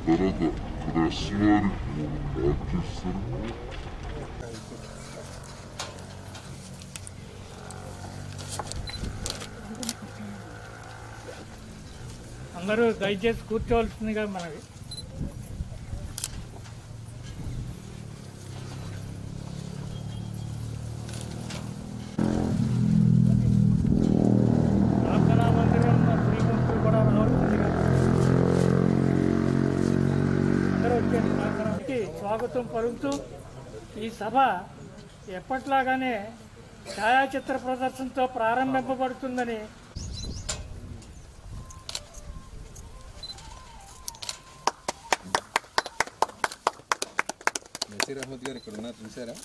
తర్వాత ప్రెస్ వారికి మూడు మార్కులు ఇస్తారు అందరూ దయచేసి కూర్చోవలసిందిగా మనవి ప్రార్థనా మందిరం శ్రీమంతులు కూడా రావాల్సిందిగా అందరూ వచ్చేయండి ప్రార్థనకి స్వాగతం పలుకుతూ ఈ సభ ఎప్పట్లాగానే ఛాయాచిత్ర ప్రదర్శనతో ప్రారంభింపబడుతుందని నసీర్ అహ్మద్ గారు ఇక్కడ ఉన్నారు చూసారా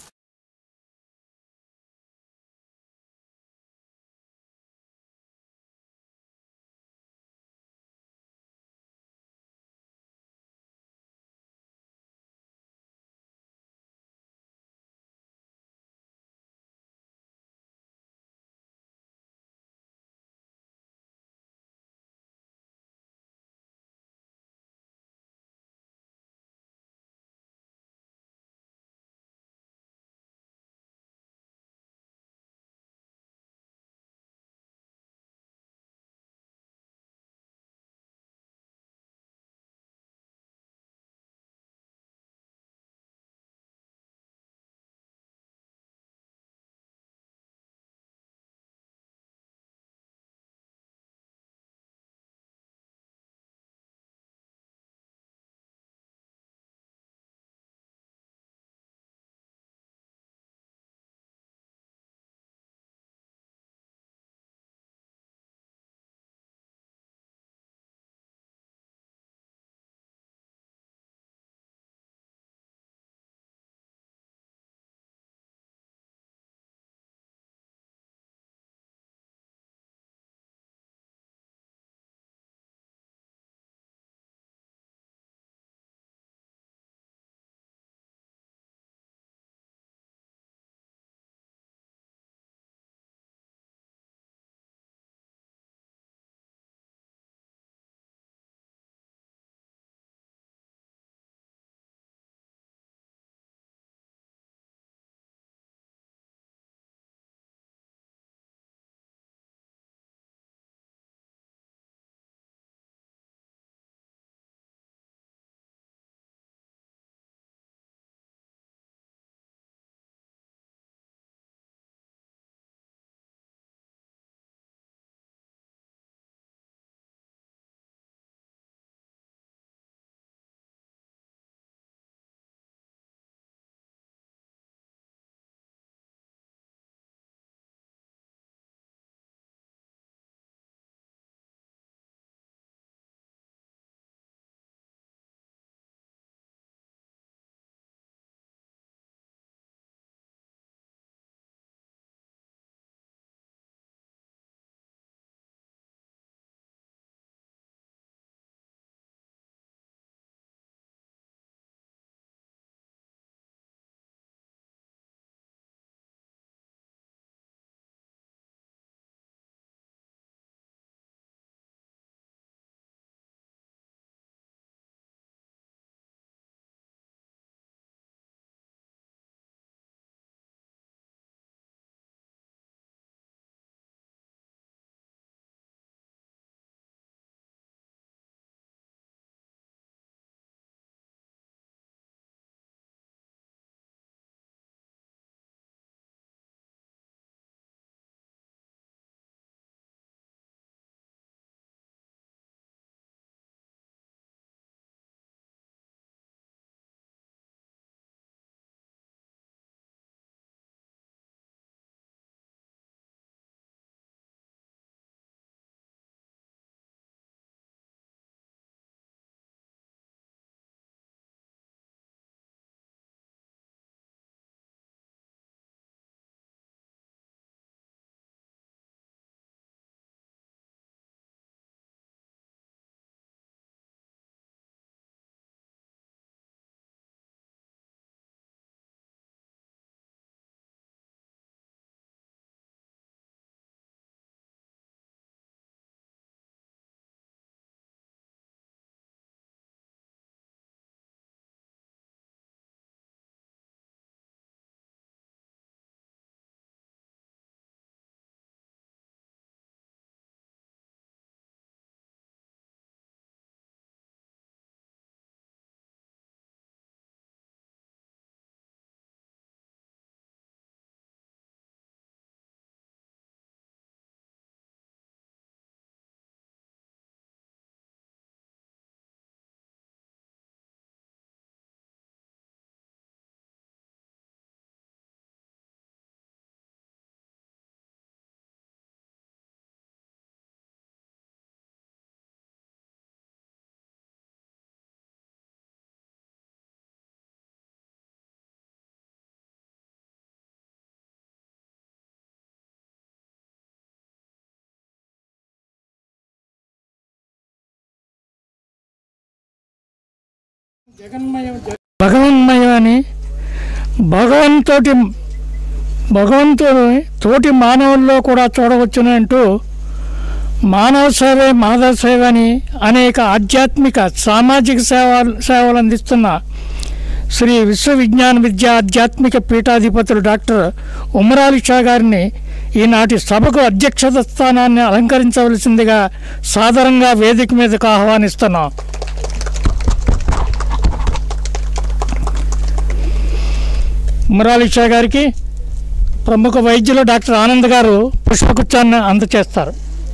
జగన్మయం భగవన్మయం అని భగవంతోటి భగవంతుని తోటి మానవుల్లో కూడా చూడవచ్చును అంటూ మానవ సేవే మాధవ సేవ అని అనేక ఆధ్యాత్మిక సామాజిక సేవ సేవలు అందిస్తున్న శ్రీ విశ్వవిజ్ఞాన విద్య ఆధ్యాత్మిక పీఠాధిపతులు డాక్టర్ ఉమరాలి షా గారిని ఈనాటి సభకు అధ్యక్షత స్థానాన్ని అలంకరించవలసిందిగా సాదరంగా వేదిక మీదకు ఆహ్వానిస్తున్నాం ఉమరాలి షా గారికి ప్రముఖ వైద్యులు డాక్టర్ ఆనంద్ గారు పుష్పగుచ్చాన్ని అందచేస్తారు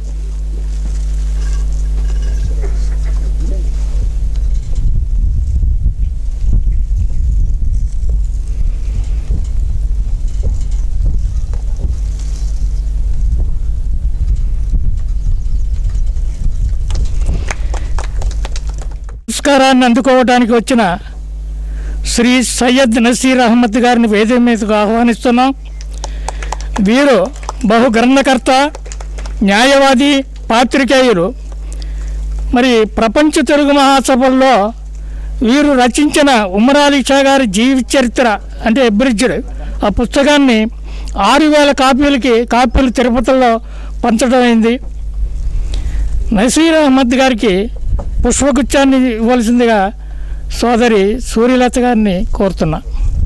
పురస్కారాన్ని అందుకోవడానికి వచ్చిన శ్రీ సయ్యద్ నసీర్ అహ్మద్ గారిని వేదిక మీదకు ఆహ్వానిస్తున్నాం వీరు బహు గ్రంథకర్త న్యాయవాది పాత్రికేయులు మరి ప్రపంచ తెలుగు మహాసభల్లో వీరు రచించిన ఉమరాలి షా గారి జీవిత చరిత్ర అంటే ఎబ్రిడ్జ్డ్ ఆ పుస్తకాన్ని ఆరు వేల కాపీలకి కాపీలు తిరుపతిలో పంచడం అయింది నసీర్ అహ్మద్ గారికి పుష్పగుచ్చాన్ని ఇవ్వాల్సిందిగా సోదరి సూర్యలత గారిని కోరుతున్నా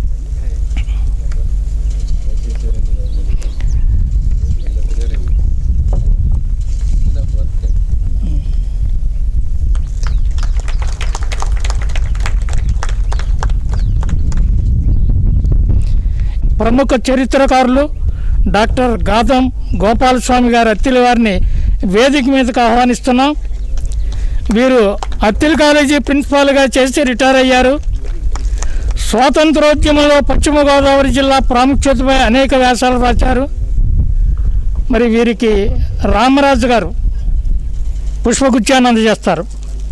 ప్రముఖ చరిత్రకారులు డాక్టర్ గాదం గోపాలస్వామి గారి అత్తిలి వారిని వేదిక మీదకు ఆహ్వానిస్తున్నాం వీరు అత్తిలి కాలేజీ ప్రిన్సిపాల్గా చేసి రిటైర్ అయ్యారు స్వాతంత్రోద్యమంలో పశ్చిమ గోదావరి జిల్లా ప్రాముఖ్యతపై అనేక వ్యాసాలు రాశారు మరి వీరికి రామరాజు గారు పుష్పగుచ్చాన్ని అందజేస్తారు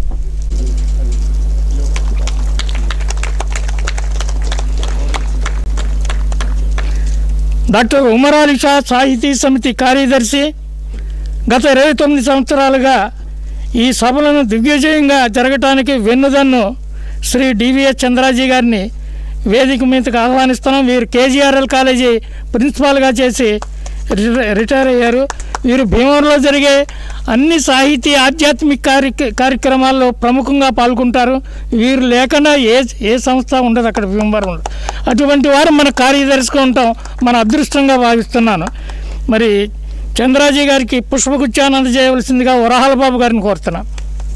డాక్టర్ ఉమర్ అలీ షా సాహితీ సమితి కార్యదర్శి గత ఇరవై తొమ్మిది సంవత్సరాలుగా ఈ సభలను దిగ్విజయంగా జరగటానికి వెన్నుదన్ను శ్రీ డివిఎస్ చంద్రాజీ గారిని వేదిక మీదకి ఆహ్వానిస్తున్నాం వీరు కేజీఆర్ఎల్ కాలేజీ ప్రిన్సిపాల్గా చేసి రి- రిటైర్ అయ్యారు వీరు భీమవరంలో జరిగే అన్ని సాహితీ ఆధ్యాత్మిక కార్య కార్యక్రమాల్లో ప్రముఖంగా పాల్గొంటారు వీరు లేకుండా ఏ ఏ సంస్థ ఉండదు అక్కడ భీమవరంలో అటువంటి వారు మన కార్యదర్శిగా ఉంటాం మన అదృష్టంగా భావిస్తున్నాను మరి చంద్రాజీ గారికి పుష్పగుచ్చాన్ని అందజేయవలసిందిగా వరహాల బాబు గారిని కోరుతున్నాను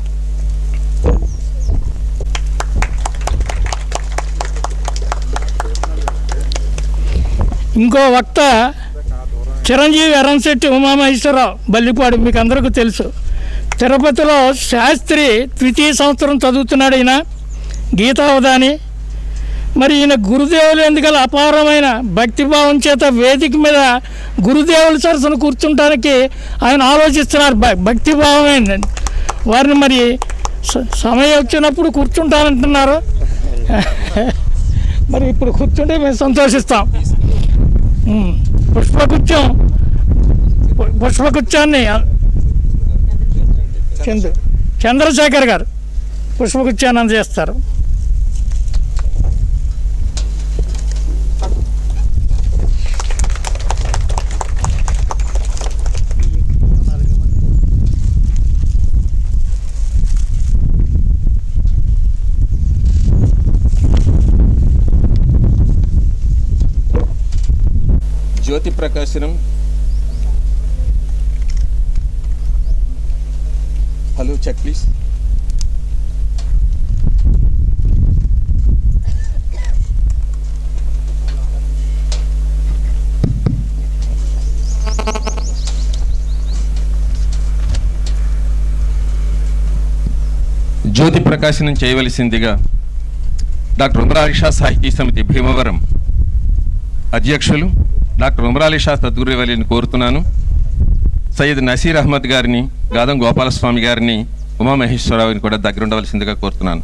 ఇంకో వక్త చిరంజీవి ఎర్రంశెట్టి ఉమామహేశ్వరరావు బల్లిపాడు మీకు అందరికీ తెలుసు తిరుపతిలో శాస్త్రి ద్వితీయ సంవత్సరం చదువుతున్నాడు ఈయన గీతావధాని మరి ఈయన గురుదేవులు ఎందుకల అపారమైన భక్తిభావం చేత వేదిక మీద గురుదేవుల సరసన కూర్చుంటానికి ఆయన ఆలోచిస్తున్నారు భ భక్తిభావమే వారిని మరి స- సమయం వచ్చినప్పుడు కూర్చుంటానంటున్నారు మరి ఇప్పుడు కూర్చుంటే మేము సంతోషిస్తాం ఉమ్. పుష్పగుచ్చం పు- పుష్పగుచ్చాన్ని చంద్ర చంద్రశేఖర్ గారు పుష్పగుచ్చాన్ని అందజేస్తారు జ్యోతి ప్రకాశనం హలో చెక్ ప్లీజ్ జ్యోతి ప్రకాశనం చేయవలసిందిగా డాక్టర్ ఉమరాలి షా సాహితీ సమితి భీమవరం అధ్యక్షులు డాక్టర్ ఉమరాలి షా సద్గురువలిని కోరుతున్నాను సయ్యద్ నసీర్ అహ్మద్ గారిని గాదం గోపాలస్వామి గారిని ఉమామహేశ్వరరావుని కూడా దగ్గర ఉండవలసిందిగా కోరుతున్నాను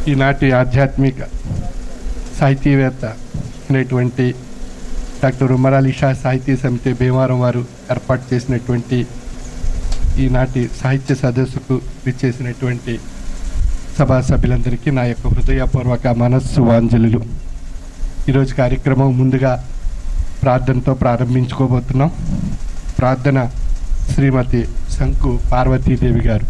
ఈనాటి ఆధ్యాత్మిక సాహితీవేత్త అయినటువంటి డాక్టర్ ఉమరాలి షా సాహితీ సమితి భీమవరం వారు ఏర్పాటు చేసినటువంటి ఈనాటి సాహిత్య సదస్సుకు విచ్చేసినటువంటి సభా సభ్యులందరికీ నా యొక్క హృదయపూర్వక మనస్సు వాంజలులు ఈరోజు కార్యక్రమం ముందుగా ప్రార్థనతో ప్రారంభించుకోబోతున్నాం ప్రార్థన శ్రీమతి శంకు పార్వతీదేవి గారు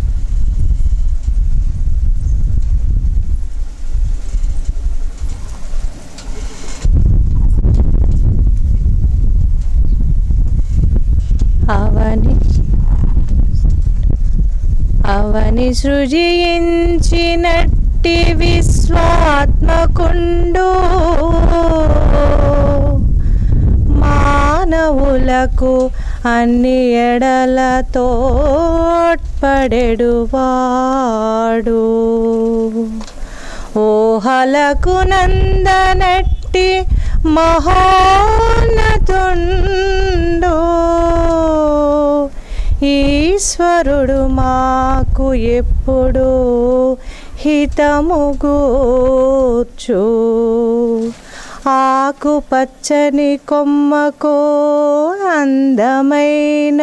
అవని అవని సృజించినట్టి విశ్వాత్మకుండు మానవులకు అన్ని ఎడలతో పడెడువాడు ఓహలకు నందనట్టి మహోన్నతుండు ఈశ్వరుడు మాకు ఎప్పుడు హితముగూర్చు ఆకు పచ్చని కొమ్మకో అందమైన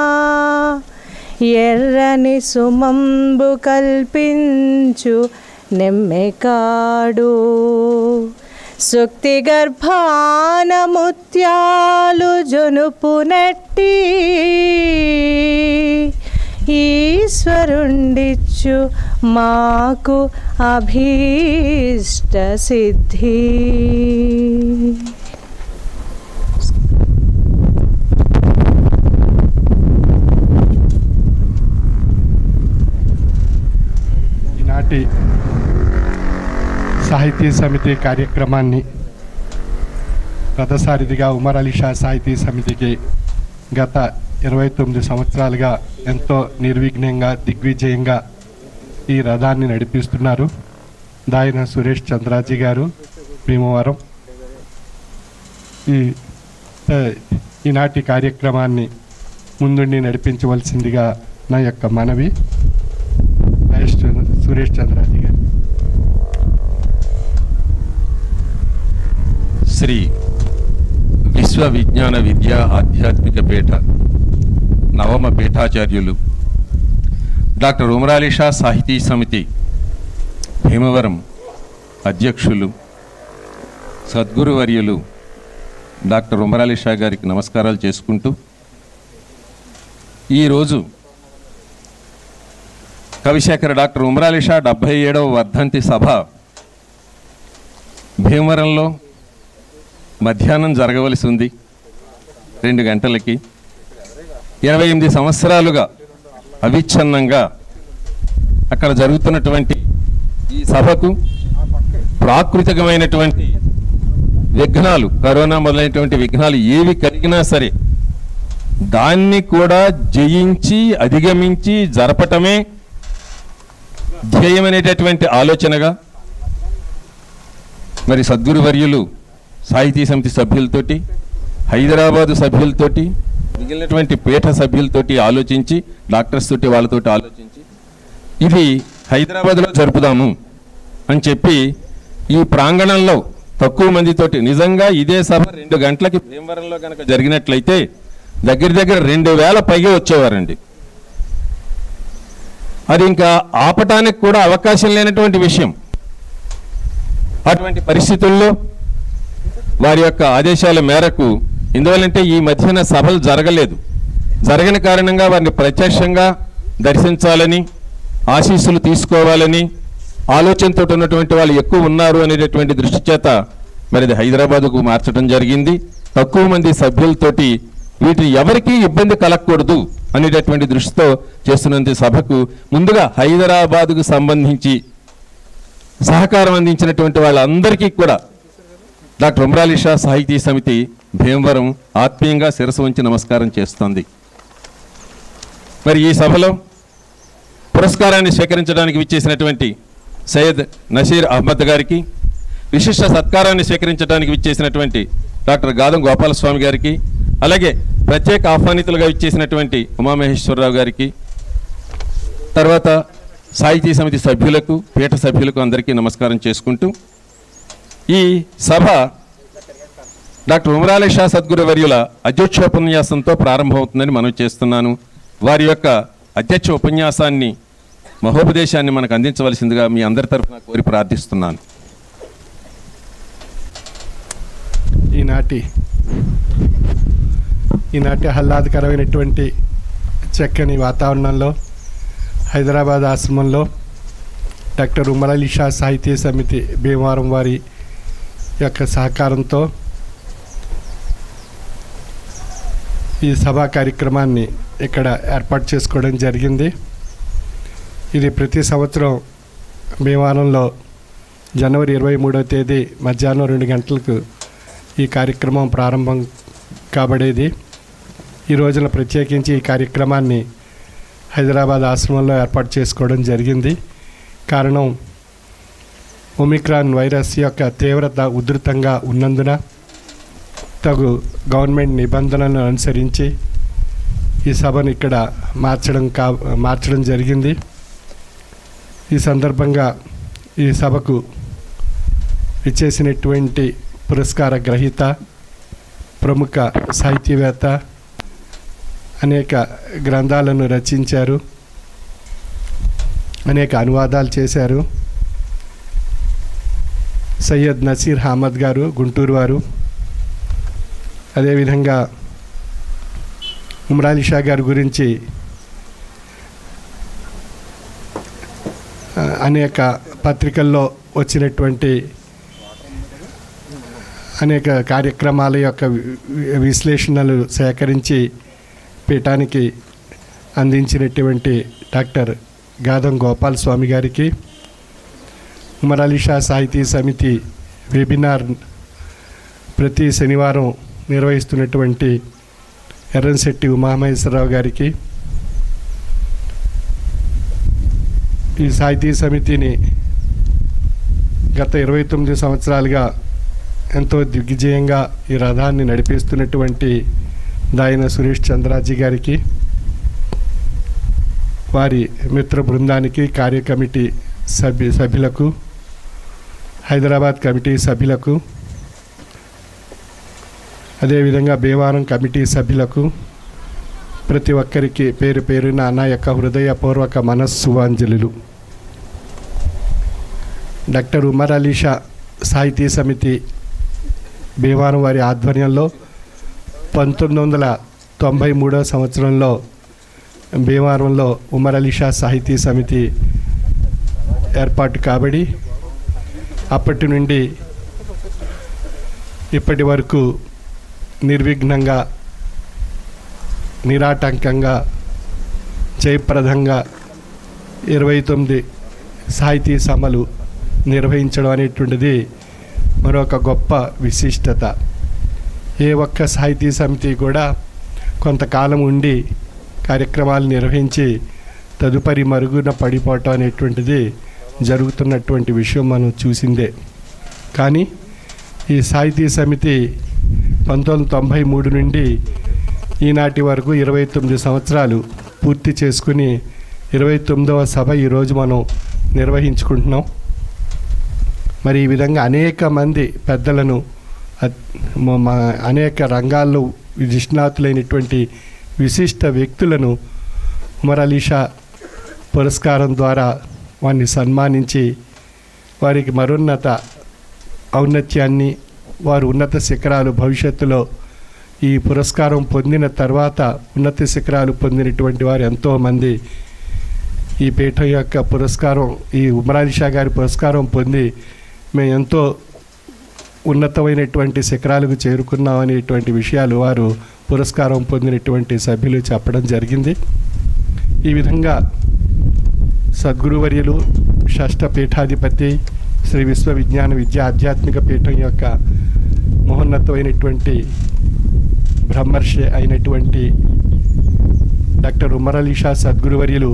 ఎర్రని సుమంబు కల్పించు నెమ్మెకాడు సుక్తి గర్భాన ముత్యాలు జొనుపునట్టి ఈశ్వరుండిచ్చు మాకు అభీష్ట సిద్ధి ఈనాటి సాహితీ సమితి కార్యక్రమాన్ని రథసారిదిగా ఉమర్ అలీ షా సాహితీ సమితికి గత ఇరవై తొమ్మిది సంవత్సరాలుగా ఎంతో నిర్విఘ్నంగా దిగ్విజయంగా ఈ రథాన్ని నడిపిస్తున్నారు దాయన సురేష్ చంద్రాజీ గారు భీమవరం ఈ ఆ, ఈనాటి కార్యక్రమాన్ని ముందుండి నడిపించవలసిందిగా నా యొక్క మనవి మహేష్ చంద్ర- సురేష్ చంద్రాజీ గారు శ్రీ విశ్వ విజ్ఞాన విద్యా ఆధ్యాత్మిక పీఠ నవమ పీఠాచార్యులు డాక్టర్ ఉమరాలి షా సాహితీ సమితి భీమవరం అధ్యక్షులు సద్గురువర్యులు డాక్టర్ ఉమరాలి షా గారికి నమస్కారాలు చేసుకుంటూ ఈరోజు కవిశేఖర డాక్టర్ ఉమరాలి షా డెబ్భై ఏడవ వర్ధంతి సభ భీమవరంలో మధ్యాహ్నం జరగవలసి ఉంది రెండు గంటలకి ఇరవై ఎనిమిది సంవత్సరాలుగా అవిచ్ఛిన్నంగా అక్కడ జరుగుతున్నటువంటి ఈ సభకు ప్రాకృతికమైనటువంటి విఘ్నాలు కరోనా మొదలైనటువంటి విఘ్నాలు ఏవి కలిగినా సరే దాన్ని కూడా జయించి అధిగమించి జరపటమే ధ్యేయమనేటటువంటి ఆలోచనగా మరి సద్గురువర్యులు సాహితీ సమితి సభ్యులతోటి హైదరాబాదు సభ్యులతోటి మిగిలినటువంటి పీఠ సభ్యులతోటి ఆలోచించి డాక్టర్స్ తోటి వాళ్ళతోటి ఆలోచించి ఇది హైదరాబాద్లో జరుపుదాము అని చెప్పి ఈ ప్రాంగణంలో తక్కువ మందితోటి నిజంగా ఇదే సభ రెండు గంటలకి భీమవరంలో కనుక జరిగినట్లయితే దగ్గర దగ్గర రెండు వేల పైగా వచ్చేవారండి అది ఇంకా ఆపటానికి కూడా అవకాశం లేనటువంటి విషయం అటువంటి పరిస్థితుల్లో వారి యొక్క ఆదేశాల మేరకు ఎందువల్లంటే ఈ మధ్యన సభలు జరగలేదు జరగని కారణంగా వారిని ప్రత్యక్షంగా దర్శించాలని ఆశీస్సులు తీసుకోవాలని ఆలోచనతో ఉన్నటువంటి వాళ్ళు ఎక్కువ ఉన్నారు అనేటటువంటి దృష్టి చేత మరి అది హైదరాబాదుకు మార్చడం జరిగింది తక్కువ మంది సభ్యులతోటి వీటిని ఎవరికీ ఇబ్బంది కలగకూడదు అనేటటువంటి దృష్టితో చేస్తున్నది సభకు ముందుగా హైదరాబాదుకు సంబంధించి సహకారం అందించినటువంటి వాళ్ళందరికీ కూడా డాక్టర్ ఉమ్రాలి షా సాహితీ సమితి భీమవరం ఆత్మీయంగా శిరసు ఉంచి నమస్కారం చేస్తోంది మరి ఈ సభలో పురస్కారాన్ని స్వీకరించడానికి విచ్చేసినటువంటి సయ్యద్ నషీర్ అహ్మద్ గారికి విశిష్ట సత్కారాన్ని స్వీకరించడానికి విచ్చేసినటువంటి డాక్టర్ గాదం గోపాలస్వామి గారికి అలాగే ప్రత్యేక ఆహ్వానితులుగా విచ్చేసినటువంటి ఉమామహేశ్వరరావు గారికి తర్వాత సాహితీ సమితి సభ్యులకు పీఠ సభ్యులకు అందరికీ నమస్కారం చేసుకుంటూ ఈ సభ డాక్టర్ ఉమరాలి షా సద్గురు వర్యుల అధ్యక్ష ఉపన్యాసంతో ప్రారంభమవుతుందని మనం చేస్తున్నాను వారి యొక్క అధ్యక్ష ఉపన్యాసాన్ని మహోపదేశాన్ని మనకు అందించవలసిందిగా మీ అందరి తరఫున కోరి ప్రార్థిస్తున్నాను ఈనాటి ఈనాటి ఆహ్లాదకరమైనటువంటి చక్కని వాతావరణంలో హైదరాబాద్ ఆశ్రమంలో డాక్టర్ ఉమర్ అలీ షా సాహితీ సమితి భీమవరం వారి యొక్క సహకారంతో ఈ సభా కార్యక్రమాన్ని ఇక్కడ ఏర్పాటు చేసుకోవడం జరిగింది ఇది ప్రతి సంవత్సరం భీమవరంలో జనవరి ఇరవై మూడవ తేదీ మధ్యాహ్నం రెండు గంటలకు ఈ కార్యక్రమం ప్రారంభం కాబడేది ఈ రోజున ప్రత్యేకించి ఈ కార్యక్రమాన్ని హైదరాబాద్ ఆశ్రమంలో ఏర్పాటు చేసుకోవడం జరిగింది కారణం ఒమిక్రాన్ వైరస్ యొక్క తీవ్రత ఉధృతంగా ఉన్నందున తగు గవర్నమెంట్ నిబంధనలను అనుసరించి ఈ సభను ఇక్కడ మార్చడం కా మార్చడం జరిగింది ఈ సందర్భంగా ఈ సభకు ఇచ్చేసినటువంటి పురస్కార గ్రహీత ప్రముఖ సాహితీవేత్త అనేక గ్రంథాలను రచించారు అనేక అనువాదాలు చేశారు సయ్యద్ నసీర్ అహ్మద్ గారు గుంటూరు వారు అదేవిధంగా ఉమ్రాలి షా గారి గురించి ఆ, అనేక పత్రికల్లో వచ్చినటువంటి అనేక కార్యక్రమాల యొక్క వి- వి- విశ్లేషణలు సేకరించి పీఠానికి అందించినటువంటి డాక్టర్ గాదం గోపాల్ స్వామి గారికి ఉమర్ అలీ షా సాహితీ సమితి వెబినార్ ప్రతి శనివారం నిర్వహిస్తున్నటువంటి ఎర్రంశెట్టి ఉమామహేశ్వరరావు గారికి ఈ సాహితీ సమితిని గత ఇరవై తొమ్మిది సంవత్సరాలుగా ఎంతో దిగ్విజయంగా ఈ రథాన్ని నడిపిస్తున్నటువంటి దాయన సురేష్ చంద్రాజీ గారికి వారి మిత్ర బృందానికి కార్య కమిటీ సభ్య సభ్యులకు హైదరాబాద్ కమిటీ సభ్యులకు అదేవిధంగా భీమవరం కమిటీ సభ్యులకు ప్రతి ఒక్కరికి పేరు పేరున నా యొక్క హృదయపూర్వక మనస్సువాంజలులు డాక్టర్ ఉమర్ అలీ షా సాహితీ సమితి భీమవరం వారి ఆధ్వర్యంలో పంతొమ్మిది వందల తొంభై మూడో సంవత్సరంలో భీమవరంలో ఉమర్ అలీ షా సాహితీ సమితి ఏర్పాటు కాబడి అప్పటి నుండి ఇప్పటి వరకు నిర్విఘ్నంగా నిరాటంకంగా జయప్రదంగా ఇరవై తొమ్మిది సాహితీ సభలు నిర్వహించడం అనేటువంటిది మరొక గొప్ప విశిష్టత ఏ ఒక్క సాహితీ సమితి కూడా కొంతకాలం ఉండి కార్యక్రమాలు నిర్వహించి తదుపరి మరుగున పడిపోవటం అనేటువంటిది జరుగుతున్నటువంటి విషయం మనం చూసిందే కానీ ఈ సాహితీ సమితి పంతొమ్మిది వందల తొంభై మూడు నుండి ఈనాటి వరకు ఇరవై తొమ్మిది సంవత్సరాలు పూర్తి చేసుకుని ఇరవై తొమ్మిదవ సభ ఈరోజు మనం నిర్వహించుకుంటున్నాం మరి ఈ విధంగా అనేక మంది పెద్దలను అత్- మ- మా అనేక రంగాల్లో నిష్ణాతులైనటువంటి విశిష్ట వ్యక్తులను ఉమర్ అలీ షా పురస్కారం ద్వారా వారిని సన్మానించి వారికి మరున్నత ఔన్నత్యాన్ని వారు ఉన్నత శిఖరాలు భవిష్యత్తులో ఈ పురస్కారం పొందిన తర్వాత ఉన్నత శిఖరాలు పొందినటువంటి వారు ఎంతోమంది ఈ పీఠం యొక్క పురస్కారం ఈ ఉమరాలి షా గారి పురస్కారం పొంది మేము ఎంతో ఉన్నతమైనటువంటి శిఖరాలకు చేరుకున్నాం అనేటువంటి విషయాలు వారు పురస్కారం పొందినటువంటి సభ్యులు చెప్పడం జరిగింది ఈ విధంగా సద్గురువర్యులు షష్ఠ పీఠాధిపతి శ్రీ విశ్వవిజ్ఞాన విద్య ఆధ్యాత్మిక పీఠం యొక్క మహోన్నతమైనటువంటి బ్రహ్మర్షి అయినటువంటి డాక్టర్ ఉమర్ అలీ షా సద్గురువర్యులు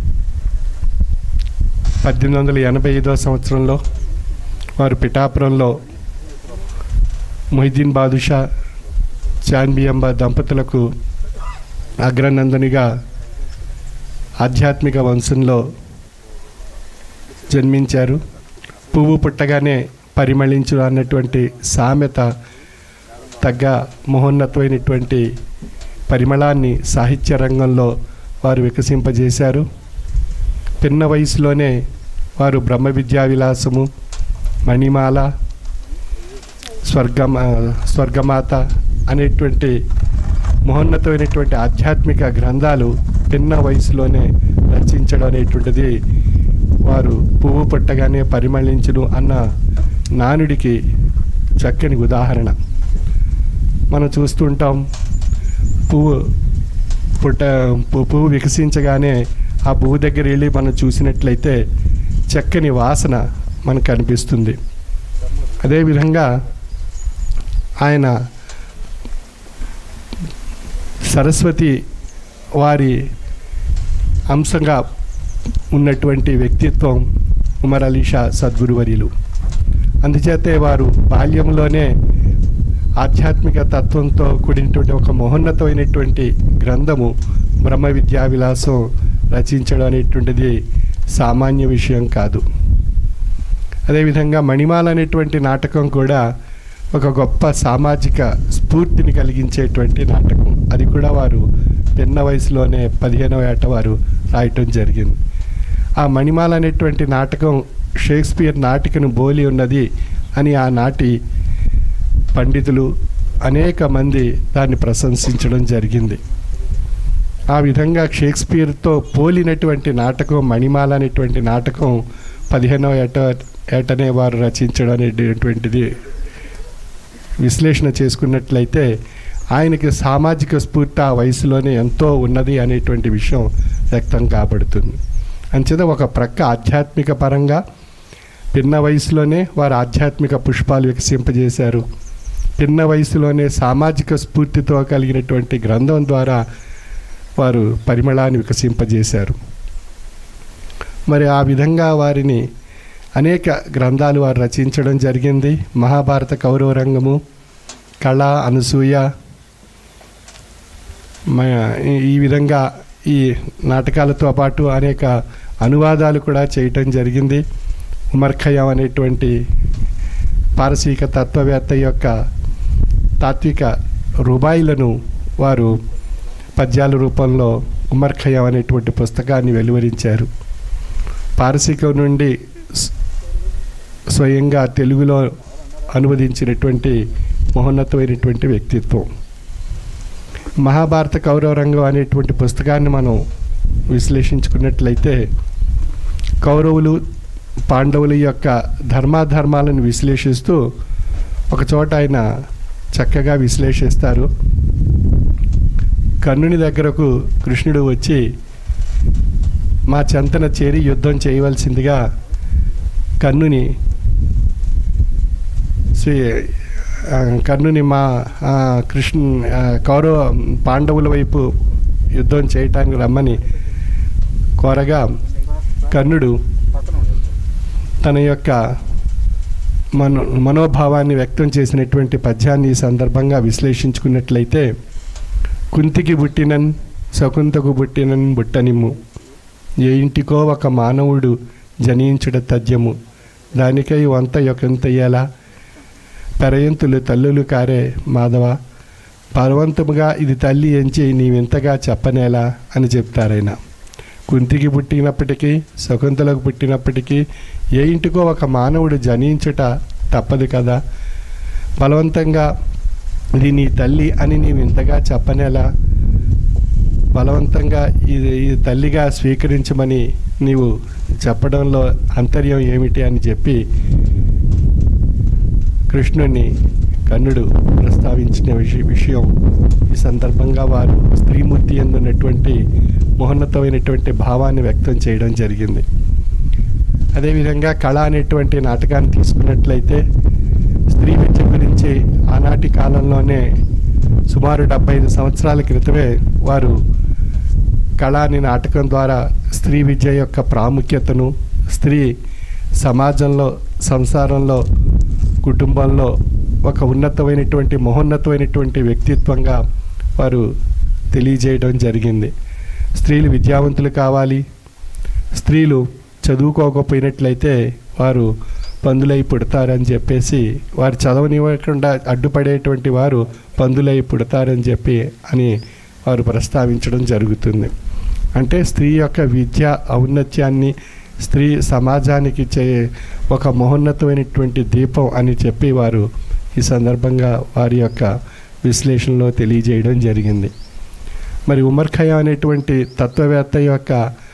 పద్దెనిమిది వందల ఎనభై ఐదో సంవత్సరంలో వారు పిఠాపురంలో మొహిద్దీన్ బాదుషా చాన్బియంబ దంపతులకు అగ్రనందనిగా ఆధ్యాత్మిక వంశంలో జన్మించారు పువ్వు పుట్టగానే పరిమళించు అన్నటువంటి సామెత తగ్గ మహోన్నతమైనటువంటి పరిమళాన్ని సాహిత్య రంగంలో వారు వికసింపజేశారు పిన్న వయసులోనే వారు బ్రహ్మ విద్యా విలాసము మణిమాల స్వర్గమ స్వర్గమాత అనేటువంటి మహోన్నతమైనటువంటి ఆధ్యాత్మిక గ్రంథాలు పిన్న వయసులోనే రచించడం అనేటువంటిది వారు పువ్వు పుట్టగానే పరిమళించును అన్న నానుడికి చక్కని ఉదాహరణ మనం చూస్తుంటాం పువ్వు పుట్ట పు- పువ్వు వికసించగానే ఆ పువ్వు దగ్గర వెళ్ళి మనం చూసినట్లయితే చక్కని వాసన మనకు కనిపిస్తుంది అదేవిధంగా ఆయన సరస్వతి వారి అంశంగా ఉన్నటువంటి వ్యక్తిత్వం ఉమర్ అలీ షా సద్గురువర్యులు అందుచేతే వారు బాల్యంలోనే ఆధ్యాత్మిక తత్వంతో కూడినటువంటి ఒక మహోన్నతమైనటువంటి గ్రంథము బ్రహ్మ విద్యా విలాసం రచించడం అనేటువంటిది సామాన్య విషయం కాదు అదేవిధంగా మణిమాల అనేటువంటి నాటకం కూడా ఒక గొప్ప సామాజిక స్ఫూర్తిని కలిగించేటువంటి నాటకం అది కూడా వారు చిన్న వయసులోనే పదిహేనవ ఏట వారు రాయటం జరిగింది ఆ మణిమాల అనేటువంటి నాటకం షేక్స్పియర్ నాటికను బోలి ఉన్నది అని ఆనాటి పండితులు అనేక మంది దాన్ని ప్రశంసించడం జరిగింది ఆ విధంగా షేక్స్పియర్తో పోలినటువంటి నాటకం మణిమాల అనేటువంటి నాటకం పదిహేనవ ఏట ఏటనే వారు రచించడం అనేటువంటిది విశ్లేషణ చేసుకున్నట్లయితే ఆయనకి సామాజిక స్ఫూర్తి ఆ వయసులోనే ఎంతో ఉన్నది అనేటువంటి విషయం వ్యక్తం కాబడుతుంది అంచేత ఒక ప్రక్క ఆధ్యాత్మిక పరంగా పిన్న వయసులోనే వారు ఆధ్యాత్మిక పుష్పాలు వికసింపజేశారు పిన్న వయసులోనే సామాజిక స్ఫూర్తితో కలిగినటువంటి గ్రంథం ద్వారా వారు పరిమళాన్ని వికసింపజేశారు మరి ఆ విధంగా వారిని అనేక గ్రంథాలు వారు రచించడం జరిగింది మహాభారత కౌరవ రంగము కళ అనసూయ మ- ఈ- ఈ విధంగా ఈ నాటకాలతో పాటు అనేక అనువాదాలు కూడా చేయటం జరిగింది ఉమర్ ఖయాం అనేటువంటి పారసీక తత్వవేత్త యొక్క తాత్విక రుబాయిలను వారు పద్యాల రూపంలో ఉమర్ ఖయాం అనేటువంటి పుస్తకాన్ని వెలువరించారు పారసీకం నుండి స్- స్వయంగా తెలుగులో అనువదించినటువంటి మహోన్నతమైనటువంటి వ్యక్తిత్వం మహాభారత కౌరవ రంగం అనేటువంటి పుస్తకాన్ని మనం విశ్లేషించుకున్నట్లయితే కౌరవులు పాండవుల యొక్క ధర్మాధర్మాలను విశ్లేషిస్తూ ఒక చోట ఆయన చక్కగా విశ్లేషిస్తారు కర్ణుని దగ్గరకు కృష్ణుడు వచ్చి మా చెంతన చేరి యుద్ధం చేయవలసిందిగా కర్ణుని శ్రీ ఆ, కర్ణుని మా ఆ, కృష్ణ ఆ, కౌరవ పాండవుల వైపు యుద్ధం చేయటానికి రమ్మని కోరగా కర్ణుడు తన యొక్క మనో మనోభావాన్ని వ్యక్తం చేసినటువంటి పద్యాన్ని ఈ సందర్భంగా విశ్లేషించుకున్నట్లయితే కుంతికి పుట్టినన్ శకుంతకు పుట్టినన్ బుట్టనిమ్ము ఏ ఇంటికో ఒక మానవుడు జనించుట తథ్యము దానికై వంత యొకంతయ్యేలా పెరయంతులు తల్లులు కారే మాధవ బలవంతముగా ఇది తల్లి ఎంచి నీవింతగా చెప్పనేలా అని చెప్తారాయన కుంతికి పుట్టినప్పటికీ శకుంతలకు పుట్టినప్పటికీ ఏ ఇంటికో ఒక మానవుడు జనించుట తప్పదు కదా బలవంతంగా ఇది నీ తల్లి అని నీవు ఇంతగా చెప్పనేలా బలవంతంగా ఇది ఇది తల్లిగా స్వీకరించమని నీవు చెప్పడంలో అంతర్యం ఏమిటి అని చెప్పి కృష్ణుని కన్నుడు ప్రస్తావించిన విషయ విషయం ఈ సందర్భంగా వారు స్త్రీమూర్తి ఎందున్నటువంటి మహోన్నతమైనటువంటి భావాన్ని వ్యక్తం చేయడం జరిగింది అదేవిధంగా కళ అనేటువంటి నాటకాన్ని తీసుకున్నట్లయితే స్త్రీ విద్య గురించి ఆనాటి కాలంలోనే సుమారు డెబ్బై ఐదు సంవత్సరాల క్రితమే వారు కళ అనే నాటకం ద్వారా స్త్రీ విద్య యొక్క ప్రాముఖ్యతను స్త్రీ సమాజంలో సంసారంలో కుటుంబంలో ఒక ఉన్నతమైనటువంటి మహోన్నతమైనటువంటి వ్యక్తిత్వంగా వారు తెలియజేయడం జరిగింది స్త్రీలు విద్యావంతులు కావాలి స్త్రీలు చదువుకోకపోయినట్లయితే వారు పందులై పుడతారని చెప్పేసి వారు చదవనివ్వకుండా అడ్డుపడేటువంటి వారు పందులై పుడతారని చెప్పి అని వారు ప్రస్తావించడం జరుగుతుంది అంటే స్త్రీ యొక్క విద్య ఔన్నత్యాన్ని స్త్రీ సమాజానికి చే ఒక మహోన్నతమైనటువంటి దీపం అని చెప్పి వారు ఈ సందర్భంగా వారి యొక్క విశ్లేషణలో తెలియజేయడం జరిగింది మరి ఉమర్ ఖయాం అనేటువంటి తత్వవేత్త యొక్క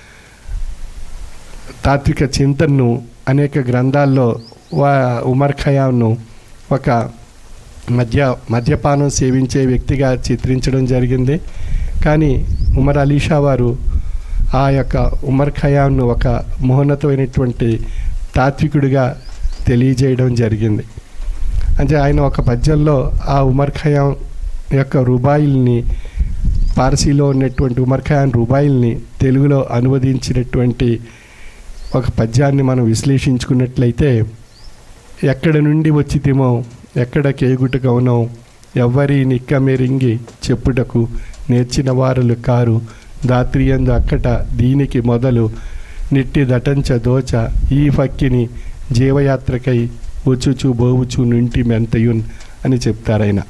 తాత్విక చింతనను అనేక గ్రంథాల్లో వా ఉమర్ ఖయాంను ఒక మద్య మద్యపానం సేవించే వ్యక్తిగా చిత్రించడం జరిగింది కానీ ఉమర్ అలీషా వారు ఆ యొక్క ఉమర్ ఖయాంను ఒక మహోన్నతమైనటువంటి తాత్వికుడిగా తెలియజేయడం జరిగింది అంటే ఆయన ఒక పద్యంలో ఆ ఉమర్ ఖయాం యొక్క రుబాయిల్ని పార్సీలో ఉన్నటువంటి ఉమర్ ఖయాన్ రుబాయిల్ని తెలుగులో అనువదించినటువంటి ఒక పద్యాన్ని మనం విశ్లేషించుకున్నట్లయితే ఎక్కడ నుండి వచ్చితిమో ఎక్కడ కేగుటకవునో ఎవ్వరి నిక్కమెరింగి చెప్పుటకు నేర్చిన వారులు కారు దాత్రియందు అక్కట దీనికి మొదలు నిట్టి దటంచ దోచ ఈ ఫక్కిని జీవయాత్రకై వచ్చుచు బోవుచు నుంటి మెంతయున్ అని చెప్తారాయన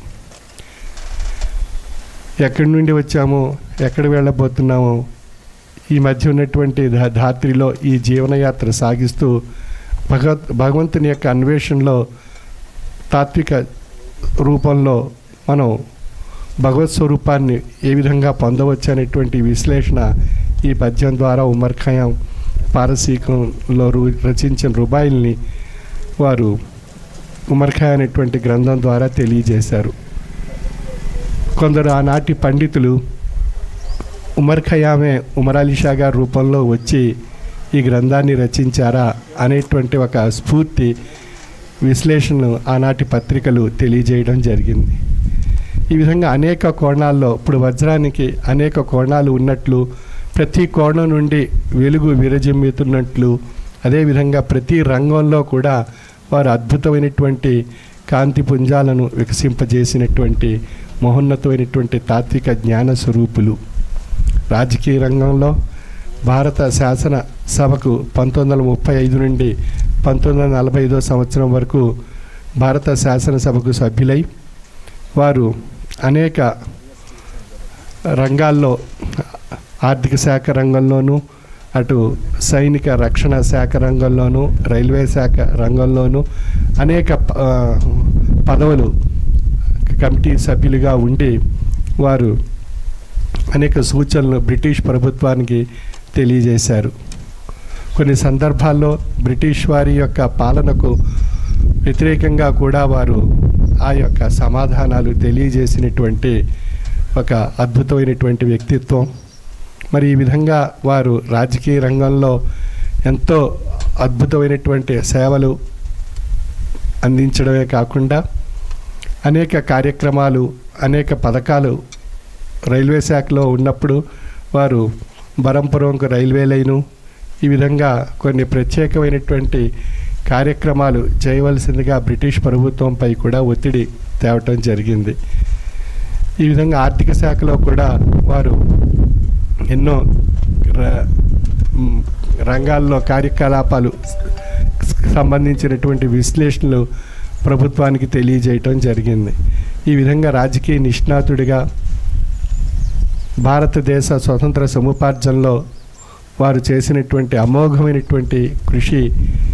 ఎక్కడి నుండి వచ్చామో ఎక్కడ వెళ్ళబోతున్నామో ఈ మధ్య ఉన్నటువంటి ధా- ధాత్రిలో ఈ జీవనయాత్ర సాగిస్తూ భగవత్ భగవంతుని యొక్క అన్వేషణలో తాత్విక రూపంలో మనం భగవత్ స్వరూపాన్ని ఏ విధంగా పొందవచ్చు అనేటువంటి విశ్లేషణ ఈ పద్యం ద్వారా ఉమర్ ఖయాం పారసీకంలో రు- రచించిన రుబాయిల్ని వారు ఉమర్ ఖయాం అనేటువంటి గ్రంథం ద్వారా తెలియజేశారు కొందరు ఆనాటి పండితులు ఉమర్ ఖయామే ఉమర్ అలీ షా గారి రూపంలో వచ్చి ఈ గ్రంథాన్ని రచించారా అనేటువంటి ఒక స్ఫూర్తి విశ్లేషణను ఆనాటి పత్రికలు తెలియజేయడం జరిగింది ఈ విధంగా అనేక కోణాల్లో ఇప్పుడు వజ్రానికి అనేక కోణాలు ఉన్నట్లు ప్రతి కోణం నుండి వెలుగు విరజిమ్ముతున్నట్లు అదేవిధంగా ప్రతి రంగంలో కూడా వారు అద్భుతమైనటువంటి కాంతి పుంజాలను వికసింపజేసినటువంటి మహోన్నతమైనటువంటి తాత్విక జ్ఞాన స్వరూపులు రాజకీయ రంగంలో భారత శాసన సభకు పంతొమ్మిది వందల ముప్పై ఐదు నుండి పంతొమ్మిది వందల నలభై ఐదో సంవత్సరం వరకు భారత శాసనసభకు సభ్యులై వారు అనేక రంగాల్లో ఆర్థిక శాఖ రంగంలోనూ అటు సైనిక రక్షణ శాఖ రంగంలోనూ రైల్వే శాఖ రంగంలోనూ అనేక ఆ, పదవులు కమిటీ సభ్యులుగా ఉండి వారు అనేక సూచనలు బ్రిటిష్ ప్రభుత్వానికి తెలియజేశారు కొన్ని సందర్భాల్లో బ్రిటిష్ వారి యొక్క పాలనకు వ్యతిరేకంగా కూడా వారు ఆ యొక్క సమాధానాలు తెలియజేసినటువంటి ఒక అద్భుతమైనటువంటి వ్యక్తిత్వం మరి ఈ విధంగా వారు రాజకీయ రంగంలో ఎంతో అద్భుతమైనటువంటి సేవలు అందించడమే కాకుండా అనేక కార్యక్రమాలు అనేక పథకాలు రైల్వే శాఖలో ఉన్నప్పుడు వారు బరంపురంకు రైల్వే లైను ఈ విధంగా కొన్ని ప్రత్యేకమైనటువంటి కార్యక్రమాలు చేయవలసిందిగా బ్రిటిష్ ప్రభుత్వంపై కూడా ఒత్తిడి తేవటం జరిగింది ఈ విధంగా ఆర్థిక శాఖలో కూడా వారు ఎన్నో ర- మ్, రంగాల్లో కార్యకలాపాలు సంబంధించినటువంటి విశ్లేషణలు ప్రభుత్వానికి తెలియజేయటం జరిగింది ఈ విధంగా రాజకీయ నిష్ణాతుడిగా భారతదేశ స్వతంత్ర సముపార్జనలో వారు చేసినటువంటి అమోఘమైనటువంటి కృషి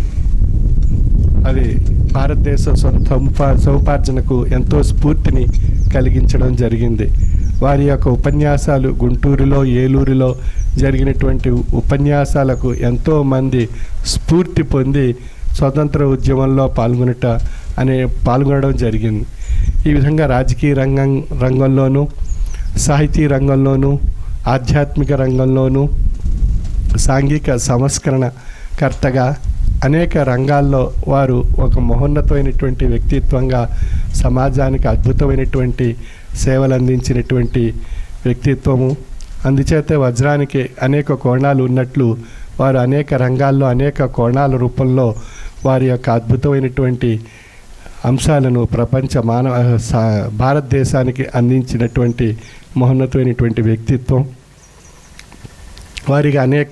అది భారతదేశ సముపా సముపార్జనకు ఎంతో స్ఫూర్తిని కలిగించడం జరిగింది వారి యొక్క ఉపన్యాసాలు గుంటూరులో ఏలూరులో జరిగినటువంటి ఉపన్యాసాలకు ఎంతోమంది స్ఫూర్తి పొంది స్వతంత్ర ఉద్యమంలో పాల్గొనట అనే పాల్గొనడం జరిగింది ఈ విధంగా రాజకీయ రంగం రంగంలోనూ సాహితీ రంగంలోనూ ఆధ్యాత్మిక రంగంలోనూ సాంఘిక సంస్కరణ కర్తగా అనేక రంగాల్లో వారు ఒక మహోన్నతమైనటువంటి వ్యక్తిత్వంగా సమాజానికి అద్భుతమైనటువంటి సేవలు అందించినటువంటి వ్యక్తిత్వము అందుచేత వజ్రానికి అనేక కోణాలు ఉన్నట్లు వారు అనేక రంగాల్లో అనేక కోణాల రూపంలో వారి యొక్క అద్భుతమైనటువంటి అంశాలను ప్రపంచ మానవ సా- భారతదేశానికి అందించినటువంటి మహోన్నతమైనటువంటి వ్యక్తిత్వం వారికి అనేక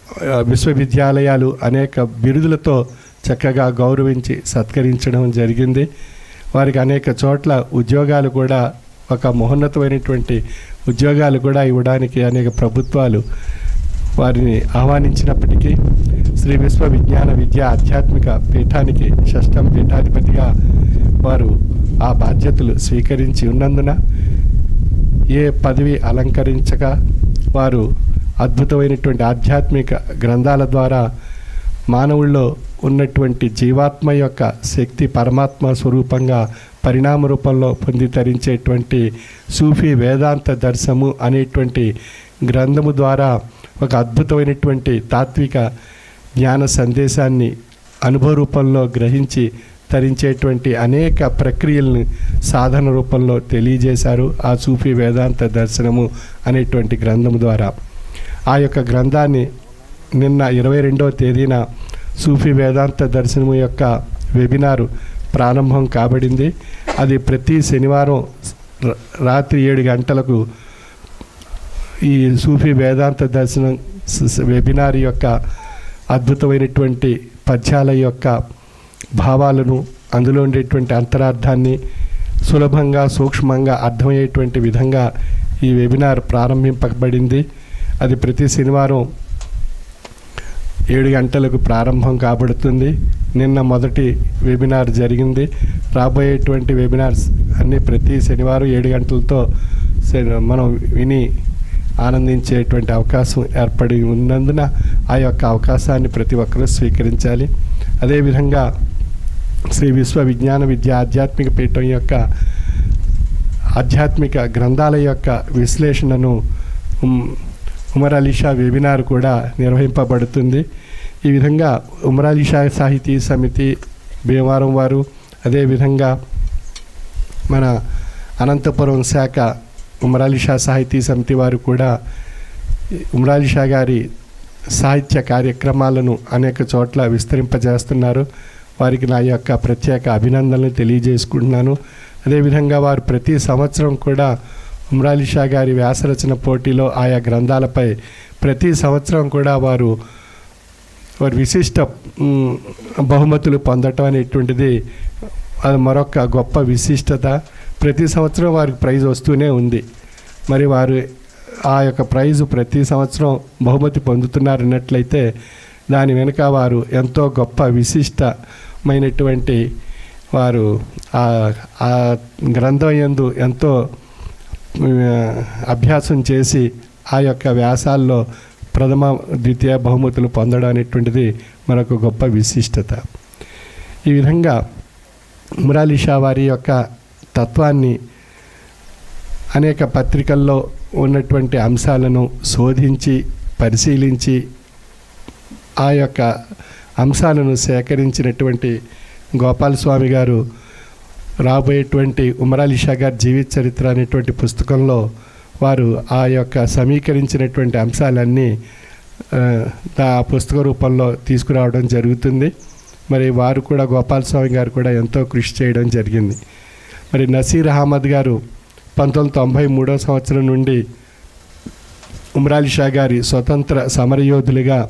ఆ, విశ్వవిద్యాలయాలు అనేక బిరుదులతో చక్కగా గౌరవించి సత్కరించడం జరిగింది వారికి అనేక చోట్ల ఉద్యోగాలు కూడా ఒక మహోన్నతమైనటువంటి ఉద్యోగాలు కూడా ఇవ్వడానికి అనేక ప్రభుత్వాలు వారిని ఆహ్వానించినప్పటికీ శ్రీ విశ్వ విజ్ఞాన విద్య ఆధ్యాత్మిక పీఠానికి షష్టం పీఠాధిపతిగా వారు ఆ బాధ్యతలు స్వీకరించి ఉన్నందున ఏ పదవి అలంకరించక వారు అద్భుతమైనటువంటి ఆధ్యాత్మిక గ్రంథాల ద్వారా మానవుల్లో ఉన్నటువంటి జీవాత్మ యొక్క శక్తి పరమాత్మ స్వరూపంగా పరిణామ రూపంలో పొంది తరించేటువంటి సూఫీ వేదాంత దర్శము అనేటువంటి గ్రంథము ద్వారా ఒక అద్భుతమైనటువంటి తాత్విక జ్ఞాన సందేశాన్ని అనుభవ రూపంలో గ్రహించి తరించేటువంటి అనేక ప్రక్రియలను సాధన రూపంలో తెలియజేశారు ఆ సూఫీ వేదాంత దర్శనము అనేటువంటి గ్రంథము ద్వారా ఆ యొక్క గ్రంథాన్ని నిన్న ఇరవై రెండవ తేదీన సూఫీ వేదాంత దర్శనము యొక్క వెబినారు ప్రారంభం కాబడింది అది ప్రతి శనివారం ర- రాత్రి ఏడు గంటలకు ఈ సూఫీ వేదాంత దర్శనం స- స- వెబినార్ యొక్క అద్భుతమైనటువంటి పద్యాల యొక్క భావాలను అందులో ఉండేటువంటి అంతరార్థాన్ని సులభంగా సూక్ష్మంగా అర్థమయ్యేటువంటి విధంగా ఈ వెబినార్ ప్రారంభింపబడింది అది ప్రతి శనివారం ఏడు గంటలకు ప్రారంభం కాబడుతుంది నిన్న మొదటి వెబినార్ జరిగింది రాబోయేటువంటి వెబినార్స్ అన్నీ ప్రతి శనివారం ఏడు గంటలతో శ- మనం విని ఆనందించేటువంటి అవకాశం ఏర్పడి ఉన్నందున ఆ యొక్క అవకాశాన్ని ప్రతి ఒక్కరూ స్వీకరించాలి అదేవిధంగా శ్రీ విశ్వ విజ్ఞాన విద్య ఆధ్యాత్మిక పీఠం యొక్క ఆధ్యాత్మిక గ్రంథాల యొక్క విశ్లేషణను ఉమ్, ఉమర్ అలీషా వెబినార్ కూడా నిర్వహింపబడుతుంది ఈ విధంగా ఉమర్ అలీషా సాహితీ సమితి భీమవరం వారు అదేవిధంగా మన అనంతపురం శాఖ ఉమర్ అలీషా సాహితీ సమితి వారు కూడా ఉమర్ అలీషా గారి సాహిత్య కార్యక్రమాలను అనేక చోట్ల విస్తరింపజేస్తున్నారు వారికి నా యొక్క ప్రత్యేక అభినందనలు తెలియజేసుకుంటున్నాను అదేవిధంగా వారు ప్రతి సంవత్సరం కూడా ఉమ్రాలి షా గారి వ్యాసరచన పోటీలో ఆయా గ్రంథాలపై ప్రతి సంవత్సరం కూడా వారు వారి విశిష్ట మ్, బహుమతులు పొందటం అనేటువంటిది అది మరొక గొప్ప విశిష్టత ప్రతి సంవత్సరం వారికి ప్రైజ్ వస్తూనే ఉంది మరి వారు ఆ యొక్క ప్రైజు ప్రతి సంవత్సరం బహుమతి పొందుతున్నారన్నట్లయితే దాని వెనుక వారు ఎంతో గొప్ప విశిష్టమైనటువంటి వారు ఆ- ఆ గ్రంథం యందు ఎంతో ఆ, అభ్యాసం చేసి ఆ యొక్క వ్యాసాల్లో ప్రథమ ద్వితీయ బహుమతులు పొందడం అనేటువంటిది మరొక గొప్ప విశిష్టత ఈ విధంగా మురాలి షా వారి యొక్క తత్వాన్ని అనేక పత్రికల్లో ఉన్నటువంటి అంశాలను శోధించి పరిశీలించి ఆ యొక్క అంశాలను సేకరించినటువంటి గోపాలస్వామి గారు రాబోయేటువంటి ఉమరాలి షా గారి జీవిత చరిత్ర అనేటువంటి పుస్తకంలో వారు ఆ యొక్క సమీకరించినటువంటి అంశాలన్నీ ఆ, ఆ పుస్తక రూపంలో తీసుకురావడం జరుగుతుంది మరి వారు కూడా గోపాలస్వామి గారు కూడా ఎంతో కృషి చేయడం జరిగింది మరి నసీర్ అహ్మద్ గారు పంతొమ్మిది తొంభై మూడో సంవత్సరం నుండి ఉమ్రాలి షా గారి స్వతంత్ర సమరయోధులుగా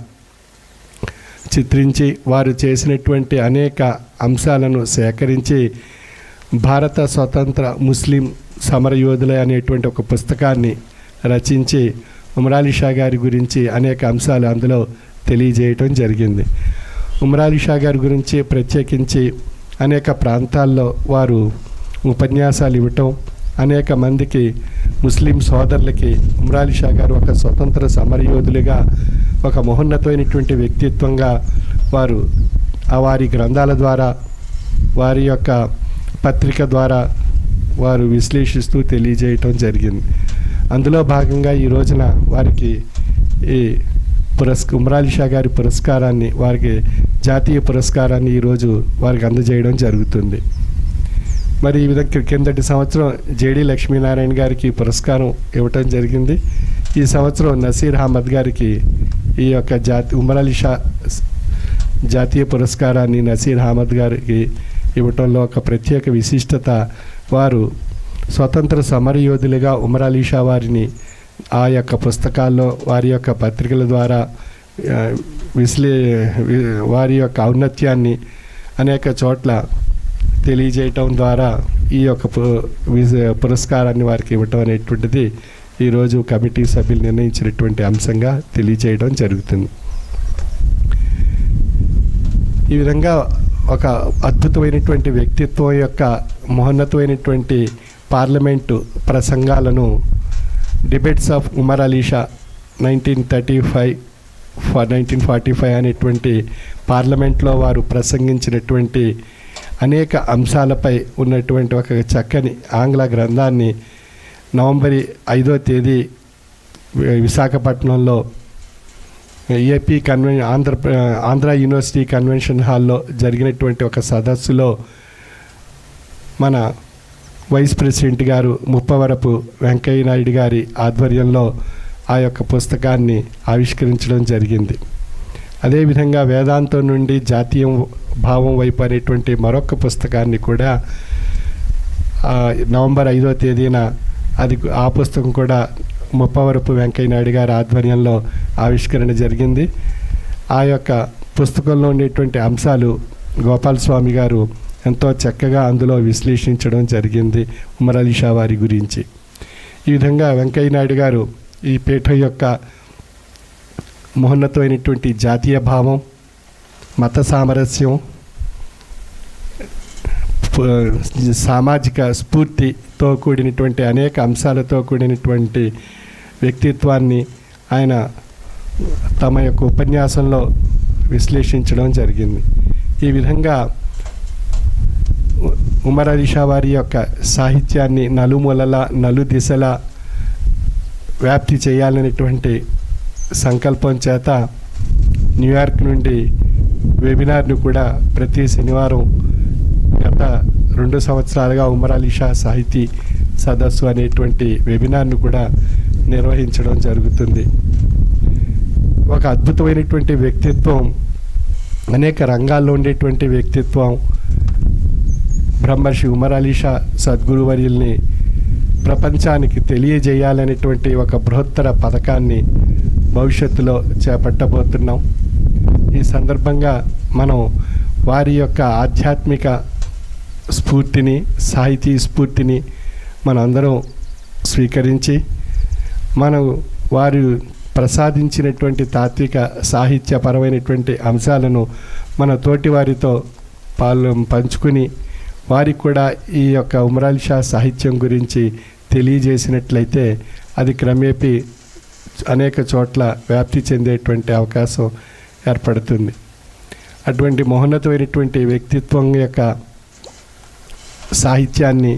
చిత్రించి వారు చేసినటువంటి అనేక అంశాలను సేకరించి భారత స్వతంత్ర ముస్లిం సమరయోధుల అనేటువంటి ఒక పుస్తకాన్ని రచించి ఉమరాలి షా గారి గురించి అనేక అంశాలు అందులో తెలియజేయటం జరిగింది ఉమరాలి షా గారి గురించి ప్రత్యేకించి అనేక ప్రాంతాల్లో వారు ఉపన్యాసాలు ఇవ్వటం అనేక మందికి ముస్లిం సోదరులకి ఉమ్రాలి షా గారు ఒక స్వతంత్ర సమరయోధులుగా ఒక మహోన్నతమైనటువంటి వ్యక్తిత్వంగా వారు ఆ వారి గ్రంథాల ద్వారా వారి యొక్క పత్రిక ద్వారా వారు విశ్లేషిస్తూ తెలియజేయటం జరిగింది అందులో భాగంగా ఈ రోజున వారికి ఈ పురస్క ఉమ్రాలి షా గారి పురస్కారాన్ని వారికి జాతీయ పురస్కారాన్ని ఈరోజు వారికి అందజేయడం జరుగుతుంది మరి ఈ విధంగా కిందటి సంవత్సరం జేడి లక్ష్మీనారాయణ గారికి పురస్కారం ఇవ్వటం జరిగింది ఈ సంవత్సరం నసీర్ అహ్మద్ గారికి ఈ యొక్క జాతి ఉమర్ అలీ షా జాతీయ పురస్కారాన్ని నసీర్ అహ్మద్ గారికి ఇవ్వటంలో ఒక ప్రత్యేక విశిష్టత వారు స్వతంత్ర సమరయోధులుగా ఉమర్ అలీ షా వారిని ఆ యొక్క పుస్తకాల్లో వారి యొక్క పత్రికల ద్వారా ఆ, విశ్లే వి- వారి యొక్క ఔన్నత్యాన్ని అనేక చోట్ల తెలియజేయటం ద్వారా ఈ యొక్క పు- విజ- పురస్కారాన్ని వారికి ఇవ్వటం అనేటువంటిది ఈరోజు కమిటీ సభ్యులు నిర్ణయించినటువంటి అంశంగా తెలియజేయడం జరుగుతుంది ఈ విధంగా ఒక అద్భుతమైనటువంటి వ్యక్తిత్వం యొక్క మహోన్నతమైనటువంటి పార్లమెంటు ప్రసంగాలను debates of Umar Alisha nineteen thirty five nineteen forty five అనేటువంటి పార్లమెంట్లో వారు ప్రసంగించినటువంటి అనేక అంశాలపై ఉన్నటువంటి ఒక చక్కని ఆంగ్ల గ్రంథాన్ని నవంబర్ ఐదో తేదీ వి- విశాఖపట్నంలో ఏపీ కన్వెన్ ఆంధ్ర ఆంధ్ర యూనివర్సిటీ కన్వెన్షన్ హాల్లో జరిగినటువంటి ఒక సదస్సులో మన వైస్ ప్రెసిడెంట్ గారు ముప్పవరపు వెంకయ్య నాయుడు గారి ఆధ్వర్యంలో ఆ యొక్క పుస్తకాన్ని ఆవిష్కరించడం జరిగింది అదేవిధంగా వేదాంతం నుండి జాతీయం భావం వైపు అనేటువంటి మరొక పుస్తకాన్ని కూడా ఆ, నవంబర్ ఐదో తేదీన అది ఆ పుస్తకం కూడా ముప్పవరపు వెంకయ్య నాయుడు గారి ఆధ్వర్యంలో ఆవిష్కరణ జరిగింది ఆ యొక్క పుస్తకంలో ఉండేటువంటి అంశాలు గోపాలస్వామి గారు ఎంతో చక్కగా అందులో విశ్లేషించడం జరిగింది ఉమర్ అలీ షా వారి గురించి ఈ విధంగా వెంకయ్య నాయుడు గారు ఈ పీఠం యొక్క మహోన్నతమైనటువంటి జాతీయ భావం మత సామరస్యం పు- సామాజిక స్ఫూర్తితో కూడినటువంటి అనేక అంశాలతో కూడినటువంటి వ్యక్తిత్వాన్ని ఆయన తమ యొక్క ఉపన్యాసంలో విశ్లేషించడం జరిగింది ఈ విధంగా ఉ- ఉమర్ అలీ షా వారి యొక్క సాహిత్యాన్ని నలుమూలల నలు దిశల వ్యాప్తి చేయాలనేటువంటి సంకల్పం చేత న్యూయార్క్ నుండి వెబినార్ను కూడా ప్రతి శనివారం గత రెండు సంవత్సరాలుగా ఉమర్ అలీ షా సాహితీ సదస్సు అనేటువంటి వెబినార్ను కూడా నిర్వహించడం జరుగుతుంది ఒక అద్భుతమైనటువంటి వ్యక్తిత్వం అనేక రంగాల్లో ఉండేటువంటి వ్యక్తిత్వం బ్రహ్మర్షి ఉమర్ అలీ షా సద్గురువర్యుల్ని ప్రపంచానికి తెలియజేయాలనేటువంటి ఒక బృహత్తర పథకాన్ని భవిష్యత్తులో చేపట్టబోతున్నాం ఈ సందర్భంగా మనం వారి యొక్క ఆధ్యాత్మిక స్ఫూర్తిని సాహితీ స్ఫూర్తిని మనందరం స్వీకరించి మనం వారు ప్రసాదించినటువంటి తాత్విక సాహిత్యపరమైనటువంటి అంశాలను మన తోటి వారితో పాలు పంచుకుని వారికి కూడా ఈ యొక్క ఉమరాల్ షా సాహిత్యం గురించి తెలియజేసినట్లయితే అది క్రమేపీ అనేక చోట్ల వ్యాప్తి చెందేటువంటి అవకాశం ఏర్పడుతుంది అటువంటి మహోన్నతమైనటువంటి వ్యక్తిత్వం యొక్క సాహిత్యాన్ని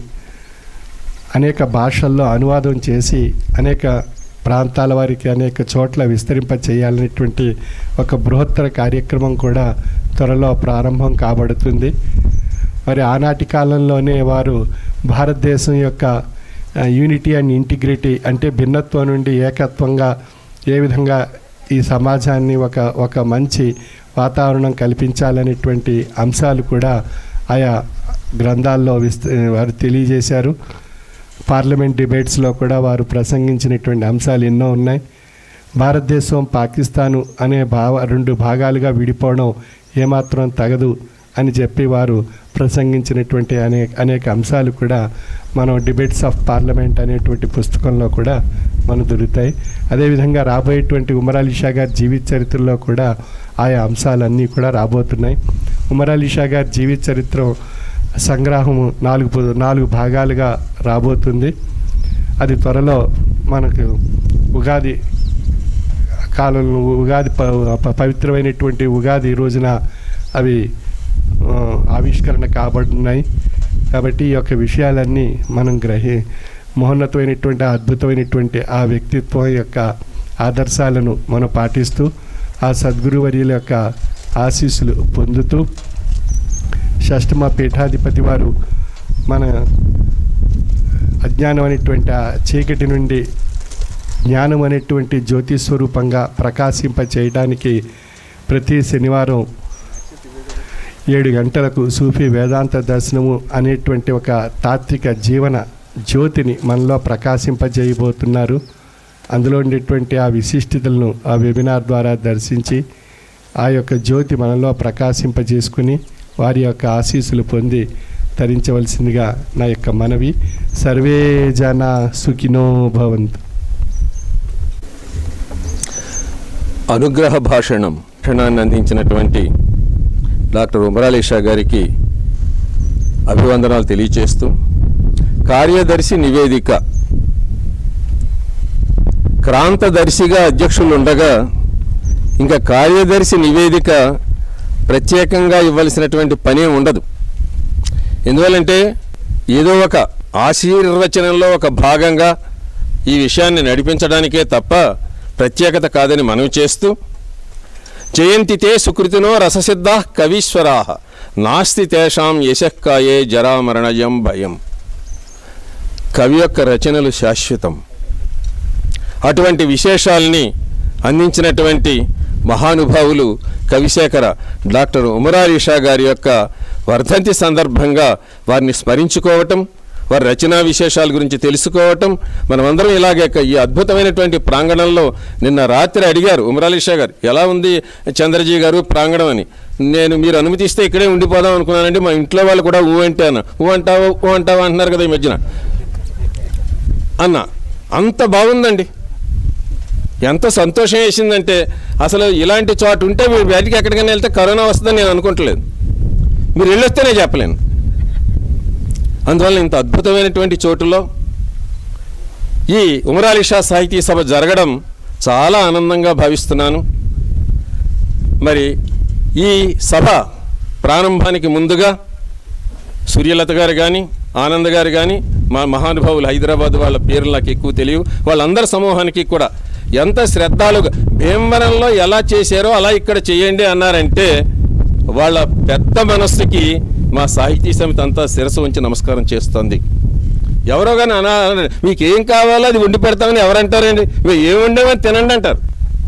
అనేక భాషల్లో అనువాదం చేసి అనేక ప్రాంతాల వారికి అనేక చోట్ల విస్తరింప చేయాలనేటువంటి ఒక బృహత్తర కార్యక్రమం కూడా త్వరలో ప్రారంభం కాబడుతుంది మరి ఆనాటి కాలంలోనే వారు భారతదేశం యొక్క యూనిటీ అండ్ ఇంటిగ్రిటీ అంటే భిన్నత్వం నుండి ఏకత్వంగా ఏ విధంగా ఈ సమాజాన్ని ఒక ఒక మంచి వాతావరణం కల్పించాలనేటువంటి అంశాలు కూడా ఆయా గ్రంథాల్లో విస్త వారు తెలియజేశారు పార్లమెంట్ డిబేట్స్లో కూడా వారు ప్రసంగించినటువంటి అంశాలు ఎన్నో ఉన్నాయి భారతదేశం పాకిస్తాను అనే భావ రెండు భాగాలుగా విడిపోవడం ఏమాత్రం తగదు అని చెప్పి వారు ప్రసంగించినటువంటి అనేక అనేక అంశాలు కూడా మనం డిబేట్స్ ఆఫ్ పార్లమెంట్ అనేటువంటి పుస్తకంలో కూడా మనకు దొరుకుతాయి అదేవిధంగా రాబోయేటువంటి ఉమర్ అలీ షా గారి జీవిత చరిత్రలో కూడా ఆయా అంశాలన్నీ కూడా రాబోతున్నాయి ఉమర్ అలీ షా గారి జీవిత చరిత్ర సంగ్రహము నాలుగు పు- నాలుగు భాగాలుగా రాబోతుంది అది త్వరలో మనకు ఉగాది కాలంలో ఉగాది ప- ప- పవిత్రమైనటువంటి ఉగాది రోజున అవి ఆ, ఆవిష్కరణ కాబడున్నాయి కాబట్టి ఈ యొక్క విషయాలన్నీ మనం గ్రహి మహోన్నతమైనటువంటి అద్భుతమైనటువంటి ఆ వ్యక్తిత్వం యొక్క ఆదర్శాలను మనం పాటిస్తూ ఆ సద్గురువర్యుల యొక్క ఆశీస్సులు పొందుతూ షష్టమ పీఠాధిపతి వారు మన అజ్ఞానం అనేటువంటి ఆ చీకటి నుండి జ్ఞానం అనేటువంటి జ్యోతి స్వరూపంగా ప్రకాశింప చేయడానికి ప్రతి శనివారం ఏడు గంటలకు సూఫీ వేదాంత దర్శనము అనేటువంటి ఒక తాత్విక జీవన జ్యోతిని మనలో ప్రకాశింపజేయబోతున్నారు అందులో ఉండేటువంటి ఆ విశిష్టతలను ఆ వెబినార్ ద్వారా దర్శించి ఆ యొక్క జ్యోతి మనలో ప్రకాశింపజేసుకుని వారి యొక్క ఆశీస్సులు పొంది తరించవలసిందిగా నా యొక్క మనవి సర్వే జన సుఖినో భవంతు అనుగ్రహ భాషణం క్షణాన్ని అందించినటువంటి డాక్టర్ ఉమరాలీషా గారికి అభివందనాలు తెలియచేస్తూ కార్యదర్శి నివేదిక క్రాంతదర్శిగా అధ్యక్షులు ఉండగా ఇంకా కార్యదర్శి నివేదిక ప్రత్యేకంగా ఇవ్వాల్సినటువంటి పని ఉండదు ఎందువల్లంటే ఏదో ఒక ఆశీర్వచనంలో ఒక భాగంగా ఈ విషయాన్ని నడిపించడానికే తప్ప ప్రత్యేకత కాదని మనవి చేస్తూ జయంతితే సుకృతినో రససిద్ధా కవీశ్వరా నాస్తి తేషాం యశక్కాయే జరామరణయం భయం కవి యొక్క రచనలు శాశ్వతం అటువంటి విశేషాల్ని అందించినటువంటి మహానుభావులు కవిశేఖర డాక్టర్ ఉమరాలీషా గారి యొక్క వర్ధంతి సందర్భంగా వారిని స్మరించుకోవటం వారి రచనా విశేషాల గురించి తెలుసుకోవటం మనమందరం ఇలాగే క- ఈ అద్భుతమైనటువంటి ప్రాంగణంలో నిన్న రాత్రి అడిగారు ఉమరాలీషా గారు ఎలా ఉంది చంద్రజీ గారు ప్రాంగణం అని నేను మీరు అనుమతిస్తే ఇక్కడే ఉండిపోదాం అనుకున్నానండి మా ఇంట్లో వాళ్ళు కూడా ఊ అంటాను ఊ అంటావా ఊ అంటావా అంటున్నారు కదా ఈ మధ్యన అన్న అంత బాగుందండి ఎంత సంతోషం వేసిందంటే అసలు ఇలాంటి చోటు ఉంటే మీరు బయటికి ఎక్కడికైనా వెళ్తే కరోనా వస్తుందని నేను అనుకుంటలేదు మీరు వెళ్ళొస్తేనే చెప్పలేను అందువల్ల ఇంత అద్భుతమైనటువంటి చోటులో ఈ ఉమరాలిషా సాహితీ సభ జరగడం చాలా ఆనందంగా భావిస్తున్నాను మరి ఈ సభ ప్రారంభానికి ముందుగా సూర్యలత గారు కానీ ఆనంద్ గారు కానీ మా మహానుభావులు హైదరాబాద్ వాళ్ళ పేర్లు నాకు ఎక్కువ తెలియవు వాళ్ళందరి సమూహానికి కూడా ఎంత శ్రద్ధాలుగా భీమవరంలో ఎలా చేశారో అలా ఇక్కడ చేయండి అన్నారంటే వాళ్ళ పెద్ద మనస్సుకి మా సాహితీ సమితి అంతా శిరస్సు ఉంచి నమస్కారం చేస్తుంది ఎవరో కానీ అనా మీకు ఏం కావాలో అది వండి పెడతామని ఎవరంటారండి "ఇవి ఏం వండేమని తినండి అంటారు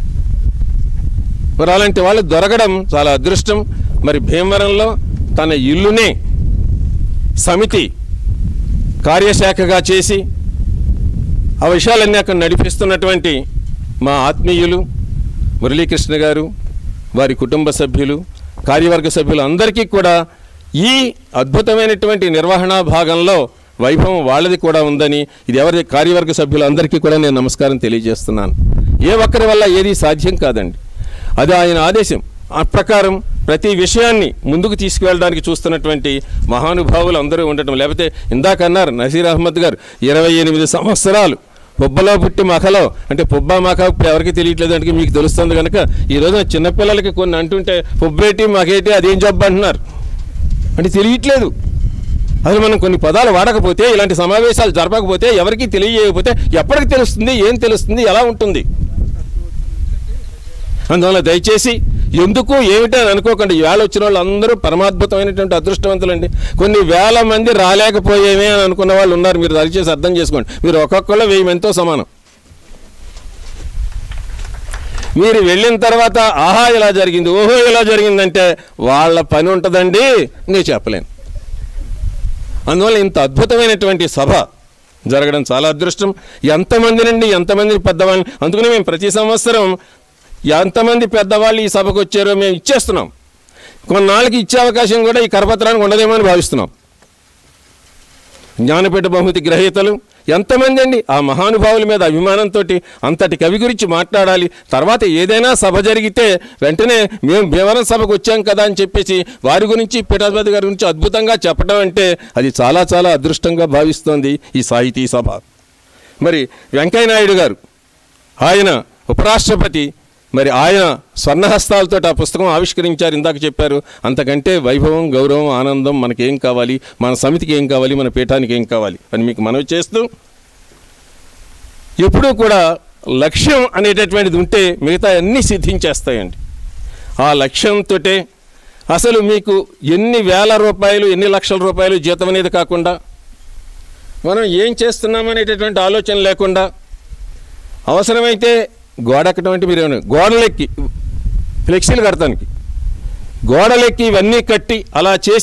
మరి అలాంటి వాళ్ళు దొరకడం చాలా అదృష్టం మరి భీమవరంలో తన ఇల్లునే సమితి కార్యశాఖగా చేసి ఆ విషయాలన్నీ అక్కడ నడిపిస్తున్నటువంటి మా ఆత్మీయులు మురళీకృష్ణ గారు వారి కుటుంబ సభ్యులు కార్యవర్గ సభ్యులు అందరికీ కూడా ఈ అద్భుతమైనటువంటి నిర్వహణ భాగంలో వైభవం వాళ్ళది కూడా ఉందని ఇది ఎవరి కార్యవర్గ సభ్యులందరికీ కూడా నేను నమస్కారం తెలియజేస్తున్నాను ఏ ఒక్కరి వల్ల ఏది సాధ్యం కాదండి అది ఆయన ఆదేశం ఆ ప్రకారం ప్రతి విషయాన్ని ముందుకు తీసుకువెళ్ళడానికి చూస్తున్నటువంటి మహానుభావులు అందరూ ఉండటం లేకపోతే ఇందాక అన్నారు నసీర్ అహ్మద్ గారు ఇరవై ఎనిమిది సంవత్సరాలు పుబ్బలో పుట్టి మఖలో అంటే పుబ్బా మఖ ఇప్పుడు ఎవరికి తెలియట్లేదు అంటే మీకు తెలుస్తుంది కనుక ఈ రోజున చిన్నపిల్లలకి కొన్ని అంటుంటే పుబ్బేటి మఖేటి అదేం జబ్బు అంటున్నారు అంటే తెలియట్లేదు అసలు మనం కొన్ని పదాలు వాడకపోతే ఇలాంటి సమావేశాలు జరపకపోతే ఎవరికి తెలియజేయకపోతే ఎప్పటికి తెలుస్తుంది ఏం తెలుస్తుంది ఎలా ఉంటుంది అందువల్ల దయచేసి ఎందుకు ఏమిటి అని అనుకోకండి వేళ వచ్చిన వాళ్ళు అందరూ పరమాద్భుతమైనటువంటి అదృష్టవంతులండి కొన్ని వేల మంది రాలేకపోయేమే అని అనుకున్న వాళ్ళు ఉన్నారు మీరు దయచేసి అర్థం చేసుకోండి మీరు ఒక్కొక్కళ్ళు వెయ్యి మందితో సమానం మీరు వెళ్ళిన తర్వాత ఆహా ఇలా జరిగింది ఓహో ఇలా జరిగిందంటే వాళ్ళ పని ఉంటుందండి నేను చెప్పలేను అందువల్ల ఇంత అద్భుతమైనటువంటి సభ జరగడం చాలా అదృష్టం ఎంతమంది నుండి ఎంతమంది పెద్దవాళ్ళని అందుకనే మేము ప్రతి సంవత్సరం ఎంతమంది పెద్దవాళ్ళు ఈ సభకు వచ్చారో మేము ఇచ్చేస్తున్నాం కొన్నాళ్ళకి ఇచ్చే అవకాశం కూడా ఈ కరపత్రానికి ఉండదేమో అని భావిస్తున్నాం జ్ఞానపీఠ బహుమతి గ్రహీతలు ఎంతమంది అండి ఆ మహానుభావుల మీద అభిమానంతో అంతటి కవి గురించి మాట్లాడాలి తర్వాత ఏదైనా సభ జరిగితే వెంటనే మేము భీమవరం సభకు వచ్చాం కదా అని చెప్పేసి వారి గురించి పీఠాధిపతి గారి గురించి అద్భుతంగా చెప్పడం అంటే అది చాలా చాలా అదృష్టంగా భావిస్తోంది ఈ సాహితీ సభ మరి వెంకయ్యనాయుడు గారు ఆయన ఉపరాష్ట్రపతి మరి ఆయన స్వర్ణహస్తాలతో ఆ పుస్తకం ఆవిష్కరించారు ఇందాక చెప్పారు అంతకంటే వైభవం గౌరవం ఆనందం మనకేం కావాలి మన సమితికి ఏం కావాలి మన పీఠానికి ఏం కావాలి అని మీకు మనవి చేస్తూ ఎప్పుడూ కూడా లక్ష్యం అనేటటువంటిది ఉంటే మిగతా అన్నీ సిద్ధించేస్తాయండి ఆ లక్ష్యంతో అసలు మీకు ఎన్ని వేల రూపాయలు ఎన్ని లక్షల రూపాయలు జీతం అనేది కాకుండా మనం ఏం చేస్తున్నామనేటటువంటి ఆలోచన లేకుండా అవసరమైతే గోడెక్కడం అంటే మీరు ఏమన్నా గోడలెక్కి ఫ్లెక్సీలు కడతానికి గోడలెక్కి ఇవన్నీ కట్టి అలా చేసి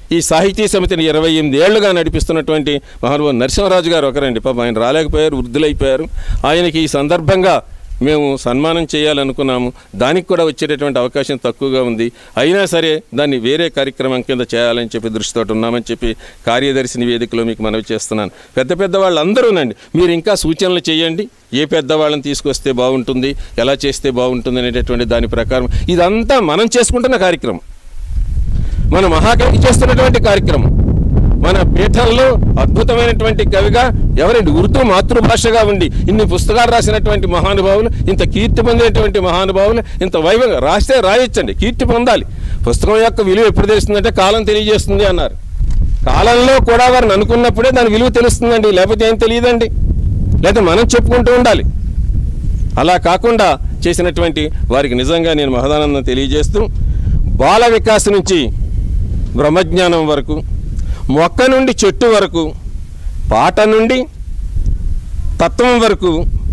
ఈ సాహితీ సమితిని ఇరవై ఎనిమిది ఏళ్లుగా నడిపిస్తున్నటువంటి మహానుభావు నరసింహరాజు గారు ఒకరండి పాపం ఆయన రాలేకపోయారు వృద్ధులైపోయారు ఆయనకి ఈ సందర్భంగా మేము సన్మానం చేయాలనుకున్నాము దానికి కూడా వచ్చేటటువంటి అవకాశం తక్కువగా ఉంది అయినా సరే దాన్ని వేరే కార్యక్రమం కింద చేయాలని చెప్పి దృష్టితో ఉన్నామని చెప్పి కార్యదర్శి నివేదికలో మీకు మనవి చేస్తున్నాను పెద్ద పెద్ద వాళ్ళందరూనండి మీరు ఇంకా సూచనలు చేయండి ఏ పెద్దవాళ్ళని తీసుకొస్తే బాగుంటుంది ఎలా చేస్తే బాగుంటుంది అనేటటువంటి దాని ప్రకారం ఇదంతా మనం చేసుకుంటున్న కార్యక్రమం మన మహాకవి చేస్తున్నటువంటి కార్యక్రమం మన పీఠంలో అద్భుతమైనటువంటి కవిగా ఎవరండి ఉర్దూ మాతృభాషగా ఉండి ఇన్ని పుస్తకాలు రాసినటువంటి మహానుభావులు ఇంత కీర్తి పొందినటువంటి మహానుభావులు ఇంత వైభవంగా రాస్తే రాయొచ్చండి కీర్తి పొందాలి పుస్తకం యొక్క విలువ ఎప్పుడు తెలుస్తుందంటే కాలం తెలియజేస్తుంది అన్నారు కాలంలో కూడా వారిని అనుకున్నప్పుడే దాని విలువ తెలుస్తుందండి లేకపోతే ఏం తెలియదండి లేకపోతే మనం చెప్పుకుంటూ ఉండాలి అలా కాకుండా చేసినటువంటి వారికి నిజంగా నేను మహదానందం తెలియజేస్తూ బాల వికాస్ నుంచి బ్రహ్మజ్ఞానం వరకు మొక్క నుండి చెట్టు వరకు పాట నుండి తత్వం వరకు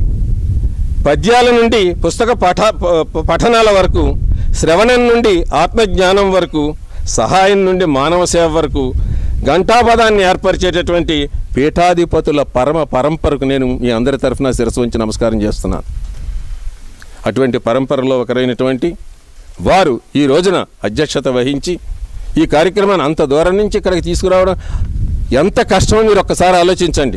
పద్యాల నుండి పుస్తక పఠ ప- పఠనాల వరకు శ్రవణం నుండి ఆత్మజ్ఞానం వరకు సహాయం నుండి మానవ సేవ వరకు ఘంటాపదాన్ని ఏర్పరిచేటటువంటి పీఠాధిపతుల పరమ పరంపరకు నేను మీ అందరి తరఫున శిరస్సు ఉంచి నమస్కారం చేస్తున్నాను అటువంటి పరంపరలో ఒకరైనటువంటి వారు ఈ రోజున అధ్యక్షత వహించి ఈ కార్యక్రమాన్ని అంత దూరం నుంచి ఇక్కడికి తీసుకురావడం ఎంత కష్టమో మీరు ఒక్కసారి ఆలోచించండి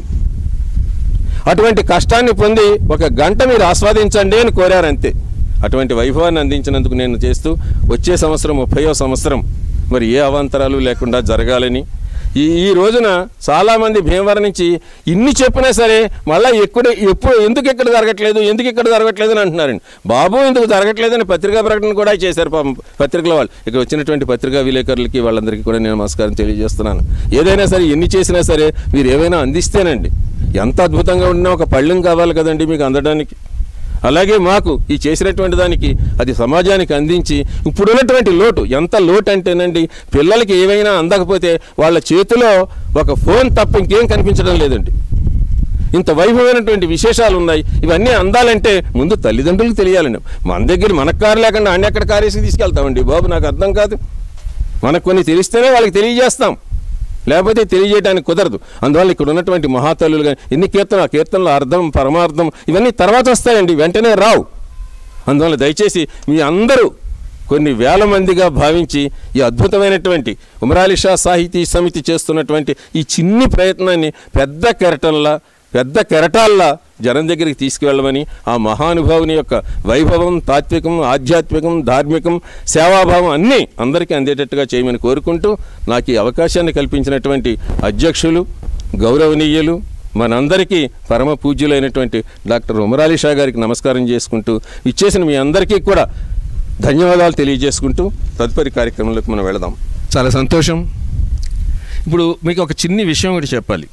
అటువంటి కష్టాన్ని పొంది ఒక గంట మీరు ఆస్వాదించండి అని కోరారు అంతే అటువంటి వైభవాన్ని అందించినందుకు నేను చేస్తూ వచ్చే సంవత్సరం ముప్పయో సంవత్సరం మరి ఏ అవాంతరాలు లేకుండా జరగాలని ఈ ఈ రోజున చాలామంది భీమవరం నుంచి ఇన్ని చెప్పినా సరే మళ్ళీ ఎక్కడ ఎప్పుడు ఎందుకు ఇక్కడ జరగట్లేదు ఎందుకు ఇక్కడ జరగట్లేదు అని అంటున్నారండి బాబు ఎందుకు జరగట్లేదని పత్రికా ప్రకటన కూడా చేశారు పాపం పత్రికల వాళ్ళు ఇక్కడ వచ్చినటువంటి పత్రికా విలేకరులకి వాళ్ళందరికీ కూడా నేను నమస్కారం తెలియజేస్తున్నాను ఏదైనా సరే ఎన్ని చేసినా సరే మీరు ఏమైనా అందిస్తేనండి ఎంత అద్భుతంగా ఉండినా ఒక పళ్ళెం కావాలి కదండి మీకు అందడానికి అలాగే మాకు ఈ చేసినటువంటి దానికి అది సమాజానికి అందించి ఇప్పుడున్నటువంటి లోటు ఎంత లోటు అంటేనండి పిల్లలకి ఏవైనా అందకపోతే వాళ్ళ చేతిలో ఒక ఫోన్ తప్ప ఇంకేం కనిపించడం లేదండి ఇంత వైభవమైనటువంటి విశేషాలు ఉన్నాయి ఇవన్నీ అందాలంటే ముందు తల్లిదండ్రులకు తెలియాలండి మన దగ్గర మనకు కారు లేకుండా అన్ని ఎక్కడ కారేసి తీసుకెళ్తామండి బాబు నాకు అర్థం కాదు మనకు కొన్ని తెలిస్తేనే వాళ్ళకి తెలియజేస్తాం లేకపోతే తెలియజేయడానికి కుదరదు అందువల్ల ఇక్కడ ఉన్నటువంటి మహాతల్లులు కానీ ఎన్ని కీర్తన ఆ కీర్తనలో అర్థం పరమార్థం ఇవన్నీ తర్వాత వస్తాయండి వెంటనే రావు అందువల్ల దయచేసి మీ అందరూ కొన్ని వేల మందిగా భావించి ఈ అద్భుతమైనటువంటి ఉమరాలి షా సాహితీ సమితి చేస్తున్నటువంటి ఈ చిన్ని ప్రయత్నాన్ని పెద్ద కెరటంలా పెద్ద కెరటాల్లా జనం దగ్గరికి తీసుకువెళ్ళమని ఆ మహానుభావుని యొక్క వైభవం తాత్వికం ఆధ్యాత్మికం ధార్మికం సేవాభావం అన్నీ అందరికీ అందేటట్టుగా చేయమని కోరుకుంటూ నాకు ఈ అవకాశాన్ని కల్పించినటువంటి అధ్యక్షులు గౌరవనీయులు మనందరికీ పరమ పూజ్యులైనటువంటి డాక్టర్ ఉమరాలి షా గారికి నమస్కారం చేసుకుంటూ ఇచ్చేసిన మీ అందరికీ కూడా ధన్యవాదాలు తెలియజేసుకుంటూ తదుపరి కార్యక్రమంలోకి మనం వెళదాం చాలా సంతోషం ఇప్పుడు మీకు ఒక చిన్ని విషయం ఒకటి చెప్పాలి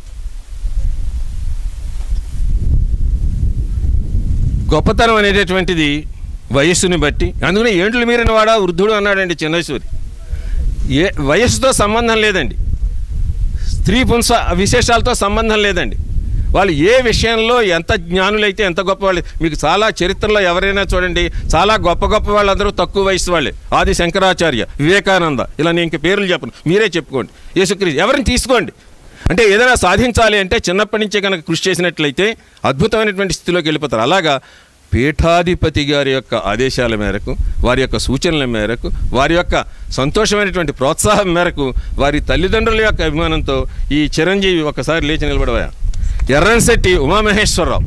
గొప్పతనం అనేటటువంటిది వయస్సుని బట్టి అందుకనే ఏంట్లు మీరిన వాడా వృద్ధుడు అన్నాడండి చిన్నేశ్వరి ఏ వయస్సుతో సంబంధం లేదండి స్త్రీ పుంస విశేషాలతో సంబంధం లేదండి వాళ్ళు ఏ విషయంలో ఎంత జ్ఞానులైతే ఎంత గొప్ప వాళ్ళు మీకు చాలా చరిత్రలో ఎవరైనా చూడండి చాలా గొప్ప గొప్ప వాళ్ళందరూ తక్కువ వయసు వాళ్ళే ఆది శంకరాచార్య వివేకానంద ఇలా నేను ఇంక పేర్లు చెప్పను మీరే చెప్పుకోండి యేసుక్రీస్తు ఎవరిని తీసుకోండి అంటే ఏదైనా సాధించాలి అంటే చిన్నప్పటి నుంచే కనుక కృషి చేసినట్లయితే అద్భుతమైనటువంటి స్థితిలోకి వెళ్ళిపోతారు అలాగా పీఠాధిపతి గారి యొక్క ఆదేశాల మేరకు వారి యొక్క సూచనల మేరకు వారి యొక్క సంతోషమైనటువంటి ప్రోత్సాహం మేరకు వారి తల్లిదండ్రుల యొక్క అభిమానంతో ఈ చిరంజీవి ఒకసారి లేచి నిలబడవా ఎర్రన్శెట్టి ఉమామహేశ్వరరావు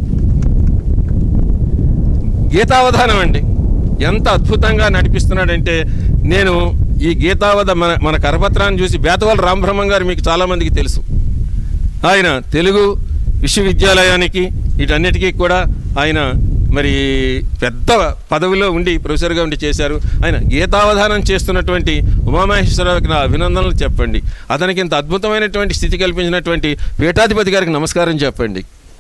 గీతావధానం అండి ఎంత అద్భుతంగా నడిపిస్తున్నాడంటే నేను ఈ గీతావధ మన మన కరపత్రాన్ని చూసి బేతవాళ్ళ రామబ్రహ్మం గారు మీకు చాలామందికి తెలుసు ఆయన తెలుగు విశ్వవిద్యాలయానికి వీటన్నిటికీ కూడా ఆయన మరి పెద్ద పదవిలో ఉండి ప్రొఫెసర్గా ఉండి చేశారు ఆయన గీతావధానం చేస్తున్నటువంటి ఉమామహేశ్వరరావుకి నా అభినందనలు చెప్పండి అతనికి ఇంత అద్భుతమైనటువంటి స్థితి కల్పించినటువంటి పీఠాధిపతి గారికి నమస్కారం చెప్పండి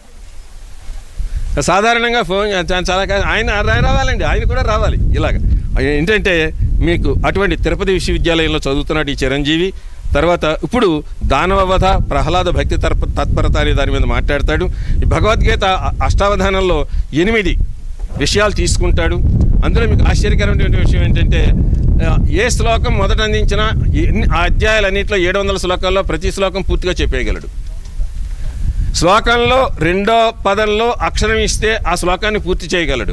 సాధారణంగా ఫోన్ చా- చాలా కా- ఆయన ఆయన రావాలండి ఆయన కూడా రావాలి ఇలాగ ఆయన ఏంటంటే మీకు అటువంటి తిరుపతి విశ్వవిద్యాలయంలో చదువుతున్నాడు ఈ చిరంజీవి తర్వాత ఇప్పుడు దానవవధ ప్రహ్లాద భక్తి తర్ప తత్పరత అనే దాని మీద మాట్లాడతాడు ఈ భగవద్గీత అ- అష్టావధానంలో ఎనిమిది విషయాలు తీసుకుంటాడు అందులో మీకు ఆశ్చర్యకరమైనటువంటి విషయం ఏంటంటే ఆ, ఏ శ్లోకం మొదట అందించినా ఎన్ని ఆ అధ్యాయాలన్నింటిలో ఏడు వందల శ్లోకాల్లో ప్రతి శ్లోకం పూర్తిగా చెప్పేయగలడు శ్లోకంలో రెండో పదంలో అక్షరం ఇస్తే ఆ శ్లోకాన్ని పూర్తి చేయగలడు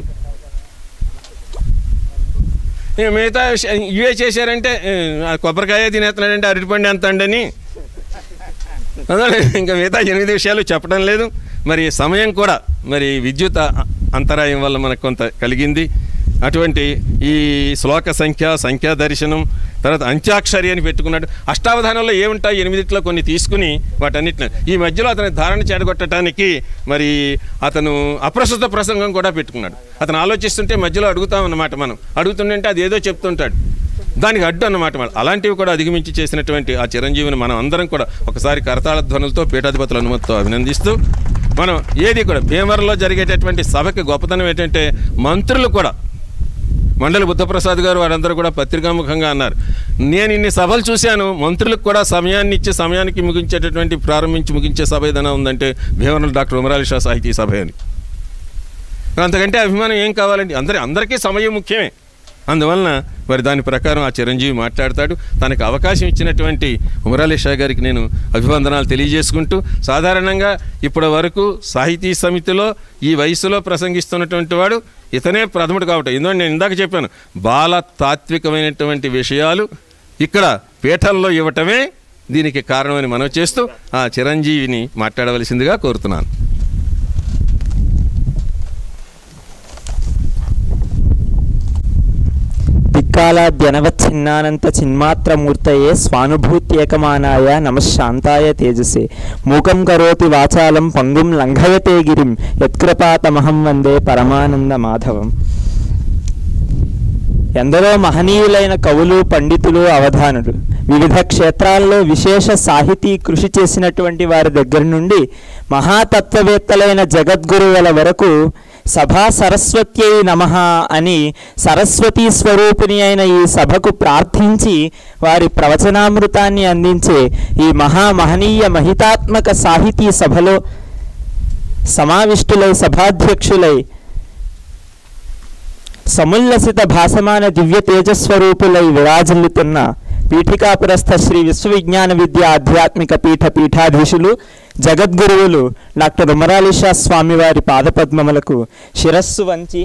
ఇక మిగతా విషయ- ఇవే చేశారంటే ఆ, కొబ్బరికాయ తినేస్తున్నాడంటే అరటిపండు ఎంత అండని అదే ఇంకా మిగతా ఎనిమిది విషయాలు చెప్పడం లేదు మరి సమయం కూడా మరి విద్యుత్ అ- అంతరాయం వల్ల మనకు కొంత కలిగింది అటువంటి ఈ శ్లోక సంఖ్య సంఖ్యా దర్శనం తర్వాత అంత్యాక్షరి అని పెట్టుకున్నాడు అష్టావధానంలో ఏముంటాయి ఎనిమిదిట్లో కొన్ని తీసుకుని వాటన్నిటిని ఈ మధ్యలో అతని ధారణ చెడగొట్టడానికి మరి అతను అప్రస్తుత ప్రసంగం కూడా పెట్టుకున్నాడు అతను ఆలోచిస్తుంటే మధ్యలో అడుగుతామన్నమాట మనం అడుగుతుంటే అది ఏదో చెప్తుంటాడు దానికి అడ్డు అన్నమాట మరి అలాంటివి కూడా అధిగమించి చేసినటువంటి ఆ చిరంజీవిని మనం అందరం కూడా ఒకసారి కరతాళ ధ్వనులతో పీఠాధిపతుల అనుమతితో అభినందిస్తూ మనం ఏది కూడా భీమవరంలో జరిగేటటువంటి సభకి గొప్పతనం ఏంటంటే మంత్రులు కూడా మండలి బుద్ధప్రసాద్ గారు వారందరూ కూడా పత్రికాముఖంగా అన్నారు నేను ఇన్ని సభలు చూశాను మంత్రులకు కూడా సమయాన్ని ఇచ్చే సమయానికి ముగించేటటువంటి ప్రారంభించి ముగించే సభ ఏదైనా ఉందంటే భీమవరం డాక్టర్ ఉమరాలి షా సాహితీ సభ అని అంతకంటే అభిమానం ఏం కావాలండి అందరి అందరికీ సమయం ముఖ్యమే అందువలన మరి దాని ప్రకారం ఆ చిరంజీవి మాట్లాడతాడు తనకు అవకాశం ఇచ్చినటువంటి ఉమరాలి షా గారికి నేను అభివందనాలు తెలియజేసుకుంటూ సాధారణంగా ఇప్పటి వరకు సాహితీ సమితిలో ఈ వయసులో ప్రసంగిస్తున్నటువంటి వాడు ఇతనే ప్రథముడు కాబట్టి ఎందుకంటే నేను ఇందాక చెప్పాను బాల తాత్వికమైనటువంటి విషయాలు ఇక్కడ పీఠంలో ఇవ్వటమే దీనికి కారణమని మనం చేస్తూ ఆ చిరంజీవిని మాట్లాడవలసిందిగా కోరుతున్నాను దిక్కాలాద్యనవచ్ఛిన్నానంత చిన్మాత్రమూర్తయే స్వానుభూత్యేకమానాయ నమశాంతాయ తేజసే మూకం కరోతి వాచాలం పంగుం లంఘయతే గిరిం యత్కృపాతమహం వందే పరమానంద మాధవం ఎందరో మహనీయులైన కవులు పండితులు అవధానులు వివిధ క్షేత్రాల్లో విశేష సాహితీ కృషి చేసినటువంటి వారి దగ్గర నుండి మహాతత్వవేత్తలైన జగద్గురువుల వరకు సభా సరస్వత్యై నమ అని సరస్వతీ స్వరూపిణి అయిన ఈ సభకు ప్రార్థించి వారి ప్రవచనామృతాన్ని అందించే ఈ మహా మహనీయ మహితాత్మక సాహితీ సభలో సమావిష్టులై సభాధ్యక్షులై సముల్లసిత భాసమాన దివ్య తేజస్వరూపులై విరాజిల్లుతున్న పీఠికాపురస్థ శ్రీ విశ్వవిజ్ఞాన విద్య ఆధ్యాత్మిక పీఠ పీఠాధీశులు జగద్గురువులు డాక్టర్ ఉమరాలిషా స్వామివారి పాదపద్మములకు శిరస్సు వంచి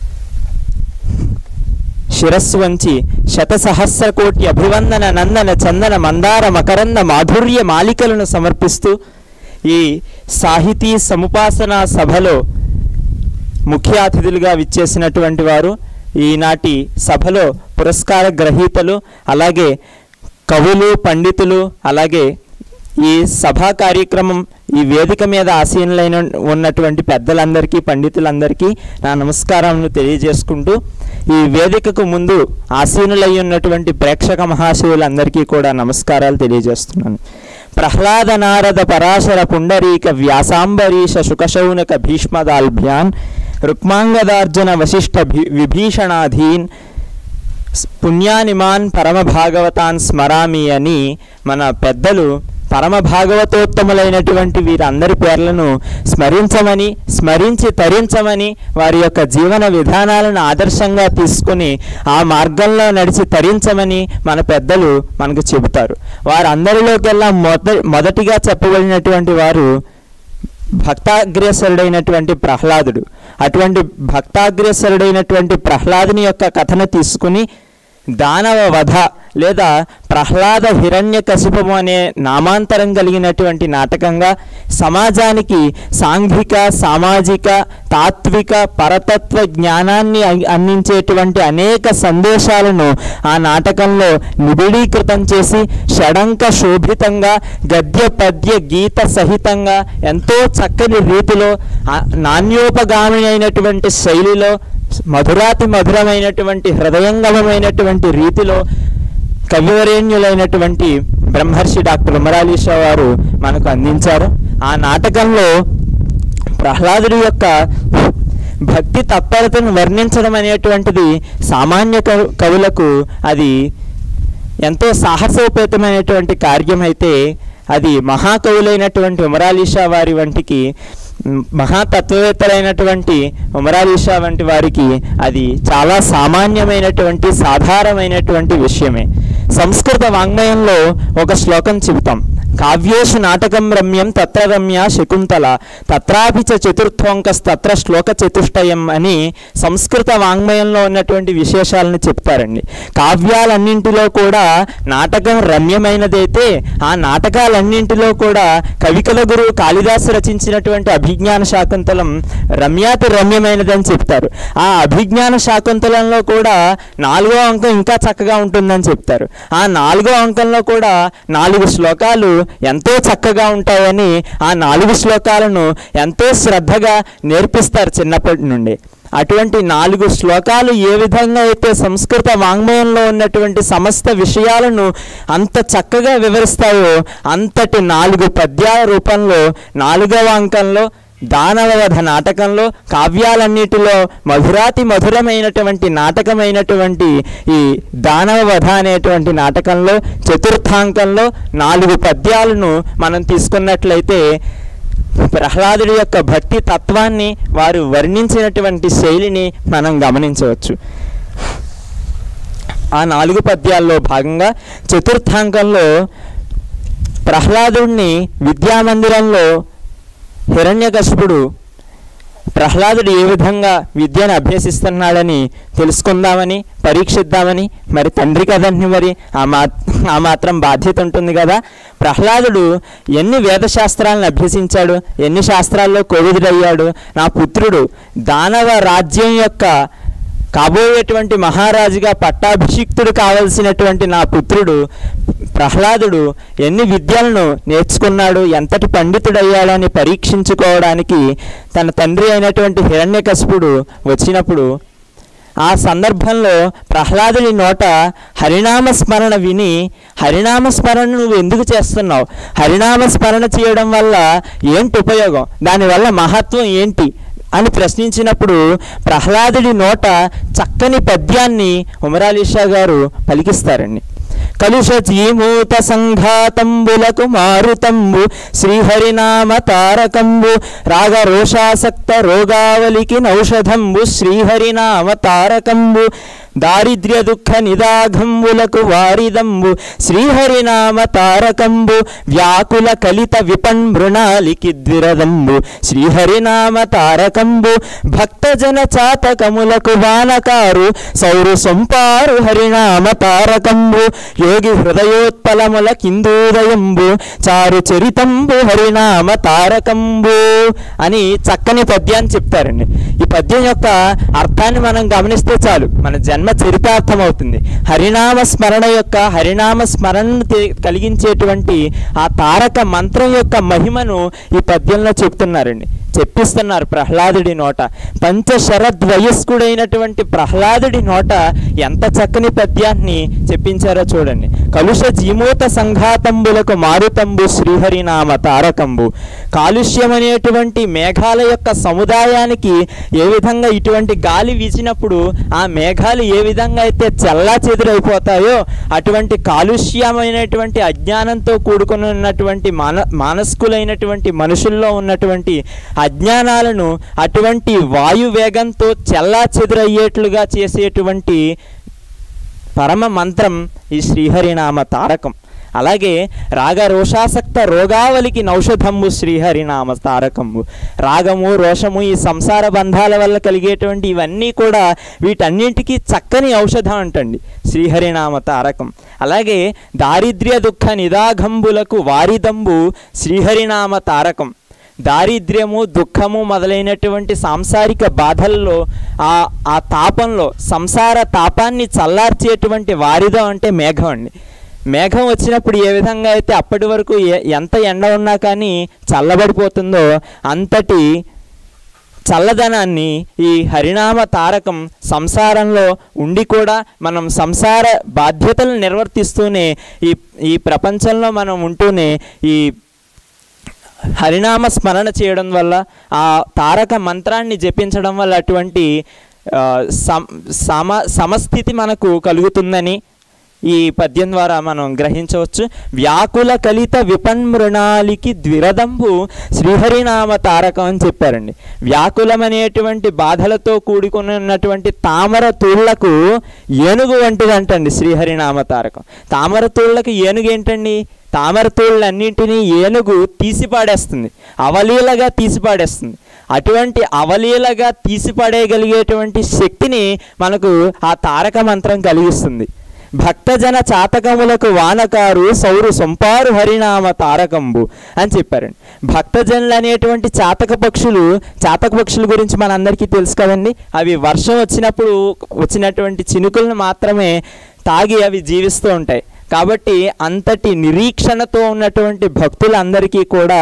శిరస్సు వంచి శతసహస్ర కోటి అభివందన నందన చందన మందార మకరంద మాధుర్య మాలికలను సమర్పిస్తూ ఈ సాహితీ సముపాసన సభలో ముఖ్య అతిథులుగా విచ్చేసినటువంటి వారు ఈనాటి సభలో పురస్కార గ్రహీతలు అలాగే కవులు పండితులు అలాగే ఈ సభా కార్యక్రమం ఈ వేదిక మీద ఆసీనులైన ఉన్నటువంటి పెద్దలందరికీ పండితులందరికీ నా నమస్కారాలను తెలియజేసుకుంటూ ఈ వేదికకు ముందు ఆసీనులై ఉన్నటువంటి ప్రేక్షక మహాశయులందరికీ కూడా నమస్కారాలు తెలియజేస్తున్నాను ప్రహ్లాద నారద పరాశర పుండరీక వ్యాసాంబరీష శుకశౌనక భీష్మదాల్భ్యాన్ రుక్మాంగదార్జున వశిష్ఠ భీ- విభీషణాధీన్ స్- పుణ్యానిమాన్ పరమ భాగవతాన్ స్మరామి అని మన పెద్దలు పరమ భాగవతోత్తములైనటువంటి వీరందరి పేర్లను స్మరించమని స్మరించి తరించమని వారి యొక్క జీవన విధానాలను ఆదర్శంగా తీసుకొని ఆ మార్గంలో నడిచి తరించమని మన పెద్దలు మనకు చెబుతారు వారందరిలోకెల్లా మొద మొదటిగా చెప్పబడినటువంటి వారు భక్తాగ్రేసరుడైనటువంటి ప్రహ్లాదుడు అటువంటి భక్తాగ్రేసరుడైనటువంటి ప్రహ్లాదుని యొక్క కథను తీసుకుని దానవ వధ లేదా ప్రహ్లాద హిరణ్య కశిపము అనే నామాంతరం కలిగినటువంటి నాటకంగా సమాజానికి సాంఘిక సామాజిక తాత్విక పరతత్వ జ్ఞానాన్ని అం- అందించేటువంటి అనేక సందేశాలను ఆ నాటకంలో నిబిడీకృతం చేసి షడంక శోభితంగా గద్య పద్య గీత సహితంగా ఎంతో చక్కని రీతిలో ఆ నాణ్యోపగామి అయినటువంటి శైలిలో మధురాతి మధురమైనటువంటి హృదయంగమమైనటువంటి రీతిలో కవివరేణ్యులైనటువంటి బ్రహ్మర్షి డాక్టర్ ఉమరాలీషా వారు మనకు అందించారు ఆ నాటకంలో ప్రహ్లాదుడి యొక్క భక్తి తత్పరతను వర్ణించడం అనేటువంటిది సామాన్య కవు- కవులకు అది ఎంతో సాహసోపేతమైనటువంటి కార్యం అయితే అది మహాకవులైనటువంటి ఉమరాలీషా వారి వంటికి మ్, మహాతత్వవేత్తలైనటువంటి ఉమరాలీషా వంటి వారికి అది చాలా సామాన్యమైనటువంటి సాధారణమైనటువంటి విషయమే సంస్కృత వాంగ్మయంలో ఒక శ్లోకం చెబుతాం కావ్యేషు నాటకం రమ్యం తత్ర రమ్య శకుంతల తత్రాపి చ చతుర్థోంకస్తత్ర శ్లోక చతుష్టయం అని సంస్కృత వాంగ్మయంలో ఉన్నటువంటి విశేషాలను చెప్తారండి కావ్యాలన్నింటిలో కూడా నాటకం రమ్యమైనదైతే ఆ నాటకాలన్నింటిలో కూడా కవికల గురువు కాళిదాసు రచించినటువంటి అభిజ్ఞాన శాకుంతలం రమ్యాతి రమ్యమైనదని చెప్తారు ఆ అభిజ్ఞాన శాకుంతలంలో కూడా నాలుగో అంకం ఇంకా చక్కగా ఉంటుందని చెప్తారు ఆ నాలుగో అంకంలో కూడా నాలుగు శ్లోకాలు ఎంతో చక్కగా ఉంటాయని ఆ నాలుగు శ్లోకాలను ఎంతో శ్రద్ధగా నేర్పిస్తారు చిన్నప్పటి నుండి అటువంటి నాలుగు శ్లోకాలు ఏ విధంగా అయితే సంస్కృత వాంగ్మయంలో ఉన్నటువంటి సమస్త విషయాలను అంత చక్కగా వివరిస్తాయో అంతటి నాలుగు పద్యాల రూపంలో నాలుగవ అంకంలో దానవవధ నాటకంలో కావ్యాలన్నిటిలో మధురాతి మధురమైనటువంటి నాటకమైనటువంటి ఈ దానవవధ అనేటువంటి నాటకంలో చతుర్థాంకంలో నాలుగు పద్యాలను మనం తీసుకున్నట్లయితే ప్రహ్లాదుడి యొక్క భక్తి తత్వాన్ని వారు వర్ణించినటువంటి శైలిని మనం గమనించవచ్చు ఆ నాలుగు పద్యాల్లో భాగంగా చతుర్థాంకంలో ప్రహ్లాదుడిని విద్యామందిరంలో హిరణ్యకశిపుడు ప్రహ్లాదుడు ఏ విధంగా విద్యను అభ్యసిస్తున్నాడని తెలుసుకుందామని పరీక్షిద్దామని మరి తండ్రి కదండి మరి ఆ మా ఆ మాత్రం బాధ్యత ఉంటుంది కదా ప్రహ్లాదుడు ఎన్ని వేదశాస్త్రాలను అభ్యసించాడు ఎన్ని శాస్త్రాల్లో కోవిదుడయ్యాడు నా పుత్రుడు దానవ రాజ్యం యొక్క కాబోయేటువంటి మహారాజుగా పట్టాభిషిక్తుడు కావలసినటువంటి నా పుత్రుడు ప్రహ్లాదుడు ఎన్ని విద్యలను నేర్చుకున్నాడు ఎంతటి పండితుడయ్యాడని పరీక్షించుకోవడానికి తన తండ్రి అయినటువంటి హిరణ్యకశిపుడు వచ్చినప్పుడు ఆ సందర్భంలో ప్రహ్లాదుని నోట హరినామ స్మరణ విని హరినామ స్మరణ నువ్వు ఎందుకు చేస్తున్నావు హరినామ స్మరణ చేయడం వల్ల ఏంటి ఉపయోగం దానివల్ల మహత్వం ఏంటి అని ప్రశ్నించినప్పుడు ప్రహ్లాదుడి నోట చక్కని పద్యాన్ని ఉమరాలీషా గారు పలికిస్తారండి కలుష జీమూత సంఘాతంబులకు మారుతంబు శ్రీహరినామ తారకంబు రాగరోషాసక్త రోగావలికి నౌషధంబు శ్రీహరినామ తారకంబు దారిద్ర్య దుఃఖ నిదాఘంబులకు వారిదంబు శ్రీహరినామ తారకంబు వ్యాకుల కలిత విపణ్ మృణాలికి ద్విరదంబు శ్రీహరినామ తారకంబు భక్తజన చాతకములకు వానకారు సౌరు సొంపారు హరినామ తారకంబు యోగి హృదయోత్పలముల కిందోదయంబు చారు చరితంబు హరినామ తారకంబు అని చక్కని పద్యాన్ని చెప్తారండి ఈ పద్యం యొక్క అర్థాన్ని మనం గమనిస్తే చాలు మన జన్మ చరితార్థం అవుతుంది హరినామ స్మరణ యొక్క హరినామ స్మరణను తె- కలిగించేటువంటి ఆ తారక మంత్రం యొక్క మహిమను ఈ పద్యంలో చెప్తున్నారండి చెప్పిస్తున్నారు ప్రహ్లాదుడి నోట పంచశరద్వయస్కుడైనటువంటి ప్రహ్లాదుడి నోట ఎంత చక్కని పద్యాన్ని చెప్పించారో చూడండి కలుష జీమూత సంఘాతంబులకు మారుతంబు శ్రీహరినామ తారకంబు కాలుష్యం అనేటువంటి మేఘాల యొక్క సముదాయానికి ఏ విధంగా ఇటువంటి గాలి వీచినప్పుడు ఆ మేఘాలు ఏ విధంగా అయితే చల్లా చెదురైపోతాయో అటువంటి కాలుష్యమైనటువంటి అజ్ఞానంతో కూడుకుని ఉన్నటువంటి మాన మానస్కులైనటువంటి మనుషుల్లో ఉన్నటువంటి అజ్ఞానాలను అటువంటి వాయు వేగంతో చెల్లా చెదురయ్యేట్లుగా చేసేటువంటి పరమ మంత్రం ఈ శ్రీహరినామ తారకం అలాగే రాగ రోషాసక్త రోగావలికి నౌషధంబు శ్రీహరినామ తారకంబు రాగము రోషము ఈ సంసార బంధాల వల్ల కలిగేటువంటి ఇవన్నీ కూడా వీటన్నింటికి చక్కని ఔషధం అంటండి శ్రీహరినామ తారకం అలాగే దారిద్ర్య దుఃఖ నిదాఘంబులకు వారిదంబు శ్రీహరినామ తారకం దారిద్ర్యము దుఃఖము మొదలైనటువంటి సాంసారిక బాధల్లో ఆ ఆ తాపంలో సంసార తాపాన్ని చల్లార్చేటువంటి వారిదో అంటే మేఘం అండి మేఘం వచ్చినప్పుడు ఏ విధంగా అయితే అప్పటి వరకు ఏ- ఎంత ఎండ ఉన్నా కానీ చల్లబడిపోతుందో అంతటి చల్లదనాన్ని ఈ హరినామ తారకం సంసారంలో ఉండి కూడా మనం సంసార బాధ్యతలు నిర్వర్తిస్తూనే ఈ ఈ ప్రపంచంలో మనం ఉంటూనే ఈ హరినామ స్మరణ చేయడం వల్ల ఆ తారక మంత్రాన్ని జపించడం వల్ల అటువంటి ఆ, సమ సమ సమస్థితి మనకు కలుగుతుందని ఈ పద్యం ద్వారా మనం గ్రహించవచ్చు వ్యాకుల కలిత విపన్మృణాలికి ద్విరదంబు శ్రీహరినామ తారకం అని చెప్పారండి వ్యాకులం అనేటువంటి బాధలతో కూడుకుని ఉన్నటువంటి తామర తూళ్లకు ఏనుగు వంటిదంటండి శ్రీహరినామ తారకం తామర తూళ్ళకి ఏనుగు ఏంటండి తామర తూళ్ళన్నింటినీ ఏనుగు తీసిపాడేస్తుంది అవలీలగా తీసిపాడేస్తుంది అటువంటి అవలీలగా తీసిపడేయగలిగేటువంటి శక్తిని మనకు ఆ తారక మంత్రం కలిగిస్తుంది భక్తజన చాతకములకు వానకారు సౌరు సొంపారు హరినామ తారకంబు అని చెప్పారండి భక్తజనులు అనేటువంటి చాతక పక్షులు చాతక పక్షుల గురించి మనందరికీ తెలుసు కదండి అవి వర్షం వచ్చినప్పుడు వచ్చినటువంటి చినుకులను మాత్రమే తాగి అవి జీవిస్తూ ఉంటాయి కాబట్టి అంతటి నిరీక్షణతో ఉన్నటువంటి భక్తులందరికీ కూడా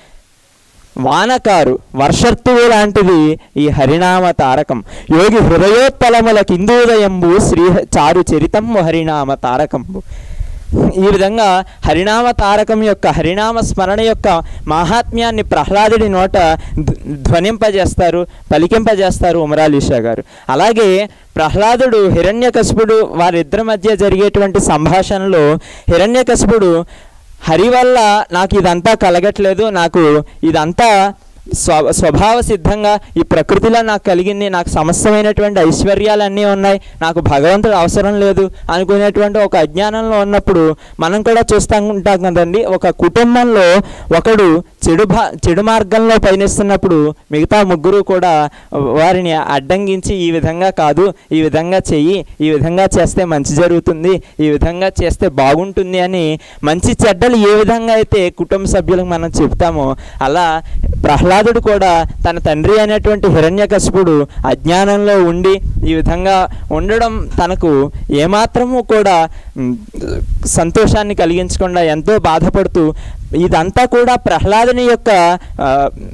వానకారు వర్షత్తువు లాంటిది ఈ హరినామ తారకం యోగి హృదయోత్పలముల కిందోదయంబు శ్రీ చారు చరితంబు హరినామ తారకంబు ఈ విధంగా హరినామ తారకం యొక్క హరినామ స్మరణ యొక్క మహాత్మ్యాన్ని ప్రహ్లాదుడి నోట ధ్వ- ధ్వనింపజేస్తారు పలికింపజేస్తారు ఉమరాలీషా గారు అలాగే ప్రహ్లాదుడు హిరణ్యకశిపుడు వారిద్దరి మధ్య జరిగేటువంటి సంభాషణలో హిరణ్యకశిపుడు హరి వల్ల నాకు ఇదంతా కలగట్లేదు నాకు ఇదంతా స్వ స్వభావ సిద్ధంగా ఈ ప్రకృతిలో నాకు కలిగింది నాకు సమస్తమైనటువంటి ఐశ్వర్యాలన్నీ ఉన్నాయి నాకు భగవంతుడు అవసరం లేదు అనుకునేటువంటి ఒక అజ్ఞానంలో ఉన్నప్పుడు మనం కూడా చూస్తూ ఉంటాం కదండి ఒక కుటుంబంలో ఒకడు చెడు భా చెడు మార్గంలో పయనిస్తున్నప్పుడు మిగతా ముగ్గురు కూడా వారిని అడ్డంగించి ఈ విధంగా కాదు ఈ విధంగా చెయ్యి ఈ విధంగా చేస్తే మంచి జరుగుతుంది ఈ విధంగా చేస్తే బాగుంటుంది అని మంచి చెడ్డలు ఏ విధంగా అయితే కుటుంబ సభ్యులకు మనం చెప్తామో అలా ప్రహ్లాదుడు కూడా తన తండ్రి అనేటువంటి హిరణ్యకశిపుడు అజ్ఞానంలో ఉండి ఈ విధంగా ఉండడం తనకు ఏమాత్రము కూడా మ్, సంతోషాన్ని కలిగించకుండా ఎంతో బాధపడుతూ ఇదంతా కూడా ప్రహ్లాదుని యొక్క ఆ,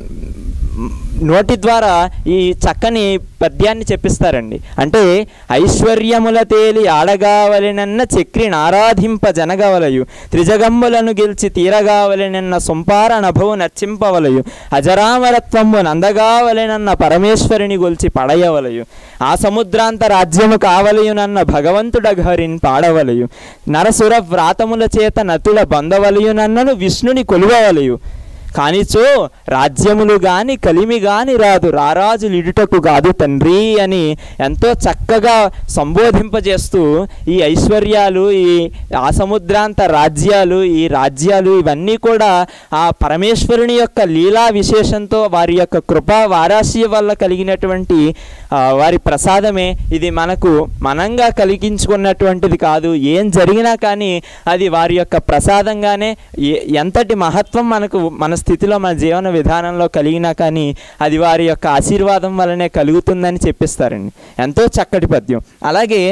నోటి ద్వారా ఈ చక్కని పద్యాన్ని చెప్పిస్తారండి అంటే ఐశ్వర్యముల తేలి ఆడగావలెనన్న చక్రి నారాధింప జనగవలయు త్రిజగంబులను గెలిచి తీరగావలెనన్న సొంపార నభవు నర్చింపవలయు అజరామరత్వము నందగావలెనన్న పరమేశ్వరుని గొల్చి పడయవలయు ఆ సముద్రాంత రాజ్యము కావలయునన్న భగవంతుడఘరిన్ పాడవలయు నరసుర వ్రాతముల చేత నతుల బంధవలయునన్నను విష్ణుని కొలువవలయు కానిచో రాజ్యములు గాని కలిమి గాని రాదు రారాజులు ఇడుటకు కాదు తండ్రి అని ఎంతో చక్కగా సంబోధింపజేస్తూ ఈ ఐశ్వర్యాలు ఈ ఆ సముద్రాంత రాజ్యాలు ఈ రాజ్యాలు ఇవన్నీ కూడా ఆ పరమేశ్వరుని యొక్క లీలా విశేషంతో వారి యొక్క కృపా వారాశి వల్ల కలిగినటువంటి ఆ, వారి ప్రసాదమే ఇది మనకు మనంగా కలిగించుకున్నటువంటిది కాదు ఏం జరిగినా కానీ అది వారి యొక్క ప్రసాదంగానే ఏ- ఎంతటి మహత్వం మనకు మన స్థితిలో మన జీవన విధానంలో కలిగినా కానీ అది వారి యొక్క ఆశీర్వాదం వల్లనే కలుగుతుందని చెప్పిస్తారండి ఎంతో చక్కటి పద్యం అలాగే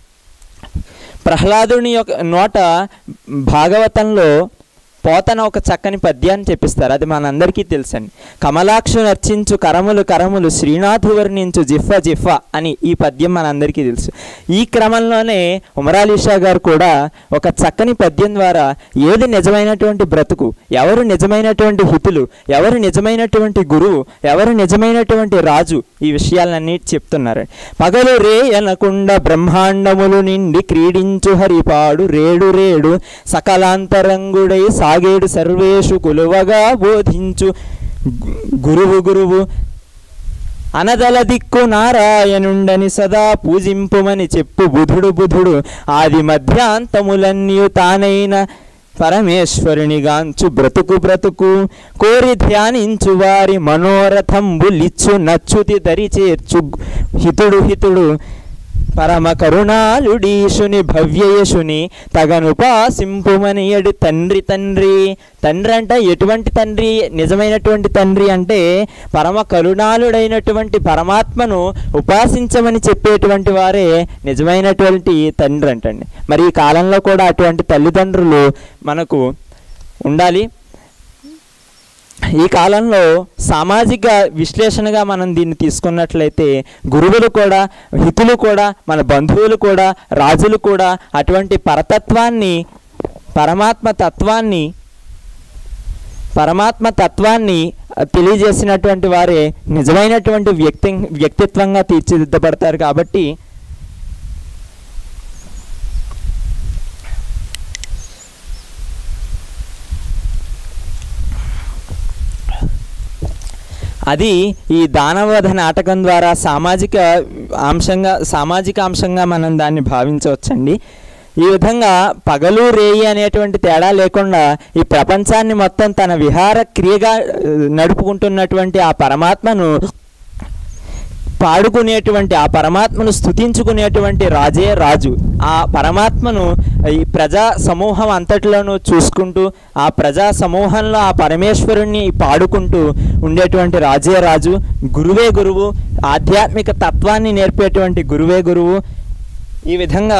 ప్రహ్లాదుని యొక్క నోట భాగవతంలో పోతన ఒక చక్కని పద్యాన్ని చెప్పిస్తారు అది మనందరికీ తెలుసండి కమలాక్షు నర్చించు కరములు కరములు శ్రీనాథు వర్ణించు జిఫ్ఫ జిఫ్ఫ అని ఈ పద్యం మనందరికీ తెలుసు ఈ క్రమంలోనే ఉమరాలీషా గారు కూడా ఒక చక్కని పద్యం ద్వారా ఏది నిజమైనటువంటి బ్రతుకు ఎవరు నిజమైనటువంటి హితులు ఎవరు నిజమైనటువంటి గురువు ఎవరు నిజమైనటువంటి రాజు ఈ విషయాలన్నీ చెప్తున్నారు పగలు రే అనకుండా బ్రహ్మాండములు నిండి క్రీడించు హరిపాడు రేడు రేడు సకలాంతరంగుడై సాగేడు సర్వేషు కులువగా బోధించు గు- గురువు గురువు అనదల దిక్కు నారాయణుండని సదా పూజింపుమని చెప్పు బుధుడు బుధుడు ఆది మధ్యాంతములన్నీ తానైన పరమేశ్వరునిగాంచు బ్రతుకు బ్రతుకు కోరి ధ్యానించు వారి మనోరథంబులిచ్చు నచ్చుతి దరి చేర్చు హితుడు హితుడు పరమ కరుణాలుడీశుని భవ్యయశుని తగనుపాసింపుమని ఎడు తండ్రి తండ్రి తండ్రి అంటే ఎటువంటి తండ్రి నిజమైనటువంటి తండ్రి అంటే పరమ కరుణాలుడైనటువంటి పరమాత్మను ఉపాసించమని చెప్పేటువంటి వారే నిజమైనటువంటి తండ్రి అంటండి మరి ఈ కాలంలో కూడా అటువంటి తల్లిదండ్రులు మనకు ఉండాలి ఈ కాలంలో సామాజిక విశ్లేషణగా మనం దీన్ని తీసుకున్నట్లయితే గురువులు కూడా హితులు కూడా మన బంధువులు కూడా రాజులు కూడా అటువంటి పరతత్వాన్ని పరమాత్మ తత్వాన్ని పరమాత్మ తత్వాన్ని ఆ, తెలియజేసినటువంటి వారే నిజమైనటువంటి వ్యక్తి వ్యక్తిత్వంగా తీర్చిదిద్దబడతారు కాబట్టి అది ఈ దానవధ నాటకం ద్వారా సామాజిక అంశంగా సామాజిక అంశంగా మనం దాన్ని భావించవచ్చండి ఈ విధంగా పగలు రేయి అనేటువంటి తేడా లేకుండా ఈ ప్రపంచాన్ని మొత్తం తన విహార క్రియగా ఆ, నడుపుకుంటున్నటువంటి ఆ పరమాత్మను పాడుకునేటువంటి ఆ పరమాత్మను స్థుతించుకునేటువంటి రాజే రాజు ఆ పరమాత్మను ఈ ప్రజా సమూహం అంతటిలోనూ చూసుకుంటూ ఆ ప్రజా సమూహంలో ఆ పరమేశ్వరుణ్ణి పాడుకుంటూ ఉండేటువంటి రాజే రాజు గురువే గురువు ఆధ్యాత్మిక తత్వాన్ని నేర్పేటువంటి గురువే గురువు ఈ విధంగా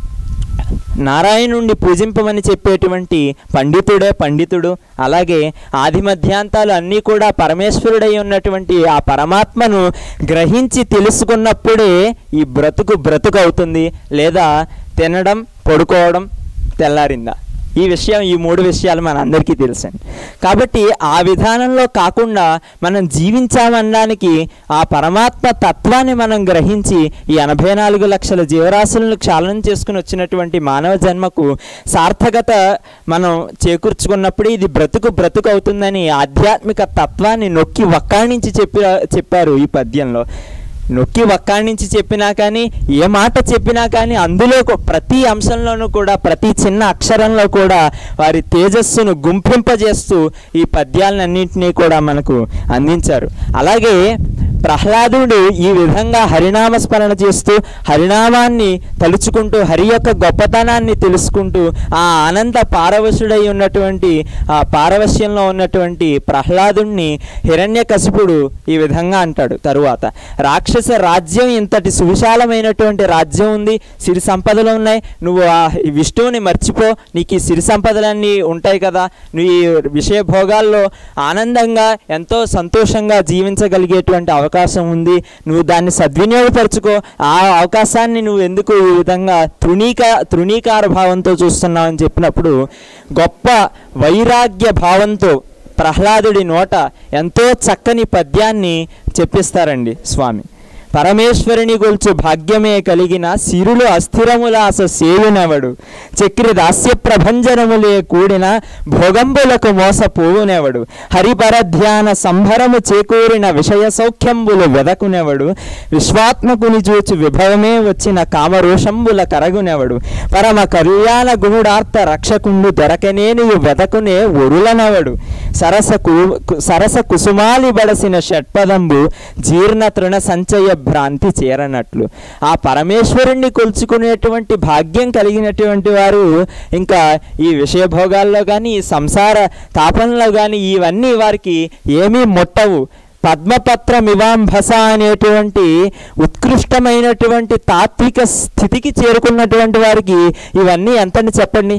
నారాయణుణ్ణి పూజింపమని చెప్పేటువంటి పండితుడే పండితుడు అలాగే ఆది మధ్యాంతాలు అన్నీ కూడా పరమేశ్వరుడై ఉన్నటువంటి ఆ పరమాత్మను గ్రహించి తెలుసుకున్నప్పుడే ఈ బ్రతుకు బ్రతుకు అవుతుంది లేదా తినడం పడుకోవడం తెల్లారిందా ఈ విషయం ఈ మూడు విషయాలు మన అందరికీ తెలుసండి కాబట్టి ఆ విధానంలో కాకుండా మనం జీవించామనడానికి ఆ పరమాత్మ తత్వాన్ని మనం గ్రహించి ఈ ఎనభై నాలుగు లక్షల జీవరాశులను క్షాళనం చేసుకుని వచ్చినటువంటి మానవ జన్మకు సార్థకత మనం చేకూర్చుకున్నప్పుడు ఇది బ్రతుకు బ్రతుకు అవుతుందని ఆధ్యాత్మిక తత్వాన్ని నొక్కి వక్కాణించి చెప్పి చెప్పారు ఈ పద్యంలో నొక్కి వక్కాణించి చెప్పినా కానీ ఏ మాట చెప్పినా కానీ అందులో కొ- ప్రతి అంశంలోనూ కూడా ప్రతి చిన్న అక్షరంలో కూడా వారి తేజస్సును గుంపింపజేస్తూ ఈ పద్యాలన్నింటినీ కూడా మనకు అందించారు అలాగే ప్రహ్లాదుడు ఈ విధంగా హరినామ స్మరణ చేస్తూ హరినామాన్ని తలుచుకుంటూ హరి యొక్క గొప్పతనాన్ని తెలుసుకుంటూ ఆ ఆనంద పారవశుడై ఉన్నటువంటి ఆ పారవశ్యంలో ఉన్నటువంటి ప్రహ్లాదుణ్ణి హిరణ్యకశిపుడు ఈ విధంగా అంటాడు తరువాత రాక్షస రాజ్యం ఇంతటి సువిశాలమైనటువంటి రాజ్యం ఉంది సిరి సంపదలు ఉన్నాయి నువ్వు ఆ విష్ణువుని మర్చిపో నీకు ఈ సిరి సంపదలన్నీ ఉంటాయి కదా నువ్వు ఈ విషయ భోగాల్లో ఆనందంగా ఎంతో సంతోషంగా జీవించగలిగేటువంటి అవకాశం ఉంది నువ్వు దాన్ని సద్వినియోగపరచుకో ఆ అవకాశాన్ని నువ్వు ఎందుకు ఈ విధంగా తృణీక తృణీకార భావంతో చూస్తున్నావు అని చెప్పినప్పుడు గొప్ప వైరాగ్య భావంతో ప్రహ్లాదుడి నోట ఎంతో చక్కని పద్యాన్ని చెప్పిస్తారండి స్వామి పరమేశ్వరుని గొల్చు భాగ్యమే కలిగిన సిరులు అస్థిరములాస సేయునెవడు చక్రి దాస్య ప్రభంజనములే కూడిన భోగంబులకు మోసపోవునెవడు హరిపరధ్యాన సంభరము చేకూరిన విషయ సౌఖ్యంబులు వెదకునెవడు విశ్వాత్మకుని చూచు విభవమే వచ్చిన కామరోషంబుల కరగునెవడు పరమ కళ్యాణ గుణుడార్త రక్షకుండు దొరకనేనియు వెదకునే ఒరులనవడు సరస కు సరస కుసుమాలి బడసిన షట్పదంబు జీర్ణ తృణ సంచయ భ్రాంతి చేరనట్లు ఆ పరమేశ్వరుణ్ణి కొలుచుకునేటువంటి భాగ్యం కలిగినటువంటి వారు ఇంకా ఈ విషయభోగాల్లో కానీ ఈ సంసార తాపంలో కానీ ఇవన్నీ వారికి ఏమీ ముట్టవు పద్మపత్రమివాంభస అనేటువంటి ఉత్కృష్టమైనటువంటి తాత్విక స్థితికి చేరుకున్నటువంటి వారికి ఇవన్నీ ఎంతని చెప్పండి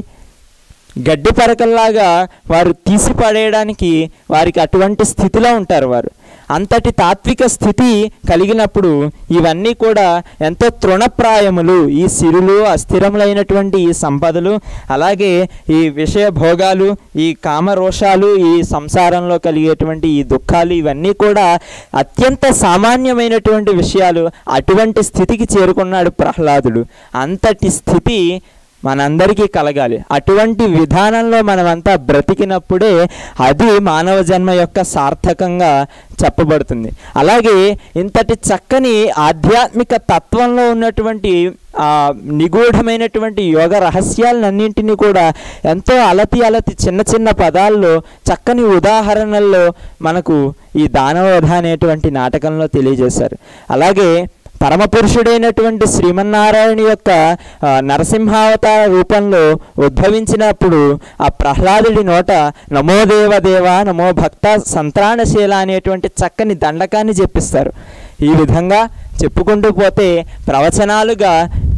గడ్డి పరకల్లాగా వారు తీసి పడేయడానికి వారికి అటువంటి స్థితిలో ఉంటారు వారు అంతటి తాత్విక స్థితి కలిగినప్పుడు ఇవన్నీ కూడా ఎంతో తృణప్రాయములు ఈ సిరులు అస్థిరములైనటువంటి ఈ సంపదలు అలాగే ఈ విషయ భోగాలు ఈ కామరోషాలు ఈ సంసారంలో కలిగేటువంటి ఈ దుఃఖాలు ఇవన్నీ కూడా అత్యంత సామాన్యమైనటువంటి విషయాలు అటువంటి స్థితికి చేరుకున్నాడు ప్రహ్లాదుడు అంతటి స్థితి మనందరికీ కలగాలి అటువంటి విధానంలో మనమంతా బ్రతికినప్పుడే అది మానవ జన్మ యొక్క సార్థకంగా చెప్పబడుతుంది అలాగే ఇంతటి చక్కని ఆధ్యాత్మిక తత్వంలో ఉన్నటువంటి ఆ నిగూఢమైనటువంటి యోగ రహస్యాలన్నింటినీ కూడా ఎంతో అలతి అలతి చిన్న చిన్న పదాల్లో చక్కని ఉదాహరణల్లో మనకు ఈ దానవధ అనేటువంటి నాటకంలో తెలియజేశారు అలాగే పరమపురుషుడైనటువంటి శ్రీమన్నారాయణ యొక్క ఆ, నరసింహావతార రూపంలో ఉద్భవించినప్పుడు ఆ ప్రహ్లాదుడి నోట నమో దేవ దేవ నమో భక్త సంత్రాణశీల అనేటువంటి చక్కని దండకాన్ని చెప్పిస్తారు ఈ విధంగా చెప్పుకుంటూ పోతే ప్రవచనాలుగా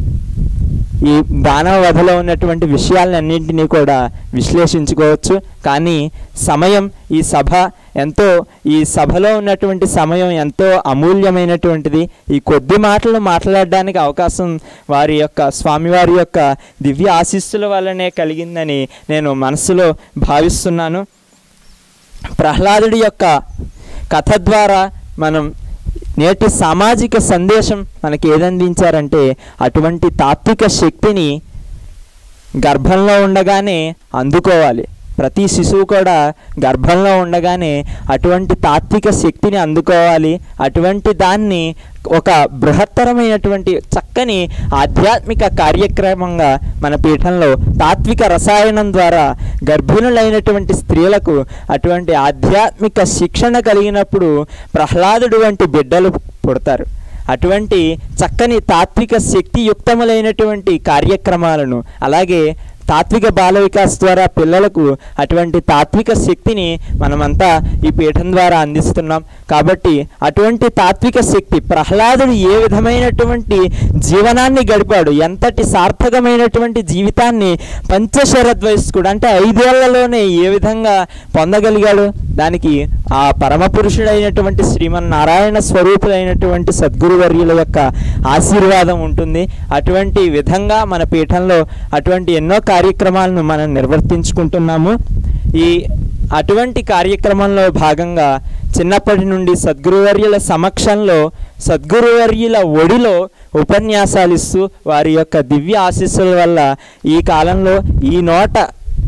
ఈ దానవ వధలో ఉన్నటువంటి విషయాలన్నింటినీ కూడా విశ్లేషించుకోవచ్చు కానీ సమయం ఈ సభ ఎంతో ఈ సభలో ఉన్నటువంటి సమయం ఎంతో అమూల్యమైనటువంటిది ఈ కొద్ది మాటలు మాట్లాడడానికి అవకాశం వారి యొక్క స్వామివారి యొక్క దివ్య ఆశీస్సుల వల్లనే కలిగిందని నేను మనసులో భావిస్తున్నాను ప్రహ్లాదుడి యొక్క కథ ద్వారా మనం నేటి సామాజిక సందేశం మనకి ఏదందించారంటే అటువంటి తాత్విక శక్తిని గర్భంలో ఉండగానే అందుకోవాలి ప్రతి శిశువు కూడా గర్భంలో ఉండగానే అటువంటి తాత్విక శక్తిని అందుకోవాలి అటువంటి దాన్ని ఒక బృహత్తరమైనటువంటి చక్కని ఆధ్యాత్మిక కార్యక్రమంగా మన పీఠంలో తాత్విక రసాయనం ద్వారా గర్భిణులైనటువంటి స్త్రీలకు అటువంటి ఆధ్యాత్మిక శిక్షణ కలిగినప్పుడు ప్రహ్లాదుడు వంటి బిడ్డలు పుడతారు అటువంటి చక్కని తాత్విక శక్తియుక్తములైనటువంటి కార్యక్రమాలను అలాగే తాత్విక బాల వికాస్ ద్వారా పిల్లలకు అటువంటి తాత్విక శక్తిని మనమంతా ఈ పీఠం ద్వారా అందిస్తున్నాం కాబట్టి అటువంటి తాత్విక శక్తి ప్రహ్లాదుడు ఏ విధమైనటువంటి జీవనాన్ని గడిపాడు ఎంతటి సార్థకమైనటువంటి జీవితాన్ని పంచశరద్వయస్కుడు అంటే ఐదేళ్లలోనే ఏ విధంగా పొందగలిగాడు దానికి ఆ పరమ పురుషుడైనటువంటి శ్రీమన్నారాయణ స్వరూపులైనటువంటి సద్గురువర్యుల యొక్క ఆశీర్వాదం ఉంటుంది అటువంటి విధంగా మన పీఠంలో అటువంటి ఎన్నో కార్యక్రమాలను మనం నిర్వర్తించుకుంటున్నాము ఈ అటువంటి కార్యక్రమంలో భాగంగా చిన్నప్పటి నుండి సద్గురువర్యుల సమక్షంలో సద్గురువర్యుల ఒడిలో ఉపన్యాసాలు ఇస్తూ వారి యొక్క దివ్య ఆశీస్సుల వల్ల ఈ కాలంలో ఈ నోట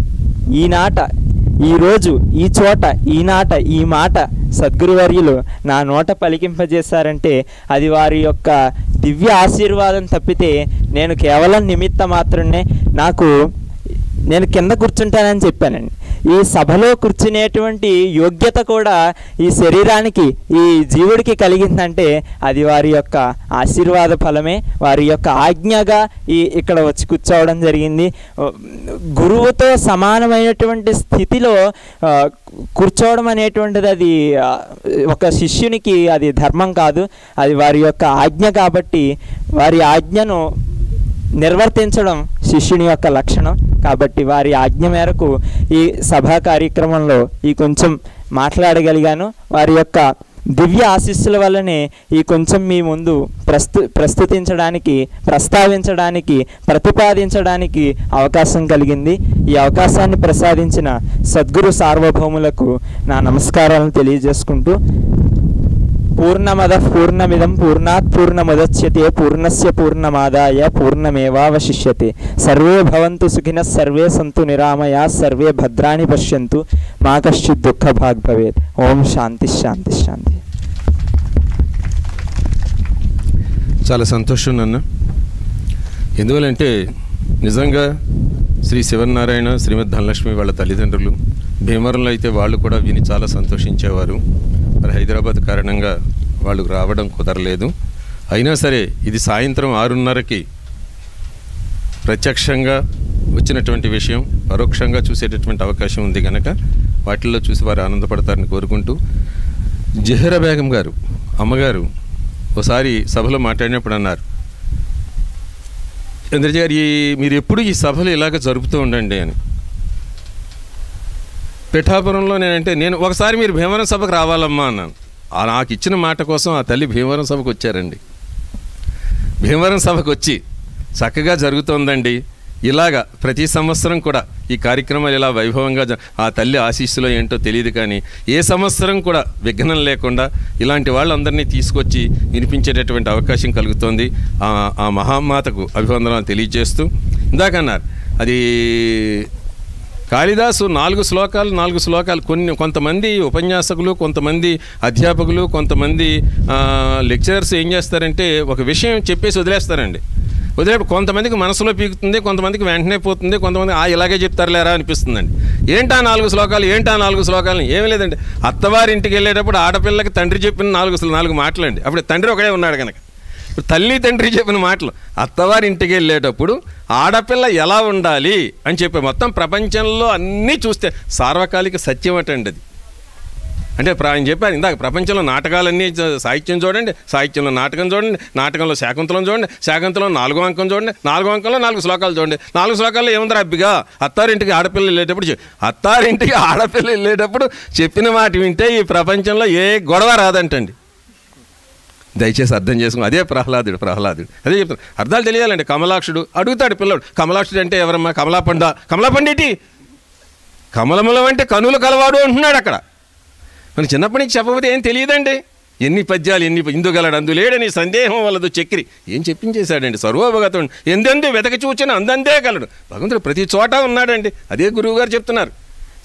ఈనాట ఈరోజు ఈ చోట ఈనాట ఈ మాట సద్గురువర్యులు నా నోట పలికింపజేశారంటే అది వారి యొక్క దివ్య ఆశీర్వాదం తప్పితే నేను కేవలం నిమిత్త మాత్రమే నాకు నేను కింద కూర్చుంటానని చెప్పానండి ఈ సభలో కూర్చునేటువంటి యోగ్యత కూడా ఈ శరీరానికి ఈ జీవుడికి కలిగిందంటే అది వారి యొక్క ఆశీర్వాద ఫలమే వారి యొక్క ఆజ్ఞగా ఈ ఇక్కడ వచ్చి కూర్చోవడం జరిగింది గురువుతో సమానమైనటువంటి స్థితిలో ఆ, కూర్చోవడం అనేటువంటిది అది ఆ, ఒక శిష్యునికి అది ధర్మం కాదు అది వారి యొక్క ఆజ్ఞ కాబట్టి వారి ఆజ్ఞను నిర్వర్తించడం శిష్యుని యొక్క లక్షణం కాబట్టి వారి ఆజ్ఞ మేరకు ఈ సభా కార్యక్రమంలో ఈ కొంచెం మాట్లాడగలిగాను వారి యొక్క దివ్య ఆశీస్సుల వల్లనే ఈ కొంచెం మీ ముందు ప్రస్తు ప్రస్తుతించడానికి ప్రస్తావించడానికి ప్రతిపాదించడానికి అవకాశం కలిగింది ఈ అవకాశాన్ని ప్రసాదించిన సద్గురు సార్వభౌములకు నా నమస్కారాలను తెలియజేసుకుంటూ పూర్ణమద పూర్ణమిదం పూర్ణాత్ పూర్ణముదచ్యతే పూర్ణస్య పూర్ణమాదాయ పూర్ణమేవావశిష్యతే సర్వే భవంతు సుఖిన సర్వే సంతు నిరామయా సర్వే భద్రాణి పశ్యంతు మా కశ్చిత్ దుఃఖ భాగ్ భవేత్ ఓం శాంతి శాంతి శాంతి చాలా సంతోషం నాన్న ఎందువలంటే నిజంగా శ్రీ శివనారాయణ శ్రీమద్ ధనలక్ష్మి వాళ్ళ తల్లిదండ్రులు భీమవరంలో అయితే వాళ్ళు కూడా విని చాలా సంతోషించేవారు మరి హైదరాబాద్ కారణంగా వాళ్ళు రావడం కుదరలేదు అయినా సరే ఇది సాయంత్రం ఆరున్నరకి ప్రత్యక్షంగా వచ్చినటువంటి విషయం పరోక్షంగా చూసేటటువంటి అవకాశం ఉంది కనుక వాటిల్లో చూసి వారు ఆనందపడతారని కోరుకుంటూ జహీరా బేగం గారు అమ్మగారు ఒకసారి సభలో మాట్లాడినప్పుడు అన్నారు చంద్రజ గారు ఈ మీరు ఎప్పుడు ఈ సభలు ఇలాగ జరుపుతూ ఉండండి అని పిఠాపురంలో నేనంటే నేను ఒకసారి మీరు భీమవరం సభకు రావాలమ్మా అన్నాను ఆ నాకు ఇచ్చిన మాట కోసం ఆ తల్లి భీమవరం సభకు వచ్చారండి భీమవరం సభకు వచ్చి చక్కగా జరుగుతోందండి ఇలాగా ప్రతి సంవత్సరం కూడా ఈ కార్యక్రమాలు ఇలా వైభవంగా జ- ఆ తల్లి ఆశీస్సులో ఏంటో తెలియదు కానీ ఏ సంవత్సరం కూడా విఘ్నం లేకుండా ఇలాంటి వాళ్ళందరినీ తీసుకొచ్చి వినిపించేటటువంటి అవకాశం కలుగుతోంది ఆ ఆ మహామాతకు అభివందనాలు తెలియజేస్తూ ఇందాకన్నారు అది కాళిదాసు నాలుగు శ్లోకాలు నాలుగు శ్లోకాలు కొన్ని కొంతమంది ఉపన్యాసకులు కొంతమంది అధ్యాపకులు కొంతమంది ఆ, లెక్చరర్స్ ఏం చేస్తారంటే ఒక విషయం చెప్పేసి వదిలేస్తారండి వదిలేప్పుడు కొంతమందికి మనసులో పీకుతుంది కొంతమందికి వెంటనే పోతుంది కొంతమంది ఆ ఇలాగే చెప్తారులేరా అనిపిస్తుందండి ఏంటా నాలుగు శ్లోకాలు ఏంటా నాలుగు శ్లోకాలు ఏమీ లేదండి అత్తవారింటికి వెళ్ళేటప్పుడు ఆడపిల్లకి తండ్రి చెప్పిన నాలుగు నాలుగు మాటలండి అప్పుడు తండ్రి ఒకడే ఉన్నాడు కనుక ఇప్పుడు తల్లి తండ్రి చెప్పిన మాటలు అత్తవారి ఇంటికి వెళ్ళేటప్పుడు ఆడపిల్ల ఎలా ఉండాలి అని చెప్పి మొత్తం ప్రపంచంలో అన్నీ చూస్తే సార్వకాలిక సత్యం అటండి అది అంటే ప్ర- ఆయన చెప్పారు ఇందాక ప్రపంచంలో నాటకాలన్నీ చ- సాహిత్యం చూడండి సాహిత్యంలో నాటకం చూడండి నాటకంలో శాకుంతలం చూడండి శాకుంతలం నాలుగో అంకం చూడండి నాలుగో అంకంలో నాలుగు శ్లోకాలు చూడండి నాలుగు శ్లోకాల్లో ఏముంది అబ్బిగా అత్తారింటికి ఆడపిల్ల వెళ్ళేటప్పుడు చె- అత్తారింటికి ఆడపిల్ల వెళ్ళేటప్పుడు చెప్పిన మాట వింటే ఈ ప్రపంచంలో ఏ గొడవ రాదంటండి దయచేసి అర్థం చేసుకో అదే ప్రహ్లాదుడు ప్రహ్లాదుడు అదే చెప్తాను అర్థాలు తెలియాలండి కమలాక్షుడు అడుగుతాడు పిల్లడు కమలాక్షుడు అంటే ఎవరమ్మా కమలాపండ కమలాపండిటి కమలముల అంటే కనులు కలవాడు అంటున్నాడు అక్కడ మరి చిన్నప్పటి నుంచి చెప్పకపోతే ఏం తెలియదండి ఎన్ని పద్యాలు ఎన్ని ఇందుగలడు అందులేడని సందేహం వలదు చక్రి ఏం చెప్పించేశాడండి సర్వోపగతుడు ఎందెందు వెతక చూచిన అందందే గలడు భగవంతుడు ప్రతి చోట ఉన్నాడండి అదే గురువుగారు చెప్తున్నారు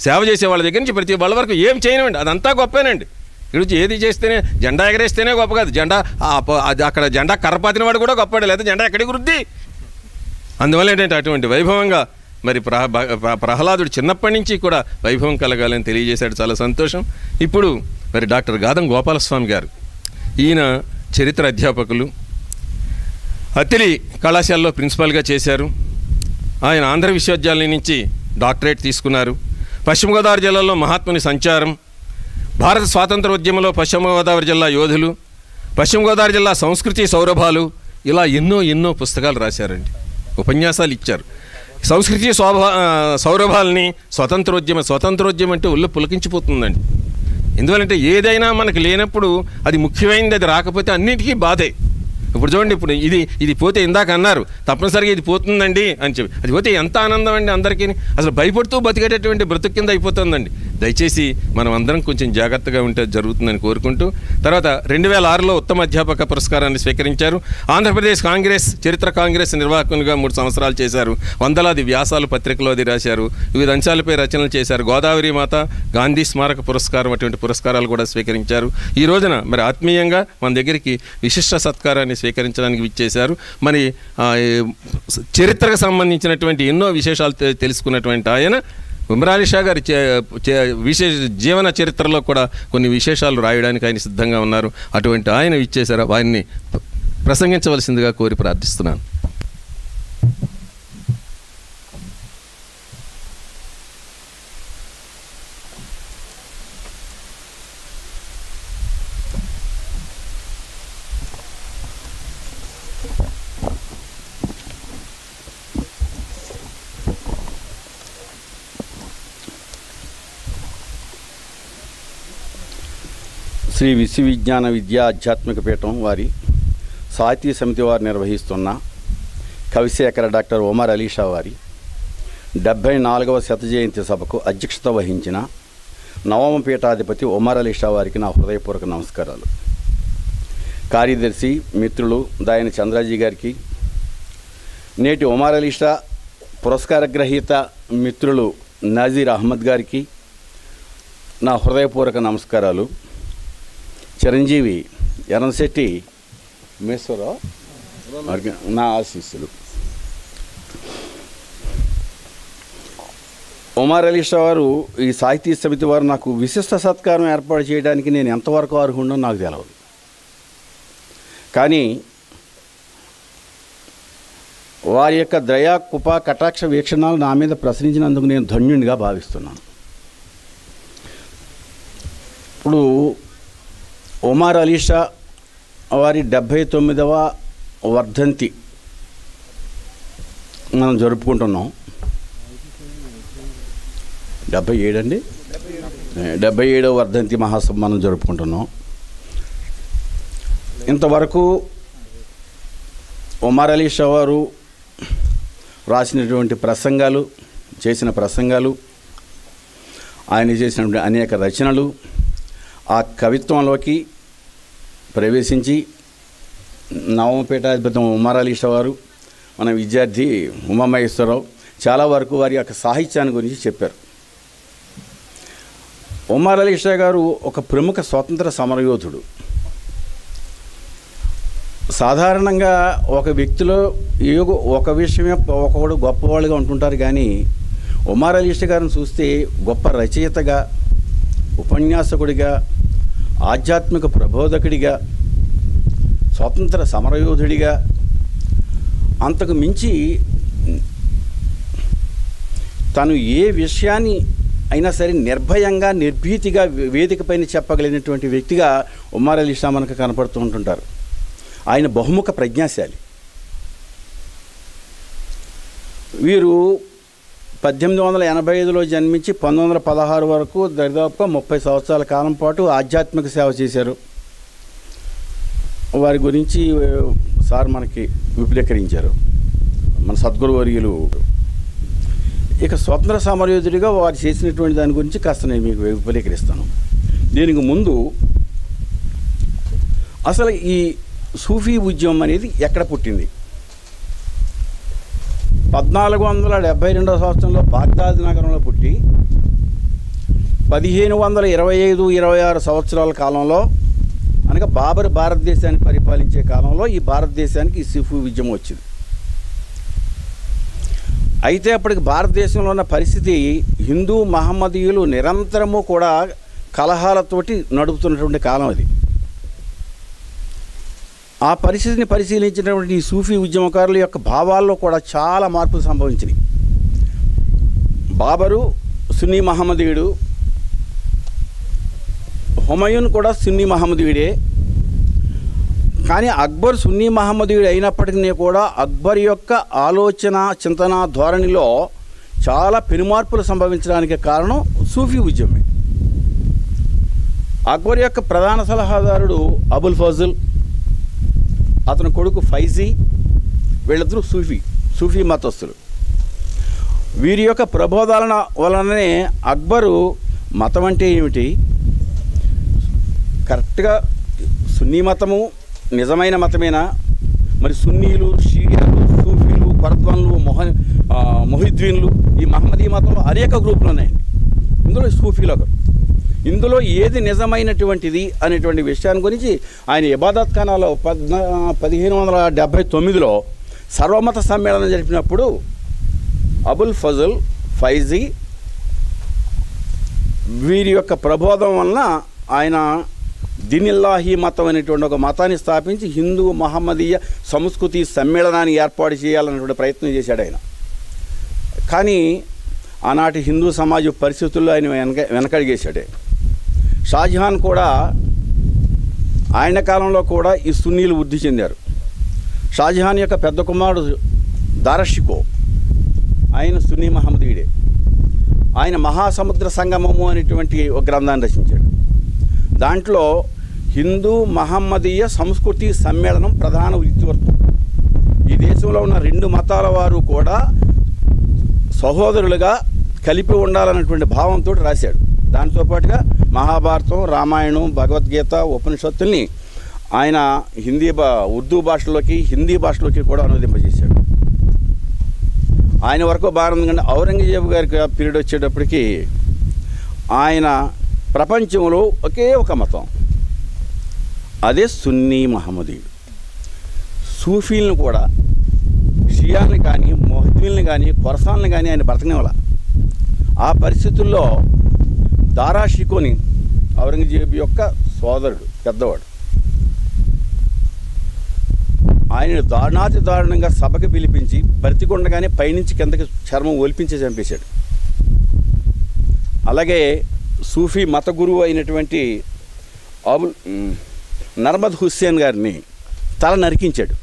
సేవ చేసే వాళ్ళ దగ్గర నుంచి ప్రతి వాళ్ళ వరకు ఏం చేయనివ్వండి అదంతా గొప్పేనండి ఇక్కడ నుంచి ఏది చేస్తేనే జెండా ఎగరేస్తేనే గొప్ప కాదు జెండా ఆ ప- అది అక్కడ జెండా కర్రపాతిన వాడు కూడా గొప్పవాడు లేదా జెండా ఎక్కడికి వృద్ధి అందువల్ల ఏంటంటే అటువంటి వైభవంగా మరి ప్రహ భ- ప్ర- ప్రహ్లాదుడు చిన్నప్పటి నుంచి కూడా వైభవం కలగాలని తెలియజేశాడు చాలా సంతోషం ఇప్పుడు మరి డాక్టర్ గాదం గోపాలస్వామి గారు ఈయన చరిత్ర అధ్యాపకులు అత్తిలి కళాశాలలో ప్రిన్సిపాల్గా చేశారు ఆయన ఆంధ్ర విశ్వవిద్యాలయం నుంచి డాక్టరేట్ తీసుకున్నారు పశ్చిమ గోదావరి జిల్లాలో మహాత్ముని సంచారం భారత స్వాతంత్ర ఉద్యమంలో పశ్చిమ గోదావరి జిల్లా యోధులు పశ్చిమ గోదావరి జిల్లా సంస్కృతి సౌరభాలు ఇలా ఎన్నో ఎన్నో పుస్తకాలు రాశారండి ఉపన్యాసాలు ఇచ్చారు సంస్కృతి శోభ ఆ, సౌరభాలని స్వతంత్రోద్యమ స్వతంత్రోద్యమం అంటే ఒళ్ళు పులకించిపోతుందండి ఎందువలంటే ఏదైనా మనకు లేనప్పుడు అది ముఖ్యమైనది అది రాకపోతే అన్నిటికీ బాధే ఇప్పుడు చూడండి ఇప్పుడు ఇది ఇది పోతే ఇందాక అన్నారు తప్పనిసరిగా ఇది పోతుందండి అని చెప్పి అది పోతే ఎంత ఆనందం అండి అందరికీ అసలు భయపడుతూ బతికేటటువంటి బ్రతుకు కింద అయిపోతుందండి దయచేసి మనం అందరం కొంచెం జాగ్రత్తగా ఉంటే జరుగుతుందని కోరుకుంటూ తర్వాత రెండు వేల ఆరులో ఉత్తమ అధ్యాపక పురస్కారాన్ని స్వీకరించారు ఆంధ్రప్రదేశ్ కాంగ్రెస్ చరిత్ర కాంగ్రెస్ నిర్వాహకునిగా మూడు సంవత్సరాలు చేశారు వందలాది వ్యాసాలు పత్రికలో అది రాశారు వివిధ అంశాలపై రచనలు చేశారు గోదావరి మాత గాంధీ స్మారక పురస్కారం అటువంటి పురస్కారాలు కూడా స్వీకరించారు ఈ రోజున మరి ఆత్మీయంగా మన దగ్గరికి విశిష్ట సత్కారాన్ని స్వీకరించడానికి విచ్చేశారు మరి ఆ, ఏ, చరిత్రకు సంబంధించినటువంటి ఎన్నో విశేషాలు తె- తెలుసుకున్నటువంటి ఆయన ఉమరాలి షా గారి చే- చే- విశేష జీవన చరిత్రలో కూడా కొన్ని విశేషాలు రాయడానికి ఆయన సిద్ధంగా ఉన్నారు అటువంటి ఆయన ఇచ్చేశారు ఆయన్ని ప్రసంగించవలసిందిగా కోరి ప్రార్థిస్తున్నాను శ్రీ విశ్వవిజ్ఞాన విద్యా ఆధ్యాత్మిక పీఠం వారి సాహితీ సమితి వారు నిర్వహిస్తున్న కవిశేఖర డాక్టర్ ఒమర్ అలీషా వారి డెబ్భై నాలుగవ శత జయంతి సభకు అధ్యక్షత వహించిన నవమ పీఠాధిపతి ఒమర్ అలీషా వారికి నా హృదయపూర్వక నమస్కారాలు కార్యదర్శి మిత్రులు దాయన చంద్రాజీ గారికి నేటి ఒమర్ అలీషా పురస్కార గ్రహీత మిత్రులు నాజీర్ అహ్మద్ గారికి నా హృదయపూర్వక నమస్కారాలు చిరంజీవి ఎర్రంశెట్టి మేశ్వరరావు వారికి నా ఆశీస్సులు ఉమార్ అలీ షా వారు ఈ సాహితీ సమితి వారు నాకు విశిష్ట సత్కారం ఏర్పాటు చేయడానికి నేను ఎంతవరకు అర్హుండో నాకు తెలవదు కానీ వారి యొక్క దయా కుప కటాక్ష వీక్షణాలు నా మీద ప్రశ్నించినందుకు నేను ధన్యునిగా భావిస్తున్నాను ఇప్పుడు ఒమార్ అలీషా వారి డెబ్భై తొమ్మిదవ వర్ధంతి మనం జరుపుకుంటున్నాం డెబ్భై ఏడండి డెబ్భై ఏడవ వర్ధంతి మహాసభ మనం జరుపుకుంటున్నాం ఇంతవరకు ఒమార్ అలీ షా వారు రాసినటువంటి ప్రసంగాలు చేసిన ప్రసంగాలు ఆయన చేసినటువంటి అనేక రచనలు ఆ కవిత్వంలోకి ప్రవేశించి నవమపేటాధిపతి ఉమార్ అలీ షా వారు మన విద్యార్థి ఉమామహేశ్వరరావు చాలా వరకు వారి యొక్క సాహిత్యాన్ని గురించి చెప్పారు ఉమార్ అలీ షా గారు ఒక ప్రముఖ స్వాతంత్ర సమరయోధుడు సాధారణంగా ఒక వ్యక్తిలో ఏదో ఒక విషయమే ఒకడు గొప్పవాళ్ళుగా ఉంటుంటారు కానీ ఉమార్ అలీ షా గారిని చూస్తే గొప్ప రచయితగా ఉపన్యాసకుడిగా ఆధ్యాత్మిక ప్రబోధకుడిగా స్వాతంత్ర సమరయోధుడిగా అంతకు మించి తను ఏ విషయాన్ని అయినా సరే నిర్భయంగా నిర్భీతిగా వేదిక పైన చెప్పగలిగినటువంటి వ్యక్తిగా ఉమార్ అలీ షా మనకు కనపడుతూ ఉంటుంటారు ఆయన బహుముఖ ప్రజ్ఞాశాలి వీరు పద్దెనిమిది వందల ఎనభై ఐదులో జన్మించి పంతొమ్మిది వందల పదహారు వరకు దరిదాపుగా ముప్పై సంవత్సరాల కాలం పాటు ఆధ్యాత్మిక సేవ చేశారు వారి గురించి ఆ, సార్ మనకి విపులీకరించారు మన సద్గురు వర్యులు ఇక స్వతంత్ర సమరయోధుడిగా వారు చేసినటువంటి దాని గురించి కాస్త నేను మీకు విపులీకరిస్తాను దీనికి ముందు అసలు ఈ సూఫీ ఉద్యమం అనేది ఎక్కడ పుట్టింది పద్నాలుగు వందల డెబ్భై రెండవ సంవత్సరంలో బాగ్దాద్ నగరంలో పుట్టి పదిహేను వందల ఇరవై ఐదు ఇరవై ఆరు సంవత్సరాల కాలంలో అనగా బాబర్ భారతదేశాన్ని పరిపాలించే కాలంలో ఈ భారతదేశానికి ఈ సిఫు ఉద్యమం వచ్చింది అయితే అప్పటికి భారతదేశంలో ఉన్న పరిస్థితి హిందూ మహమ్మదీయులు నిరంతరము కూడా కలహాలతోటి నడుపుతున్నటువంటి కాలం అది ఆ పరిస్థితిని పరిశీలించినటువంటి ఈ సూఫీ ఉద్యమకారుల యొక్క భావాల్లో కూడా చాలా మార్పులు సంభవించినాయి బాబరు సున్నీ మహమ్మదీయుడు హుమయూన్ కూడా సున్నీ మహమ్మదీయుడే కానీ అక్బర్ సున్నీ మహమ్మదీయుడు అయినప్పటికీ కూడా అక్బర్ యొక్క ఆలోచన చింతన ధోరణిలో చాలా పెనుమార్పులు సంభవించడానికి కారణం సూఫీ ఉద్యమే అక్బర్ యొక్క ప్రధాన సలహాదారుడు అబుల్ ఫజల్ అతని కొడుకు ఫైజీ వీళ్ళిద్దరూ సూఫీ సూఫీ మతస్థులు వీరి యొక్క ప్రబోధాలన వలననే అక్బరు మతం అంటే ఏమిటి కరెక్ట్గా సున్నీ మతము నిజమైన మతమేనా మరి సున్నీలు షియాలు సూఫీలు కొరద్వాన్లు మొహ ఆ, మొహిద్దీన్లు ఈ మహమ్మదీ మతంలో అనేక గ్రూపులు ఉన్నాయండి ఇందులో సూఫీలు ఒకరు ఇందులో ఏది నిజమైనటువంటిది అనేటువంటి విషయాన్ని గురించి ఆయన ఇబాదత్ ఖానాలో పద్నా పదిహేను వందల డెబ్భై తొమ్మిదిలో సర్వమత సమ్మేళనం జరిపినప్పుడు అబుల్ ఫజల్ ఫైజీ వీరి యొక్క ప్రబోధం వలన ఆయన దినిల్లాహి మతం అనేటువంటి ఒక మతాన్ని స్థాపించి హిందూ మహమ్మదీయ సంస్కృతి సమ్మేళనాన్ని ఏర్పాటు చేయాలన్నటువంటి ప్రయత్నం చేశాడు ఆయన కానీ ఆనాటి హిందూ సమాజ పరిస్థితుల్లో ఆయన వెనక వెనకడిగేశాడే షాజహాన్ కూడా ఆయన కాలంలో కూడా ఈ సున్నీలు వృద్ధి చెందారు షాజహాన్ యొక్క పెద్ద కుమారుడు దారషికో ఆయన సున్నీ మహమ్మదీయుడే ఆయన మహాసముద్ర సంగమము అనేటువంటి ఒక గ్రంథాన్ని రచించాడు దాంట్లో హిందూ మహమ్మదీయ సంస్కృతి సమ్మేళనం ప్రధాన ఇతివృత్తం ఈ దేశంలో ఉన్న రెండు మతాల వారు కూడా సహోదరులుగా కలిపి ఉండాలన్నటువంటి భావంతో రాశాడు దాంతో పాటుగా మహాభారతం రామాయణం భగవద్గీత ఉపనిషత్తుల్ని ఆయన హిందీ భా ఉర్దూ భాషలోకి హిందీ భాషలోకి కూడా అనువదింపజేశాడు ఆయన వరకు బాగా ఉంది కానీ ఔరంగజేబు గారికి ఆ పీరియడ్ వచ్చేటప్పటికి ఆయన ప్రపంచంలో ఒకే ఒక మతం అదే సున్నీ మహమ్మదీయుడు సూఫీలను కూడా షియాల్ని కానీ మొహద్దీల్ని కానీ కొరసాల్ని కానీ ఆయన బ్రతకనివ్వాల ఆ పరిస్థితుల్లో దారా షికోని ఔరంగజేబు యొక్క సోదరుడు పెద్దవాడు ఆయన దారుణాతి దారుణంగా సభకు పిలిపించి బ్రతికొండగానే పైనుంచి కిందకి చర్మం ఒలిపించి చంపేశాడు అలాగే సూఫీ మత గురువు అయినటువంటి అబుల్ ఉమ్, నర్మద్ హుస్సేన్ గారిని తల నరికించాడు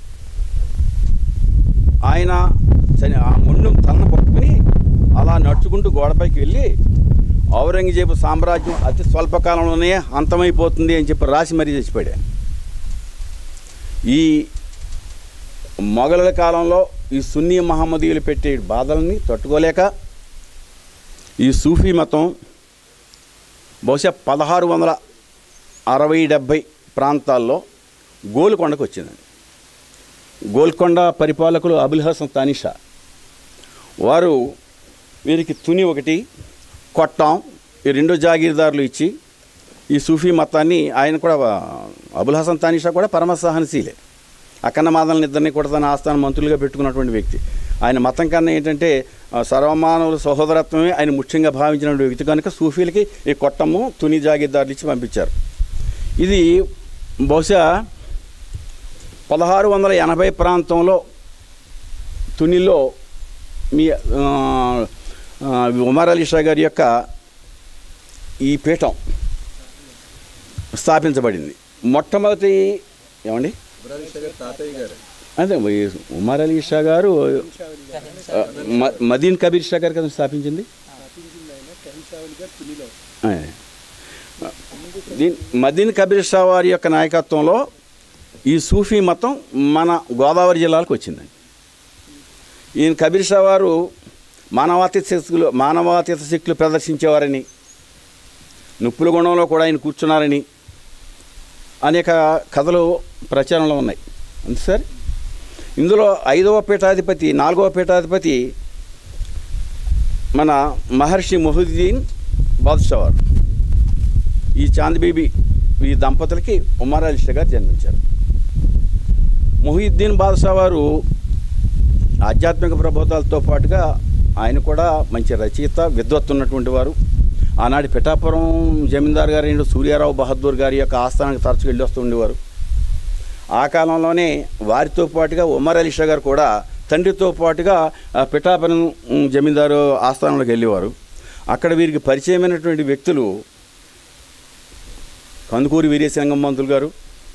ఆయన చని ఆ మొండు తలను పట్టుకుని అలా నడుచుకుంటూ గోడపైకి వెళ్ళి ఔరంగజేబు సామ్రాజ్యం అతి స్వల్పకాలంలోనే అంతమైపోతుంది అని చెప్పి రాసి మరీ చచ్చిపోయాడు ఆయన. ఈ మొఘలుల కాలంలో ఈ సున్నీ మహమ్మదీయులు పెట్టే బాధల్ని తట్టుకోలేక ఈ సూఫీ మతం బహుశా పదహారు వందల అరవై డెబ్భై ప్రాంతాల్లో గోల్కొండకు వచ్చిందండి గోల్కొండ పరిపాలకులు అబుల్ హసన్ తానిషా వారు వీరికి తుని ఒకటి కొట్టాం ఈ రెండు జాగీర్దారులు ఇచ్చి ఈ సూఫీ మతాన్ని ఆయన కూడా అబుల్ హసన్ తానిషా కూడా పరమ సహనశీలే అక్కన్న మాదలను ఇద్దరిని కూడా తన ఆస్థాన మంత్రులుగా పెట్టుకున్నటువంటి వ్యక్తి ఆయన మతం కన్నా ఏంటంటే ఆ, సర్వమానవుల సహోదరత్వమే ఆయన ముఖ్యంగా భావించినటువంటి వ్యక్తి కనుక సూఫీలకి ఈ కొట్టము తుని జాగీర్దారులు ఇచ్చి పంపించారు ఇది బహుశా పదహారు వందల ఎనభై ప్రాంతంలో తునిలో మీ ఆ, ఆ, ఉమర్ అలీ షా గారి యొక్క ఈ పీఠం స్థాపించబడింది మొట్టమొదటి ఏమండి అదే ఈ ఉమర్ అలీ షా గారు ఆ, మ- మదీన్ కబీర్ షా గారు కదా స్థాపించింది ఆ. దీన్ మదీన్ కబీర్ షా వారి యొక్క నాయకత్వంలో ఈ సూఫీ మతం మన గోదావరి జిల్లాలకు వచ్చిందండి ఈయన కబీర్ షా వారు మానవాతీత శక్తులు మానవాతీత శక్తులు ప్రదర్శించేవారని నుప్పుల గుణంలో కూడా ఆయన కూర్చున్నారని అనేక కథలు ప్రచారంలో ఉన్నాయి అంతే సార్ ఇందులో ఐదవ పీఠాధిపతి నాలుగవ పీఠాధిపతి మన మహర్షి మొహుద్దీన్ బాదుషావారు ఈ చాంద్ బీబీ ఈ దంపతులకి ఉమర్ అలీ షా గారు జన్మించారు మొహీద్దీన్ బాదుషా వారు ఆధ్యాత్మిక ప్రబోధాలతో పాటుగా ఆయన కూడా మంచి రచయిత విద్వత్తు ఉన్నటువంటి వారు ఆనాటి పిఠాపురం జమీందార్ గారి సూర్యారావు బహదూర్ గారి యొక్క ఆస్థానానికి తరచుగా వెళ్ళి వస్తూ ఉండేవారు ఆ కాలంలోనే వారితో పాటుగా ఉమర్ అలీ షా గారు కూడా తండ్రితో పాటుగా ఆ, పిఠాపురం ఉమ్, జమీందారు ఆస్థానంలోకి వెళ్ళేవారు అక్కడ వీరికి పరిచయమైనటువంటి వ్యక్తులు కందుకూరి వీరేశలింగం మంతులు గారు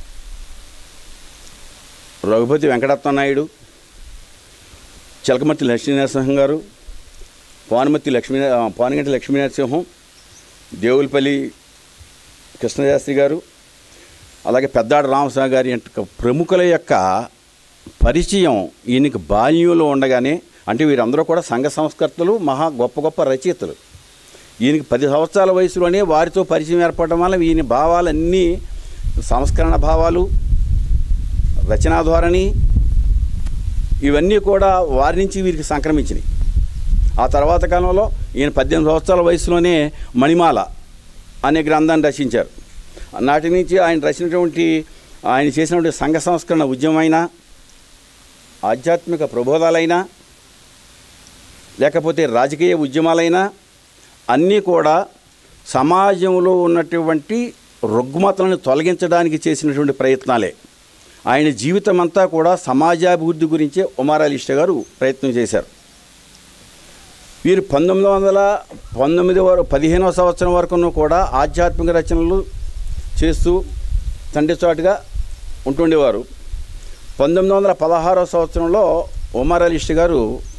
రఘుపతి వెంకటరత్న నాయుడు చిలకమర్తి లక్ష్మీనరసింహం గారు పానుమతి లక్ష్మీ ఆ, పానుగంటి లక్ష్మీనరసింహం దేవులపల్లి కృష్ణశాస్త్రి గారు అలాగే పెద్దాడ రామస్వామి గారి యొక్క ప్రముఖుల యొక్క పరిచయం ఈయనకి బాల్యంలో ఉండగానే అంటే వీరందరూ కూడా సంఘ సంస్కర్తలు మహా గొప్ప గొప్ప రచయితలు ఈయనకి పది సంవత్సరాల వయసులోనే వారితో పరిచయం ఏర్పడడం వల్ల ఈయన భావాలన్నీ సంస్కరణ భావాలు రచనా ధోరణి ఇవన్నీ కూడా వారి నుంచి వీరికి సంక్రమించినాయి ఆ తర్వాత కాలంలో ఈయన పద్దెనిమిది సంవత్సరాల వయసులోనే మణిమాల అనే గ్రంథాన్ని రచించారు నాటి నుంచి ఆయన రచించినటువంటి ఆయన చేసినటువంటి సంఘ సంస్కరణ ఉద్యమైనా ఆధ్యాత్మిక ప్రబోధాలైనా లేకపోతే రాజకీయ ఉద్యమాలైనా అన్నీ కూడా సమాజంలో ఉన్నటువంటి రుగ్మతలను తొలగించడానికి చేసినటువంటి ప్రయత్నాలే ఆయన జీవితం అంతా కూడా సమాజాభివృద్ధి గురించే ఉమార్ అలీ ఇష్ట గారు ప్రయత్నం చేశారు వీరు పంతొమ్మిది వందల పంతొమ్మిది వరకు పదిహేనవ సంవత్సరం వరకును కూడా ఆధ్యాత్మిక రచనలు చేస్తూ తండ్రి చాటుగా ఉంటుండేవారు పంతొమ్మిది వందల పదహారవ సంవత్సరంలో ఉమర్ అలీ ఇష్ట గారు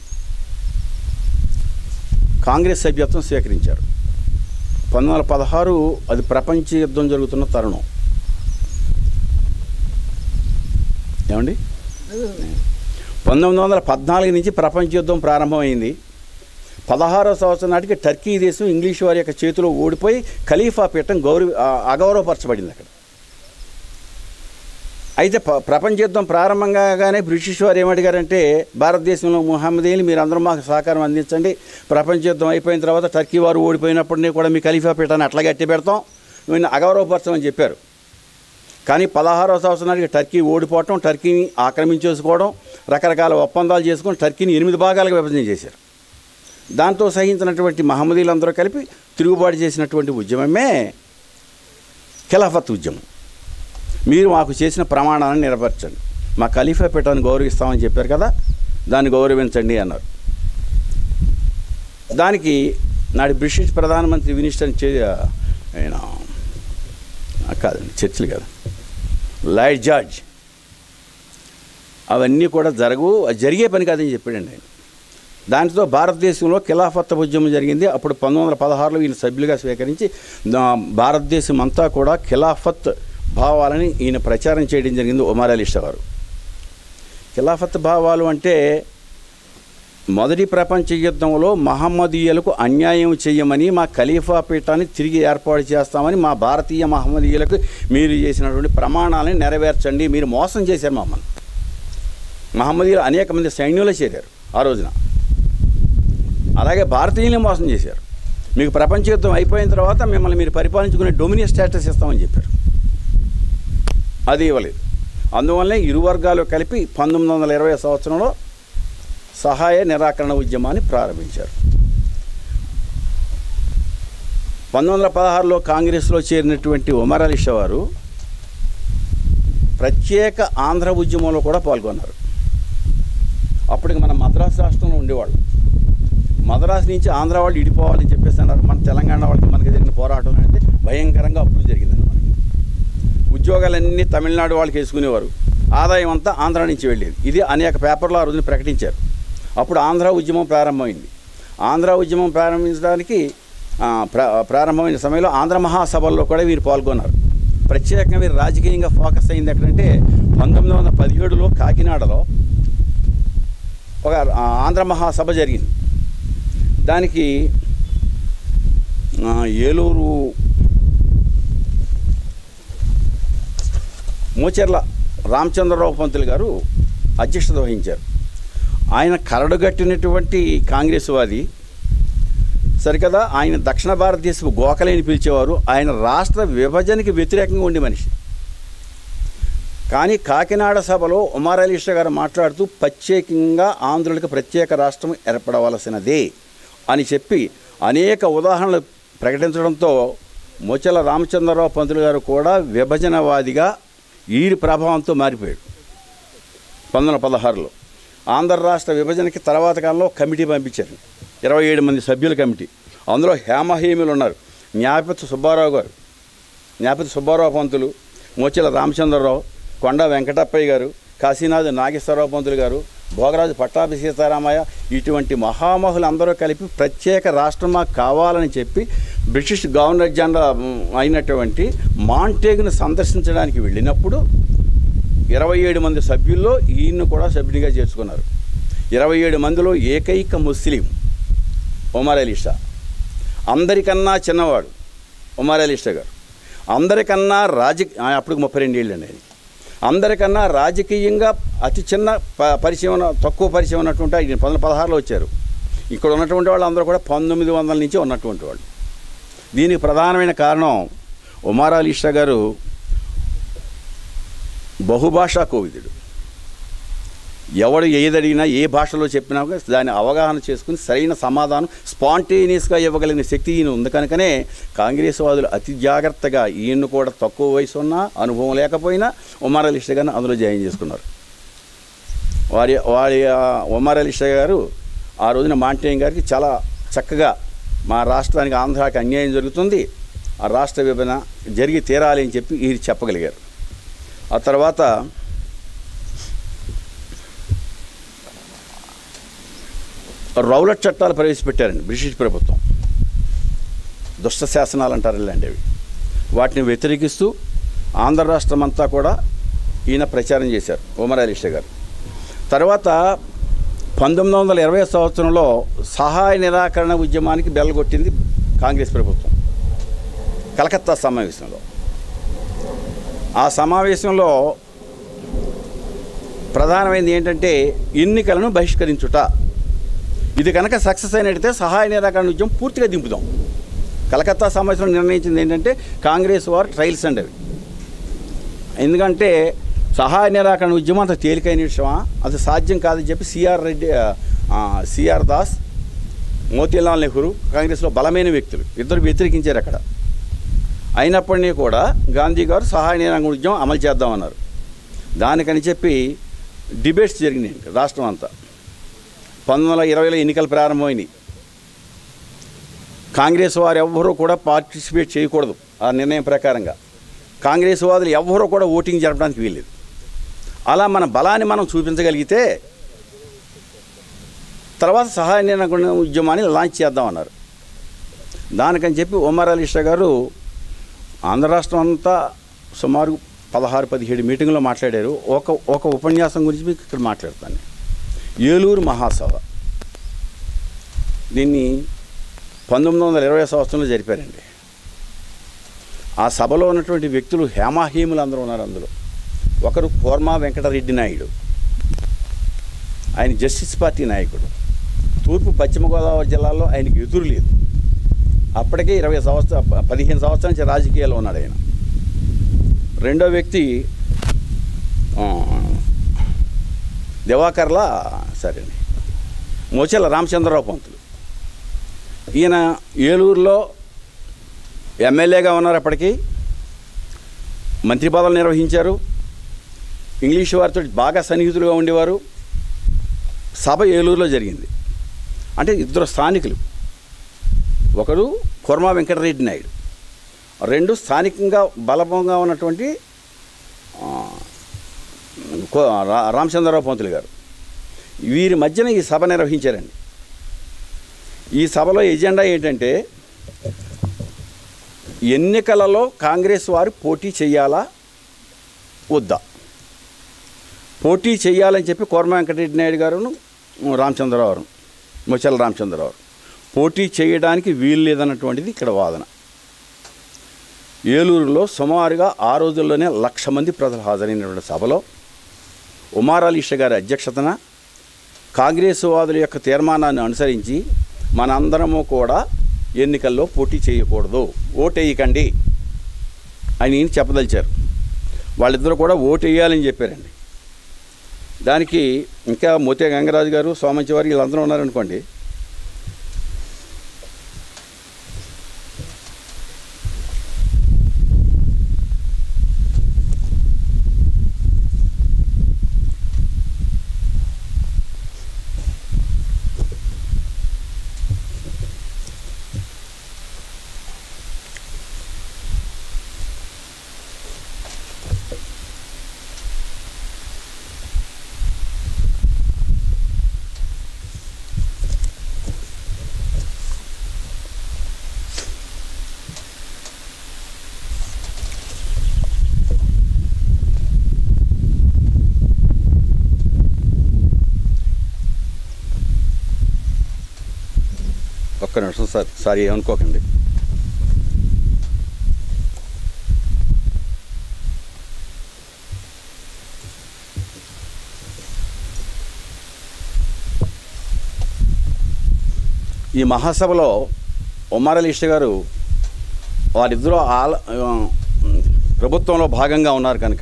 కాంగ్రెస్ సభ్యత్వం స్వీకరించారు పంతొమ్మిది వందల పదహారు అది ప్రపంచ యుద్ధం జరుగుతున్న తరుణం ఏమండి పంతొమ్మిది వందల పద్నాలుగు నుంచి ప్రపంచ యుద్ధం ప్రారంభమైంది పదహారో సంవత్సరం నాటికి టర్కీ దేశం ఇంగ్లీష్ వారి యొక్క చేతిలో ఓడిపోయి ఖలీఫా పీఠం గౌరవ ఆ, అగౌరవపరచబడింది అక్కడ అయితే ప- ప్రపంచ యుద్ధం ప్రారంభంగానే బ్రిటిష్ వారు ఏమడిగారంటే భారతదేశంలో ముహమ్మదీలు మీరు అందరూ మాకు సహకారం అందించండి ప్రపంచ యుద్ధం అయిపోయిన తర్వాత టర్కీ వారు ఓడిపోయినప్పటినీ కూడా మీ ఖలీఫా పీఠాన్ని అట్లాగే అట్టి పెడతాం నువ్వు అగౌరవపరచమని చెప్పారు కానీ పదహారవ సంవత్సరం నాటికి టర్కీ ఓడిపోవటం టర్కీని ఆక్రమించేసుకోవడం రకరకాల ఒప్పందాలు చేసుకొని టర్కీని ఎనిమిది భాగాలుగా విభజన చేశారు దాంతో సహించినటువంటి మహమ్మదీలందరూ కలిపి తిరుగుబాటు చేసినటువంటి ఉద్యమమే ఖిలాఫత్ ఉద్యమం మీరు మాకు చేసిన ప్రమాణాలను నెరవేర్చండి మా ఖలీఫా పీఠాన్ని గౌరవిస్తామని చెప్పారు కదా దాన్ని గౌరవించండి అన్నారు దానికి నాటి బ్రిటిష్ ప్రధానమంత్రి వినిస్టన్ చే ఆయన ఆ, కాదండి చర్చిలు కాదు లాయిడ్ జార్జ్ అవన్నీ కూడా జరగవు అది జరిగే పని కాదని చెప్పాడండి ఆయన దాంతో భారతదేశంలో ఖిలాఫత్ ఉద్యమం జరిగింది అప్పుడు పంతొమ్మిది వందల పదహారులో ఈయన సభ్యులుగా స్వీకరించి దా- భారతదేశం అంతా కూడా ఖిలాఫత్ భావాలని ఈయన ప్రచారం చేయడం జరిగింది ఉమర్ అలీ షా గారు ఖిలాఫత్ భావాలు అంటే మొదటి ప్రపంచ యుద్ధంలో మహమ్మదీయులకు అన్యాయం చేయమని మా ఖలీఫా పీఠాన్ని తిరిగి ఏర్పాటు చేస్తామని మా భారతీయ మహమ్మదీయులకు మీరు చేసినటువంటి ప్రమాణాలను నెరవేర్చండి మీరు మోసం చేశారు మమ్మల్ని మహమ్మదీయులు అనేక మంది సైన్యంలో చేరారు ఆ రోజున అలాగే భారతీయుల్ని మోసం చేశారు మీకు ప్రపంచ యుద్ధం అయిపోయిన తర్వాత మిమ్మల్ని మీరు పరిపాలించుకునే డొమినియన్ స్టేటస్ ఇస్తామని చెప్పారు అది ఇవ్వలేదు అందువల్లే ఇరు వర్గాలు కలిపి పంతొమ్మిది వందల ఇరవై సంవత్సరంలో సహాయ నిరాకరణ ఉద్యమాన్ని ప్రారంభించారు పంతొమ్మిది వందల పదహారులో కాంగ్రెస్లో చేరినటువంటి ఉమర్ అలీ షా వారు ప్రత్యేక ఆంధ్ర ఉద్యమంలో కూడా పాల్గొన్నారు అప్పటికి మన మద్రాసు రాష్ట్రంలో ఉండేవాళ్ళు మద్రాసు నుంచి ఆంధ్ర వాళ్ళు ఇడిపోవాలని చెప్పేసి అన్నారు మన తెలంగాణ వాళ్ళకి మనకి జరిగిన పోరాటం అంటే భయంకరంగా అప్పుడు జరిగిందండి మనకి ఉద్యోగాలన్నీ తమిళనాడు వాళ్ళకి వేసుకునేవారు ఆదాయం అంతా ఆంధ్ర నుంచి వెళ్ళేది ఇది అనేక పేపర్లు ఆ రోజున ప్రకటించారు అప్పుడు ఆంధ్ర ఉద్యమం ప్రారంభమైంది ఆంధ్ర ఉద్యమం ప్రారంభించడానికి ఆ, ప్రా ప్రారంభమైన సమయంలో ఆంధ్ర మహాసభల్లో కూడా వీరు పాల్గొన్నారు ప్రత్యేకంగా వీరు రాజకీయంగా ఫోకస్ అయింది ఎక్కడంటే పంతొమ్మిది వందల పదిహేడులో కాకినాడలో ఒక ఆ, ఆంధ్ర మహాసభ జరిగింది దానికి ఆ, ఏలూరు మూచెర్ల రామచంద్రరావు పంతులు గారు అధ్యక్షత వహించారు ఆయన కరడుగట్టినటువంటి కాంగ్రెస్ వాది సరికదా ఆయన దక్షిణ భారతదేశపు గోఖలేని పిలిచేవారు ఆయన రాష్ట్ర విభజనకి వ్యతిరేకంగా ఉండే మనిషి కానీ కాకినాడ సభలో ఉమార్ అలీ షా గారు మాట్లాడుతూ ప్రత్యేకంగా ఆంధ్రులకు ప్రత్యేక రాష్ట్రం ఏర్పడవలసినదే అని చెప్పి అనేక ఉదాహరణలు ప్రకటించడంతో ముచ్చల రామచంద్రరావు పంతులు గారు కూడా విభజనవాదిగా ఈరి ప్రభావంతో మారిపోయాడు పంతొమ్మిది వందల పదహారులో ఆంధ్ర రాష్ట్ర విభజనకి తర్వాత కాలంలో కమిటీ పంపించారు ఇరవై ఏడు మంది సభ్యుల కమిటీ అందులో హేమహేములు ఉన్నారు జ్ఞాపతి సుబ్బారావు గారు జ్ఞాపతి సుబ్బారావు పంతులు మోచెల రామచంద్రరావు కొండ వెంకటప్పయ్య గారు కాశీనాథ్ నాగేశ్వరరావు పంతులు గారు భోగరాజు పట్టాభి సీతారామయ్య ఇటువంటి మహామహులు అందరూ కలిపి ప్రత్యేక రాష్ట్రం మాకు కావాలని చెప్పి బ్రిటిష్ గవర్నర్ జనరల్ మ్, అయినటువంటి మాంటేగ్ను సందర్శించడానికి వెళ్ళినప్పుడు ఇరవై ఏడు మంది సభ్యుల్లో ఈయన్ను కూడా సభ్యునిగా చేర్చుకున్నారు ఇరవై ఏడు మందిలో ఏకైక ముస్లిం ఉమర్ అలీ షా అందరికన్నా చిన్నవాడు ఉమర్ అలీ షా గారు అందరికన్నా రాజకీయ అప్పుడు ముప్పై రెండు ఏళ్ళు అండి ఆయనకి. అందరికన్నా రాజకీయంగా అతి చిన్న ప- పరిచయం ఉన్న తక్కువ పరిచయం ఉన్నటువంటి ఆయన పంతొమ్మిది పదహారులో వచ్చారు ఇక్కడ ఉన్నటువంటి వాళ్ళు అందరూ కూడా పంతొమ్మిది వందల నుంచి ఉన్నటువంటి వాళ్ళు దీనికి ప్రధానమైన కారణం ఉమార్ అలీ షా గారు బహుభాషా కోవిదుడు ఎవడు ఏదడిగినా ఏ భాషలో చెప్పినా కూడా దాన్ని అవగాహన చేసుకుని సరైన సమాధానం స్పాంటేనియస్గా ఇవ్వగలిగిన శక్తి ఈయన ఉంది కనుకనే కాంగ్రెస్ వాదులు అతి జాగ్రత్తగా ఈయన్ను కూడా తక్కువ వయసు ఉన్నా అనుభవం లేకపోయినా ఉమార్ అలీ షా గారిని అందులో జాయిన్ చేసుకున్నారు వారి వారి ఆ, ఉమార్ అలీ షా గారు ఆ రోజున మాంటేయం గారికి చాలా చక్కగా మా రాష్ట్రానికి ఆంధ్రాకి అన్యాయం జరుగుతుంది ఆ రాష్ట్ర విభజన జరిగి తీరాలి అని చెప్పి ఇది చెప్పగలిగారు ఆ తర్వాత రౌలట్ చట్టాలు ప్రవేశపెట్టారండి బ్రిటిష్ ప్రభుత్వం దుష్ట శాసనాలు అంటారు ఇలాంటివి వాటిని వ్యతిరేకిస్తూ ఆంధ్ర రాష్ట్రం అంతా కూడా ఈయన ప్రచారం చేశారు ఉమర్ అలీ షా గారు తర్వాత పంతొమ్మిది వందల ఇరవై సంవత్సరంలో సహాయ నిరాకరణ ఉద్యమానికి బెల్లగొట్టింది కాంగ్రెస్ ప్రభుత్వం కలకత్తా సమావేశంలో ఆ సమావేశంలో ప్రధానమైనది ఏంటంటే ఎన్నికలను బహిష్కరించుట ఇది కనుక సక్సెస్ అయినట్టయితే సహాయ నిరాకరణ ఉద్యమం పూర్తిగా దింపుదాం కలకత్తా సమావేశంలో నిర్ణయించింది ఏంటంటే కాంగ్రెస్ వారు ట్రయల్స్ అండి అవి ఎందుకంటే సహాయ నిరాకరణ ఉద్యమం అంత తేలికైన విషయమా అది సాధ్యం కాదని చెప్పి సిఆర్ రెడ్డి ఆ, సిఆర్ దాస్ మోతీలాల్ నెహ్రూ కాంగ్రెస్లో బలమైన వ్యక్తులు ఇద్దరు వ్యతిరేకించారు అక్కడ అయినప్పటినీ కూడా గాంధీ గారు సహాయ నిరాకరణ ఉద్యమం అమలు చేద్దామన్నారు దానికని చెప్పి డిబేట్స్ జరిగినాయి రాష్ట్రం అంతా పంతొమ్మిది వందల ఇరవైలో ఎన్నికలు ప్రారంభమైనాయి కాంగ్రెస్ వారు ఎవ్వరూ కూడా పార్టిసిపేట్ చేయకూడదు ఆ నిర్ణయం ప్రకారంగా కాంగ్రెస్ వాదులు ఎవ్వరూ కూడా ఓటింగ్ జరపడానికి వీల్లేదు అలా మన బలాన్ని మనం చూపించగలిగితే తర్వాత సహాయ నిరాకరణ ఉద్యమాన్ని లాంచ్ చేద్దామన్నారు దానికని చెప్పి ఉమర్ అలీ షా గారు ఆంధ్ర రాష్ట్రం అంతా సుమారు పదహారు పదిహేడు మీటింగ్లో మాట్లాడారు ఒక ఒక ఉపన్యాసం గురించి మీకు ఇక్కడ మాట్లాడతాను ఏలూరు మహాసభ దీన్ని పంతొమ్మిది వందల ఇరవై సంవత్సరంలో జరిపారండి ఆ సభలో ఉన్నటువంటి వ్యక్తులు హేమాహేములు అందరూ ఉన్నారు అందులో ఒకరు కోర్మా వెంకటరెడ్డి నాయుడు ఆయన జస్టిస్ పార్టీ నాయకుడు తూర్పు పశ్చిమ గోదావరి జిల్లాలో ఆయనకి ఎదురు లేదు అప్పటికే ఇరవై సంవత్సర పదిహేను సంవత్సరాల నుంచి రాజకీయాల్లో ఉన్నాడు ఆయన రెండో వ్యక్తి ఆ, దివాకర్లా సరే అండి మోచెల రామచంద్రరావు పంతులు ఈయన ఏలూరులో ఎమ్మెల్యేగా ఉన్నారు అప్పటికి మంత్రి పదవులు నిర్వహించారు ఇంగ్లీష్ వారితో బాగా సన్నిహితులుగా ఉండేవారు సభ ఏలూరులో జరిగింది అంటే ఇద్దరు స్థానికులు ఒకడు కుర్మా వెంకటరెడ్డి నాయుడు రెండు స్థానికంగా బలపంగా ఉన్నటువంటి ఆ, కో- రా- రామచంద్రరావు పంతులు గారు వీరి మధ్యన ఈ సభ నిర్వహించారండి ఈ సభలో ఎజెండా ఏంటంటే ఎన్నికలలో కాంగ్రెస్ వారు పోటీ చేయాలా వద్దా పోటీ చేయాలని చెప్పి కోరమ వెంకటరెడ్డి నాయుడు గారును రామచంద్రరావు ముచ్చల రామచంద్రరావు పోటీ చేయడానికి వీలు లేదన్నటువంటిది ఇక్కడ వాదన ఏలూరులో సుమారుగా ఆ రోజుల్లోనే లక్ష మంది ప్రజలు హాజరైనటువంటి సభలో ఉమార్ అలీ షా గారి అధ్యక్షతన కాంగ్రెస్ వాదుల యొక్క తీర్మానాన్ని అనుసరించి మనందరము కూడా ఎన్నికల్లో పోటీ చేయకూడదు ఓటేయకండి అని చెప్పదలిచారు వాళ్ళిద్దరూ కూడా ఓటు వేయాలని చెప్పారండి దానికి ఇంకా మోతే గంగరాజు గారు సోమంచి వారు వీళ్ళందరూ ఉన్నారనుకోండి ఒక్క నిమిషం సార్ సారీ ఏమనుకోకండి ఈ మహాసభలో ఉమార్ అలీ ఇష్ట గారు వారిద్దరూ ఆల ఆ, ప్రభుత్వంలో భాగంగా ఉన్నారు కనుక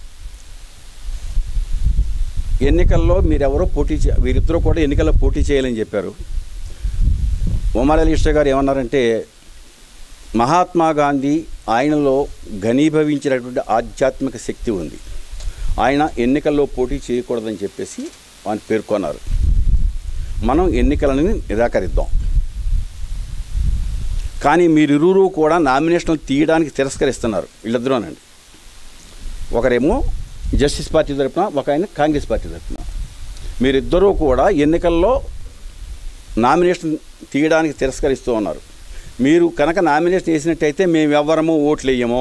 ఎన్నికల్లో మీరెవరో పోటీ చే వీరిద్దరూ కూడా ఎన్నికల్లో పోటీ చేయాలని చెప్పారు ఉమర్ అలీ ఇష్ట గారు ఏమన్నారంటే మహాత్మా గాంధీ ఆయనలో ఘనీభవించినటువంటి ఆధ్యాత్మిక శక్తి ఉంది ఆయన ఎన్నికల్లో పోటీ చేయకూడదని చెప్పేసి ఆయన పేర్కొన్నారు మనం ఎన్నికలను నిరాకరిద్దాం కానీ మీరిరువురు కూడా నామినేషన్లు తీయడానికి తిరస్కరిస్తున్నారు వీళ్ళిద్దరూనండి ఒకరేమో జస్టిస్ పార్టీ తరపున ఒక ఆయన కాంగ్రెస్ పార్టీ తరపున మీరిద్దరూ కూడా ఎన్నికల్లో నామినేషన్ తీయడానికి తిరస్కరిస్తూ ఉన్నారు మీరు కనుక నామినేషన్ వేసినట్టయితే మేము ఎవ్వరము ఓట్లు వేయము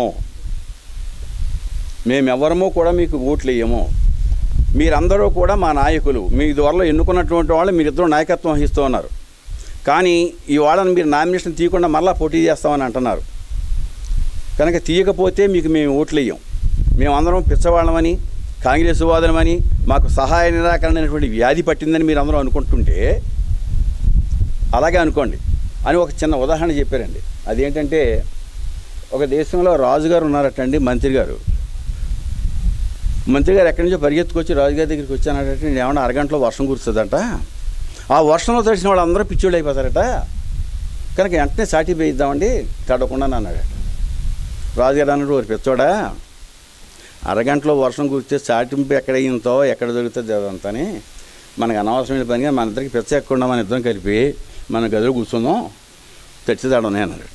మేము ఎవ్వరము కూడా మీకు ఓట్లు వేయము మీరందరూ కూడా మా నాయకులు మీ ద్వారా ఎన్నుకున్నటువంటి వాళ్ళు మీరిద్దరూ నాయకత్వం వహిస్తూ ఉన్నారు కానీ ఈ వాళ్ళని మీరు నామినేషన్ తీయకుండా మళ్ళీ పోటీ చేస్తామని అంటున్నారు కనుక తీయకపోతే మీకు మేము ఓట్లు వేయం మేమందరం పిచ్చవాళ్ళమని కాంగ్రెస్ వాదనమని మాకు సహాయ నిరాకరణ అనేటువంటి వ్యాధి పట్టిందని మీరు అందరూ అనుకుంటుంటే అలాగే అనుకోండి అని ఒక చిన్న ఉదాహరణ చెప్పారండి అదేంటంటే ఒక దేశంలో రాజుగారు ఉన్నారటండి మంత్రి గారు మంత్రి గారు ఎక్కడి నుంచో పరిగెత్తుకొచ్చి రాజుగారి దగ్గరికి వచ్చానట నేను ఏమన్నా అరగంటలో వర్షం కురుస్తుందంట ఆ వర్షంలో తడిసిన వాళ్ళు అందరూ పిచ్చోళ్ళు అయిపోతారట కనుక వెంటనే సాటి వేయిద్దామండి తడవకుండా అన్నాడట రాజుగారు అన్నాడు వారు పిచ్చోడా అరగంటలో వర్షం కురిస్తే చాటింపు ఎక్కడ అయ్యిందో ఎక్కడ దొరుకుతుంది అదంతాని మనకు అనవసరమైన పనిగా మన ఇద్దరికి పిచ్చ ఎక్కకుండా మన ఇద్దరం కలిపి మన గదిలో కూర్చుందాం తెచ్చిదాడనే అన్నాడు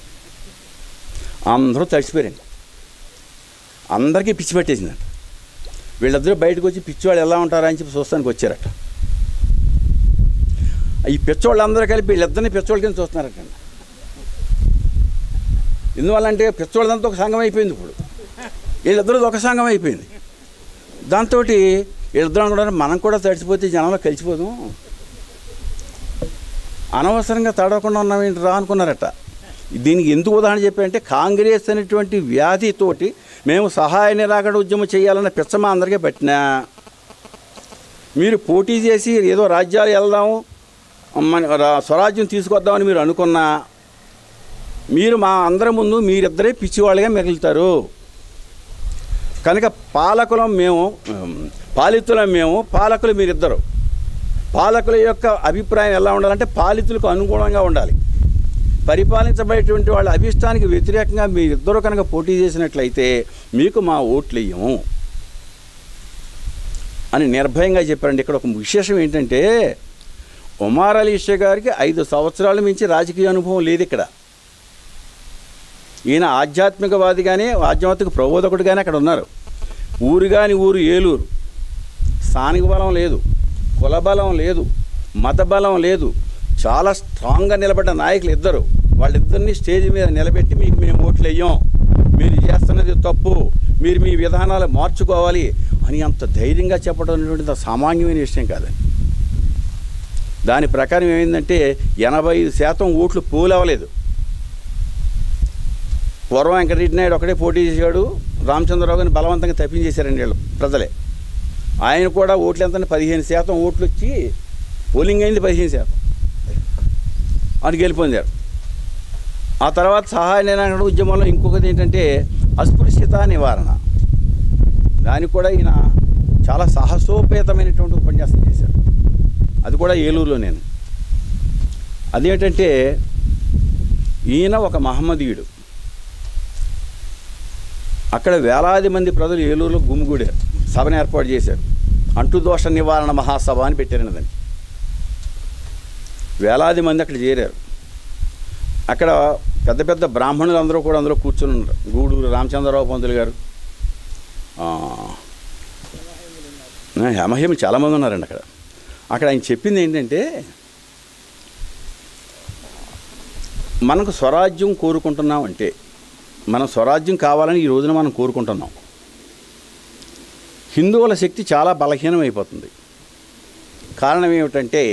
అందరూ తడిచిపోయారండి అందరికీ పిచ్చి పట్టేసిందంట వీళ్ళిద్దరూ బయటకు వచ్చి పిచ్చివాళ్ళు ఎలా ఉంటారా అని చెప్పి చూస్తానికి వచ్చారట ఈ పిచ్చోళ్ళు అందరూ కలిపి వీళ్ళిద్దరిని పిచ్చోళ్ళ కింద చూస్తున్నారట ఎందువల్లంటే పిచ్చోళ్ళదంతా ఒక సంఘం అయిపోయింది ఇప్పుడు వీళ్ళిద్దరూ ఒక సంఘం అయిపోయింది దాంతో వీళ్ళిద్దరు అనుకుంటారు మనం కూడా తడిచిపోతే జనంలో కలిసిపోదాం అనవసరంగా తడవకుండా ఉన్నామేంటి రా అనుకున్నారట దీనికి ఎందుకు ఉదాహరణ చెప్పారంటే కాంగ్రెస్ అనేటువంటి వ్యాధితోటి మేము సహాయ నిరాకరణ ఉద్యమం చేయాలన్న పిచ్చ మా అందరికీ పట్టినా మీరు పోటీ చేసి ఏదో రాజ్యాలు వెళ్దాము మన రా- స్వరాజ్యం తీసుకొద్దామని మీరు అనుకున్నా మీరు మా అందరి ముందు మీరిద్దరే పిచ్చివాళ్ళుగా మిగులుతారు కనుక పాలకులం మేము ఉమ్, పాలితులం మేము పాలకులు మీరిద్దరు పాలకుల యొక్క అభిప్రాయం ఎలా ఉండాలంటే పాలితులకు అనుగుణంగా ఉండాలి పరిపాలించబడేటువంటి వాళ్ళ అభిష్టానికి వ్యతిరేకంగా మీరిద్దరూ కనుక పోటీ చేసినట్లయితే మీకు మా ఓట్లు వేయము అని నిర్భయంగా చెప్పారండి ఇక్కడ ఒక విశేషం ఏంటంటే ఉమార్ అలీ షా గారికి ఐదు సంవత్సరాల మించి రాజకీయ అనుభవం లేదు ఇక్కడ ఈయన ఆధ్యాత్మికవాదిగానే ఆధ్యాత్మిక ప్రబోధకుడిగానే అక్కడ ఉన్నారు ఊరు కాని ఊరు ఏలూరు స్థానిక బలం లేదు కుల బలం లేదు మత బలం లేదు చాలా స్ట్రాంగ్గా నిలబడ్డ నాయకులు ఇద్దరు వాళ్ళిద్దరిని స్టేజ్ మీద నిలబెట్టి మీకు మేము ఓట్లు వేయం మీరు చేస్తున్నది తప్పు మీరు మీ విధానాలు మార్చుకోవాలి అని అంత ధైర్యంగా చెప్పడం అనేటువంటిది సామాన్యమైన విషయం కాదండి దాని ప్రకారం ఏమైందంటే ఎనభై ఐదు శాతం ఓట్లు పోలవలేదు పూర్వం వెంకటరెడ్డి నాయుడు ఒకటే పోటీ చేశాడు రామచంద్రరావు గారిని బలవంతంగా తప్పించేశారండి వీళ్ళు ప్రజలే ఆయన కూడా ఓట్లు ఎంత పదిహేను శాతం ఓట్లు వచ్చి పోలింగ్ అయింది పదిహేను శాతం అని గెలిపొందారు ఆ తర్వాత సహాయ నిరాకరణ ఉద్యమంలో ఇంకొకటి ఏంటంటే అస్పృశ్యత నివారణ దానికి కూడా ఈయన చాలా సాహసోపేతమైనటువంటి ఉపన్యాసం చేశారు అది కూడా ఏలూరులో నేను అదేంటంటే ఈయన ఒక మహమ్మదీయుడు అక్కడ వేలాది మంది ప్రజలు ఏలూరులో గుమిగూడారు సభను ఏర్పాటు చేశారు అంటు దోష నివారణ మహాసభ అని పెట్టారండి దాన్ని వేలాది మంది అక్కడ చేరారు అక్కడ పెద్ద పెద్ద బ్రాహ్మణులు అందరూ కూడా అందులో కూర్చుని ఉన్నారు గూడూరు రామచంద్రరావు పంతులు గారు ఆ, హేమహేములు చాలామంది ఉన్నారండి అక్కడ అక్కడ ఆయన చెప్పింది ఏంటంటే మనకు స్వరాజ్యం కోరుకుంటున్నాం అంటే మనం స్వరాజ్యం కావాలని ఈ రోజున మనం కోరుకుంటున్నాం హిందువుల శక్తి చాలా బలహీనమైపోతుంది కారణం ఏమిటంటే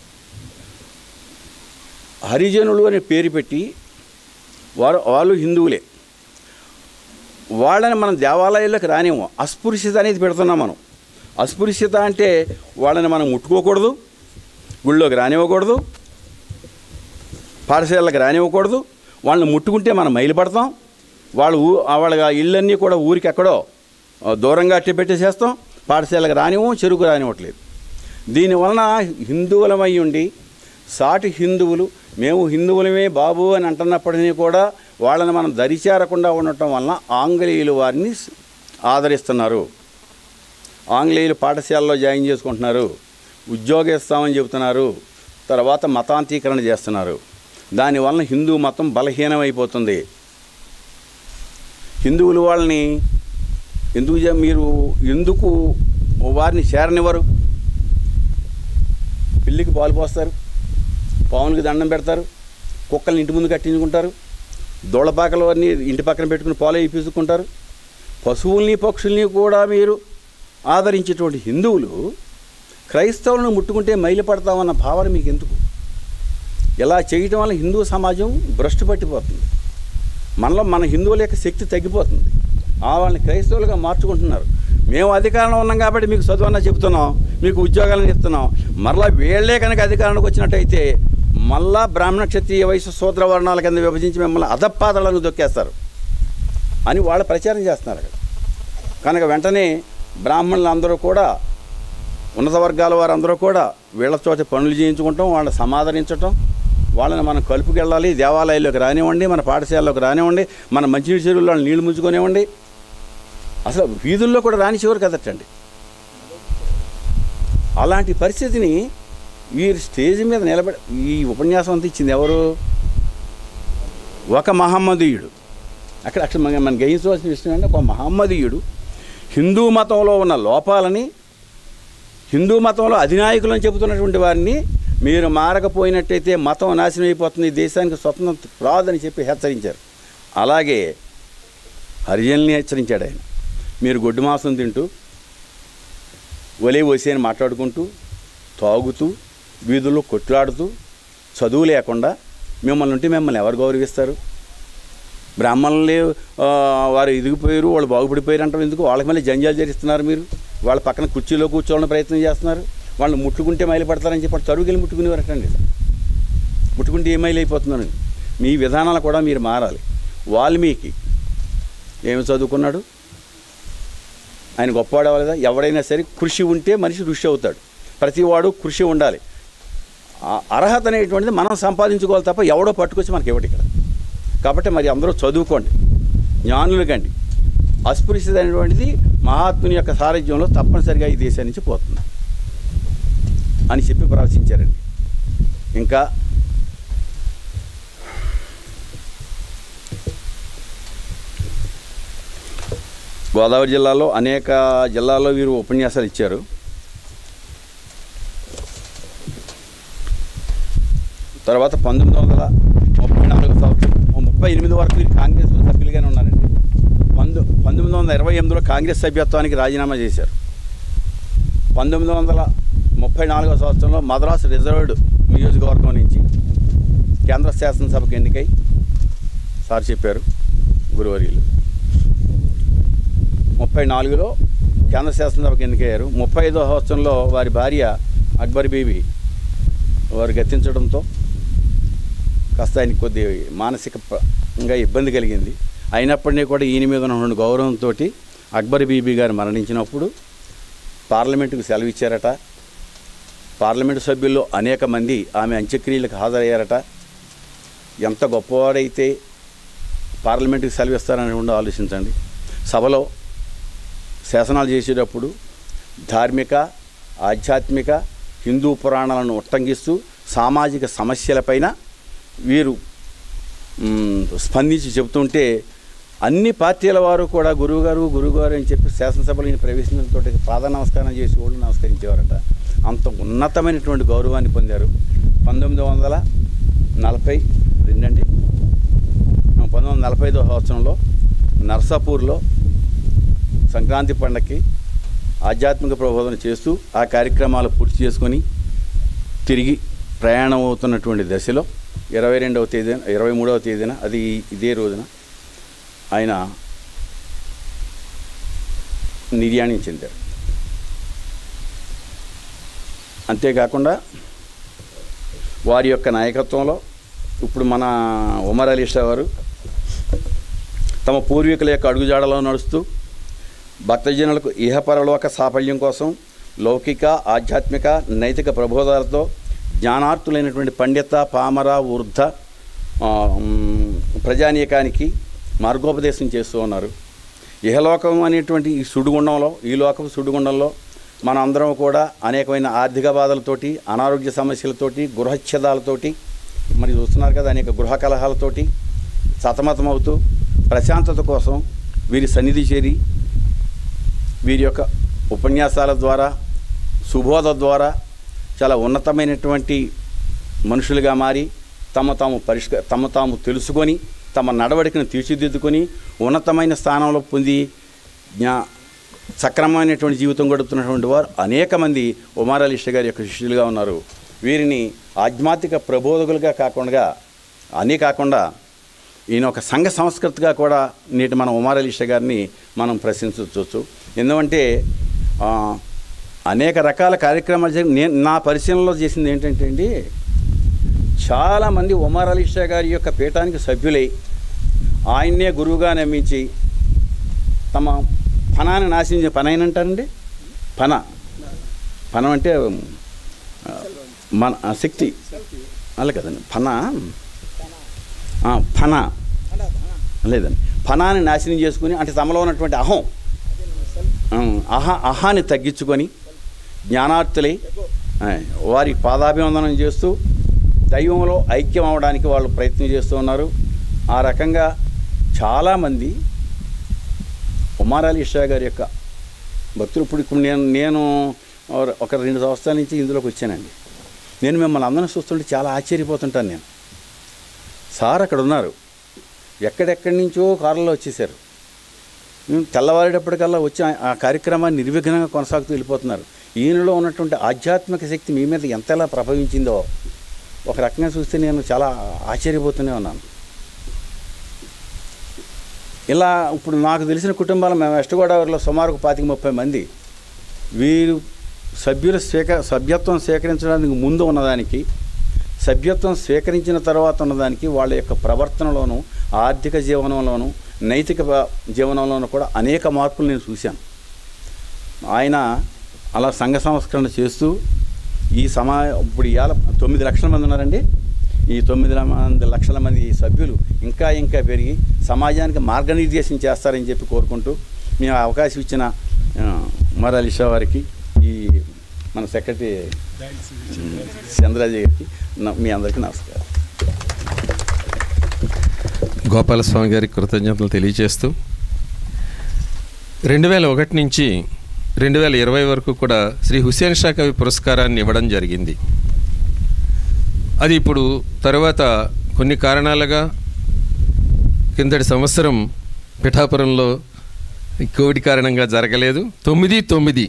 హరిజనులు అనే పేరు పెట్టి వారు వాళ్ళు హిందువులే వాళ్ళని మనం దేవాలయాల్లోకి రానివ్వం అస్పృశ్యత అనేది పెడుతున్నాం మనం అస్పృశ్యత అంటే వాళ్ళని మనం ముట్టుకోకూడదు గుళ్ళోకి రానివ్వకూడదు పాఠశాలకు రానివ్వకూడదు వాళ్ళని ముట్టుకుంటే మనం మైలుపడతాం వాళ్ళు ఊ వాళ్ళ ఇళ్ళన్నీ కూడా ఊరికి ఎక్కడో ఆ, దూరంగా అట్టి పెట్టేసేస్తాం పాఠశాలకు రానివ్వం చెరుకు రానివ్వట్లేదు దీనివలన హిందువులమై ఉండి సాటి హిందువులు మేము హిందువులమే బాబు అని అంటున్నప్పటికీ కూడా వాళ్ళని మనం దరిచేరకుండా ఉండటం వలన ఆంగ్లేయులు వారిని స్- ఆదరిస్తున్నారు ఆంగ్లేయులు పాఠశాలలో జాయిన్ చేసుకుంటున్నారు ఉద్యోగం ఇస్తామని చెబుతున్నారు తర్వాత మతాంతీకరణ చేస్తున్నారు దానివలన హిందూ మతం బలహీనమైపోతుంది హిందువులు వాళ్ళని ఎందుకు చే- మీరు ఎందుకు వారిని చేరనివ్వరు పిల్లికి పాలు పోస్తారు పావులకి దండం పెడతారు కుక్కల్ని ఇంటి ముందు కట్టించుకుంటారు దోళ్ళపాకలు అన్నీ ఇంటి పక్కన పెట్టుకుని పాలు ఇప్పించుకుంటారు పశువుల్ని పక్షుల్ని కూడా మీరు ఆదరించేటువంటి హిందువులు క్రైస్తవులను ముట్టుకుంటే మైలు పడతామన్న భావన మీకు ఎందుకు ఇలా చేయటం వల్ల హిందూ సమాజం భ్రష్టు పట్టిపోతుంది మనలో మన హిందువుల యొక్క శక్తి తగ్గిపోతుంది ఆ వాళ్ళని క్రైస్తవులుగా మార్చుకుంటున్నారు మేము అధికారంలో ఉన్నాం కాబట్టి మీకు చదువన్నా చెబుతున్నాం మీకు ఉద్యోగాలను ఇస్తున్నాం మరలా వీళ్ళే కనుక అధికారానికి వచ్చినట్టయితే మళ్ళా బ్రాహ్మణ క్షత్రియ వయసు సూత్ర వర్ణాల కింద విభజించి మిమ్మల్ని అధపాదలను దొక్కేస్తారు అని వాళ్ళు ప్రచారం చేస్తున్నారు అక్కడ కనుక వెంటనే బ్రాహ్మణులు అందరూ కూడా ఉన్నత వర్గాల వారందరూ కూడా వీళ్ళ చోట పనులు చేయించుకుంటాం వాళ్ళని సమాదరించటం వాళ్ళని మనం కలుపుకెళ్ళాలి దేవాలయాల్లోకి రానివ్వండి మన పాఠశాలలోకి రానివ్వండి మన మంచినీటి చెరువుల్లో వాళ్ళని నీళ్లు ముంచుకొనివ్వండి అసలు వీధుల్లో కూడా రానిచేవారు కదటండి అలాంటి పరిస్థితిని వీరు స్టేజ్ మీద నిలబడి ఈ ఉపన్యాసం అంతా ఇచ్చింది ఎవరు ఒక మహమ్మదీయుడు అక్కడ అక్కడ మన మన గ్రహించవలసిన విషయం అంటే ఒక మహమ్మదీయుడు హిందూ మతంలో ఉన్న లోపాలని హిందూ మతంలో అధినాయకులని చెబుతున్నటువంటి వారిని మీరు మారకపోయినట్టయితే మతం నాశనం అయిపోతుంది దేశానికి స్వతంత్రం రాదని చెప్పి హెచ్చరించారు అలాగే హరిజనుల్ని హెచ్చరించాడు ఆయన మీరు గొడ్డు మాంసం తింటూ ఒలే ఒసే అని మాట్లాడుకుంటూ తాగుతూ వీధుల్లో కొట్లాడుతూ చదువు లేకుండా మిమ్మల్ని ఉంటే మిమ్మల్ని ఎవరు గౌరవిస్తారు బ్రాహ్మణులే ఆ, వారు ఎదిగిపోయారు వాళ్ళు బాగుపడిపోయారు అంటారు ఎందుకు వాళ్ళకి మళ్ళీ జంజాలు జరిస్తున్నారు మీరు వాళ్ళ పక్కన కుర్చీలో కూర్చోవాలని ప్రయత్నం చేస్తున్నారు వాళ్ళు ముట్టుకుంటే మైలు పడతారని చెప్పి చదువుకెళ్ళి ముట్టుకునేవారటండి ముట్టుకుంటే ఏ మైలు అయిపోతున్నారని మీ విధానాలు కూడా మీరు మారాలి వాల్మీకి ఏమి చదువుకున్నాడు ఆయన గొప్పవాడు అవ్వలేదా ఎవడైనా సరే కృషి ఉంటే మనిషి ఋషి అవుతాడు ప్రతివాడు కృషి ఉండాలి ఆ అర్హత అనేటువంటిది మనం సంపాదించుకోవాలి తప్ప ఎవడో పట్టుకొచ్చి మనకి ఇవ్వడు ఇక్కడ కాబట్టి మరి అందరూ చదువుకోండి జ్ఞానులు కండి అస్పృశ్యత అనేటువంటిది మహాత్ముని యొక్క సారథ్యంలో తప్పనిసరిగా ఈ దేశం నుంచి పోతుంది అని చెప్పి ప్రవచించారండి ఇంకా గోదావరి జిల్లాలో అనేక జిల్లాల్లో వీరు ఉపన్యాసాలు ఇచ్చారు తర్వాత పంతొమ్మిది వందల ముప్పై నాలుగు సంవత్సరం ముప్పై ఎనిమిది వరకు వీరు కాంగ్రెస్ సభ్యులుగానే ఉన్నారండి పంతొ పంతొమ్మిది వందల ఇరవై ఎనిమిదిలో కాంగ్రెస్ సభ్యత్వానికి రాజీనామా చేశారు పంతొమ్మిది వందల ముప్పై నాలుగో సంవత్సరంలో మద్రాసు రిజర్వ్డ్ నియోజకవర్గం నుంచి కేంద్ర శాసనసభకు ఎన్నికై సార్ చెప్పారు గురువర్యులు ముప్పై నాలుగులో కేంద్ర శాసనసభకు ఎన్నికయ్యారు ముప్పై ఐదో సంవత్సరంలో వారి భార్య అక్బర్ బీబీ వారు గతించడంతో కాస్త ఆయనకి కొద్ది మానసికంగా ఇబ్బంది కలిగింది అయినప్పటికీ కూడా ఈయన మీద ఉన్న గౌరవంతో అక్బర్ బీబీ గారు మరణించినప్పుడు పార్లమెంటుకు సెలవు ఇచ్చారట పార్లమెంటు సభ్యుల్లో అనేక మంది ఆమె అంత్యక్రియలకు హాజరయ్యారట ఎంత గొప్పవాడైతే పార్లమెంటుకి సెలవు ఇస్తారని ఉండి ఆలోచించండి సభలో శాసనాలు చేసేటప్పుడు ధార్మిక ఆధ్యాత్మిక హిందూ పురాణాలను ఉట్టంగిస్తూ సామాజిక సమస్యలపైన వీరు మ్, స్పందించి చెబుతుంటే అన్ని పార్టీల వారు కూడా గురువుగారు గురువుగారు అని చెప్పి శాసనసభలో ఈయన ప్రవేశించడంతో పాద నమస్కారం చేసి వాళ్ళు నమస్కరించేవారట అంత ఉన్నతమైనటువంటి గౌరవాన్ని పొందారు పంతొమ్మిది వందల నలభై రెండండి పంతొమ్మిది వందల నలభై ఐదో సంవత్సరంలో నర్సాపూర్లో సంక్రాంతి పండగకి ఆధ్యాత్మిక ప్రబోధన చేస్తూ ఆ కార్యక్రమాలు పూర్తి చేసుకొని తిరిగి ప్రయాణం అవుతున్నటువంటి దశలో ఇరవై రెండవ తేదీన ఇరవై మూడవ తేదీన అది ఇదే రోజున ఆయన నిర్యాణం చెందారు అంతేకాకుండా వారి యొక్క నాయకత్వంలో ఇప్పుడు మన ఉమర్ అలీ షా వారు తమ పూర్వీకుల యొక్క అడుగుజాడలో నడుస్తూ భక్తజనులకు ఇహపరలోక సాఫల్యం కోసం లౌకిక ఆధ్యాత్మిక నైతిక ప్రబోధాలతో జ్ఞానార్థులైనటువంటి పండిత పామర వృద్ధ ఆ, మ్, ప్రజానీకానికి మార్గోపదేశం చేస్తూ ఉన్నారు ఇహలోకం అనేటువంటి ఈ సుడిగుండంలో ఈ లోకపు సుడిగుండంలో మన అందరం కూడా అనేకమైన ఆర్థిక బాధలతోటి అనారోగ్య సమస్యలతోటి గృహచ్ఛేదాలతోటి మరి చూస్తున్నారు కదా అనేక గృహ కలహాలతోటి సతమతమవుతూ ప్రశాంతత కోసం వీరి సన్నిధి చేరి వీరి యొక్క ఉపన్యాసాల ద్వారా సుబోధ ద్వారా చాలా ఉన్నతమైనటువంటి మనుషులుగా మారి తమ తాము పరిష్క తమ తాము తెలుసుకొని తమ నడవడికను తీర్చిదిద్దుకొని ఉన్నతమైన స్థానంలో పొంది జ్ఞా సక్రమమైనటువంటి జీవితం గడుపుతున్నటువంటి వారు అనేక మంది ఉమార్ అలీ షా గారి యొక్క శిష్యులుగా ఉన్నారు వీరిని ఆధ్యాత్మిక ప్రబోధకులుగా కాకుండా అన్నీ కాకుండా ఈయన ఒక సంఘ సంస్కృతిగా కూడా నేటి మన ఉమార్ అలీ షా గారిని మనం ప్రశంసించవచ్చు ఎందుకంటే ఆ, అనేక రకాల కార్యక్రమాలు జరిగి నేను నా పరిశీలనలో చేసింది ఏంటంటే అండి చాలామంది ఉమర్ అలీ షా గారి యొక్క పీఠానికి సభ్యులై ఆయన్నే గురువుగా నమ్మించి తమ పనాన్ని నాశించే పన అయినంటారండి పన పనం అంటే ఆ, మన ఆ, శక్తి అలా కదండి పన ఆ, పన లేదండి పనాన్ని నాశనం చేసుకుని అంటే తమలో ఉన్నటువంటి అహం ఆ, అహ అహాన్ని తగ్గించుకొని జ్ఞానార్థులై ఆ, వారి పాదాభివందనం చేస్తూ దైవంలో ఐక్యం అవడానికి వాళ్ళు ప్రయత్నం చేస్తూ ఉన్నారు ఆ రకంగా చాలామంది ఉమార్ అలీ షా గారి యొక్క భక్తులు ఇప్పుడు ఇప్పుడు నేను నేను ఒక రెండు సంవత్సరాల నుంచి ఇందులోకి వచ్చానండి నేను మిమ్మల్ని అందరిని చూస్తుంటే చాలా ఆశ్చర్యపోతుంటాను నేను సార్ అక్కడ ఉన్నారు ఎక్కడెక్కడి నుంచో కారులో వచ్చేసారు మేము తెల్లవారేటప్పటికల్లా వచ్చి ఆ- ఆ కార్యక్రమాన్ని నిర్విఘ్నంగా కొనసాగుతూ వెళ్ళిపోతున్నారు ఈయనలో ఉన్నటువంటి ఆధ్యాత్మిక శక్తి మీ మీద ఎంతలా ప్రభావించిందో ఒక రకంగా చూస్తే నేను చాలా ఆశ్చర్యపోతూనే ఉన్నాను ఇలా ఇప్పుడు నాకు తెలిసిన కుటుంబాలు మేము వెస్ట్ గోదావరిలో సుమారు ఒక పాతిక ముప్పై మంది వీరు సభ్యుల స్వీక సభ్యత్వం స్వీకరించడానికి ముందు ఉన్నదానికి సభ్యత్వం స్వీకరించిన తర్వాత ఉన్నదానికి వాళ్ళ యొక్క ప్రవర్తనలోను ఆర్థిక జీవనంలోను నైతిక బ- జీవనంలోనూ కూడా అనేక మార్పులు నేను చూశాను ఆయన అలా సంఘ సంస్కరణ చేస్తూ ఈ సమా ఇప్పుడు ఇవాళ తొమ్మిది లక్షల మంది ఉన్నారండి ఈ తొమ్మిది ల- మంది లక్షల మంది సభ్యులు ఇంకా ఇంకా పెరిగి సమాజానికి మార్గనిర్దేశం చేస్తారని చెప్పి కోరుకుంటూ మేము అవకాశం ఇచ్చిన ఆ, ఉమర్ అలీ షా వారికి ఈ మన సెక్రటరీ చంద్రాజీ గారికి న- మీ అందరికీ నమస్కారం గోపాలస్వామి గారికి కృతజ్ఞతలు తెలియజేస్తూ రెండు వేల ఒకటి నుంచి రెండు వేల ఇరవై వరకు కూడా శ్రీ హుస్సేన్ షా కవి పురస్కారాన్ని ఇవ్వడం జరిగింది అది ఇప్పుడు తరువాత కొన్ని కారణాలుగా కిందటి సంవత్సరం పిఠాపురంలో కోవిడ్ కారణంగా జరగలేదు తొమ్మిది తొమ్మిది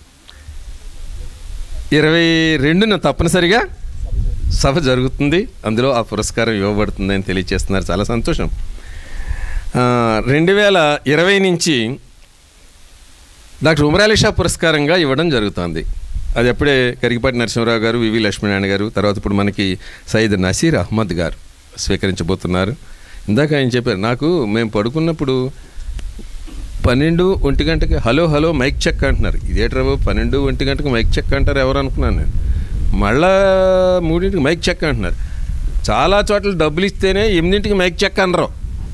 ఇరవై రెండున తప్పనిసరిగా సభ జరుగుతుంది అందులో ఆ పురస్కారం ఇవ్వబడుతుందని తెలియజేస్తున్నారు చాలా సంతోషం ఆ, రెండు వేల ఇరవై నుంచి డాక్టర్ ఉమరాలి షా పురస్కారంగా ఇవ్వడం జరుగుతుంది అది అప్పుడే కరిగిపాటి నరసింహరావు గారు వివి లక్ష్మీనారాయణ గారు తర్వాత ఇప్పుడు మనకి సయ్యద్ నసీర్ అహ్మద్ గారు స్వీకరించబోతున్నారు ఇందాక ఆయన చెప్పారు నాకు మేము పడుకున్నప్పుడు పన్నెండు ఒంటి గంటకి హలో హలో మైక్ చెక్ అంటున్నారు ఇదేట్రా బాబు పన్నెండు ఒంటి గంటకి మైక్ చెక్ అంటారు ఎవరు అనుకున్నాను నేను మళ్ళా మూడింటికి మైక్ చెక్ అంటున్నారు చాలా చోట్ల డబ్బులు ఇస్తేనే ఎనిమిదింటికి మైక్ చెక్ అనరు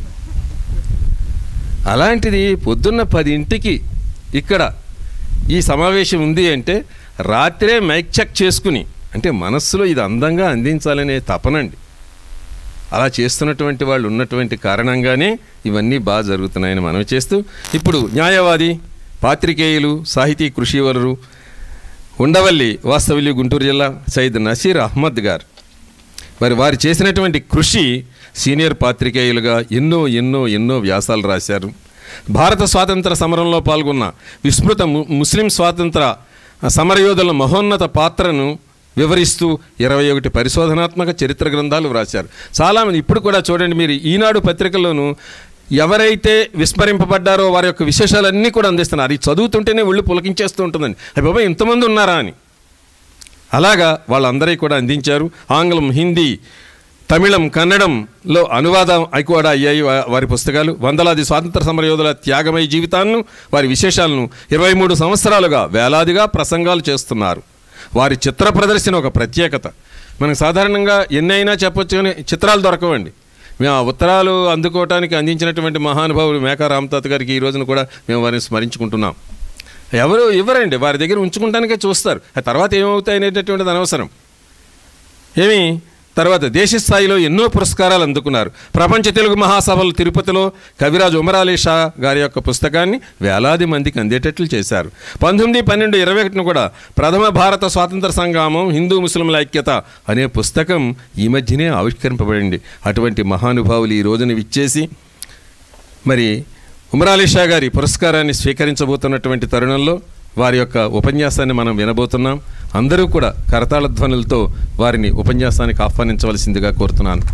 అలాంటిది పొద్దున్న పదింటికి ఇక్కడ ఈ సమావేశం ఉంది అంటే రాత్రే మైక్ చెక్ చేసుకుని అంటే మనస్సులో ఇది అందంగా అందించాలనే తపనండి అలా చేస్తున్నటువంటి వాళ్ళు ఉన్నటువంటి కారణంగానే ఇవన్నీ బాగా జరుగుతున్నాయని మనం చేస్తూ ఇప్పుడు న్యాయవాది పాత్రికేయులు సాహితీ కృషివరులు ఉండవల్లి వాస్తవ్యులు గుంటూరు జిల్లా సయ్యద్ నసీర్ అహ్మద్ గారు మరి వారు చేసినటువంటి కృషి సీనియర్ పాత్రికేయులుగా ఎన్నో ఎన్నో ఎన్నో వ్యాసాలు రాశారు భారత స్వాతంత్ర సమరంలో పాల్గొన్న విస్మృత ము- ముస్లిం స్వాతంత్ర సమరయోధుల మహోన్నత పాత్రను వివరిస్తూ ఇరవై ఒకటి పరిశోధనాత్మక చరిత్ర గ్రంథాలు వ్రాశారు చాలామంది ఇప్పుడు కూడా చూడండి మీరు ఈనాడు పత్రికల్లోనూ ఎవరైతే విస్మరింపబడ్డారో వారి యొక్క విశేషాలన్నీ కూడా అందిస్తున్నారు ఇది చదువుతుంటేనే ఒళ్ళు పులకించేస్తూ ఉంటుందండి అయ్యి బాబా ఇంతమంది ఉన్నారా అని అలాగా వాళ్ళందరికీ కూడా అందించారు ఆంగ్లం హిందీ తమిళం కన్నడంలో అనువాదం అయి కూడా అయ్యాయి వా- వారి పుస్తకాలు వందలాది స్వాతంత్ర సమరయోధుల త్యాగమయ జీవితాలను వారి విశేషాలను ఇరవై మూడు సంవత్సరాలుగా వేలాదిగా ప్రసంగాలు చేస్తున్నారు వారి చిత్ర ప్రదర్శన ఒక ప్రత్యేకత మనకు సాధారణంగా ఎన్నైనా చెప్పొచ్చు కానీ చిత్రాలు దొరకవండి మేము ఆ ఉత్తరాలు అందుకోవటానికి అందించినటువంటి మహానుభావులు మేకా రామతాత్ గారికి ఈ రోజున కూడా మేము వారిని స్మరించుకుంటున్నాం ఎవరు ఇవ్వరండి వారి దగ్గర ఉంచుకుంటానికే చూస్తారు ఆ తర్వాత ఏమవుతాయి అనేటటువంటిది అనవసరం ఏమి తర్వాత దేశ స్థాయిలో ఎన్నో పురస్కారాలు అందుకున్నారు ప్రపంచ తెలుగు మహాసభలు తిరుపతిలో కవిరాజు ఉమరాలీ షా గారి యొక్క పుస్తకాన్ని వేలాది మందికి అందేటట్లు చేశారు పంతొమ్మిది పన్నెండు ఇరవై ఒకటిన కూడా ప్రథమ భారత స్వాతంత్ర సంగ్రామం హిందూ ముస్లింల ఐక్యత అనే పుస్తకం ఈ మధ్యనే ఆవిష్కరింపబడింది అటువంటి మహానుభావులు ఈ రోజున విచ్చేసి మరి ఉమరాలీ షా గారి పురస్కారాన్ని స్వీకరించబోతున్నటువంటి తరుణంలో వారి యొక్క ఉపన్యాసాన్ని మనం వినబోతున్నాం అందరూ కూడా కరతాళ ధ్వనులతో వారిని ఉపన్యాసానికి ఆహ్వానించవలసిందిగా కోరుతున్నాను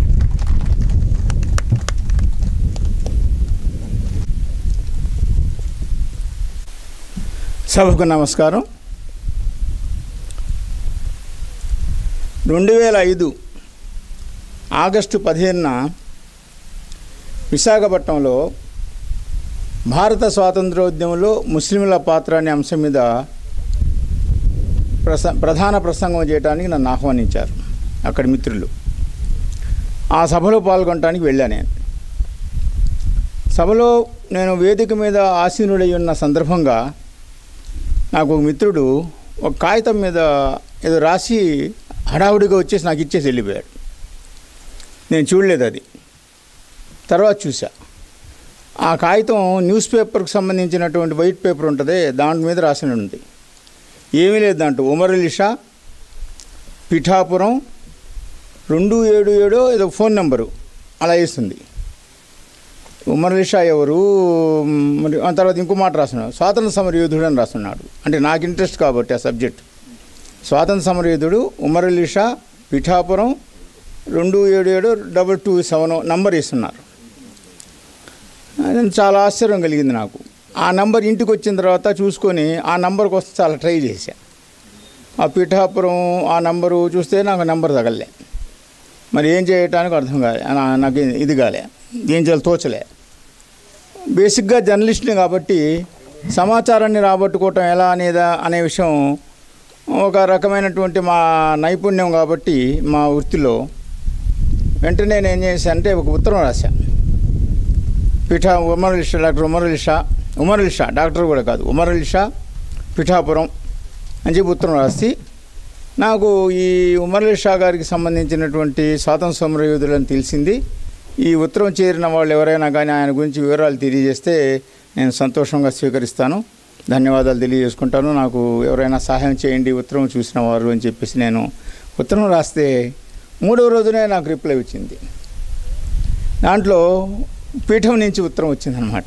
సభకు నమస్కారం రెండు వేల ఐదు ఆగస్టు పదిహేనున విశాఖపట్నంలో భారత స్వాతంత్రోద్యమంలో ముస్లింల పాత్ర అనే అంశం మీద ప్రస ప్రధాన ప్రసంగం చేయడానికి నన్ను ఆహ్వానించారు అక్కడి మిత్రులు ఆ సభలో పాల్గొనడానికి వెళ్ళాను నేను సభలో నేను వేదిక మీద ఆసీనుడై ఉన్న సందర్భంగా నాకు ఒక మిత్రుడు ఒక కాగితం మీద ఏదో రాసి హడావుడిగా వచ్చేసి నాకు ఇచ్చేసి వెళ్ళిపోయాడు నేను చూడలేదు అది తర్వాత చూసా ఆ కాగితం న్యూస్ పేపర్కి సంబంధించినటువంటి వైట్ పేపర్ ఉంటుంది దాని మీద రాసిన ఉంది ఏమీ లేదు దాంట్లో ఉమర్ అలీ షా పిఠాపురం రెండు ఏడు ఏడో ఏదో ఫోన్ నెంబరు అలా వేస్తుంది ఉమర్ అలీ షా ఎవరు మరి ఆ తర్వాత ఇంకో మాట రాస్తున్నాడు స్వాతంత్ర సమర యోధుడు అని రాస్తున్నాడు అంటే నాకు ఇంట్రెస్ట్ కాబట్టి ఆ సబ్జెక్ట్ స్వాతంత్ర సమర యోధుడు ఉమర్ అలీ షా పిఠాపురం రెండు ఏడు ఏడు డబల్ టూ సెవెన్ నంబర్ ఇస్తున్నారు అది చాలా ఆశ్చర్యం కలిగింది నాకు ఆ నంబర్ ఇంటికి వచ్చిన తర్వాత చూసుకొని ఆ నంబర్ కోసం చాలా ట్రై చేశా ఆ పిఠాపురం ఆ నంబరు చూస్తే నాకు నంబర్ తగలలే మరి ఏం చేయటానికి అర్థం కాలే నా- నాకు ఇది కాలే ఏం చేయాలి తోచలే బేసిక్గా జర్నలిస్ట్ని కాబట్టి సమాచారాన్ని రాబట్టుకోవటం ఎలా అనేదా అనే విషయం ఒక రకమైనటువంటి మా నైపుణ్యం కాబట్టి మా వృత్తిలో వెంటనే నేను ఏం చేశాను అంటే ఒక ఉత్తరం రాశాను పిఠా ఉమర్ అలీ షా డాక్టర్ ఉమర్ అలీ షా ఉమర్ అలీ షా డాక్టర్ కూడా కాదు ఉమర్ అలీ షా పిఠాపురం అని చెప్పి ఉత్తరం రాసి నాకు ఈ ఉమర్ అలీ షా గారికి సంబంధించినటువంటి స్వాతంత్ర సమరయోధులని తెలిసింది ఈ ఉత్తరం చేరిన వాళ్ళు ఎవరైనా కానీ ఆయన గురించి వివరాలు తెలియజేస్తే నేను సంతోషంగా స్వీకరిస్తాను ధన్యవాదాలు తెలియజేసుకుంటాను నాకు ఎవరైనా సహాయం చేయండి ఉత్తరం చూసిన వారు అని చెప్పేసి నేను ఉత్తరం రాస్తే మూడవ రోజునే నాకు రిప్లై వచ్చింది దాంట్లో పీఠం నుంచి ఉత్తరం వచ్చిందనమాట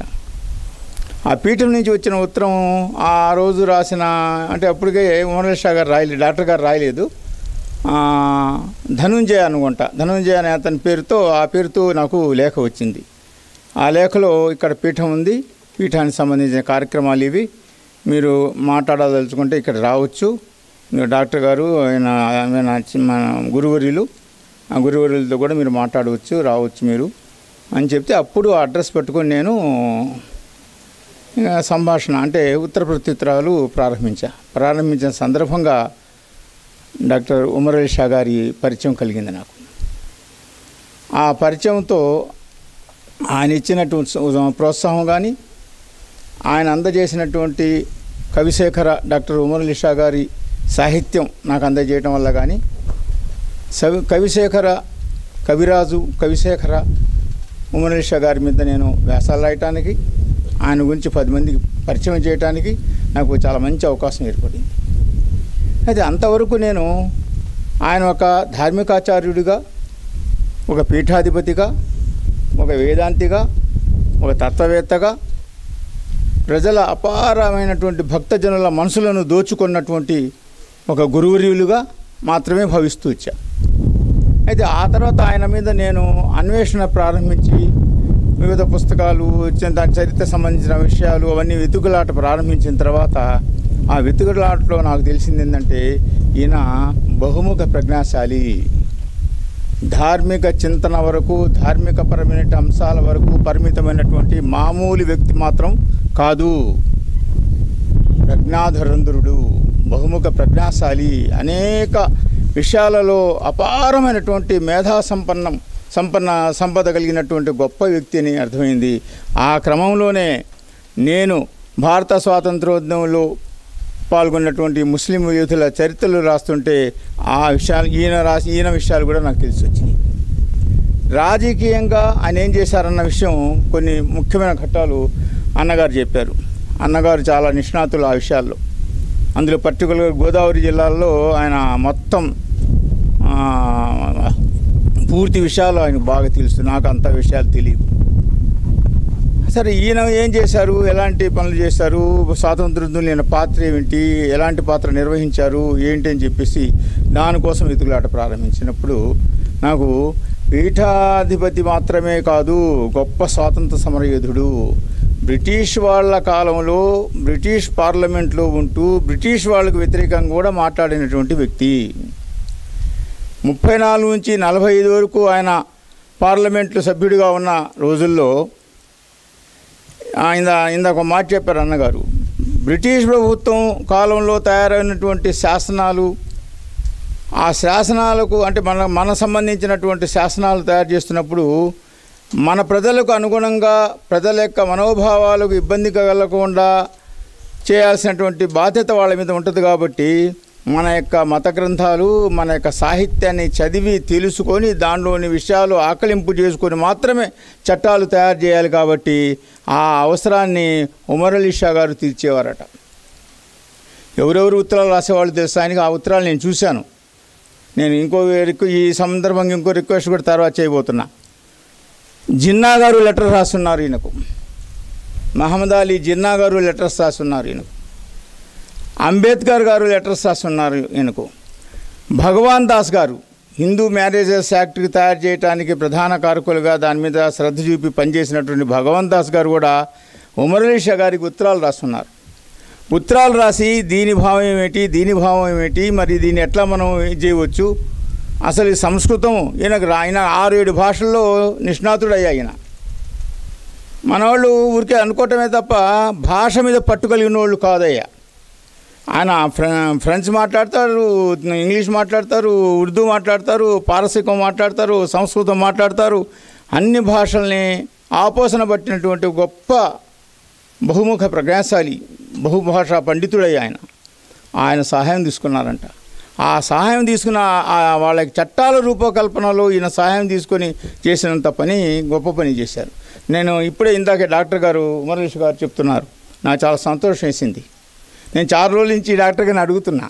ఆ పీఠం నుంచి వచ్చిన ఉత్తరం ఆ రోజు రాసిన అంటే అప్పటికే ఉమర్ షా గారు రాయలేదు డాక్టర్ గారు రాయలేదు ఆ, ధనుంజయ అనుకుంటా ధనుంజయ అనే అతని పేరుతో ఆ పేరుతో నాకు లేఖ వచ్చింది ఆ లేఖలో ఇక్కడ పీఠం ఉంది పీఠానికి సంబంధించిన కార్యక్రమాలు ఇవి మీరు మాట్లాడదలుచుకుంటే ఇక్కడ రావచ్చు మీరు డాక్టర్ గారు ఆయన ఆయన చి- మన గురువర్యులు ఆ గురువులతో కూడా మీరు మాట్లాడవచ్చు రావచ్చు మీరు అని చెప్తే అప్పుడు ఆ అడ్రస్ పెట్టుకొని నేను ఇక సంభాషణ అంటే ఉత్తర ప్రత్యుత్తరాలు ప్రారంభించా ప్రారంభించిన సందర్భంగా డాక్టర్ ఉమర్ అలీ షా గారి పరిచయం కలిగింది నాకు ఆ పరిచయంతో ఆయన ఇచ్చినటువంటి స- ప్రోత్సాహం కానీ ఆయన అందజేసినటువంటి కవిశేఖర డాక్టర్ ఉమర్ అలీ షా గారి సాహిత్యం నాకు అందజేయడం వల్ల కానీ సవి కవిశేఖర కవిరాజు కవిశేఖర ఉమర్ అలీ షా గారి మీద నేను వ్యాసాలు రాయటానికి ఆయన గురించి పది మందికి పరిచయం చేయడానికి నాకు చాలా మంచి అవకాశం ఏర్పడింది అయితే అంతవరకు నేను ఆయన ఒక ధార్మికాచార్యుడిగా ఒక పీఠాధిపతిగా ఒక వేదాంతిగా ఒక తత్వవేత్తగా ప్రజల అపారమైనటువంటి భక్తజనుల మనసులను దోచుకున్నటువంటి ఒక గురువురియులుగా మాత్రమే భావిస్తూ వచ్చా అయితే ఆ తర్వాత ఆయన మీద నేను అన్వేషణ ప్రారంభించి వివిధ పుస్తకాలు చిన్న దాని చరిత్ర సంబంధించిన విషయాలు అవన్నీ వెతుకులాట ప్రారంభించిన తర్వాత ఆ వెతుకులాటలో నాకు తెలిసింది ఏంటంటే ఈయన బహుముఖ ప్రజ్ఞాశాలి ధార్మిక చింతన వరకు ధార్మిక పరమైన అంశాల వరకు పరిమితమైనటువంటి మామూలు వ్యక్తి మాత్రం కాదు ప్రజ్ఞాధరంధరుడు బహుముఖ ప్రజ్ఞాశాలి అనేక విషయాలలో అపారమైనటువంటి మేధా సంపన్నం సంపన్న సంపద కలిగినటువంటి గొప్ప వ్యక్తి అని అర్థమైంది ఆ క్రమంలోనే నేను భారత స్వాతంత్రోద్యమంలో పాల్గొన్నటువంటి ముస్లిం యూతుల చరిత్రలు రాస్తుంటే ఆ విషయాలు ఈయన రాసి ఈయన విషయాలు కూడా నాకు తెలిసి వచ్చినాయి రాజకీయంగా ఆయన ఏం చేశారన్న విషయం కొన్ని ముఖ్యమైన ఘట్టాలు అన్నగారు చెప్పారు అన్నగారు చాలా నిష్ణాతులు ఆ విషయాల్లో అందులో పర్టికులర్ గోదావరి జిల్లాలో ఆయన మొత్తం ఆ, పూర్తి విషయాలు ఆయన బాగా తెలుసు నాకు అంత విషయాలు తెలియదు సరే ఈయన ఏం చేశారు ఎలాంటి పనులు చేశారు స్వాతంత్రోద్యమంలో ఈయన పాత్ర ఏమిటి ఎలాంటి పాత్ర నిర్వహించారు ఏంటి అని చెప్పేసి దానికోసం వెతుకులాట ప్రారంభించినప్పుడు నాకు పీఠాధిపతి మాత్రమే కాదు గొప్ప స్వాతంత్ర సమరయోధుడు బ్రిటిష్ వాళ్ళ కాలంలో బ్రిటిష్ పార్లమెంట్లో ఉంటూ బ్రిటిష్ వాళ్ళకు వ్యతిరేకంగా కూడా మాట్లాడినటువంటి వ్యక్తి ముప్పై నాలుగు నుంచి నలభై ఐదు వరకు ఆయన పార్లమెంట్లో సభ్యుడిగా ఉన్న రోజుల్లో ఆయన ఇందాక ఒక మాట చెప్పారు అన్నగారు బ్రిటిష్ ప్రభుత్వం కాలంలో తయారైనటువంటి శాసనాలు ఆ శాసనాలకు అంటే మన మన సంబంధించినటువంటి శాసనాలు తయారు చేస్తున్నప్పుడు మన ప్రజలకు అనుగుణంగా ప్రజల యొక్క మనోభావాలకు ఇబ్బంది కలగకుండా చేయాల్సినటువంటి బాధ్యత వాళ్ళ మీద ఉంటుంది కాబట్టి మన యొక్క మత గ్రంథాలు మన యొక్క సాహిత్యాన్ని చదివి తెలుసుకొని దానిలోని విషయాలు ఆకలింపు చేసుకొని మాత్రమే చట్టాలు తయారు చేయాలి కాబట్టి ఆ అవసరాన్ని ఉమర్ అలీ షా గారు తీర్చేవారట ఎవరెవరు ఉత్తరాలు రాసేవాళ్ళు తెలుసా ఆయనకి ఆ ఉత్తరాలు నేను చూశాను నేను ఇంకో రిక్వ ఈ సందర్భంగా ఇంకో రిక్వెస్ట్ కూడా తర్వాత చేయబోతున్నా జిన్నా గారు లెటర్ రాస్తున్నారు ఈయనకు మహమ్మద్ అలీ జిన్నా గారు లెటర్స్ రాస్తున్నారు ఈయనకు అంబేద్కర్ గారు లెటర్స్ రాస్తున్నారు ఈయనకు భగవాన్ దాస్ గారు హిందూ మ్యారేజెస్ యాక్ట్కి తయారు చేయడానికి ప్రధాన కారకులుగా దాని మీద శ్రద్ధ చూపి పనిచేసినటువంటి భగవాన్ దాస్ గారు కూడా ఉమర్ అలీ షా గారికి ఉత్తరాలు రాస్తున్నారు ఉత్తరాలు రాసి దీని భావం ఏమిటి దీని భావం ఏమిటి మరి దీన్ని ఎట్లా మనం ఇది చేయవచ్చు అసలు ఈ సంస్కృతం ఈయనకు రా- ఆయన ఆరు ఏడు భాషల్లో నిష్ణాతుడయ్యా ఆయన మనవాళ్ళు ఊరికే అనుకోవటమే తప్ప భాష మీద పట్టు కలిగిన వాళ్ళు కాదయ్యా ఆయన ఫ్ర ఫ్రెంచ్ మాట్లాడతారు ఇంగ్లీష్ మాట్లాడతారు ఉర్దూ మాట్లాడతారు పారసీకం మాట్లాడతారు సంస్కృతం మాట్లాడతారు అన్ని భాషల్ని ఆపోసన పట్టినటువంటి గొప్ప బహుముఖ ప్రజ్ఞాశాలి బహుభాషా పండితుడయ్య ఆయన ఆయన సహాయం తీసుకున్నారంట ఆ సహాయం తీసుకున్న ఆ వాళ్ళ చట్టాల రూపకల్పనలో ఈయన సహాయం తీసుకొని చేసినంత పని గొప్ప పని చేశారు నేను ఇప్పుడే ఇందాకే డాక్టర్ గారు ఉమరేష్ గారు చెప్తున్నారు నాకు చాలా సంతోషం వేసింది నేను చాలా రోజుల నుంచి డాక్టర్ గారిని అడుగుతున్నా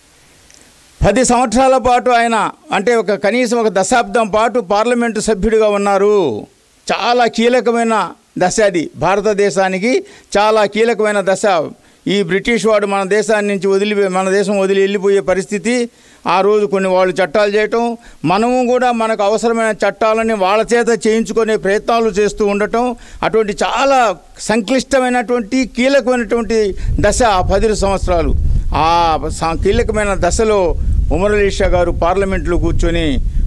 పది సంవత్సరాల పాటు ఆయన అంటే ఒక కనీసం ఒక దశాబ్దం పాటు పార్లమెంటు సభ్యుడిగా ఉన్నారు చాలా కీలకమైన దశ అది భారతదేశానికి చాలా కీలకమైన దశ ఈ బ్రిటిష్ వాడు మన దేశాన్ని నుంచి వదిలి మన దేశం వదిలి వెళ్ళిపోయే పరిస్థితి ఆ రోజు కొన్ని వాళ్ళు చట్టాలు చేయటం మనము కూడా మనకు అవసరమైన చట్టాలని వాళ్ళ చేత చేయించుకునే ప్రయత్నాలు చేస్తూ ఉండటం అటువంటి చాలా సంక్లిష్టమైనటువంటి కీలకమైనటువంటి దశ ఆ పది సంవత్సరాలు ఆ స- కీలకమైన దశలో ఉమర్ అలీ షా గారు పార్లమెంట్లో కూర్చొని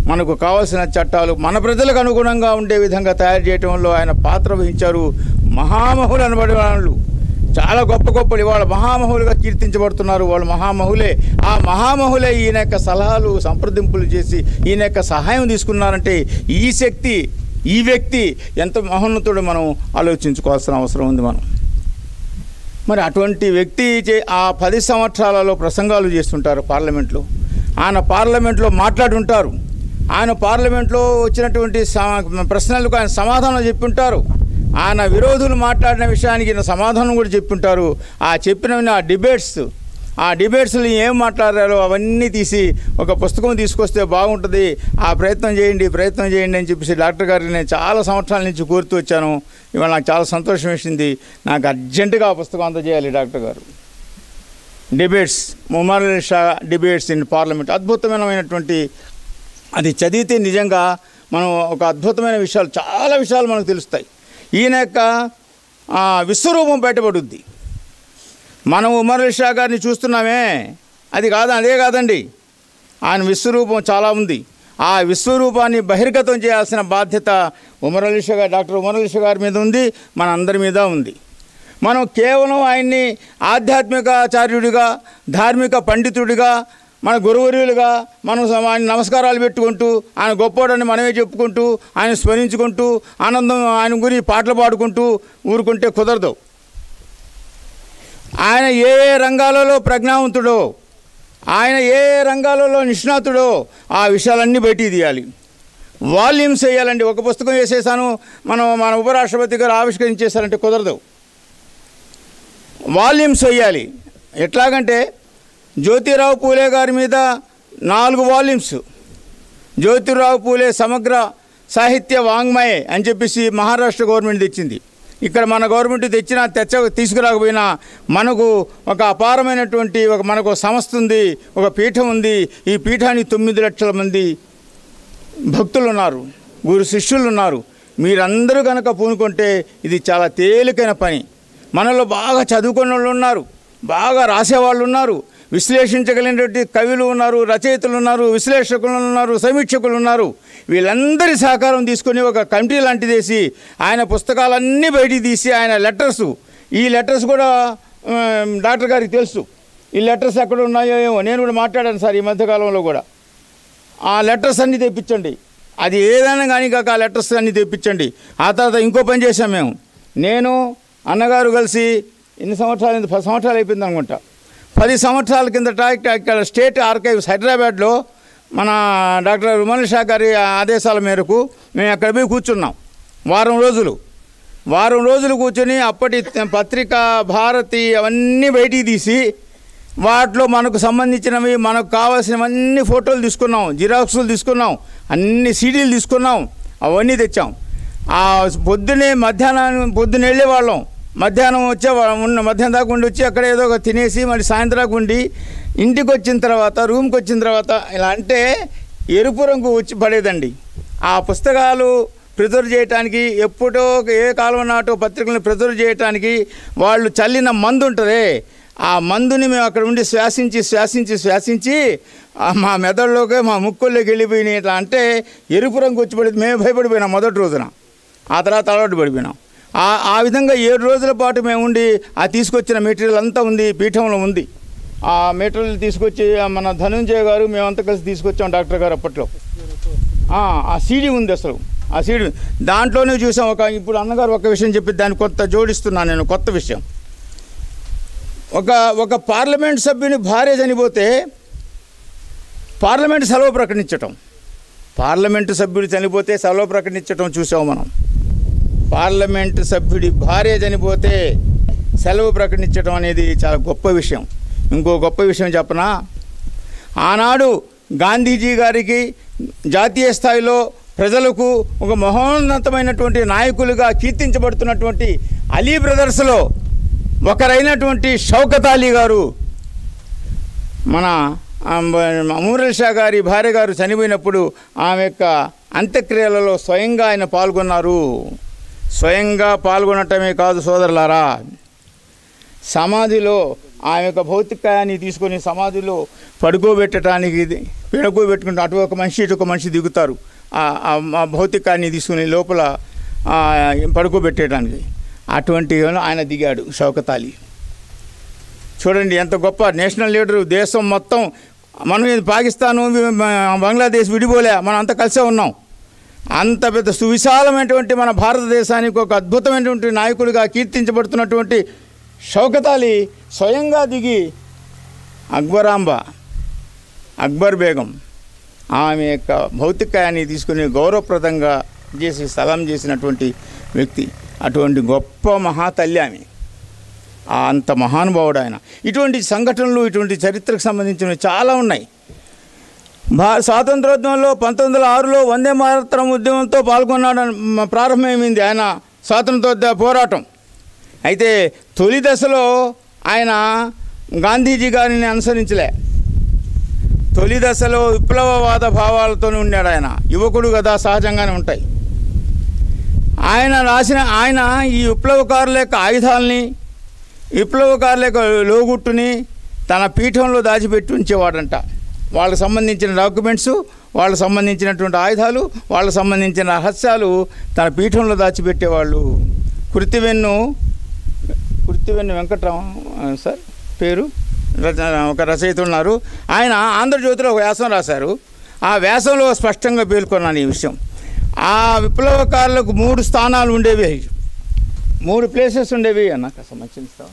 మనకు కావాల్సిన చట్టాలు మన ప్రజలకు అనుగుణంగా ఉండే విధంగా తయారు చేయడంలో ఆయన పాత్ర వహించారు మహామహులు అనబడే వాళ్ళు చాలా గొప్ప గొప్పలు ఇవాళ మహామహులుగా కీర్తించబడుతున్నారు వాళ్ళు మహామహులే ఆ మహామహులే ఈయన యొక్క సలహాలు సంప్రదింపులు చేసి ఈయన యొక్క సహాయం తీసుకున్నారంటే ఈ శక్తి ఈ వ్యక్తి ఎంత మహోన్నతుడు మనం ఆలోచించుకోవాల్సిన అవసరం ఉంది మనం మరి అటువంటి వ్యక్తి చే- ఆ పది సంవత్సరాలలో ప్రసంగాలు చేస్తుంటారు పార్లమెంట్లో ఆయన పార్లమెంట్లో మాట్లాడుంటారు ఆయన పార్లమెంట్లో వచ్చినటువంటి సమ- ప్రశ్నలకు ఆయన సమాధానం చెప్పుంటారు ఆయన విరోధులు మాట్లాడిన విషయానికి ఈయన సమాధానం కూడా చెప్పుంటారు ఆ చెప్పిన ఆ డిబేట్స్ ఆ డిబేట్స్లో ఏం మాట్లాడారో అవన్నీ తీసి ఒక పుస్తకం తీసుకొస్తే బాగుంటుంది ఆ ప్రయత్నం చేయండి ప్రయత్నం చేయండి అని చెప్పేసి డాక్టర్ గారికి నేను చాలా సంవత్సరాల నుంచి కోరుతూ వచ్చాను ఇవాళ నాకు చాలా సంతోషం వేసింది నాకు అర్జెంటుగా ఆ పుస్తకం అందజేయాలి డాక్టర్ గారు debates Umar Shah debates in parliament అద్భుతమైనటువంటి అది చదివితే నిజంగా మనం ఒక అద్భుతమైన విషయాలు చాలా విషయాలు మనకు తెలుస్తాయి ఈయన యొక్క ఆ, విశ్వరూపం బయటపడుద్ది మనం ఉమర్ అలీ షా గారిని చూస్తున్నామే అది కాదు అదే కాదండి ఆయన విశ్వరూపం చాలా ఉంది ఆ విశ్వరూపాన్ని బహిర్గతం చేయాల్సిన బాధ్యత ఉమర్ అలీ షా గారు డాక్టర్ ఉమర్ అలీ షా గారి మీద ఉంది మన అందరి మీద ఉంది మనం కేవలం ఆయన్ని ఆధ్యాత్మికాచార్యుడిగా ధార్మిక పండితుడిగా మన గురువర్యులుగా మనం సమ- ఆయన నమస్కారాలు పెట్టుకుంటూ ఆయన గొప్పోడని మనమే చెప్పుకుంటూ ఆయన స్మరించుకుంటూ ఆనందం ఆయన గురించి పాటలు పాడుకుంటూ ఊరుకుంటే కుదరదు ఆయన ఏ ఏ రంగాలలో ప్రజ్ఞావంతుడో ఆయన ఏ ఏ రంగాలలో నిష్ణాతుడో ఆ విషయాలన్నీ బయటికి తీయాలి వాల్యూమ్స్ వేయాలండి ఒక పుస్తకం వేసేసాను మనం మన ఉపరాష్ట్రపతి గారు ఆవిష్కరించేశారంటే కుదరదు వాల్యూమ్స్ వేయాలి ఎట్లాగంటే జ్యోతిరావు పూలే గారి మీద నాలుగు వాల్యూమ్స్ జ్యోతిరావు పూలే సమగ్ర సాహిత్య వాంగ్మయ అని చెప్పేసి మహారాష్ట్ర గవర్నమెంట్ తెచ్చింది ఇక్కడ మన గవర్నమెంట్ తెచ్చినా తెచ్చ తీసుకురాకపోయినా మనకు ఒక అపారమైనటువంటి ఒక మనకు ఒక సంస్థ ఉంది ఒక పీఠం ఉంది ఈ పీఠానికి తొమ్మిది లక్షల మంది భక్తులు ఉన్నారు గురు శిష్యులు ఉన్నారు మీరందరూ కనుక పూనుకుంటే ఇది చాలా తేలికైన పని మనలో బాగా చదువుకున్న వాళ్ళు ఉన్నారు బాగా రాసేవాళ్ళు ఉన్నారు విశ్లేషించగలిగినటువంటి కవులు ఉన్నారు రచయితలు ఉన్నారు విశ్లేషకులు ఉన్నారు సమీక్షకులు ఉన్నారు వీళ్ళందరి సహకారం తీసుకొని ఒక కమిటీ లాంటిది వేసి ఆయన పుస్తకాలన్నీ బయటికి తీసి ఆయన లెటర్స్ ఈ లెటర్స్ కూడా ఆ, డాక్టర్ గారికి తెలుసు ఈ లెటర్స్ ఎక్కడ ఉన్నాయో ఏమో నేను కూడా మాట్లాడాను సార్ ఈ మధ్యకాలంలో కూడా ఆ లెటర్స్ అన్నీ తెప్పించండి అది ఏదైనా కానీ కాక ఆ లెటర్స్ అన్నీ తెప్పించండి ఆ తర్వాత ఇంకో పని చేశాం మేము నేను అన్నగారు కలిసి ఎన్ని సంవత్సరాలు అయింది? పది సంవత్సరాలు అయిపోయింది అనుకుంటా పది సంవత్సరాల కిందట ఇక్కడ ఇక్కడ స్టేట్ ఆర్కైవ్స్ హైదరాబాద్లో మన డాక్టర్ రుమల్ షా గారి ఆదేశాల మేరకు మేము అక్కడ పోయి కూర్చున్నాం వారం రోజులు వారం రోజులు కూర్చొని అప్పటి పత్రిక భారతి అవన్నీ బయటికి తీసి వాటిలో మనకు సంబంధించినవి మనకు కావాల్సినవన్నీ ఫోటోలు తీసుకున్నాం జిరాక్సులు తీసుకున్నాం అన్ని సీడీలు తీసుకున్నాం అవన్నీ తెచ్చాం ఆ పొద్దునే మధ్యాహ్నం పొద్దున వెళ్ళేవాళ్ళం మధ్యాహ్నం వచ్చే ఉన్న మధ్యాహ్నం దాకా ఉండి వచ్చి అక్కడ ఏదో ఒక తినేసి మళ్ళీ సాయంత్రం దాకా ఉండి ఇంటికి వచ్చిన తర్వాత రూమ్కి వచ్చిన తర్వాత ఇలా అంటే ఎరుపు రంగు వచ్చి పడేదండి ఆ పుస్తకాలు ప్రిజర్వ్ చేయడానికి ఎప్పుడో ఏ కాలం నాటో పత్రికలను ప్రిజర్వ్ చేయడానికి వాళ్ళు చల్లిన మందు ఉంటుందే ఆ మందుని మేము అక్కడ ఉండి శ్వాసించి శ్వాసించి శ్వాసించి ఆ మా మెదడులోకి మా ముక్కుల్లోకి వెళ్ళిపోయినాయి ఇట్లా అంటే ఎరుపు రంగు వచ్చి పడింది మేము భయపడిపోయినాం మొదటి రోజున ఆ తర్వాత అలవాటు పడిపోయినాం ఆ ఆ విధంగా ఏడు రోజుల పాటు మేము ఉండి ఆ తీసుకొచ్చిన మెటీరియల్ అంతా ఉంది పీఠంలో ఉంది ఆ మెటీరియల్ తీసుకొచ్చి ఆ మన ధనుంజయ గారు మేమంతా కలిసి తీసుకొచ్చాం డాక్టర్ గారు అప్పట్లో ఆ ఆ సీడీ ఉంది అసలు ఆ సీడీ దాంట్లోనే చూసాం ఒక ఇప్పుడు అన్నగారు ఒక విషయం చెప్పి దాన్ని కొత్త జోడిస్తున్నాను నేను కొత్త విషయం ఒక ఒక పార్లమెంట్ సభ్యుని భార్య చనిపోతే పార్లమెంట్ సెలవు ప్రకటించటం పార్లమెంటు సభ్యుడు చనిపోతే సెలవు ప్రకటించటం చూసాం మనం పార్లమెంటు సభ్యుడి భార్య చనిపోతే సెలవు ప్రకటించడం అనేది చాలా గొప్ప విషయం ఇంకో గొప్ప విషయం చెప్పనా ఆనాడు గాంధీజీ గారికి జాతీయ స్థాయిలో ప్రజలకు ఒక మహోన్నతమైనటువంటి నాయకులుగా కీర్తించబడుతున్నటువంటి అలీ బ్రదర్స్లో ఒకరైనటువంటి షౌకత్ అలీ గారు మన అమూరల్ షా గారి భార్య గారు చనిపోయినప్పుడు ఆమె యొక్క అంత్యక్రియలలో స్వయంగా ఆయన పాల్గొన్నారు స్వయంగా పాల్గొనటమే కాదు సోదరులారా సమాధిలో ఆమె యొక్క భౌతికాయాన్ని తీసుకొని సమాధిలో పడుకోబెట్టడానికి ఇది పిడకు పెట్టుకుంటే అటు ఒక మనిషి ఇటు ఒక మనిషి దిగుతారు ఆ- ఆ ఆ భౌతికాన్ని తీసుకుని లోపల ఆ, పడుకోబెట్టేయడానికి అటువంటి ఆయన దిగాడు షౌకత్ అలీ చూడండి ఎంత గొప్ప నేషనల్ లీడరు దేశం మొత్తం మనం ఇది పాకిస్తాను వి- బంగ్లాదేశ్ విడిపోలే మనం అంతా కలిసే ఉన్నాం అంత పెద్ద సువిశాలమైనటువంటి మన భారతదేశానికి ఒక అద్భుతమైనటువంటి నాయకుడిగా కీర్తించబడుతున్నటువంటి షౌకత్ అలీ స్వయంగా దిగి అక్బరాంబ అక్బర్ బేగం ఆమె యొక్క భౌతికాయాన్ని తీసుకుని గౌరవప్రదంగా చేసి సలాం చేసినటువంటి వ్యక్తి అటువంటి గొప్ప మహాతల్లి ఆమె ఆ అంత మహానుభావుడు ఆయన ఇటువంటి సంఘటనలు ఇటువంటి చరిత్రకు సంబంధించినవి చాలా ఉన్నాయి భా స్వాతంత్రోద్యమంలో పంతొమ్మిది వందల ఆరులో వందే మాతరం ఉద్యమంతో పాల్గొన్నాడు ప్రారంభమైంది ఆయన స్వాతంత్రోద్య పోరాటం అయితే తొలి దశలో ఆయన గాంధీజీ గారిని అనుసరించలే తొలి దశలో విప్లవవాద భావాలతో ఉన్నాడు ఆయన యువకుడు కదా సహజంగానే ఉంటాయి ఆయన రాసిన ఆయన ఈ విప్లవకారుల యొక్క ఆయుధాలని విప్లవకారుల యొక్క లోగుట్టుని తన పీఠంలో దాచిపెట్టి ఉంచేవాడంట వాళ్ళకి సంబంధించిన డాక్యుమెంట్స్ వాళ్ళకి సంబంధించినటువంటి ఆయుధాలు వాళ్ళకి సంబంధించిన రహస్యాలు తన పీఠంలో దాచిపెట్టేవాళ్ళు కృతివెన్ను కృతివెన్ను వెంకటరామ ఆ, సార్ పేరు రచ- ఒక రచయిత ఉన్నారు ఆయన ఆంధ్రజ్యోతిలో ఒక వ్యాసం రాశారు ఆ వ్యాసంలో స్పష్టంగా పేర్కొన్నాను ఈ విషయం ఆ విప్లవకారులకు మూడు స్థానాలు ఉండేవి మూడు ప్లేసెస్ ఉండేవి అన్న కాస్త మంచిది ఇస్తావా?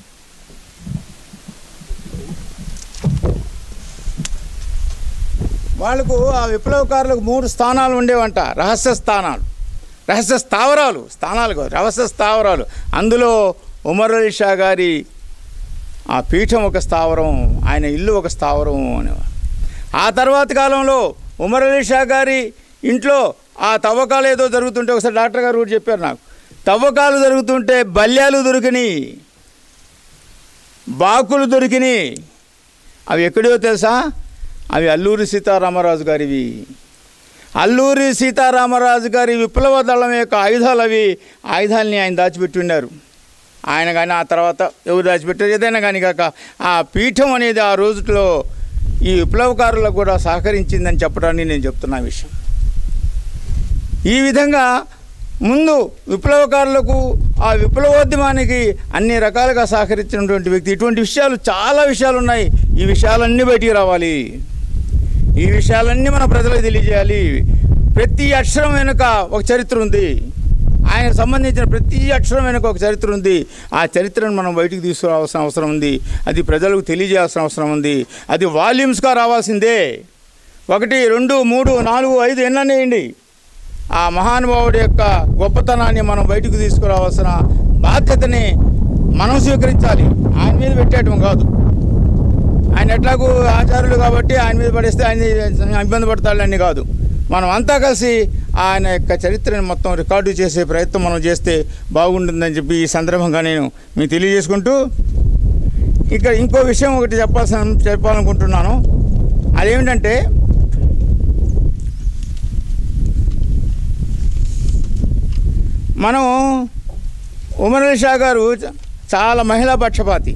వాళ్ళకు ఆ విప్లవకారులకు మూడు స్థానాలు ఉండేవంట రహస్య స్థానాలు రహస్య స్థావరాలు స్థానాలు కాదు రహస్య స్థావరాలు అందులో ఉమర్ అలీ షా గారి ఆ పీఠం ఒక స్థావరం ఆయన ఇల్లు ఒక స్థావరం అనేవారు ఆ తర్వాత కాలంలో ఉమర్ అలీ షా గారి ఇంట్లో ఆ తవ్వకాలు ఏదో జరుగుతుంటే ఒకసారి డాక్టర్ గారు కూడా చెప్పారు నాకు తవ్వకాలు జరుగుతుంటే బల్యాలు దొరికినాయి బాకులు దొరికినాయి అవి ఎక్కడో తెలుసా అవి అల్లూరి సీతారామరాజు గారివి అల్లూరి సీతారామరాజు గారి విప్లవ దళం యొక్క ఆయుధాలు అవి ఆయుధాలని ఆయన దాచిపెట్టి ఉన్నారు ఆయన కానీ ఆ తర్వాత ఎవరు దాచిపెట్టారు ఏదైనా కానీ కాక ఆ పీఠం అనేది ఆ రోజులో ఈ విప్లవకారులకు కూడా సహకరించిందని చెప్పడానికి నేను చెప్తున్న విషయం ఈ విధంగా ముందు విప్లవకారులకు ఆ విప్లవోద్యమానికి అన్ని రకాలుగా సహకరించినటువంటి వ్యక్తి ఇటువంటి విషయాలు చాలా విషయాలు ఉన్నాయి ఈ విషయాలన్నీ బయటికి రావాలి ఈ విషయాలన్నీ మన ప్రజలకు తెలియజేయాలి ప్రతి అక్షరం వెనుక ఒక చరిత్ర ఉంది ఆయనకు సంబంధించిన ప్రతి అక్షరం వెనుక ఒక చరిత్ర ఉంది ఆ చరిత్రను మనం బయటికి తీసుకురావాల్సిన అవసరం ఉంది అది ప్రజలకు తెలియజేయాల్సిన అవసరం ఉంది అది వాల్యూమ్స్గా రావాల్సిందే ఒకటి రెండు మూడు నాలుగు ఐదు ఎన్ననేయండి ఆ మహానుభావుడి యొక్క గొప్పతనాన్ని మనం బయటకు తీసుకురావాల్సిన బాధ్యతని మనం స్వీకరించాలి ఆయన మీద పెట్టేయటం కాదు ఆయన ఎట్లాగూ ఆచారులు కాబట్టి ఆయన మీద పడేస్తే ఆయన ఇబ్బంది పడతాడని కాదు మనం అంతా కలిసి ఆయన యొక్క చరిత్రను మొత్తం రికార్డు చేసే ప్రయత్నం మనం చేస్తే బాగుంటుందని చెప్పి ఈ సందర్భంగా నేను మీకు తెలియజేసుకుంటూ ఇక్కడ ఇంకో విషయం ఒకటి చెప్పాల్సిన చెప్పాలనుకుంటున్నాను అదేమిటంటే మనం ఉమర్ అలీ షా గారు చ- చాలా మహిళా పక్షపాతి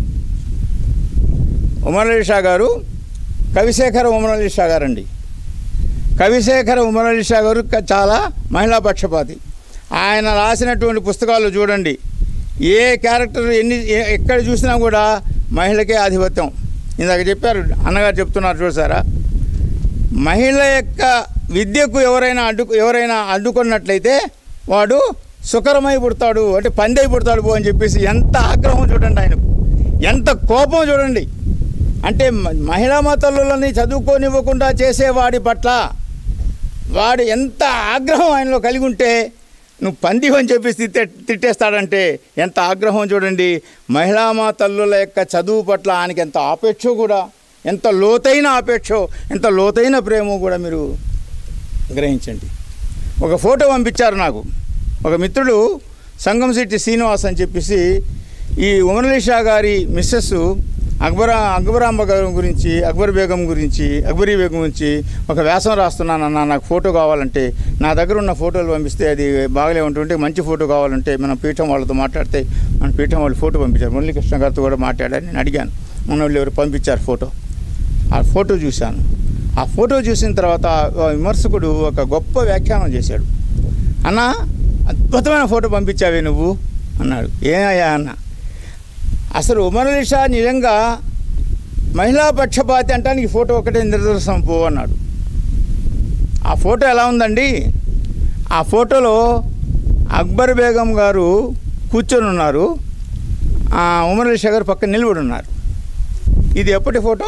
ఉమర్ అలీ షా గారు కవిశేఖర ఉమర్ అలీ షా గారు అండి కవిశేఖర ఉమర్ అలీ షా గారు క- చాలా మహిళా పక్షపాతి ఆయన రాసినటువంటి పుస్తకాలు చూడండి ఏ క్యారెక్టర్ ఎన్ని ఏ- ఎక్కడ చూసినా కూడా మహిళకే ఆధిపత్యం ఇందాక చెప్పారు అన్నగారు చెప్తున్నారు చూసారా మహిళ యొక్క విద్యకు ఎవరైనా అడ్డు ఎవరైనా అడ్డుకున్నట్లయితే వాడు సుకరమై పుడతాడు అంటే పందై పుడతాడు పో అని చెప్పేసి ఎంత ఆగ్రహం చూడండి ఆయనకు ఎంత కోపం చూడండి అంటే మ- మహిళా మతలని చదువుకోనివ్వకుండా చేసేవాడి పట్ల వాడు ఎంత ఆగ్రహం ఆయనలో కలిగి ఉంటే నువ్వు పందివు అని చెప్పేసి తిట్టే తిట్టేస్తాడంటే ఎంత ఆగ్రహం చూడండి మహిళా మా తల్లుల యొక్క చదువు పట్ల ఆయనకి ఎంత ఆపేక్ష కూడా ఎంత లోతైన ఆపేక్ష ఎంత లోతైన ప్రేమ కూడా మీరు గ్రహించండి ఒక ఫోటో పంపించారు నాకు ఒక మిత్రుడు సంగం శెట్టి శ్రీనివాస్ అని చెప్పేసి ఈ ఉమరలీ షా గారి మిస్సెస్ అక్బరా అక్బరాంబ గారి గురించి అక్బర్ బేగం గురించి అక్బరీ బేగం గురించి ఒక వ్యాసం రాస్తున్నానన్న నాకు ఫోటో కావాలంటే నా దగ్గర ఉన్న ఫోటోలు పంపిస్తే అది బాగలే ఉంటుంటే మంచి ఫోటో కావాలంటే మన పీఠం వాళ్ళతో మాట్లాడితే మన పీఠం వాళ్ళు ఫోటో పంపించారు మురళీకృష్ణ గారితో కూడా మాట్లాడాను నేను అడిగాను మన వాళ్ళు ఎవరు పంపించారు ఫోటో ఆ ఫోటో చూశాను ఆ ఫోటో చూసిన తర్వాత ఆ విమర్శకుడు ఒక గొప్ప వ్యాఖ్యానం చేశాడు అన్న అద్భుతమైన ఫోటో పంపించావే నువ్వు అన్నాడు ఏమయ్యా అన్న అసలు ఉమర్ అలీ షా నిజంగా మహిళా పక్షపాతి అంటానికి ఈ ఫోటో ఒకటే నిదర్శనం పో అన్నాడు ఆ ఫోటో ఎలా ఉందండి ఆ ఫోటోలో అక్బర్ బేగం గారు కూర్చొని ఉన్నారు ఆ ఉమర్ అలీ షా గారు పక్కన నిలబడి ఉన్నారు ఇది ఎప్పటి ఫోటో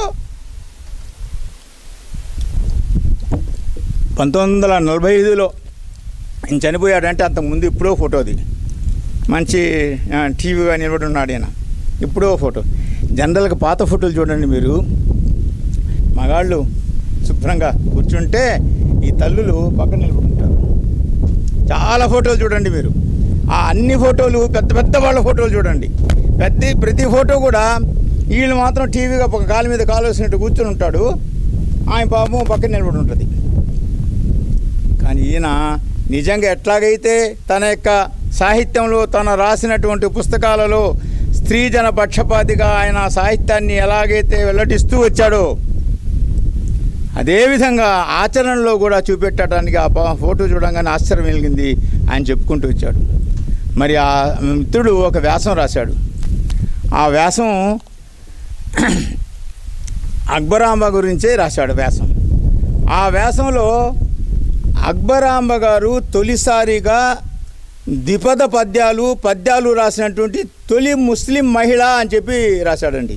పంతొమ్మిది వందల నలభై ఐదులో ఆయన చనిపోయాడంటే అంతకుముందు ఇప్పుడో ఫోటోది మంచి ఆ, టీవీగా నిలబడి ఉన్నాడు ఈయన ఇప్పుడో ఫోటో జనరల్గా పాత ఫోటోలు చూడండి మీరు మగాళ్ళు శుభ్రంగా కూర్చుంటే ఈ తల్లులు పక్కన నిలబడి ఉంటారు చాలా ఫోటోలు చూడండి మీరు ఆ అన్ని ఫోటోలు పెద్ద పెద్ద వాళ్ళ ఫోటోలు చూడండి ప్రతి ప్రతి ఫోటో కూడా వీళ్ళు మాత్రం టీవీగా ఒక కాలు మీద కాలు వేసినట్టు కూర్చొని ఉంటాడు ఆయన పాపం పక్కన నిలబడి ఉంటుంది కానీ ఈయన నిజంగా ఎట్లాగైతే తన యొక్క సాహిత్యంలో తన రాసినటువంటి పుస్తకాలలో స్త్రీజన పక్షపాతిగా ఆయన సాహిత్యాన్ని ఎలాగైతే వెల్లడిస్తూ వచ్చాడో అదేవిధంగా ఆచరణలో కూడా చూపెట్టడానికి ఆ ప- ఫోటో చూడంగానే ఆశ్చర్యం వెలిగింది ఆయన చెప్పుకుంటూ వచ్చాడు మరి ఆ మిత్రుడు ఒక వ్యాసం రాశాడు ఆ వ్యాసం అక్బరాంబ గురించే రాశాడు వ్యాసం ఆ వ్యాసంలో అక్బరాంబ గారు తొలిసారిగా ద్విపద పద్యాలు పద్యాలు రాసినటువంటి తొలి ముస్లిం మహిళ అని చెప్పి రాశాడండి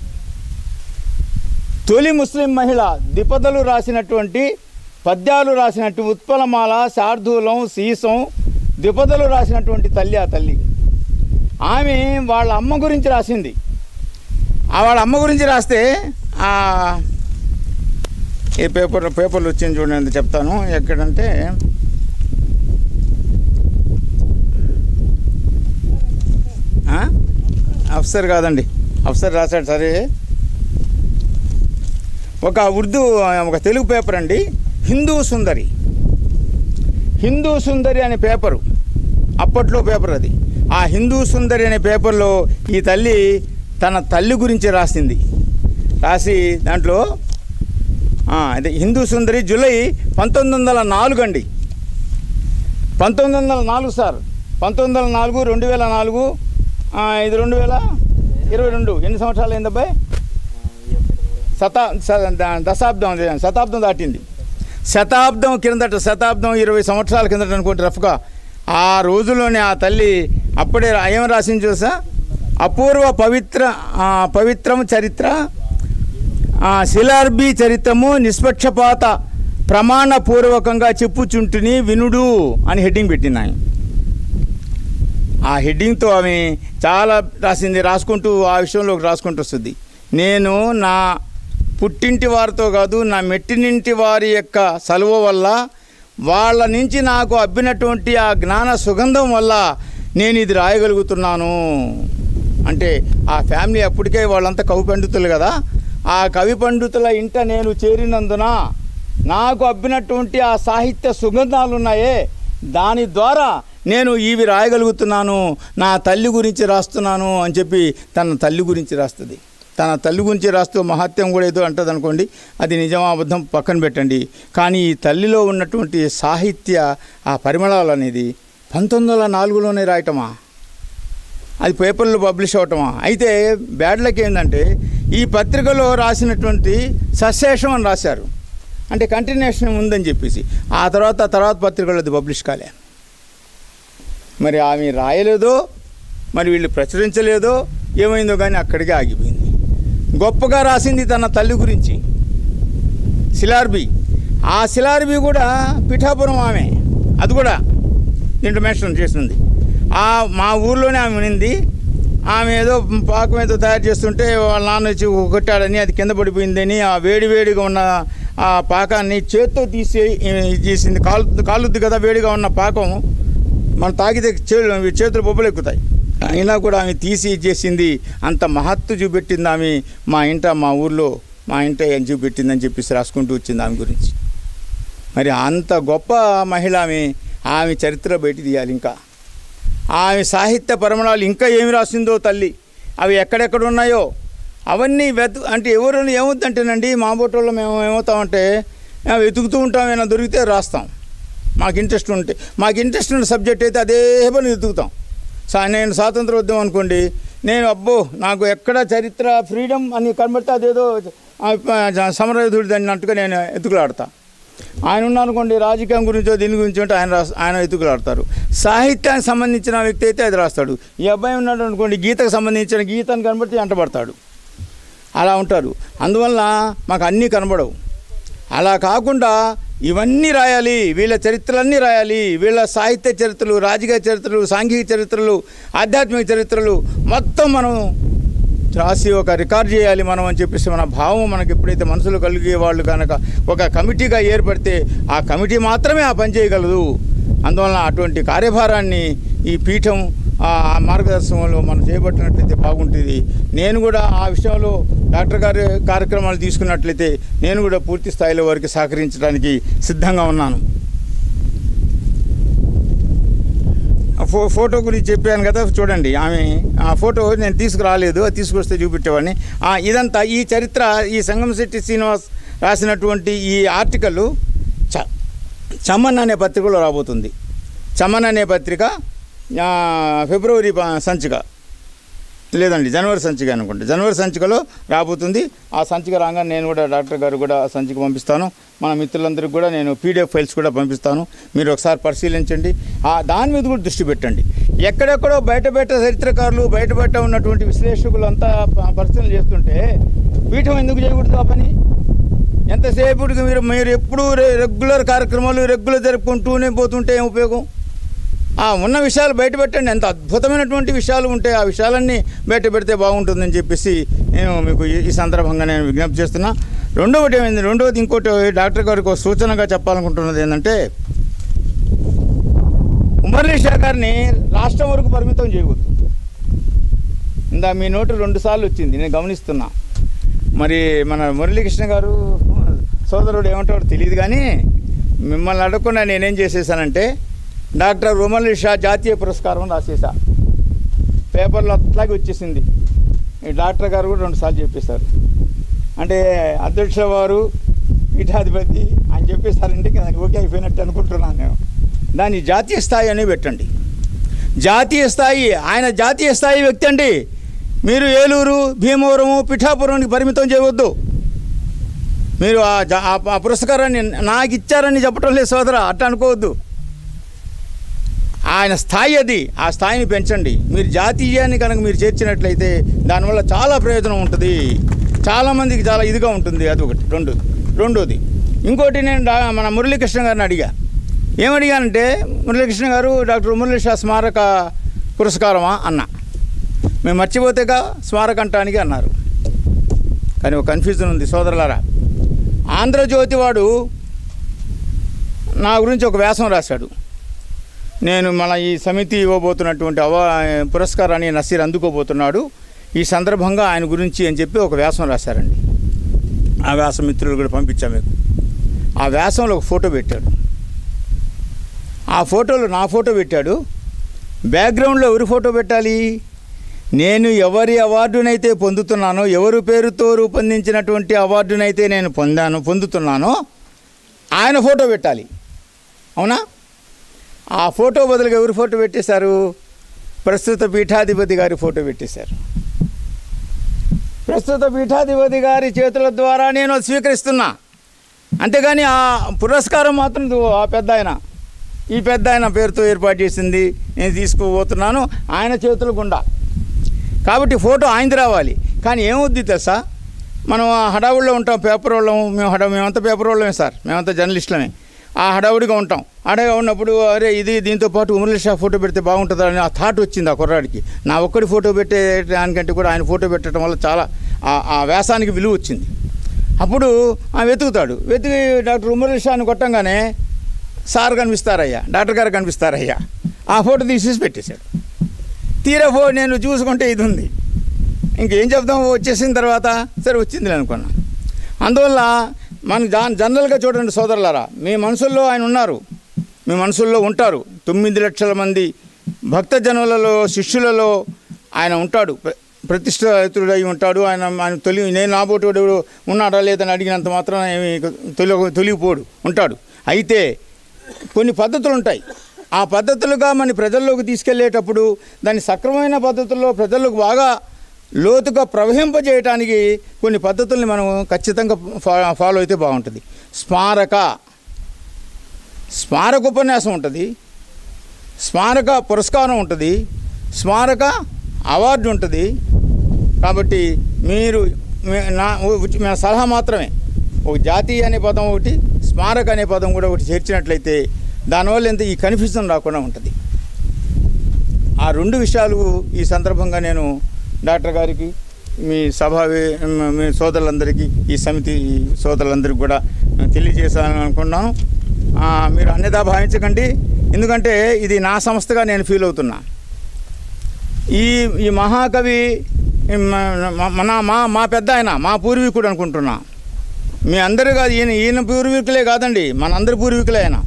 తొలి ముస్లిం మహిళ ద్విపదలు రాసినటువంటి పద్యాలు రాసినట్టు ఉత్పలమాల శార్దూలం సీసం ద్విపదలు రాసినటువంటి తల్లి ఆ తల్లి ఆమె వాళ్ళ అమ్మ గురించి రాసింది ఆ వాళ్ళ అమ్మ గురించి రాస్తే ఆ ఈ పేపర్ పేపర్లు వచ్చింది చూడండి చెప్తాను ఎక్కడంటే ఆ? అఫ్సర్ కాదండి అఫ్సర్ రాశాడు సరే ఒక ఉర్దూ ఒక తెలుగు పేపర్ అండి హిందూ సుందరి హిందూ సుందరి అనే పేపరు అప్పట్లో పేపర్ అది ఆ హిందూ సుందరి అనే పేపర్లో ఈ తల్లి తన తల్లి గురించి రాసింది రాసి దాంట్లో ఆ, అదే హిందూ సుందరి జూలై పంతొమ్మిది వందల నాలుగు అండి పంతొమ్మిది వందల నాలుగు సార్ పంతొమ్మిది వందల నాలుగు రెండు వేల నాలుగు ఆ, ఇది రెండు వేల ఇరవై రెండు ఎన్ని సంవత్సరాలు అయింది అబ్బాయి శతా స- ద- దశాబ్దం అదే, శతాబ్దం దాటింది శతాబ్దం కిందట శతాబ్దం ఇరవై సంవత్సరాల కిందట అనుకోండి రఫ్గా ఆ రోజుల్లోనే ఆ తల్లి అప్పుడే ఏం రాసింది చూసా అపూర్వ పవిత్ర ఆ, పవిత్రం చరిత్ర ఆ, శిలార్బి చరిత్రము నిష్పక్షపాత ప్రమాణపూర్వకంగా చెప్పుచుంటుని వినుడు అని హెడ్డింగ్ పెట్టింది ఆయన ఆ హెడ్డింగ్తో ఆమె చాలా రాసింది రాసుకుంటూ ఆ విషయంలోకి రాసుకుంటూ వస్తుంది నేను నా పుట్టింటి వారితో కాదు నా మెట్టినింటి వారి యొక్క సలువ వల్ల వాళ్ళ నుంచి నాకు అబ్బినటువంటి ఆ జ్ఞాన సుగంధం వల్ల నేను ఇది రాయగలుగుతున్నాను అంటే ఆ ఫ్యామిలీ అప్పటికే వాళ్ళంతా కవి పండితులు కదా ఆ కవి పండితుల ఇంట నేను చేరినందున నాకు అబ్బినటువంటి ఆ సాహిత్య సుగంధాలు ఉన్నాయే దాని ద్వారా నేను ఇవి రాయగలుగుతున్నాను నా తల్లి గురించి రాస్తున్నాను అని చెప్పి తన తల్లి గురించి రాస్తుంది తన తల్లి గురించి రాస్తూ మహత్యం కూడా ఏదో అంటుంది అనుకోండి అది నిజమా అబద్ధం పక్కన పెట్టండి కానీ ఈ తల్లిలో ఉన్నటువంటి సాహిత్య ఆ పరిమళాలు అనేది పంతొమ్మిది వందల నాలుగులోనే రాయటమా అది పేపర్లో పబ్లిష్ అవటమా అయితే బ్యాడ్ లక్ ఏంటంటే ఈ పత్రికలో రాసినటువంటి సశేషం అని రాశారు అంటే కంటిన్యూషన్ ఉందని చెప్పేసి ఆ తర్వాత ఆ తర్వాత పత్రికలో అది పబ్లిష్ కాలే మరి ఆమె రాయలేదో మరి వీళ్ళు ప్రచురించలేదో ఏమైందో కానీ అక్కడికే ఆగిపోయింది గొప్పగా రాసింది తన తల్లి గురించి శిలార్బి ఆ శిలార్బి కూడా పిఠాపురం ఆమె అది కూడా దీంట్లో మెన్షన్ చేసింది ఆ మా ఊర్లోనే ఆమె ఉన్నింది ఆమె ఏదో పాకం ఏదో తయారు చేస్తుంటే వాళ్ళ నాన్న వచ్చి కొట్టాడని అది కింద పడిపోయిందని ఆ వేడి వేడిగా ఉన్న ఆ పాకాన్ని చేత్తో తీసి ఇది చేసింది కాలు కాలుద్ది కదా వేడిగా ఉన్న పాకం మనం తాగితే చే చేతులు బొబ్బలు ఎక్కుతాయి అయినా కూడా ఆమె తీసి చేసింది అంత మహత్తు చూపెట్టింది ఆమె మా ఇంట మా ఊర్లో మా ఇంట ఏం చూపెట్టిందని చెప్పేసి రాసుకుంటూ వచ్చింది ఆమె గురించి మరి అంత గొప్ప మహిళ ఆమె ఆమె చరిత్ర బయట తీయాలి ఇంకా ఆమె సాహిత్య పరిమళాలు ఇంకా ఏమి రాసిందో తల్లి అవి ఎక్కడెక్కడ ఉన్నాయో అవన్నీ వెతు అంటే ఎవరు ఏమవుతుంటేనండి మా బొట్టోళ్ళు మేము ఏమవుతామంటే ఆ, వెతుకుతూ ఉంటాం ఏమైనా దొరికితే రాస్తాం మాకు ఇంట్రెస్ట్ ఉంటే మాకు ఇంట్రెస్ట్ ఉన్న సబ్జెక్ట్ అయితే అదే పని వెతుకుతాం సా నేను స్వాతంత్ర ఉద్యమం అనుకోండి నేను అబ్బో నాకు ఎక్కడ చరిత్ర ఫ్రీడమ్ అని కనబడితే అదేదో ఆ, ఆ, సమరయుధుడు దాన్ని అన్నట్టుగా నేను ఎత్తుకులాడతా ఆయన ఉన్నారనుకోండి రాజకీయం గురించో దీని గురించి అంటే ఆయన రాస్ ఆయన ఎత్తుకులాడతారు సాహిత్యానికి సంబంధించిన వ్యక్తి అయితే అది రాస్తాడు ఈ అబ్బాయి ఉన్నాడు అనుకోండి గీతకు సంబంధించిన గీతాన్ని కనబడితే వెంటబడతాడు అలా ఉంటారు అందువల్ల మాకు అన్నీ కనబడవు అలా కాకుండా ఇవన్నీ రాయాలి వీళ్ళ చరిత్రలన్నీ రాయాలి వీళ్ళ సాహిత్య చరిత్రలు రాజకీయ చరిత్రలు సాంఘిక చరిత్రలు ఆధ్యాత్మిక చరిత్రలు మొత్తం మనం రాసి ఒక రికార్డ్ చేయాలి మనం అని చెప్పేసి మన భావం మనకి ఎప్పుడైతే మనసులో కలిగే వాళ్ళు కనుక ఒక కమిటీగా ఏర్పడితే ఆ కమిటీ మాత్రమే ఆ పని చేయగలదు అందువలన అటువంటి కార్యభారాన్ని ఈ పీఠం ఆ మార్గదర్శనంలో మనం చేపట్టినట్లయితే బాగుంటుంది నేను కూడా ఆ విషయంలో డాక్టర్ గారి కార్యక్రమాలు తీసుకున్నట్లయితే నేను కూడా పూర్తి స్థాయిలో వారికి సహకరించడానికి సిద్ధంగా ఉన్నాను ఆ ఫో ఫోటో గురించి చెప్పాను కదా చూడండి ఆమె ఆ ఫోటో నేను తీసుకురాలేదు అది తీసుకొస్తే చూపెట్టేవాడిని ఆ, ఇదంతా ఈ చరిత్ర ఈ సంగంశెట్టి శ్రీనివాస్ రాసినటువంటి ఈ ఆర్టికల్ చ చమన్ అనే పత్రికలో రాబోతుంది చమన్ అనే పత్రిక ఆ, ఫిబ్రవరి ప- సంచిక లేదండి జనవరి సంచిక అనుకుంటా జనవరి సంచికలో రాబోతుంది ఆ సంచిక రాగానే నేను కూడా డాక్టర్ గారు కూడా ఆ సంచిక పంపిస్తాను మన మిత్రులందరికీ కూడా నేను పీడిఎఫ్ ఫైల్స్ కూడా పంపిస్తాను మీరు ఒకసారి పరిశీలించండి ఆ దాని మీద కూడా దృష్టి పెట్టండి ఎక్కడెక్కడో బయట బయట చరిత్రకారులు బయట బయట ఉన్నటువంటి విశ్లేషకులు అంతా ప- పరిశీలన చేస్తుంటే పీఠం ఎందుకు చేయకూడదు ఆ పని ఎంతసేపటికి మీరు మీరు ఎప్పుడూ రె- రెగ్యులర్ కార్యక్రమాలు రెగ్యులర్ జరుపుకుంటూనే పోతుంటే ఏం ఉపయోగం ఆ ఉన్న విషయాలు బయట పెట్టండి ఎంత అద్భుతమైనటువంటి విషయాలు ఉంటాయి ఆ విషయాలన్నీ బయట పెడితే బాగుంటుందని చెప్పేసి నేను మీకు ఈ- ఈ సందర్భంగా నేను విజ్ఞప్తి చేస్తున్నా రెండవది ఏమైంది రెండవది ఇంకోటి డాక్టర్ గారికి ఒక సూచనగా చెప్పాలనుకుంటున్నది ఏంటంటే ఉమర్లీ షా గారిని రాష్ట్రం వరకు పరిమితం చేయవద్దు ఇందా మీ నోటు రెండు సార్లు వచ్చింది నేను గమనిస్తున్నా మరి మన మురళీకృష్ణ గారు సోదరుడు ఏమంటాడో తెలియదు కానీ మిమ్మల్ని అడగకుండా నేనేం చేసేసానంటే డాక్టర్ ఉమర్లీ షా జాతీయ పురస్కారం రాసేసా పేపర్లో అట్లాగే వచ్చేసింది ఈ డాక్టర్ గారు కూడా రెండుసార్లు చెప్పేశారు అంటే అధ్యక్షుల వారు పీఠాధిపతి అని చెప్పేశారంటే ఇంకా దానికి ఓకే అయిపోయినట్టు అనుకుంటున్నాను నేను దాన్ని జాతీయ స్థాయి అని పెట్టండి జాతీయ స్థాయి ఆయన జాతీయ స్థాయి వ్యక్తి అండి మీరు ఏలూరు భీమవరము పిఠాపురానికి పరిమితం చేయవద్దు మీరు ఆ జా- ఆ- ఆ పురస్కారాన్ని నాకు ఇచ్చారని చెప్పటం లేదు సోదర అట్ట అనుకోవద్దు ఆయన స్థాయి అది ఆ స్థాయిని పెంచండి మీరు జాతీయాన్ని కనుక మీరు చేర్చినట్లయితే దానివల్ల చాలా ప్రయోజనం ఉంటుంది చాలామందికి చాలా ఇదిగా ఉంటుంది అది ఒకటి రెండు రెండోది ఇంకోటి నేను డా- మన మురళీకృష్ణ గారిని అడిగా ఏమడిగానంటే మురళీకృష్ణ గారు డాక్టర్ మురళీ షా స్మారక పురస్కారమా అన్న మేము మర్చిపోతేగా స్మారక అంటానికి అన్నారు కానీ ఒక కన్ఫ్యూజన్ ఉంది సోదరులారా ఆంధ్రజ్యోతి వాడు నా గురించి ఒక వ్యాసం రాశాడు నేను మన ఈ సమితి ఇవ్వబోతున్నటువంటి అవ పురస్కారాన్ని నసీర్ అందుకోబోతున్నాడు ఈ సందర్భంగా ఆయన గురించి అని చెప్పి ఒక వ్యాసం రాశారండి ఆ వ్యాసం మిత్రులు కూడా పంపించాం మీకు ఆ వ్యాసంలో ఒక ఫోటో పెట్టాడు ఆ ఫోటోలో నా ఫోటో పెట్టాడు బ్యాక్గ్రౌండ్లో ఎవరి ఫోటో పెట్టాలి నేను ఎవరి అవార్డునైతే పొందుతున్నానో ఎవరి పేరుతో రూపొందించినటువంటి అవార్డునైతే నేను పొందాను పొందుతున్నానో ఆయన ఫోటో పెట్టాలి అవునా ఆ ఫోటో బదులుగా ఎవరి ఫోటో పెట్టేశారు ప్రస్తుత పీఠాధిపతి గారి ఫోటో పెట్టేశారు ప్రస్తుత పీఠాధిపతి గారి చేతుల ద్వారా నేను అది స్వీకరిస్తున్నా అంతేగాని ఆ పురస్కారం మాత్రం దు- ఆ పెద్ద ఆయన ఈ పెద్ద ఆయన పేరుతో ఏర్పాటు చేసింది నేను తీసుకుపోతున్నాను ఆయన చేతుల గుండా కాబట్టి ఫోటో ఆయనది రావాలి కానీ ఏమవుద్ది తెలుసా మనం ఆ హడావుడిలో ఉంటాం పేపర్ వాళ్ళం మేము హడా మేమంతా పేపర్ వాళ్ళమే సార్ మేమంతా జర్నలిస్టులమే ఆ హడావుడిగా ఉంటాం హడాగా ఉన్నప్పుడు అరే ఇది దీంతో పాటు ఉమర్లీ షా ఫోటో పెడితే బాగుంటుందా అని ఆ థాట్ వచ్చింది ఆ కుర్రాడికి నా ఒక్కడి ఫోటో పెట్టే దానికంటే కూడా ఆయన ఫోటో పెట్టడం వల్ల చాలా ఆ- ఆ వ్యాసానికి విలువ వచ్చింది అప్పుడు ఆ వెతుకుతాడు వెతికి డాక్టర్ ఉమర్లీ షాని కొట్టంగానే సార్ కనిపిస్తారయ్యా డాక్టర్ గారు కనిపిస్తారయ్యా ఆ ఫోటో తీసేసి పెట్టేశాడు తీరా ఫో నేను చూసుకుంటే ఇది ఉంది ఇంకేం చెప్దాం వచ్చేసిన తర్వాత సరే వచ్చింది అనుకున్నా అందువల్ల మన జా- జనరల్గా చూడండి సోదరులారా మీ మనసుల్లో ఆయన ఉన్నారు మీ మనసుల్లో ఉంటారు తొమ్మిది లక్షల మంది భక్త జనులలో శిష్యులలో ఆయన ఉంటాడు ప్ర- ప్రతిష్ఠితుడై ఉంటాడు ఆయన ఆయన తొలి నేను నాబోటుడు ఉన్నాడా లేదని అడిగినంత మాత్రం ఏమి తొలి తొలిగిపోడు ఉంటాడు అయితే కొన్ని పద్ధతులు ఉంటాయి ఆ పద్ధతులుగా మన ప్రజల్లోకి తీసుకెళ్లేటప్పుడు దాన్ని సక్రమమైన పద్ధతుల్లో ప్రజలకు బాగా లోతుగా ప్రవహింపజేయడానికి కొన్ని పద్ధతుల్ని మనం ఖచ్చితంగా ఫా- ఫాలో అయితే బాగుంటుంది స్మారక స్మారక ఉపన్యాసం ఉంటుంది స్మారక పురస్కారం ఉంటుంది స్మారక అవార్డు ఉంటుంది కాబట్టి మీరు మీ- నా ఉ- నా సలహా మాత్రమే ఒక జాతీయ అనే పదం ఒకటి స్మారక అనే పదం కూడా ఒకటి చేర్చినట్లయితే దానివల్ల ఎంత ఈ కన్ఫ్యూజన్ రాకుండా ఉంటుంది ఆ రెండు విషయాలు ఈ సందర్భంగా నేను డాక్టర్ గారికి మీ సభ మీ సోదరులందరికీ ఈ సమితి సోదరులందరికీ కూడా తెలియజేశాలని అనుకున్నాను ఆ, మీరు అన్యదా భావించకండి ఎందుకంటే ఇది నా సంస్థగా నేను ఫీల్ అవుతున్నా ఈ ఈ మహాకవి మ- మ- మన మా మా పెద్ద ఆయన మా పూర్వీకుడు అనుకుంటున్నా మీ అందరూ కాదు ఈయన ఈయన పూర్వీకులే కాదండి మనందరి పూర్వీకులే ఆయన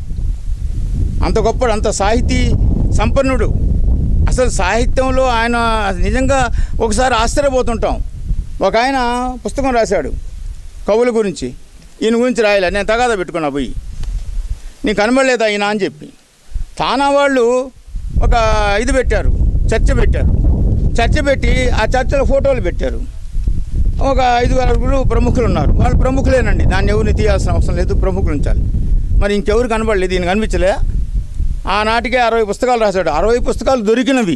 అంత గొప్పడు అంత సాహితీ సంపన్నుడు అసలు సాహిత్యంలో ఆయన నిజంగా ఒకసారి ఆశ్చర్యపోతుంటాం ఒక ఆయన పుస్తకం రాశాడు కవుల గురించి ఈయన గురించి రాయలే నేను తగాదా పెట్టుకున్నా పోయి నీకు కనబడలేదా ఈయన అని చెప్పి తానా వాళ్ళు ఒక ఇది పెట్టారు చర్చ పెట్టారు చర్చ పెట్టి ఆ చర్చలో ఫోటోలు పెట్టారు ఒక ఐదుగురు ప్రముఖులు ఉన్నారు వాళ్ళు ప్రముఖులేనండి దాన్ని ఎవరిని తీయాల్సిన అవసరం లేదు ప్రముఖులు ఉంచాలి మరి ఇంకెవరు కనబడలేదు ఈయన కనిపించలే ఆనాటికే అరవై పుస్తకాలు రాశాడు అరవై పుస్తకాలు దొరికినవి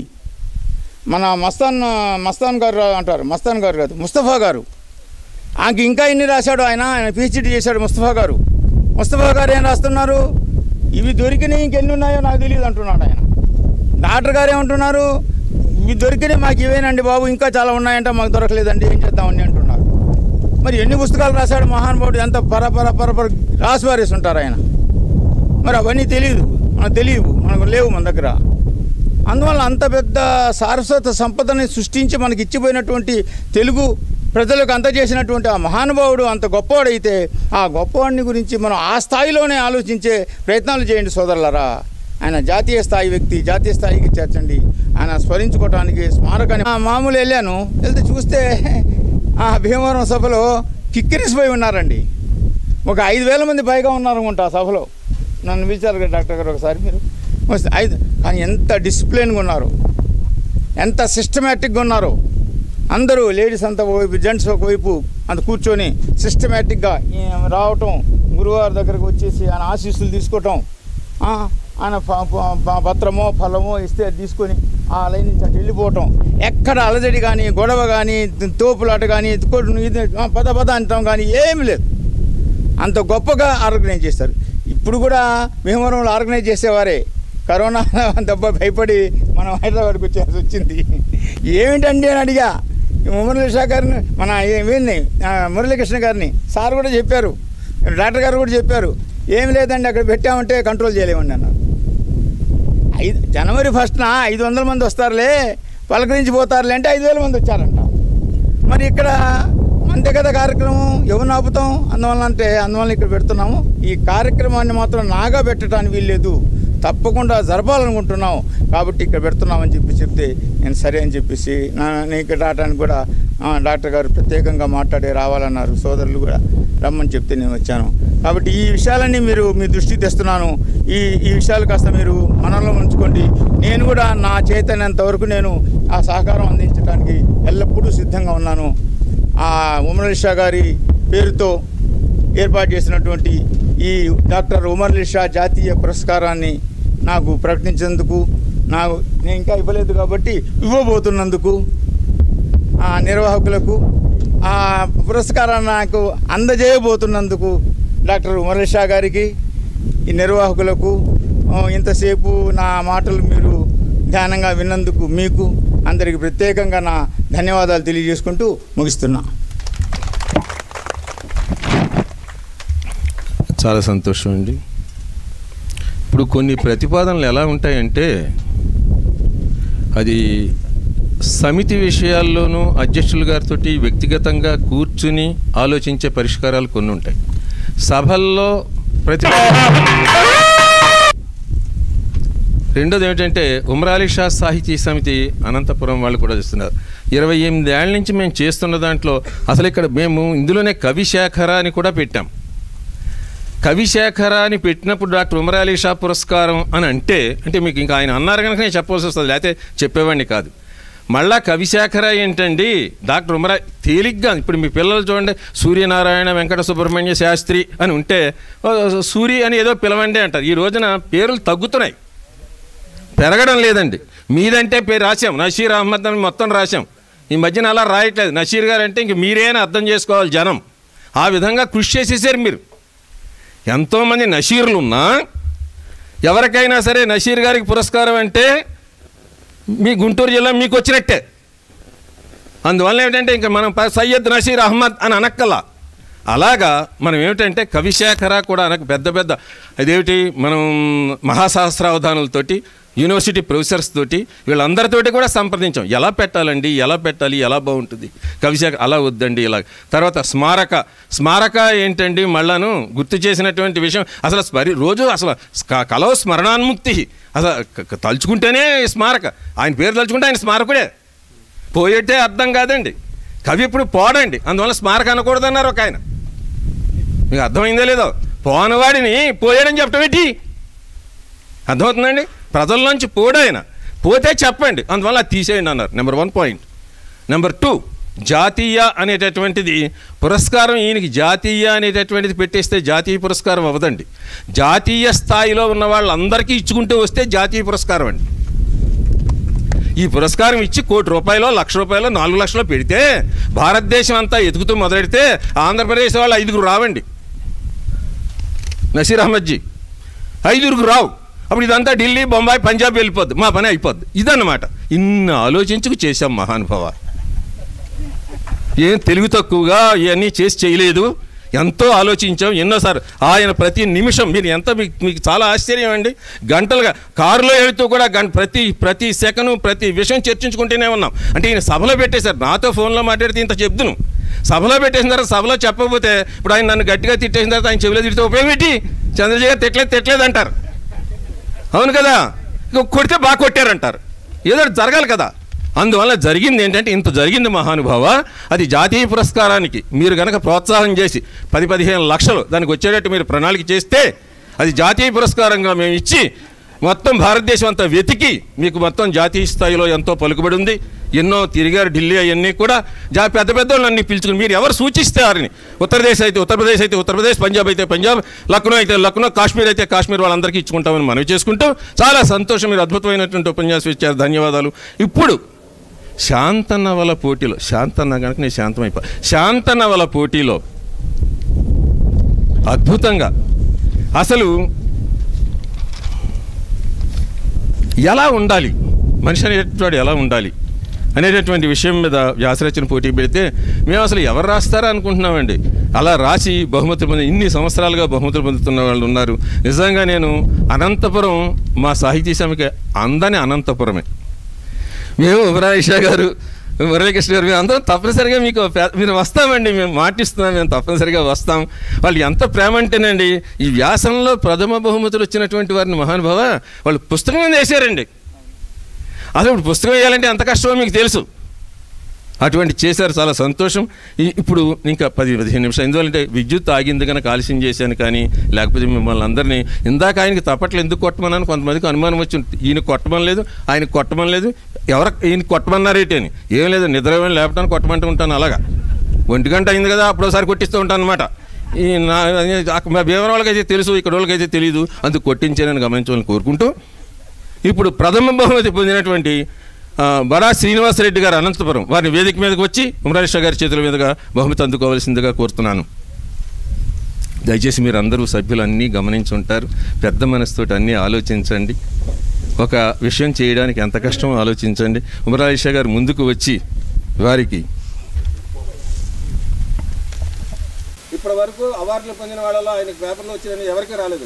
మన మస్తాన్ మస్తాన్ గారు అంటారు మస్తాన్ గారు కాదు ముస్తఫా గారు ఆకి ఇంకా ఎన్ని రాశాడు ఆయన ఆయన పిహెచ్డి చేశాడు ముస్తఫా గారు ముస్తఫా గారు ఏం రాస్తున్నారు ఇవి దొరికినాయి ఇంకెన్ని ఉన్నాయో నాకు తెలియదు అంటున్నాడు ఆయన డాక్టర్ గారు ఏమంటున్నారు ఇవి దొరికినాయి మాకు ఇవేనండి బాబు ఇంకా చాలా ఉన్నాయంటే మాకు దొరకలేదండి ఏం చేద్దామని అంటున్నారు మరి ఎన్ని పుస్తకాలు రాశాడు మహానుభావుడు ఎంత పర పర పర పర రాసి పారేసి ఉంటారు ఆయన మరి అవన్నీ తెలియదు మనకు తెలియవు మనకు లేవు మన దగ్గర అందువల్ల అంత పెద్ద సారస్వత సంపదని సృష్టించి మనకి ఇచ్చిపోయినటువంటి తెలుగు ప్రజలకు అందజేసినటువంటి ఆ మహానుభావుడు అంత గొప్పవాడైతే ఆ గొప్పవాడిని గురించి మనం ఆ స్థాయిలోనే ఆలోచించే ప్రయత్నాలు చేయండి సోదరులరా ఆయన జాతీయ స్థాయి వ్యక్తి జాతీయ స్థాయికి చేర్చండి ఆయన స్మరించుకోవడానికి స్మారకాన్ని ఆ, మామూలు వెళ్ళాను వెళ్తే చూస్తే ఆ భీమవరం సభలో కిక్కిరిసిపోయి ఉన్నారండి ఒక ఐదు వేల మంది పైగా ఉన్నారు అనుకుంటా ఆ సభలో నన్ను పిలిచారు కదా డాక్టర్ గారు ఒకసారి మీరు వస్తే ఐదు కానీ ఎంత డిసిప్లిన్గా ఉన్నారు ఎంత సిస్టమేటిక్గా ఉన్నారు అందరూ లేడీస్ అంతా ఒకవైపు జెంట్స్ ఒకవైపు అంత కూర్చొని సిస్టమేటిక్గా రావటం గురువారి దగ్గరకు వచ్చేసి ఆయన ఆశీస్సులు తీసుకోవటం ఆ, ఆయన ప- ప- ప- పత్రమో ఫలమో ఇస్తే అది తీసుకొని ఆ లైన్ నుంచి అటు వెళ్ళిపోవటం ఎక్కడ అలజడి కానీ గొడవ కానీ తోపులాట కానీ కొట్టు- ఇది ఆ, పద పద అంటాం కానీ ఏమీ లేదు అంత గొప్పగా ఆర్గనైజ్ చేస్తారు ఇప్పుడు కూడా భీమవరంలో ఆర్గనైజ్ చేసేవారే కరోనా దెబ్బ భయపడి మనం హైదరాబాద్కి వచ్చేసి వచ్చింది ఏమిటండి అని అడిగా ఈ మురళీకృష్ణ గారిని మన ఏమైంది మురళీకృష్ణ గారిని సార్ కూడా చెప్పారు డాక్టర్ గారు కూడా చెప్పారు ఏం లేదండి అక్కడ పెట్టామంటే కంట్రోల్ చేయలేమండి అన్నారు ఐదు జనవరి ఫస్ట్న ఐదు వందల మంది వస్తారులే పలకరించి పోతారులే అంటే ఐదు వేల మంది వచ్చారంట మరి ఇక్కడ అంతే కదా కార్యక్రమం ఎవరిని ఆపుతాం అందువల్ల అంటే అందువల్ల ఇక్కడ పెడుతున్నాము ఈ కార్యక్రమాన్ని మాత్రం నాగా పెట్టడానికి వీల్లేదు తప్పకుండా జరపాలనుకుంటున్నాం కాబట్టి ఇక్కడ పెడుతున్నామని చెప్పి చెప్తే నేను సరే అని చెప్పేసి నా నేను ఇక్కడ రావడానికి కూడా ఆ, డాక్టర్ గారు ప్రత్యేకంగా మాట్లాడి రావాలన్నారు సోదరులు కూడా రమ్మని చెప్తే నేను వచ్చాను కాబట్టి ఈ విషయాలన్నీ మీరు మీ దృష్టికి తెస్తున్నాను ఈ ఈ విషయాలు కాస్త మీరు మనలో ఉంచుకోండి నేను కూడా నా చైతన్యంత వరకు నేను ఆ సహకారం అందించడానికి ఎల్లప్పుడూ సిద్ధంగా ఉన్నాను ఆ ఉమర్ షా గారి పేరుతో ఏర్పాటు చేసినటువంటి ఈ డాక్టర్ ఉమర్ షా జాతీయ పురస్కారాన్ని నాకు ప్రకటించేందుకు నాకు నేను ఇంకా ఇవ్వలేదు కాబట్టి ఇవ్వబోతున్నందుకు ఆ నిర్వాహకులకు ఆ పురస్కారాన్ని నాకు అందజేయబోతున్నందుకు డాక్టర్ ఉమర్ షా గారికి ఈ నిర్వాహకులకు ఆ, ఇంతసేపు నా మాటలు మీరు ధ్యానంగా విన్నందుకు మీకు అందరికి ప్రత్యేకంగా నా ధన్యవాదాలు తెలియజేసుకుంటూ ముగిస్తున్నా చాలా సంతోషం అండి ఇప్పుడు కొన్ని ప్రతిపాదనలు ఎలా ఉంటాయంటే అది సమితి విషయాల్లోనూ అధ్యక్షుల గారితో వ్యక్తిగతంగా కూర్చుని ఆలోచించే పరిష్కారాలు కొన్ని ఉంటాయి సభల్లో ప్రతి రెండోది ఏమిటంటే ఉమరాలి షా సాహితీ సమితి అనంతపురం వాళ్ళు కూడా చేస్తున్నారు ఇరవై ఎనిమిది ఏళ్ళ నుంచి మేము చేస్తున్న దాంట్లో అసలు ఇక్కడ మేము ఇందులోనే కవిశేఖర అని కూడా పెట్టాం కవిశేఖర అని పెట్టినప్పుడు డాక్టర్ ఉమరాలి షా పురస్కారం అని అంటే అంటే మీకు ఇంకా ఆయన అన్నారు కనుక నేను చెప్పవలసి వస్తుంది లేకపోతే చెప్పేవాడిని కాదు మళ్ళా కవిశేఖర ఏంటండి డాక్టర్ ఉమరా తేలిగ్గా ఇప్పుడు మీ పిల్లలు చూడండి సూర్యనారాయణ వెంకట సుబ్రహ్మణ్య శాస్త్రి అని ఉంటే "ఓ, సూరి అని ఏదో పిలవండి అంటారు ఈ రోజున పేర్లు తగ్గుతున్నాయి పెరగడం లేదండి మీదంటే పేరు రాశాం నషీర్ అహ్మద్ అని మొత్తం రాశాం ఈ మధ్యన అలా రాయట్లేదు నషీర్ గారు అంటే ఇంక మీరే అని అర్థం చేసుకోవాలి జనం ఆ విధంగా కృషి చేసేసారు మీరు ఎంతోమంది నషీర్లు ఉన్నా ఎవరికైనా సరే నషీర్ గారికి పురస్కారం అంటే మీ గుంటూరు జిల్లా మీకు వచ్చినట్టే అందువల్ల ఏమిటంటే ఇంకా మనం ప- సయ్యద్ నషీర్ అహ్మద్ అని అనక్కల అలాగా మనం ఏమిటంటే కవిశేఖర కూడా అనక పెద్ద పెద్ద అదేమిటి మనం మహాసహస్రావధానులతోటి యూనివర్సిటీ ప్రొఫెసర్స్ తోటి వీళ్ళందరితోటి కూడా సంప్రదించాం ఎలా పెట్టాలండి ఎలా పెట్టాలి ఎలా బాగుంటుంది కవిశేఖర్ అలా వద్దండి ఇలా తర్వాత స్మారక స్మారక ఏంటండి మళ్ళాను గుర్తు చేసినటువంటి విషయం అసలు స్మరి రోజు అసలు క- కలవ స్మరణాన్ముక్తి అసలు క- క- తలుచుకుంటేనే స్మారక ఆయన పేరు తలుచుకుంటే ఆయన స్మారకుడే పోయేటే అర్థం కాదండి కవి ఇప్పుడు పోడండి అందువల్ల స్మారక అనకూడదన్నారు ఒక ఆయన మీకు అర్థమైందో లేదో పోనవాడిని పోయాడని చెప్పటం ఏంటి అర్థమవుతుందండి ప్రజల్లోంచి పోడు ఆయన పోతే చెప్పండి అందువల్ల అది తీసేయండి అన్నారు number one point number two జాతీయ అనేటటువంటిది పురస్కారం ఈయనకి జాతీయ అనేటటువంటిది పెట్టేస్తే జాతీయ పురస్కారం అవ్వదండి జాతీయ స్థాయిలో ఉన్న వాళ్ళందరికీ ఇచ్చుకుంటూ వస్తే జాతీయ పురస్కారం అండి ఈ పురస్కారం ఇచ్చి కోటి రూపాయలు లక్ష రూపాయలు నాలుగు లక్షలు పెడితే భారతదేశం అంతా ఎదుగుతూ మొదలెడితే ఆంధ్రప్రదేశ్ వాళ్ళు ఐదుగురు రావండి నసీర్ అహ్మద్జీ ఐదుగురు రావు అప్పుడు ఇదంతా ఢిల్లీ బొంబాయి పంజాబ్ వెళ్ళిపోద్ది మా పని అయిపోద్ది ఇదన్నమాట ఇన్ని ఆలోచించుకు చేశాం మహానుభావ ఏం తెలుగు తక్కువగా ఇవన్నీ చేసి చేయలేదు ఎంతో ఆలోచించాం ఎన్నోసార్లు ఆయన ప్రతి నిమిషం మీరు ఎంత మీకు మీకు చాలా ఆశ్చర్యం అండి గంటలుగా కారులో వెళుతూ కూడా గంట ప్రతి ప్రతి సెకను ప్రతి విషయం చర్చించుకుంటూనే ఉన్నాం అంటే ఈయన సభలో పెట్టేశారు నాతో ఫోన్లో మాట్లాడితే ఇంత చెప్తును సభలో పెట్టేసిన తర్వాత సభలో చెప్పకపోతే ఇప్పుడు ఆయన నన్ను గట్టిగా తిట్టేసిన తర్వాత ఆయన చెవిలో తిడితే ఉపయోగం ఏంటి చంద్రజీ గారు తిట్టలేదు తిట్టలేదు అంటారు అవును కదా ఇక కొడితే బాగా కొట్టారంటారు ఏదో ఒకటి జరగాలి కదా అందువల్ల జరిగింది ఏంటంటే ఇంత జరిగింది మహానుభావ అది జాతీయ పురస్కారానికి మీరు కనుక ప్రోత్సాహం చేసి పది పదిహేను లక్షలు దానికి వచ్చేటట్టు మీరు ప్రణాళిక చేస్తే అది జాతీయ పురస్కారంగా మేము ఇచ్చి మొత్తం భారతదేశం అంతా వెతికి మీకు మొత్తం జాతీయ స్థాయిలో ఎంతో పలుకుబడి ఉంది ఎన్నో తిరిగారు ఢిల్లీ అవన్నీ కూడా జా పెద్ద పెద్ద వాళ్ళని పిలుచుకుని మీరు ఎవరు సూచిస్తే వారిని ఉత్తరప్రదేశ్ అయితే ఉత్తరప్రదేశ్ అయితే ఉత్తరప్రదేశ్ పంజాబ్ అయితే పంజాబ్ లక్నో అయితే లక్నో కాశ్మీర్ అయితే కాశ్మీర్ వాళ్ళందరికీ ఇచ్చుకుంటామని మనవి చేసుకుంటూ చాలా సంతోషం మీరు అద్భుతమైనటువంటి ఉపన్యాసం ఇచ్చారు ధన్యవాదాలు ఇప్పుడు శాంతనవల పోటీలో శాంతన్న కనుక నేను శాంతమైపో శాంతనవల పోటీలో అద్భుతంగా అసలు ఎలా ఉండాలి మనిషి అనేటటువంటి ఎలా ఉండాలి అనేటటువంటి విషయం మీద వ్యాసరచన పోటీ పెడితే మేము అసలు ఎవరు రాస్తారా అనుకుంటున్నామండి అలా రాసి బహుమతులు పొంది ఇన్ని సంవత్సరాలుగా బహుమతులు పొందుతున్న వాళ్ళు ఉన్నారు నిజంగా నేను అనంతపురం మా సాహితీ సమికి అందని అనంతపురమే మేము ఉమరాయిషా గారు మురళీకృష్ణ గారు మేము అందరం తప్పనిసరిగా మీకు పే- మీరు వస్తామండి మేము మాటిస్తున్నాం మేము తప్పనిసరిగా వస్తాం వాళ్ళు ఎంత ప్రేమ అంటేనండి ఈ వ్యాసంలో ప్రథమ బహుమతులు వచ్చినటువంటి వారిని మహానుభావ వాళ్ళు పుస్తకం మీద వేసారండి అసలు ఇప్పుడు పుస్తకం వేయాలంటే ఎంత కష్టమో మీకు తెలుసు అటువంటి చేశారు చాలా సంతోషం ఈ- ఇప్పుడు ఇంకా పది పదిహేను నిమిషాలు ఎందువల్లంటే విద్యుత్ ఆగింది కనుక ఆలస్యం చేశాను కానీ లేకపోతే మిమ్మల్ని అందరినీ ఇందాక ఆయనకి తప్పట్లు ఎందుకు కొట్టమన్నాను కొంతమందికి అనుమానం వచ్చి ఉంటుంది. ఈయన కొట్టమని లేదు ఆయన కొట్టమని లేదు ఎవరు ఈయన కొట్టమన్నారేటి అని ఏం లేదు నిద్ర ఏమైనా లేపడానికి కొట్టమంటూ ఉంటాను అలాగా ఒంటి గంట అయింది కదా అప్పుడోసారి కొట్టిస్తూ ఉంటాను అనమాట ఈ నా అక్క- మా భీమవరం వాళ్ళకైతే తెలుసు ఇక్కడ వాళ్ళకైతే తెలియదు అందుకు కొట్టించానని గమనించాలని కోరుకుంటూ ఇప్పుడు ప్రథమ బహుమతి పొందినటువంటి ఆ, బడా శ్రీనివాసరెడ్డి గారు అనంతపురం వారిని వేదిక మీదకి వచ్చి ఉమరాషా గారి చేతుల మీదుగా బహుమతి అందుకోవాల్సిందిగా కోరుతున్నాను దయచేసి మీరు అందరూ సభ్యులు అన్నీ గమనించి ఉంటారు పెద్ద మనసుతోటి అన్నీ ఆలోచించండి ఒక విషయం చేయడానికి ఎంత కష్టమో ఆలోచించండి ఉమరాయిషా గారు ముందుకు వచ్చి వారికి ఇప్పటి వరకు అవార్డులు పొందిన వాళ్ళలో ఆయనకు పేపర్లో వచ్చిన ఎవరికి రాలేదు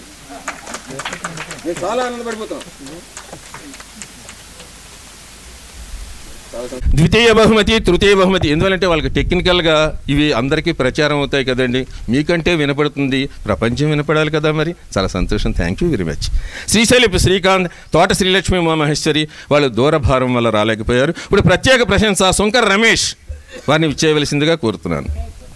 మేము చాలా ఆనందపడిపోతాం ద్వితీయ బహుమతి తృతీయ బహుమతి ఎందువలంటే వాళ్ళకి టెక్నికల్గా ఇవి అందరికీ ప్రచారం అవుతాయి కదండి మీకంటే వినపడుతుంది ప్రపంచం వినపడాలి కదా మరి చాలా సంతోషం thank you very much Srisailapu Srikanth Thota Srilakshmi Umamaheswari వాళ్ళు దూరభారం వల్ల రాలేకపోయారు ఇప్పుడు ప్రత్యేక ప్రశంస శంకర్ రమేష్ వారిని ఇచ్చేయవలసిందిగా కోరుతున్నాను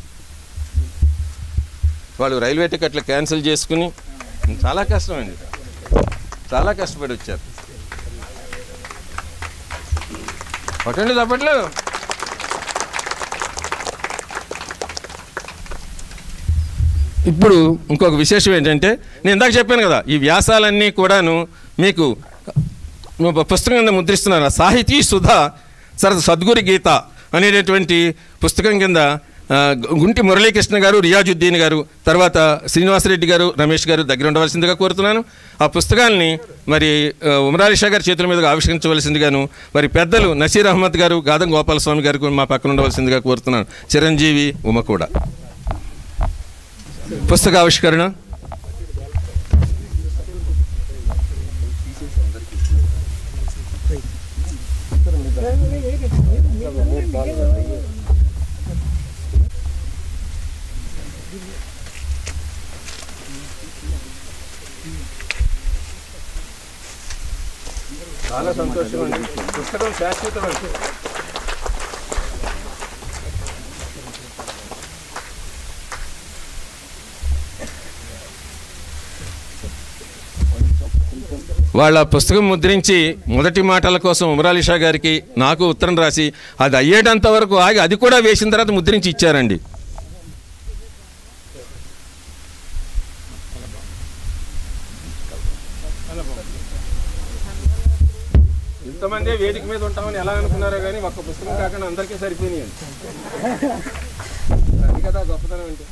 వాళ్ళు రైల్వే టికెట్లు క్యాన్సిల్ చేసుకుని చాలా కష్టం అండి చాలా కష్టపడి వచ్చారు కొట్టండి తప్పట్లు ఇప్పుడు ఇంకొక విశేషం ఏంటంటే నేను ఇందాక చెప్పాను కదా ఈ వ్యాసాలన్నీ కూడాను మీకు ను- పుస్తకం కింద ముద్రిస్తున్నాను ఆ సాహితీ సుధా సర సద్గురు గీత అనేటటువంటి పుస్తకం కింద ఆ, గుంటి మురళీకృష్ణ గారు రియాజుద్దీన్ గారు తర్వాత శ్రీనివాసరెడ్డి గారు రమేష్ గారు దగ్గర ఉండవలసిందిగా కోరుతున్నాను ఆ పుస్తకాల్ని మరి ఆ, ఉమరాలిషా గారి చేతుల మీదుగా ఆవిష్కరించవలసిందిగాను మరి పెద్దలు నసీర్ అహ్మద్ గారు గాదం గోపాలస్వామి గారు కూడా మా పక్కన ఉండవలసిందిగా కోరుతున్నాను చిరంజీవి ఉమ కూడా పుస్తక ఆవిష్కరణ చాలా సంతోషం అండి పుస్తకం శాశ్వతం అండి వాళ్ళ పుస్తకం ముద్రించి మొదటి మాటల కోసం ఉమరాలిషా గారికి నాకు ఉత్తరం రాసి అది అయ్యేటంత వరకు ఆగి అది కూడా వేసిన తర్వాత ముద్రించి ఇచ్చారండి ఇంతమంది వేదిక మీద ఉంటామని ఎలా అనుకున్నారో కానీ ఒక్క పుస్తకం కాకుండా అందరికీ సరిపోయినాయండి అది కదా గొప్పతనం అంటే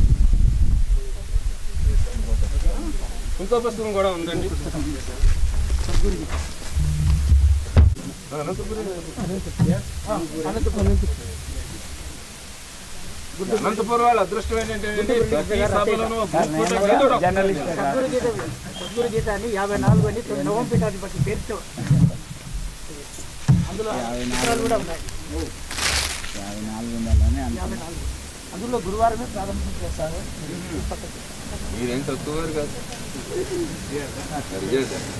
ఇంకో పుస్తకం కూడా ఉందండి అనంతపురం వాళ్ళ అదృష్టం ఏంటంటే ప్రతి సభలోనూ భూస్ఫోటం గీతడు. సద్గురు గీతాన్ని యాభై నాలుగు అని నవంపీఠాధిపతి పేరుతో అందులో చిత్రాలు కూడా ఉన్నాయి యాభై నాలుగు అందులో గురువారమే ప్రారంభం చేస్తారు మీరేం తక్కువ వారు కాదు అడిగారు సార్.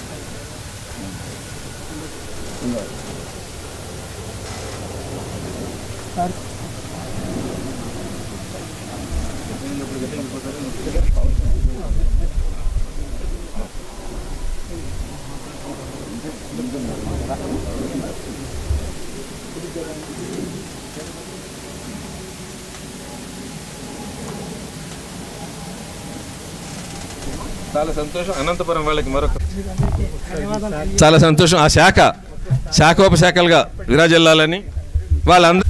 చాలా సంతోషం అనంతపురం వాళ్ళకి మరొక చాలా సంతోషం ఆ శాఖ శాఖోపశాఖలుగా విరాజిల్లాలని వాళ్ళందరూ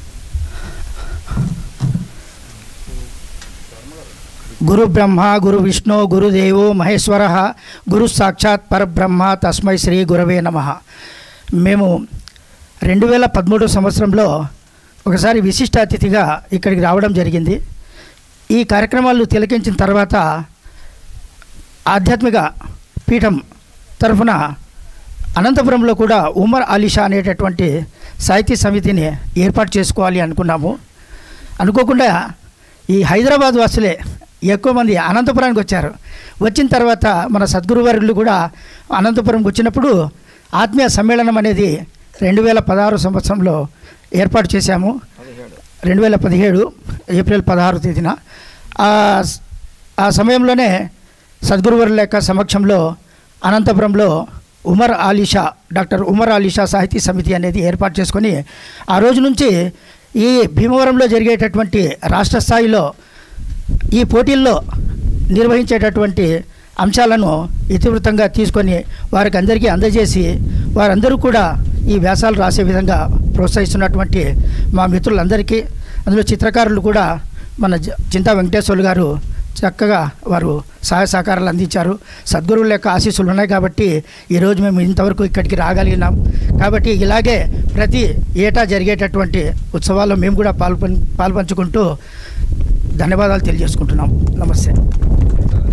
గురు బ్రహ్మ గురు విష్ణు గురుదేవో మహేశ్వర గురు సాక్షాత్ పరబ్రహ్మ తస్మై శ్రీ గురవే నమ మేము రెండు వేల పదమూడు సంవత్సరంలో ఒకసారి విశిష్ట అతిథిగా ఇక్కడికి రావడం జరిగింది ఈ కార్యక్రమాలు తిలకించిన తర్వాత ఆధ్యాత్మిక పీఠం తరఫున అనంతపురంలో కూడా ఉమర్ అలీషా అనేటటువంటి సాహితీ సమితిని ఏర్పాటు చేసుకోవాలి అనుకున్నాము అనుకోకుండా ఈ హైదరాబాద్ వాసులే ఎక్కువ మంది అనంతపురానికి వచ్చారు వచ్చిన తర్వాత మన సద్గురు వర్గులు కూడా అనంతపురంకి వచ్చినప్పుడు ఆత్మీయ సమ్మేళనం అనేది రెండు వేల పదహారు సంవత్సరంలో ఏర్పాటు చేశాము రెండు వేల పదిహేడు ఏప్రిల్ పదహారు తేదీన ఆ స- ఆ సమయంలోనే సద్గురువర్ల యొక్క సమక్షంలో అనంతపురంలో ఉమర్ ఆలీషా డాక్టర్ ఉమర్ ఆలీషా సాహితీ సమితి అనేది ఏర్పాటు చేసుకొని ఆ రోజు నుంచి ఈ భీమవరంలో జరిగేటటువంటి రాష్ట్ర స్థాయిలో ఈ పోటీల్లో నిర్వహించేటటువంటి అంశాలను ఇతివృత్తంగా తీసుకొని వారికి అందరికీ అందజేసి వారందరూ కూడా ఈ వ్యాసాలు రాసే విధంగా ప్రోత్సహిస్తున్నటువంటి మా మిత్రులందరికీ అందులో చిత్రకారులు కూడా మన జ- చింతా వెంకటేశ్వర్లు గారు చక్కగా వారు సహాయ సహకారాలు అందించారు సద్గురువుల యొక్క ఆశీస్సులు ఉన్నాయి కాబట్టి ఈరోజు మేము ఇంతవరకు ఇక్కడికి రాగలిగినాం కాబట్టి ఇలాగే ప్రతి ఏటా జరిగేటటువంటి ఉత్సవాల్లో మేము కూడా పాల్పం పాల్పంచుకుంటూ ధన్యవాదాలు తెలియజేసుకుంటున్నాం నమస్తే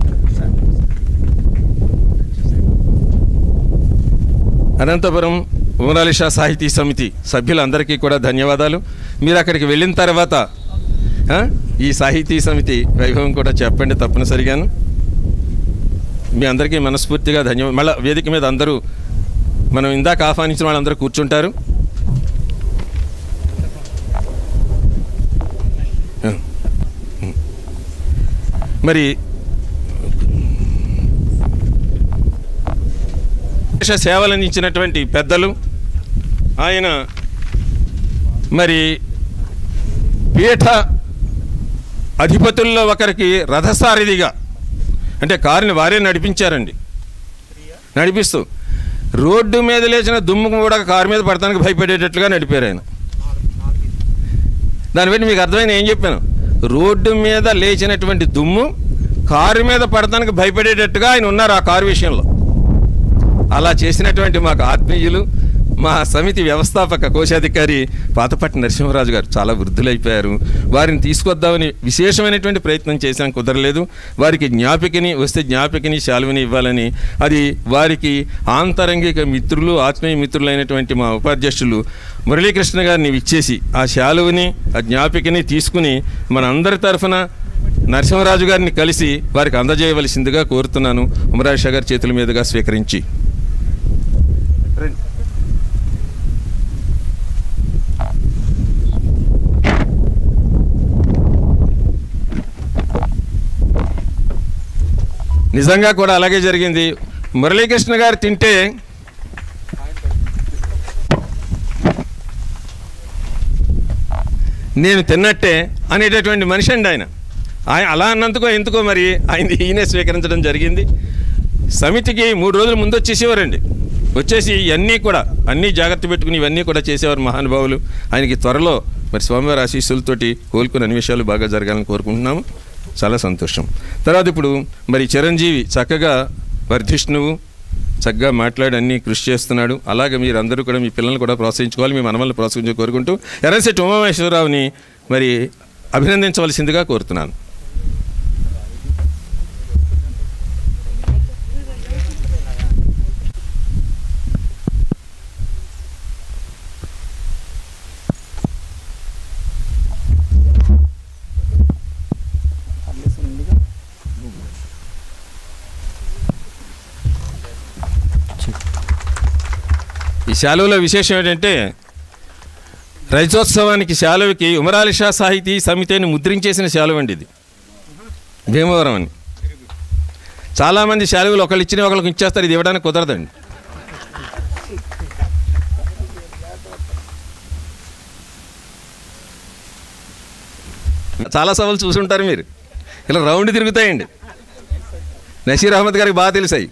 అనంతపురం ఉమరాలిషా సాహితీ సమితి సభ్యులందరికీ కూడా ధన్యవాదాలు మీరు అక్కడికి వెళ్ళిన తర్వాత ఆ, ఈ సాహితీ సమితి వైభవం కూడా చెప్పండి తప్పనిసరిగాను మీ అందరికీ మనస్ఫూర్తిగా ధన్యవాదాలు మళ్ళీ వేదిక మీద అందరూ మనం ఇందాక ఆహ్వానించిన వాళ్ళందరూ కూర్చుంటారు ఆ. మరి దేశ సేవలు అందించినటువంటి పెద్దలు ఆయన మరి పీఠ అధిపతుల్లో ఒకరికి రథసారథిగా అంటే కారుని వారే నడిపించారండి నడిపిస్తూ రోడ్డు మీద లేచిన దుమ్ము కూడా కారు మీద పడటానికి భయపడేటట్లుగా నడిపారు ఆయన దాన్ని బట్టి మీకు అర్థమైన ఏం చెప్పాను రోడ్డు మీద లేచినటువంటి దుమ్ము కారు మీద పడటానికి భయపడేటట్టుగా ఆయన ఉన్నారు ఆ కారు విషయంలో అలా చేసినటువంటి మాకు ఆత్మీయులు మా సమితి వ్యవస్థాపక కోశాధికారి పాతపట్టి నరసింహరాజు గారు చాలా వృద్ధులైపోయారు వారిని తీసుకొద్దామని విశేషమైనటువంటి ప్రయత్నం చేశాం కుదరలేదు వారికి జ్ఞాపికని వస్తే జ్ఞాపికని శాలువని ఇవ్వాలని అది వారికి ఆంతరంగిక మిత్రులు ఆత్మీయ మిత్రులైనటువంటి మా ఉపాధ్యక్షులు మురళీకృష్ణ గారిని ఇచ్చేసి ఆ శాలువని ఆ జ్ఞాపికని తీసుకుని మన అందరి తరఫున నరసింహరాజు గారిని కలిసి వారికి అందజేయవలసిందిగా కోరుతున్నాను ఉమరాషా గారి చేతుల మీదుగా స్వీకరించి నిజంగా కూడా అలాగే జరిగింది మురళీకృష్ణ గారు తింటే నేను తిన్నట్టే అనేటటువంటి మనిషి అండి ఆయన ఆయన అలా అన్నందుకో ఎందుకో మరి ఆయన ఈయనే స్వీకరించడం జరిగింది సమితికి మూడు రోజుల ముందు వచ్చేసేవారండి వచ్చేసి ఇవన్నీ కూడా అన్నీ జాగ్రత్త పెట్టుకుని ఇవన్నీ కూడా చేసేవారు మహానుభావులు ఆయనకి త్వరలో మరి స్వామివారి ఆశీస్సులతోటి కోలుకుని అన్ని విషయాలు బాగా జరగాలని కోరుకుంటున్నాము చాలా సంతోషం తర్వాత ఇప్పుడు మరి చిరంజీవి చక్కగా వర్ధిష్ణువు చక్కగా మాట్లాడి అన్ని కృషి చేస్తున్నాడు అలాగే మీరు అందరూ కూడా మీ పిల్లల్ని కూడా ప్రోత్సహించుకోవాలి మీ మనవల్ని ప్రోత్సహించి కోరుకుంటూ ఎర్రశెట్టి ఉమామహేశ్వరరావుని మరి అభినందించవలసిందిగా కోరుతున్నాను ఈ శాలువలో విశేషం ఏంటంటే రైతోత్సవానికి శాలువకి ఉమరాలిషా సాహితీ సమితిని ముద్రించేసిన శాలువ అండి ఇది భీమవరం అని చాలామంది శాలువలు ఒకళ్ళు ఇచ్చిన ఒకళ్ళకి ఇచ్చేస్తారు ఇది ఇవ్వడానికి కుదరదండి చాలా సభలు చూసుంటారు మీరు ఇలా రౌండ్ తిరుగుతాయండి నసీర్ అహ్మద్ గారికి బాగా తెలుసాయి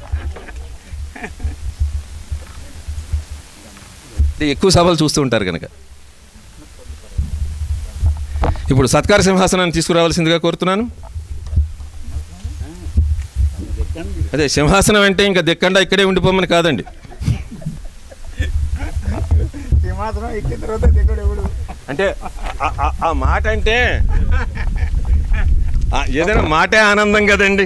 అంటే ఎక్కువ సభలు చూస్తూ ఉంటారు కనుక ఇప్పుడు సత్కార సింహాసనాన్ని తీసుకురావాల్సిందిగా కోరుతున్నాను అదే సింహాసనం అంటే ఇంకా దిక్కండా ఇక్కడే ఉండిపోమని కాదండి మాత్రం ఎక్కిన తర్వాత దిగుడు ఎవడు అంటే ఆ- ఆ- ఆ మాట అంటే ఆ ఏదైనా మాటే ఆనందం కదండి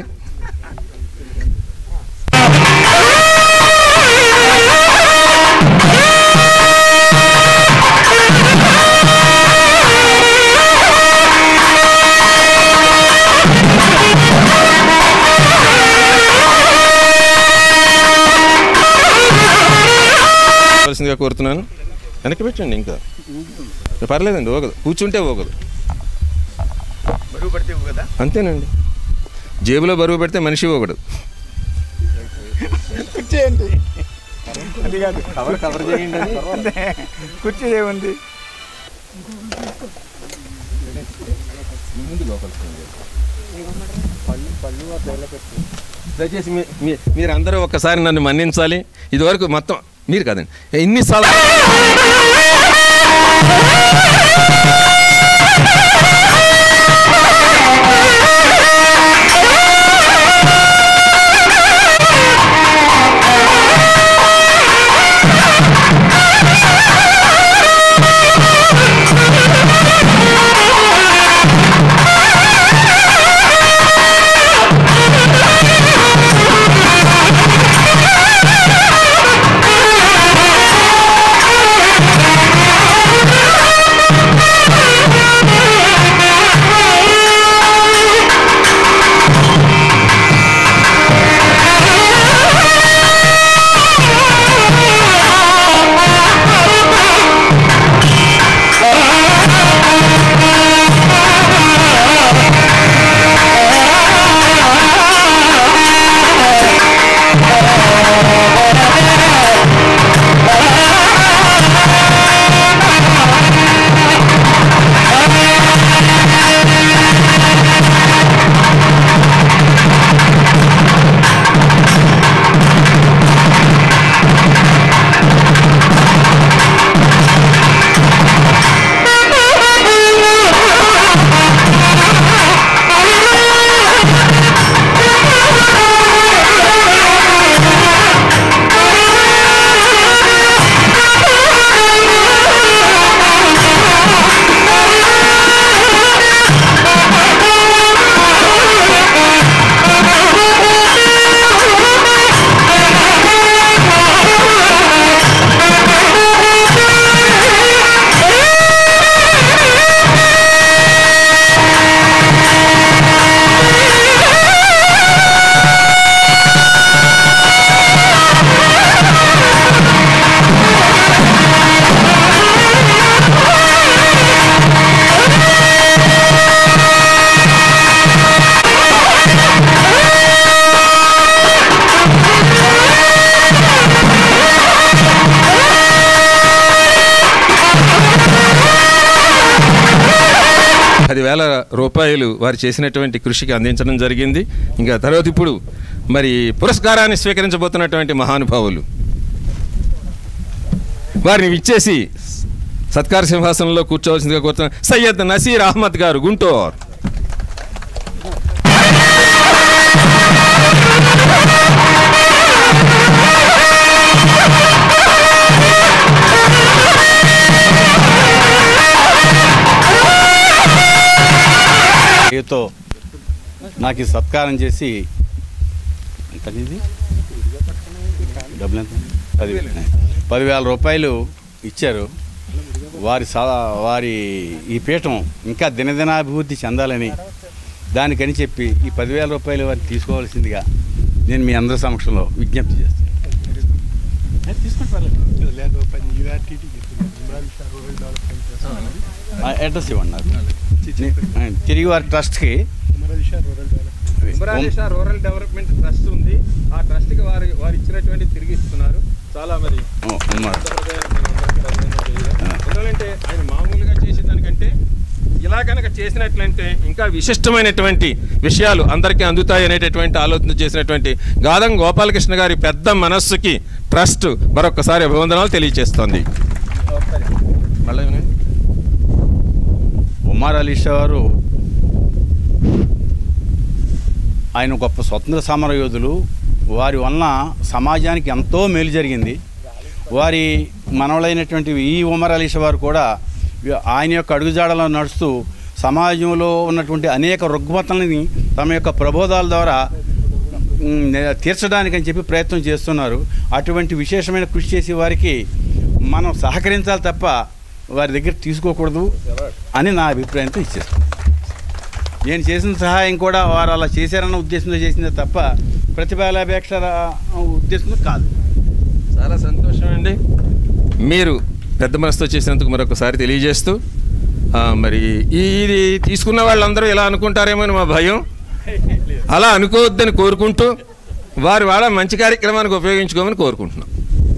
కావాల్సిందిగా కోరుతున్నాను వెనక్కి పెట్టండి ఇంకా పర్లేదండి ఓగదు కూర్చుంటే ఓగదు బరువు పడితే కదా అంతేనండి జేబులో బరువు పెడితే మనిషి ఒకడు కూర్చేయండి అది కాదు కవర్ కవర్ చేయండి కుర్చీ ఏముంది దయచేసి మీ- మీ- మీరందరూ ఒక్కసారి నన్ను మన్నించాలి ఇదివరకు మొత్తం మీరు కాదండి ఎన్నిసార్లు Thank పదివేల రూపాయలు వారు చేసినటువంటి కృషికి అందించడం జరిగింది ఇంకా తర్వాత ఇప్పుడు మరి పురస్కారాన్ని స్వీకరించబోతున్నటువంటి మహానుభావులు వారిని ఇచ్చేసి సత్కార సింహాసనంలో కూర్చోవలసిందిగా కోరుతున్న సయ్యద్ నసీర్ అహ్మద్ గారు గుంటూరు ఏతో నాకు ఈ సత్కారం చేసి ఎంత ఇది డబ్బులు ఎంత పది పదివేల రూపాయలు ఇచ్చారు వారి సా వారి ఈ పీఠం ఇంకా దినదినాభివృద్ధి చెందాలని దానికని చెప్పి ఈ పదివేల రూపాయలు వారిని తీసుకోవాల్సిందిగా నేను మీ అందరి సమక్షంలో విజ్ఞప్తి చేస్తాను ఆ, అడ్రస్ ఇవ్వండి నాకు నే- తిరిగి వారి ట్రస్ట్కి రూరల్ డెవలప్మెంట్ ట్రస్ట్ ఉంది ఆ ట్రస్ట్కి వారు వారు ఇచ్చినటువంటి తిరిగి ఇస్తున్నారు చాలా మరి ఓ, ఉన్నారు. ఎందుకంటే ఆయన మామూలుగా చేసేదానికంటే ఇలా కనుక చేసినట్లయితే ఇంకా విశిష్టమైనటువంటి విషయాలు అందరికీ అందుతాయి అనేటటువంటి ఆలోచన చేసినటువంటి గాదం గోపాలకృష్ణ గారి పెద్ద మనస్సుకి ట్రస్ట్ మరొకసారి అభివందనాలు తెలియజేస్తోంది మళ్ళీ ఏమన్నా? ఉమార్ అలీ షా వారు ఆయన గొప్ప స్వతంత్ర సమర యోధులు వారి వలన సమాజానికి ఎంతో మేలు జరిగింది వారి మనవలైనటువంటి ఈ ఉమర్ అలీ షా వారు కూడా ఆయన యొక్క అడుగుజాడలో నడుస్తూ సమాజంలో ఉన్నటువంటి అనేక రుగ్మతలని తమ యొక్క ప్రబోధాల ద్వారా ఉమ్, నే- తీర్చడానికని చెప్పి ప్రయత్నం చేస్తున్నారు అటువంటి విశేషమైన కృషి చేసే వారికి మనం సహకరించాలి తప్ప వారి దగ్గర తీసుకోకూడదు అని నా అభిప్రాయంతో ఇచ్చేస్తాను నేను చేసిన సహాయం కూడా వారు అలా చేశారన్న ఉద్దేశంతో చేసిందే తప్ప ప్రతిఫలాపేక్ష రా- ఉద్దేశంతో కాదు చాలా సంతోషం అండి మీరు పెద్ద మనసుతో చేసినందుకు మరొకసారి తెలియజేస్తూ ఆ, మరి ఈ ఇది తీసుకున్న వాళ్ళందరూ ఇలా అనుకుంటారేమో అని మా భయం అలా అనుకోవద్దని కోరుకుంటూ వారి వాళ్ళ మంచి కార్యక్రమానికి ఉపయోగించుకోమని కోరుకుంటున్నాం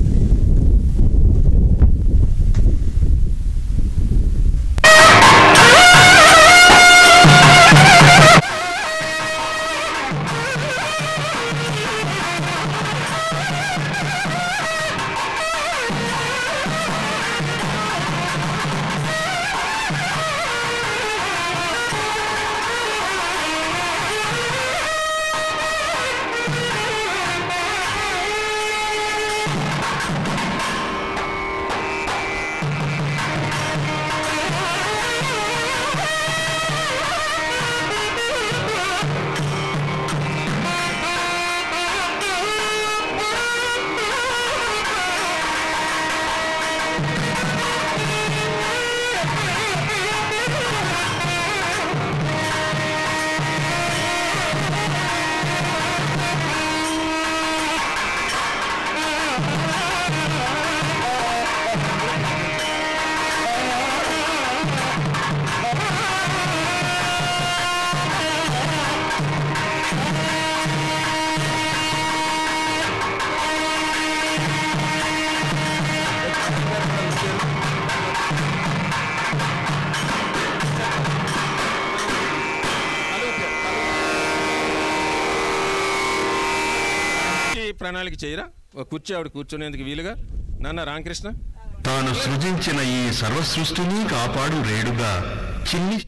ఈ ప్రణాళిక చేయరా ఒక కుర్చీ ఆవిడ కూర్చునేందుకు వీలుగా నాన్న రామకృష్ణ తాను సృజించిన ఈ సర్వసృష్టిని కాపాడు రేడుగా చిన్ని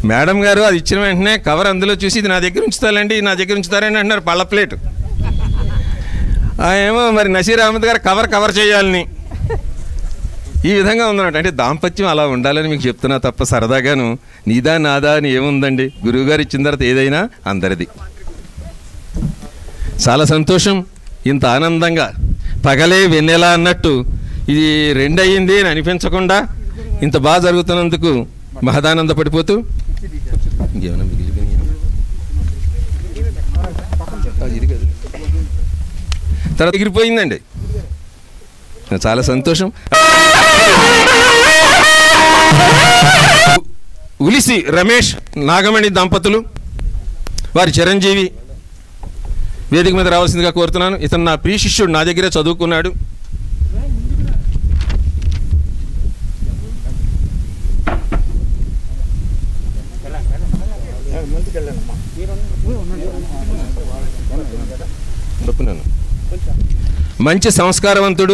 మేడం గారు అది ఇచ్చిన వెంటనే కవర్ అందులో చూసి ఇది నా దగ్గర ఉంచుతారండి నా దగ్గర ఉంచుతారని అంటున్నారు పళ్ళ ప్లేట్ ఆ ఏమో మరి నసీర్ అహ్మద్ గారు కవర్ కవర్ చేయాలని ఈ విధంగా ఉందన్నమాట అంటే దాంపత్యం అలా ఉండాలని మీకు చెప్తున్నా తప్ప సరదాగాను నీదా నాదా అని ఏముందండి గురువుగారు ఇచ్చిన తర్వాత ఏదైనా అందరిది చాలా సంతోషం ఇంత ఆనందంగా పగలే వెన్నెల అన్నట్టు ఇది రెండు అయ్యింది అని అనిపించకుండా ఇంత బాగా జరుగుతున్నందుకు మహదానంద పడిపోతూ ఇంకేమైనా మిగిలిపోయినాయా? అది ఇది కాదు. తర్వాత ఎగిరిపోయిందండి చాలా సంతోషం ఉలిసి రమేష్ నాగమణి దంపతులు వారి చిరంజీవి వేదిక మీద రావాల్సిందిగా కోరుతున్నాను ఇతను నా ప్రియ శిష్యుడు నా దగ్గరే చదువుకున్నాడు తప్పున్నాను. మంచి సంస్కారవంతుడు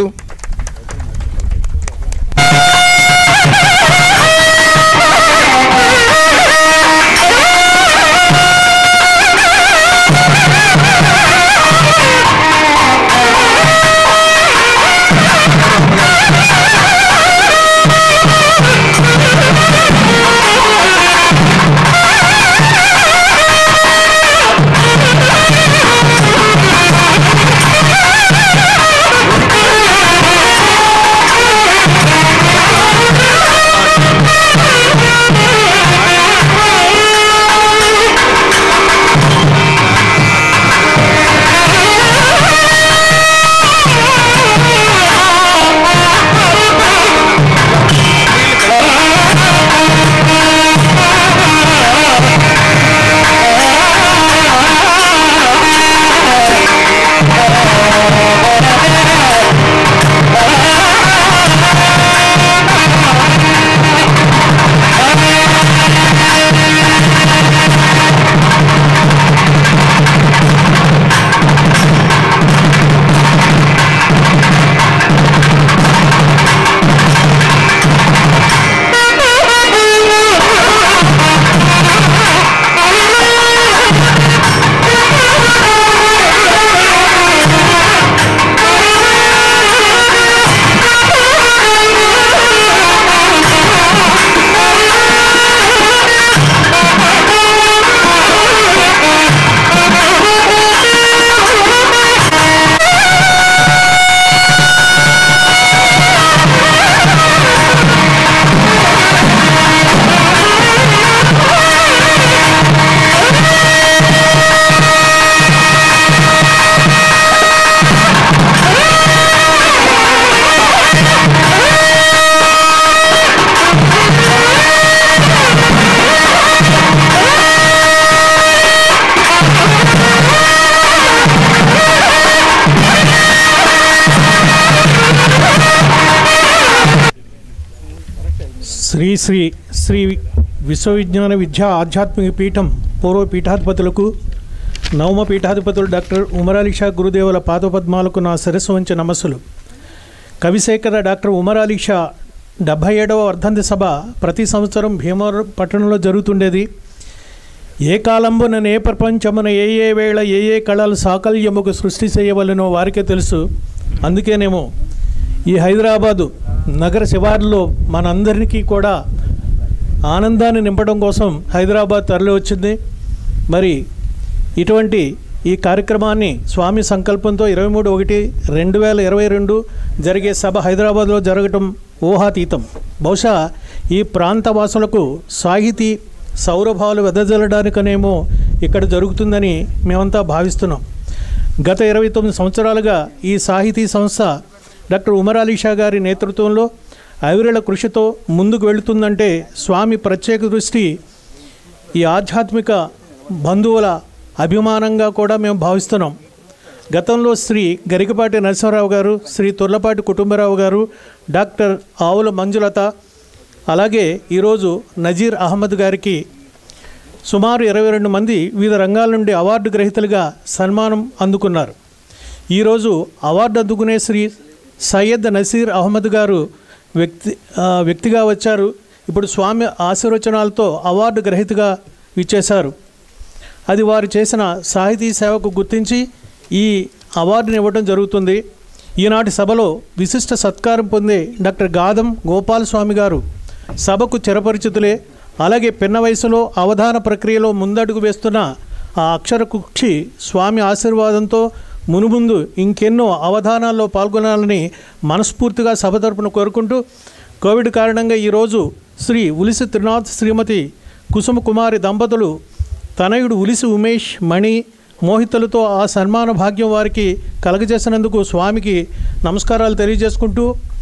శ్రీ శ్రీ శ్రీ విశ్వవిజ్ఞాన విద్యా ఆధ్యాత్మిక పీఠం పూర్వ పీఠాధిపతులకు నవమ పీఠాధిపతులు డాక్టర్ ఉమరాలి షా గురుదేవుల పాదపద్మాలకు నా శిరస్సు వంచి నమస్సులు కవిశేఖర డాక్టర్ ఉమరాలి షా డెబ్భై ఏడవ వర్ధంతి సభ ప్రతి సంవత్సరం భీమవరం పట్టణంలో జరుగుతుండేది ఏ కాలంబున ఏ ప్రపంచమున ఏ ఏ వేళ ఏ ఏ కళలు సాకల్యముకు సృష్టి చేయవలనో వారికే తెలుసు అందుకేనేమో ఈ హైదరాబాదు నగర శివార్లో మనందరికీ కూడా ఆనందాన్ని నింపడం కోసం హైదరాబాద్ తరలి వచ్చింది మరి ఇటువంటి ఈ కార్యక్రమాన్ని స్వామి సంకల్పంతో ఇరవై మూడు ఒకటి రెండు వేల ఇరవై రెండు జరిగే సభ హైదరాబాద్లో జరగటం ఊహాతీతం బహుశా ఈ ప్రాంత వాసులకు సాహితీ సౌరభావాలు వెదజల్లడానికనేమో ఇక్కడ జరుగుతుందని మేమంతా భావిస్తున్నాం గత ఇరవై తొమ్మిది సంవత్సరాలుగా ఈ సాహితీ సంస్థ డాక్టర్ ఉమర్ అలీ షా గారి నేతృత్వంలో అవిరళ కృషితో ముందుకు వెళుతుందంటే స్వామి ప్రత్యేక దృష్టి ఈ ఆధ్యాత్మిక బంధువుల అభిమానంగా కూడా మేము భావిస్తున్నాం గతంలో శ్రీ గరికపాటి నరసింహరావు గారు శ్రీ తుర్లపాటి కుటుంబరావు గారు డాక్టర్ ఆవుల మంజులత అలాగే ఈరోజు నజీర్ అహ్మద్ గారికి సుమారు ఇరవై రెండు మంది వివిధ రంగాల నుండి అవార్డు గ్రహీతలుగా సన్మానం అందుకున్నారు ఈరోజు అవార్డు అందుకునే శ్రీ సయ్యద్ నసీర్ అహ్మద్ గారు వ్యక్తి ఆ, వ్యక్తిగా వచ్చారు ఇప్పుడు స్వామి ఆశీర్వచనాలతో అవార్డు గ్రహీతగా ఇచ్చేశారు అది వారు చేసిన సాహితీ సేవకు గుర్తించి ఈ అవార్డుని ఇవ్వడం జరుగుతుంది ఈనాటి సభలో విశిష్ట సత్కారం పొందే డాక్టర్ గాదం గోపాలస్వామి గారు సభకు చిరపరిచితులే అలాగే పిన్న వయసులో అవధాన ప్రక్రియలో ముందడుగు వేస్తున్న ఆ అక్షర కుక్షి స్వామి ఆశీర్వాదంతో మునుముందు ఇంకెన్నో అవధానాల్లో పాల్గొనాలని మనస్ఫూర్తిగా సభ తరపున కోరుకుంటూ కోవిడ్ కారణంగా ఈరోజు శ్రీ ఉలిసి త్రినాథ్ శ్రీమతి కుసుమ కుమారి దంపతులు తనయుడు ఉలిసి ఉమేష్ మణి మోహితులతో ఆ సన్మాన భాగ్యం వారికి కలగజేసినందుకు స్వామికి నమస్కారాలు తెలియజేసుకుంటూ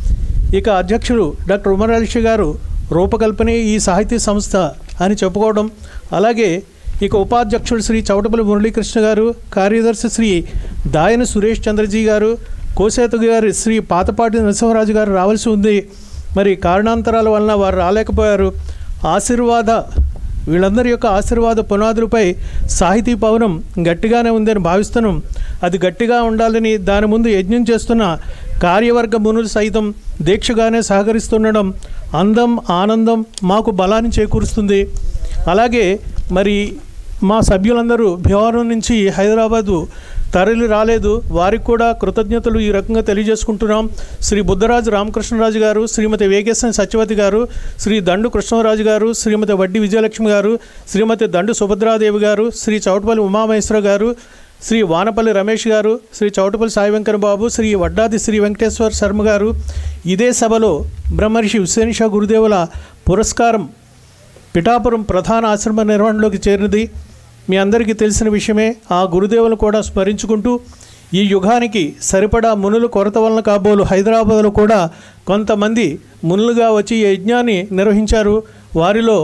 ఇక అధ్యక్షుడు డాక్టర్ ఉమరాలిషి గారు రూపకల్పనే ఈ సాహితీ సంస్థ అని చెప్పుకోవడం అలాగే ఇక ఉపాధ్యక్షుడు శ్రీ చౌటపల్లి మురళీకృష్ణ గారు కార్యదర్శి శ్రీ దాయన సురేష్ చంద్రజీ గారు కోసేత గారి శ్రీ పాతపాటి నరసింహరాజు గారు రావాల్సి ఉంది మరి కారణాంతరాల వలన వారు రాలేకపోయారు ఆశీర్వాద వీళ్ళందరి యొక్క ఆశీర్వాద పునాదులపై సాహితీ పవనం గట్టిగానే ఉందని భావిస్తున్నాం అది గట్టిగా ఉండాలని దాని ముందు యజ్ఞం చేస్తున్న కార్యవర్గ మునులు సైతం దీక్షగానే సహకరిస్తుండడం అందం ఆనందం మాకు బలాన్ని చేకూరుస్తుంది అలాగే మరి మా సభ్యులందరూ భీమవరం నుంచి హైదరాబాదు తరలి రాలేదు వారికి కూడా కృతజ్ఞతలు ఈ రకంగా తెలియజేసుకుంటున్నాం శ్రీ బుద్ధరాజు రామకృష్ణరాజు గారు శ్రీమతి వేగేశ్వర సత్యవతి గారు శ్రీ దండు కృష్ణరాజు గారు శ్రీమతి వడ్డీ విజయలక్ష్మి గారు శ్రీమతి దండు సుభద్రాదేవి గారు శ్రీ చౌటపల్లి ఉమామహేశ్వర గారు శ్రీ వానపల్లి రమేష్ గారు శ్రీ చౌటపల్లి సాయి వెంకన్న బాబు శ్రీ వడ్డాది శ్రీ వెంకటేశ్వర శర్మ గారు ఇదే సభలో బ్రహ్మర్షి హుస్సేన్ షా గురుదేవుల పురస్కారం పిఠాపురం ప్రధాన ఆశ్రమ నిర్వహణలోకి చేరినది మీ అందరికీ తెలిసిన విషయమే ఆ గురుదేవులను కూడా స్మరించుకుంటూ ఈ యుగానికి సరిపడా మునులు కొరత వలన కాబోలు హైదరాబాద్లో కూడా కొంతమంది మునులుగా వచ్చి ఈ యజ్ఞాన్ని నిర్వహించారు వారిలో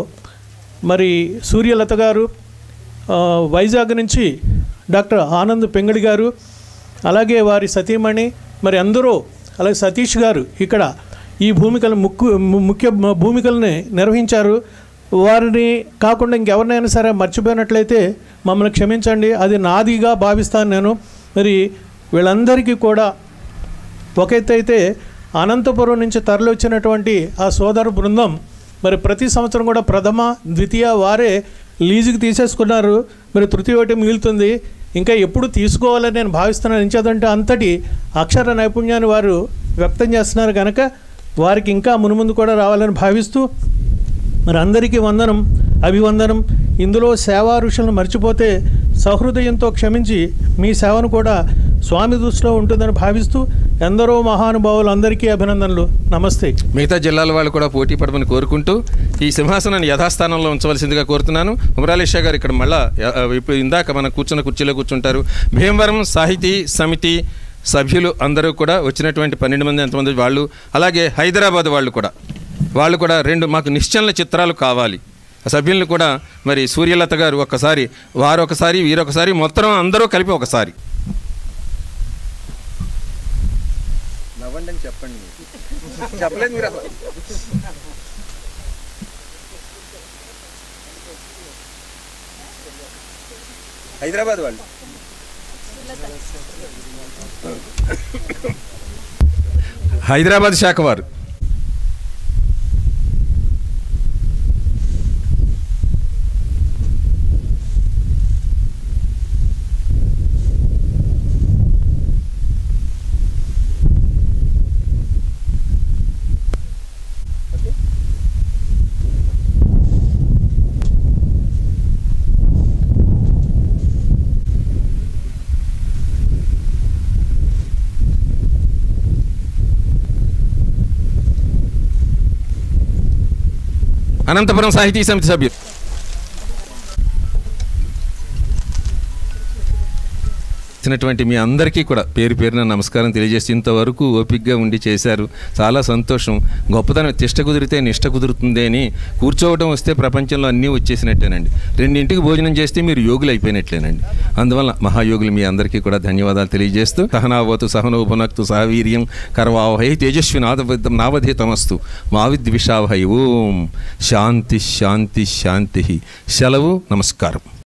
మరి సూర్యలత గారు ఆ, వైజాగ్ నుంచి డాక్టర్ ఆనంద్ పెంగళి గారు అలాగే వారి సతీమణి మరి అందరూ అలాగే సతీష్ గారు ఇక్కడ ఈ భూమికలు ముక్కు ము- ముఖ్య భూమికల్ని నిర్వహించారు వారిని కాకుండా ఇంకెవరినైనా సరే మర్చిపోయినట్లయితే మమ్మల్ని క్షమించండి అది నాదిగా భావిస్తాను నేను మరి వీళ్ళందరికీ కూడా ఒక ఎత్తు అయితే అనంతపురం నుంచి తరలి వచ్చినటువంటి ఆ సోదర బృందం మరి ప్రతి సంవత్సరం కూడా ప్రథమ ద్వితీయ వారే లీజుకి తీసేసుకున్నారు మరి తృతీయ ఒకటి మిగులుతుంది ఇంకా ఎప్పుడు తీసుకోవాలని నేను భావిస్తున్నాను ఎంచేదంటే అంతటి అక్షర నైపుణ్యాన్ని వారు వ్యక్తం చేస్తున్నారు కనుక వారికి ఇంకా మునుముందు కూడా రావాలని భావిస్తూ మరి అందరికీ వందనం అభివందనం ఇందులో సేవా ఋషులను మర్చిపోతే సహృదయంతో క్షమించి మీ సేవను కూడా స్వామి దృష్టిలో ఉంటుందని భావిస్తూ ఎందరో మహానుభావులు అందరికీ అభినందనలు నమస్తే మిగతా జిల్లాల వాళ్ళు కూడా పోటీ పడమని కోరుకుంటూ ఈ సింహాసనాన్ని యథాస్థానంలో ఉంచవలసిందిగా కోరుతున్నాను ఉమరాలేషా గారు ఇక్కడ మళ్ళా య- ఇప్పుడు ఇందాక మనం కూర్చున్న కుర్చీలో కూర్చుంటారు భీమవరం సాహితీ సమితి సభ్యులు అందరూ కూడా వచ్చినటువంటి పన్నెండు మంది ఎంతమంది వాళ్ళు అలాగే హైదరాబాద్ వాళ్ళు కూడా వాళ్ళు కూడా రెండు మాకు నిశ్చలన చిత్రాలు కావాలి ఆ సభ్యులను కూడా మరి సూర్యలత గారు ఒక్కసారి వారు ఒకసారి వీరొకసారి మొత్తం అందరూ కలిపి ఒకసారి నవ్వండి అని చెప్పండి చెప్పలేదు మీరు అసలు. హైదరాబాద్ వాళ్ళు హైదరాబాద్ శాఖ వారు అనంతపురం సాహితీ సమితి సభ్యులు ఇచ్చినటువంటి మీ అందరికీ కూడా పేరు పేరున నమస్కారం తెలియజేసి ఇంతవరకు ఓపికగా ఉండి చేశారు చాలా సంతోషం గొప్పతనం తిష్ట కుదిరితే నిష్ట కుదురుతుంది అని కూర్చోవడం వస్తే ప్రపంచంలో అన్నీ వచ్చేసినట్టేనండి రెండింటికి భోజనం చేస్తే మీరు యోగులు అయిపోయినట్లేనండి అందువల్ల మహాయోగులు మీ అందరికీ కూడా ధన్యవాదాలు తెలియజేస్తూ సహనావతు సహనోపనక్తు సహవీర్యం కర్వావహై తేజస్వి నాదవిద్దం నావధీతమస్తు మా విద్విషావహై ఓం శాంతి శాంతి శాంతి సెలవు నమస్కారం